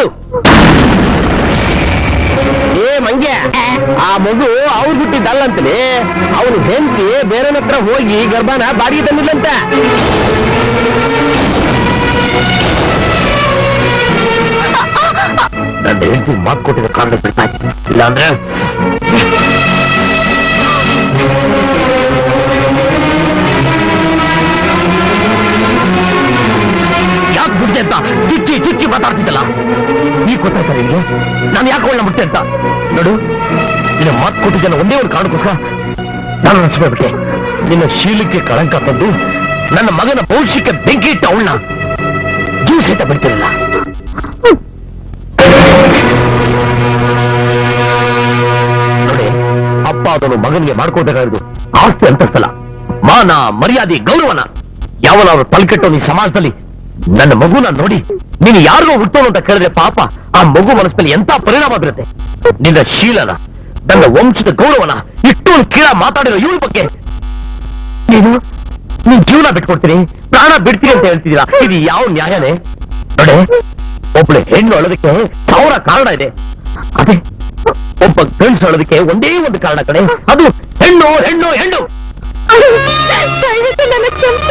ಏ ಮಂಗೆ ಆ ಮಗು ಅವ್ರು ಬಿಟ್ಟಿದ್ದಲ್ಲಂತಲೇ ಅವನು ಹೆಂಡತಿ ಬೇರೆ ಹತ್ರ ಹೋಗಿ ಗರ್ಭನ ಬಾಡಿಗೆ ತಂದಿಲ್ಲಂತೆ ನನ್ನ ಹೆಂಡತಿ ಮಾತು ಕೊಟ್ಟಿದ್ದ ಕಾರಣ ಬಿಡ್ತಾ ಇದ್ದೀನಿ ಇಲ್ಲಾಂದ್ರೆ ಯಾಕೆ ಬಿಡ್ದೆ ಅಂತ ಚುಚ್ಚಿ ಚುಚ್ಚಿ ಮಾತಾಡ್ತಿದ್ದಲ್ಲ ಈಗ ಗೊತ್ತಾಯ್ತಾರೆ ನಿಮಗೆ ನಾನು ಯಾಕೆ ಒಳ್ಳೆ ಮುಟ್ಟೆ ಅಂತ ನೋಡು ನಿನ್ನ ಮಾತು ಕೊಟ್ಟಿದ್ದೇನೆ ಒಂದೇ ಒಂದು ಕಾರಣಕ್ಕೋಸ್ಕರ ನಾನು ಹಚ್ಚಿಬಿಟ್ಟೆ ನಿನ್ನ ಶೀಲಕ್ಕೆ ಕಳಂಕ ತಂದು ನನ್ನ ಮಗನ ಭವಿಷ್ಯಕ್ಕೆ ಬೆಂಕಿ ಇಟ್ಟ ಅವಳನ್ನ ಜ್ಯೂಸ್ ಇಟ್ಟ ಬಿಡ್ತಿರಲಿಲ್ಲ ನೋಡಿ ಅಪ್ಪ ಅದನ್ನು ಮಗನಿಗೆ ಮಾಡ್ಕೊಳ್ಬೇಕಾಗಿರೋದು ಆಸ್ತಿ ಅಂತಸ್ತಲ್ಲ ಮಾನ ಮರ್ಯಾದೆ ಗೌರವನ ಯಾವನಾದ್ರು ತಲೆಕೆಟ್ಟೋ ಈ ಸಮಾಜದಲ್ಲಿ ನನ್ನ ಮಗುನ ನೋಡಿ ನೀನು ಯಾರಿಗೋ ಹುಟ್ಟೋನು ಅಂತ ಕೇಳಿದ್ರೆ ಪಾಪ ಆ ಮಗು ಮನಸ್ಸಲ್ಲಿ ಎಂತ ಪರಿಣಾಮ ಬೀರುತ್ತೆ ನಿನ್ನ ಶೀಲನ ನನ್ನ ವಂಶದ ಗೌರವನ ಇಷ್ಟೊಂದು ಕೀಳ ಮಾತಾಡಿರೋ ಇವಳ ಬಗ್ಗೆ ನೀನು ನೀನ್ ಜೀವನ ಬಿಟ್ಕೊಡ್ತೀನಿ ಪ್ರಾಣ ಬಿಡ್ತೀನಿ ಅಂತ ಹೇಳ್ತಿದ್ದೀರಾ ಇದು ಯಾವ ನ್ಯಾಯನೇ ನೋಡೆ ಒಬ್ಳು ಹೆಣ್ಣು ಅಳೋದಕ್ಕೆ ಸಾವಿರ ಕಾರಣ ಇದೆ ಅದೇ ಒಬ್ಬ ಗಂಡಸು ಅಳೋದಕ್ಕೆ ಒಂದೇ ಒಂದು ಕಾರಣ ಕಡೆ ಅದು ಹೆಣ್ಣು ಹೆಣ್ಣು ಹೆಣ್ಣು ದಯವಿಟ್ಟು ನನ್ನ ಕ್ಷಮಿಸಿ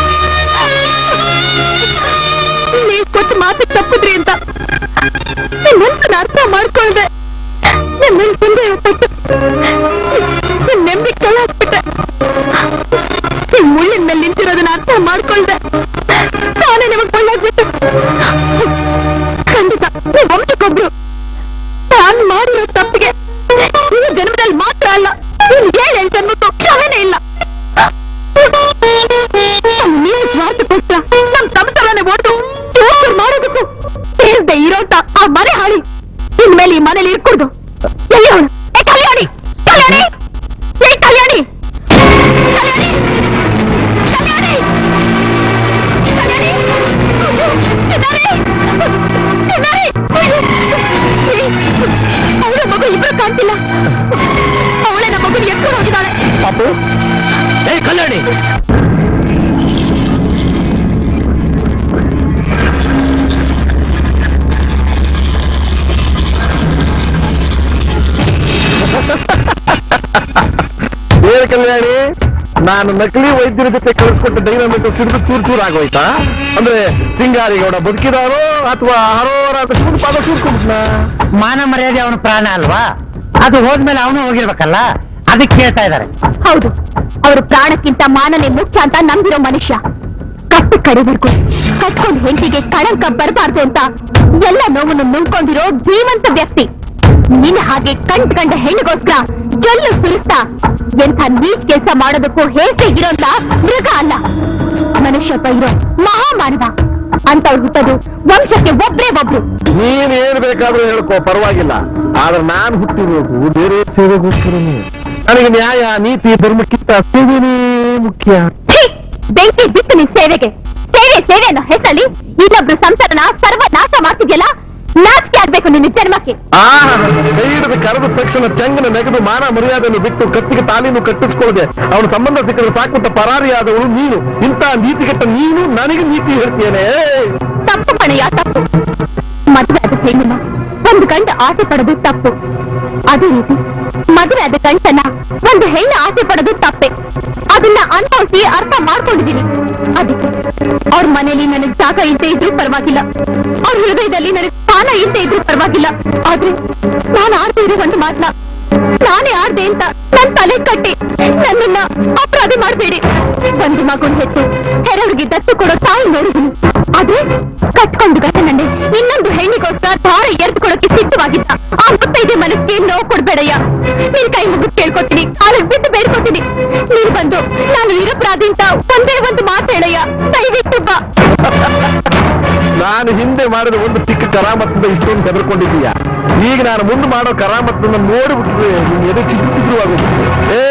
ನೀವ್ ಕೊಟ್ಟು ಮಾತು ತಪ್ಪಿದ್ರಿ ಅಂತ ನಿಮ್ ಮನ್ಸನ್ನ ಅರ್ಥ ಮಾಡ್ಕೊಳ್ದೆ ನಮ್ಮಲ್ಲಿ ಸಂದೇಹ ಪಟ್ಟು ನಿಮ್ ನೆಮ್ಮದಿ ಕೈ ಹಾಕ್ಬಿಟ್ಟೆ ನಿಮ್ ಮುಳ್ಳಿನ ಮೇಲೆ ನಿಂತಿರೋದನ್ನ ಅರ್ಥ ಮಾಡ್ಕೊಳ್ದೆ ನಾನೇ ನಿಮಗ್ ಕೊಳ್ಳಾಗ್ಬಿಟ್ಟು ಖಂಡಿತ ನೀವ್ ವಂಶಕ್ಕೊಬ್ರು ನಾನ್ ಮಾಡಿರೋ ತಪ್ಪಿಗೆ ಈ ಜನ್ಮದಲ್ಲಿ ಮಾತ್ರ ಅಲ್ಲ ಇನ್ ಏಳ್ ಎಂಟು ಜನ್ಮಕ್ಕೂ ಕ್ಷಮೆನೇ ಇಲ್ಲ ನೀವು ಸ್ವಾರ್ಥಕ್ಕೋಸ್ಕರ ನಮ್ ಸಂಸಾರನೇ ಒಡೆದು ಜೋಕರ್ ಮಾಡೋದಕ್ಕೂ ಸೇರ್ದೆ ಇರೋಟ ಆ ಮನೆ ಹಾಳಿ ಇನ್ಮೇಲೆ ಈ ಮನೇಲಿ ಇರ್ಕೊಡ್ದು ಎಲ್ಲಿ ಅವಳು ಏ ಕಲ್ಯಾಣಿ ಕಲ್ಯಾಣಿ ಏ ಕಲ್ಯಾಣಿ ಕಲ್ಯಾಣಿ ಕಲ್ಯಾಣಿ ಕಲ್ಯಾಣಿ ಚಿನ್ನಾರಿ! ಚಿನ್ನಾರಿ! ಕಾಣ್ತಿಲ್ಲ ಅವಳೆ ನಮ್ಮ ಮಗನ ಎತ್ಕೊಂಡು ಹೋಗಿದ್ದಾಳೆ ಪಾಪು ಏ ಕಲ್ಯಾಣಿ ಏನ್ ಕಲ್ಯಾಣಿ ನಾನು ನಕಲಿ ವೈದ್ಯರ ಜೊತೆ ಕಳಿಸ್ಕೊಟ್ಟ ಡೈನಮಿಟ್ ಸಿಡಿದು ಚೂರ್ ಚೂರ್ ಆಗೋಯ್ತಾ ಅಂದ್ರೆ ಸಿಂಗಾರಿಗೌಡ ಬದುಕಿದಾರೋ ಅಥವಾ ಹರೋರ ಅಂತ ಸುಮ್ಮನೆ ಪಾದ ಚೂರ್ಕೊಂಡ್ನ ಮಾನ ಮರ್ಯಾದೆ ಅವನ ಪ್ರಾಣ ಅಲ್ವಾ ಅದು ಹೋದ್ಮೇಲೆ ಅವನು ಹೋಗಿರ್ಬೇಕಲ್ಲ ಅದಕ್ಕೆ ಕೇಳ್ತಾ ಇದ್ದಾರೆ ಹೌದು ಅವ್ರ ಪ್ರಾಣಕ್ಕಿಂತ ಮಾನನೇ ಮುಖ್ಯ ಅಂತ ನಂಬಿರೋ ಮನುಷ್ಯ ಕಟ್ಟು ಕಡೆವರೆಗೂ ಕಟ್ಕೊಂಡ್ ಹೆಂಡತಿಗೆ ಕಳಂಕ ಬರಬಾರ್ದು ಅಂತ ಎಲ್ಲ ನೋವನ್ನು ನುಂಗ್ಕೊಂಡಿರೋ ಧೀಮಂತ ವ್ಯಕ್ತಿ ನಿನ್ನ ಹಾಗೆ ಕಂಟ್ ಕಂಡ ಹೆಣ್ಣಿಗೋಸ್ಕರ ಜೊಲ್ಲು ಸುರಿಸ್ತಾ ಎಂಥ ನೀಚ್ ಕೆಲಸ ಮಾಡೋದಕ್ಕೂ ಹೇಸೆ ಇರೋಲ್ಲ ಮೃಗ ಅಲ್ಲ ಮನುಷ್ಯ ಬೈರೋ ಮಹಾಮಾನವ ಅಂತವ್ರು ಹುಟ್ಟೋದು ವಂಶಕ್ಕೆ ಒಬ್ರೇ ಒಬ್ರು ನೀನ್ ಏನ್ ಬೇಕಾದ್ರೂ ಹೇಳ್ಕೋ ಪರವಾಗಿಲ್ಲ ಆದ್ರೆ ನಾನ್ ಹುಟ್ಟಿರೋದು ಬೇರೆ ಸೇವೆಗೋಸ್ಕರನೇ ನನಗೆ ನ್ಯಾಯ ನೀತಿ ಧರ್ಮಕ್ಕಿಂತ ಸೇವೆನೇ ಮುಖ್ಯ ಛೀ! ಬೆಂಕಿ ಬಿತ್ತು ನಿನ್ ಸೇವೆಗೆ ಸೇವೆ ಸೇವೆ ಅನ್ನೋ ಹೆಸರಲ್ಲಿ ಇನ್ನೊಬ್ರು ಸಂಸಾರನ ಸರ್ವನಾಶ ಮಾಡ್ತಿದ್ಯಲ್ಲ ನಾಚಿಕೆ ಆಗ್ಬೇಕು ನಿನ್ನ ಜನ್ಮಕ್ಕೆ ಆ ಕೈ ಹಿಡಿದು ಕರೆದ ತಕ್ಷಣ ಚಂಗನ ನೆಗೆದು ಮಾನ ಮರ್ಯಾದೆಯನ್ನು ಬಿಟ್ಟು ಕತ್ತಿಗೆ ತಾಲೀನು ಕಟ್ಟಿಸ್ಕೊಳ್ಳದೆ ಅವನ ಸಂಬಂಧ ಸಿಕ್ಕಿದ್ರೆ ಸಾಕುಂತ ಪರಾರಿಯಾದವಳು ನೀನು ಇಂಥ ನೀತಿಗೆಟ್ಟ ನೀನು ನನಗೆ ನೀತಿ ಹೇಳ್ತೇನೆ ತಪ್ಪು ಪಣೆಯ ತಪ್ಪು ಮದುವೆ ಆದ ಹೆಣ್ಣನ್ನ ಒಂದು ಗಂಡ ಆಸೆ ಪಡೋದು ತಪ್ಪು ಅದೇ ರೀತಿ ಮದುವೆ ಆದ ಗಂಟನ್ನ ಒಂದು ಹೆಣ್ಣು ಆಸೆ ಪಡೋದು ತಪ್ಪೆ ಅದನ್ನ ಅನುಭವಿಸಿ ಅರ್ಥ ಮಾಡ್ಕೊಂಡಿದೀನಿ ಅದಕ್ಕೆ ಅವ್ರ ಮನೇಲಿ ನನಗ್ ಜಾಗ ಇಲ್ಲದೆ ಇದ್ರೂ ಪರವಾಗಿಲ್ಲ ಅವ್ರ ಹೃದಯದಲ್ಲಿ ನನಗ್ ಸ್ಥಾನ ಇಲ್ಲದೆ ಇದ್ರೂ ಪರವಾಗಿಲ್ಲ ಆದ್ರೆ ನಾನು ಆಡ್ತಾ ಇರೋ ಒಂದು ಮಾತನ್ನ ನಾನೇ ಆಡ್ದೆ ಅಂತ ನನ್ ತಲೆ ಕಟ್ಟಿ ನನ್ನನ್ನ ಅಪರಾಧಿ ಮಾಡ್ಬೇಡಿ ಒಂದು ಮಗುನ್ ಹೆತ್ತು ಹೆರವ್ರಿಗೆ ದತ್ತು ಕೊಡೋ ತಾಯಿ ನೋಡಿದೀನಿ ಆದ್ರೆ ಕಟ್ಕೊಂಡು ಗಂಡನನ್ನೇ ಇನ್ನೊಂದು ಹೆಣ್ಣಿಗೋಸ್ಕರ ಧಾರ ಎರೆದುಕೊಡೋಕೆ ಸಿದ್ಧವಾಗಿದ್ದ ಆ ಮುತ್ತೈದೆ ಮನಸ್ಸಿಗೆ ನೋವು ಕೊಡ್ಬೇಡಯ್ಯ ನಿನ್ ಕೈ ಮುಗಿದು ಕೇಳ್ಕೊತೀನಿ ಕಾಲಿಗೆ ಬಿದ್ದು ಬೇಡ್ಕೊತೀನಿ ನೀನ್ ಬಂದು ನಾನು ನಿರಪರಾಧಿ ಅಂತ ಒಂದೇ ಒಂದು ಮಾತು ಹೇಳಯ್ಯ ದಯವಿಟ್ಟು ಬಾ ನಾನು ಹಿಂದೆ ಮಾಡಿದ ಒಂದು ಚಿಕ್ಕ ಕರಾಮತ್ತಿಂದ ಇಷ್ಟೊಂದು ಹೆದರ್ಕೊಂಡಿದ್ದೀಯ ಈಗ ನಾನು ಮುಂದೆ ಮಾಡೋ ಕರಾಮತ್ತನ್ನ ನೋಡಿಬಿಟ್ರೆ ನಿನ್ ಎದೆ ಚಿಕ್ಕ ಆಗೋಗುತ್ತೆ ಏ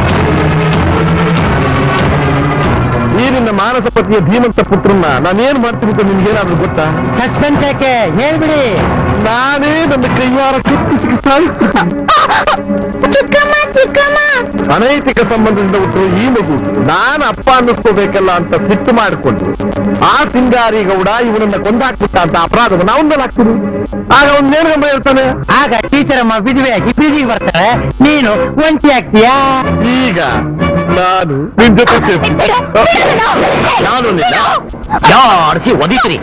ಈ ನಿನ್ನ ಮಾನಸ ಪತಿಯ ಧೀಮಂತ ಪುತ್ರನ್ನ ನಾನೇನ್ ಮಾಡ್ತೀನಿ ಅಂತ ನಿಮ್ಗೇನಾದ್ರೂ ಗೊತ್ತಾ ಸಸ್ಪೆನ್ಸ್ ಯಾಕೆ ಹೇಳ್ಬಿಡಿ ನಾನೇ ನನ್ನ ಕೈಯಾರ ಕಿತ್ತು ಸಾಯಿಸ್ತೀನಿ ಚಿಕ್ಕಮ್ಮ ಚಿಕ್ಕಮ್ಮ ಅನೈತಿಕ ಸಂಬಂಧದಿಂದ ಹುಟ್ಟುವ ಈ ಮಗು ನಾನು ಅಪ್ಪ ಅನ್ನಿಸ್ಕೋಬೇಕಲ್ಲ ಅಂತ ಸಿಟ್ಟು ಮಾಡಿಕೊಂಡು ಆ ಸಿಂಗಾರಿ ಗೌಡ ಇವನನ್ನ ಕೊಂದಾಕ್ಬಿಟ್ಟ ಅಂತ ಅಪರಾಧವನ್ನು ಅವನ ಮೇಲೆ ಹಾಕ್ತೀನಿ ಆಗ ಅವ್ನ್ ನೇರ್ಗಂಬ ಹೇಳ್ತಾನೆ ಆಗ ಟೀಚರ್ ಅಮ್ಮ ವಿಧವೆಯಾಗಿ ಬೀದಿಗೆ ಬರ್ತಾಳೆ ನೀನು ಒಂಟಿ ಆಗ್ತೀಯಾ ಈಗ ನಾನು ನಿನ್ ಜೊತೆ ಸೇರ್ತೀನಿ. ನಾನು ನಿನ್ನ ಜಾಡಿಸಿ ಒದಿತೀನಿ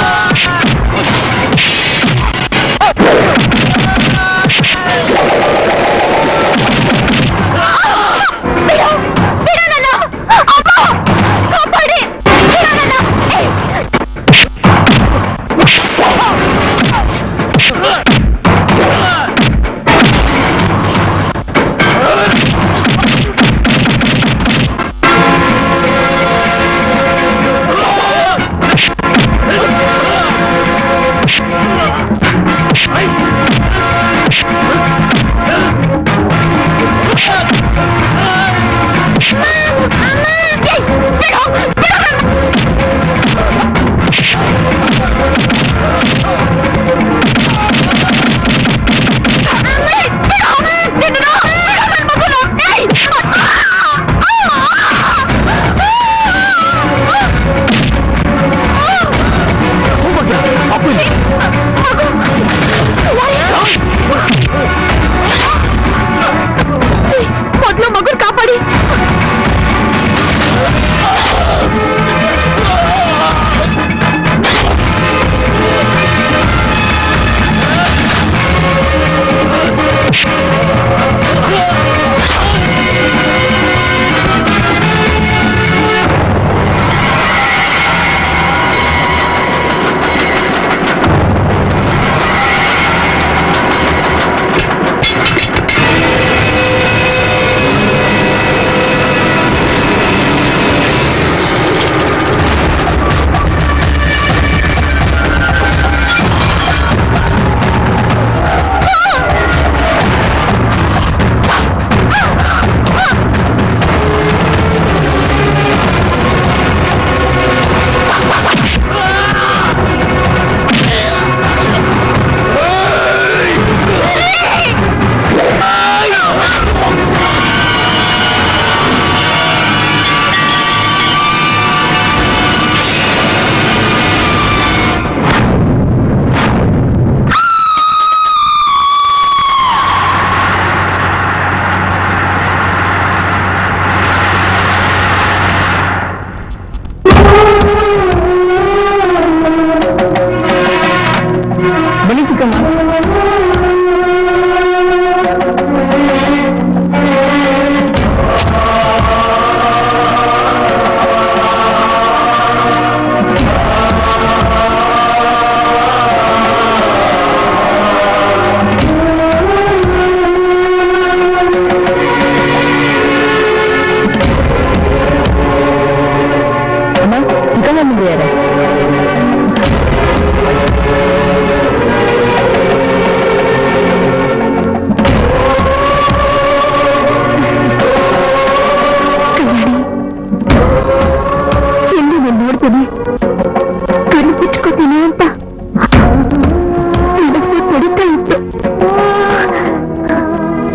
ಆ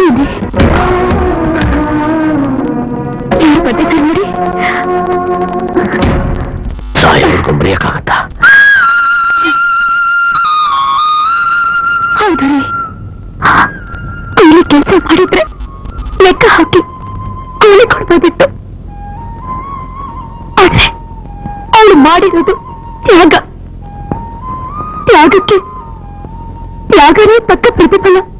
ನೀನೇ ಯಾರು ಬರ್ತಿದ್ದಾರೆ ನೋಡಿ ಸಾಯೋರ್ಗು ಮರೆಯಕ್ಕಾಗತ್ತಾ ಹೌದು ರೀ ಕೂಲಿ ಕೆಲಸ ಮಾಡಿದ್ರೆ ಲೆಕ್ಕ ಹಾಕಿ ಕೂಲಿ ಕೊಡ್ಬೋದಿತ್ತು ಆದ್ರೆ ಅವಳು ಮಾಡಿರೋದು ತ್ಯಾಗ ತ್ಯಾಗಕ್ಕೆ ತ್ಯಾಗನೇ ತಕ್ಕ ಪ್ರತಿಫಲ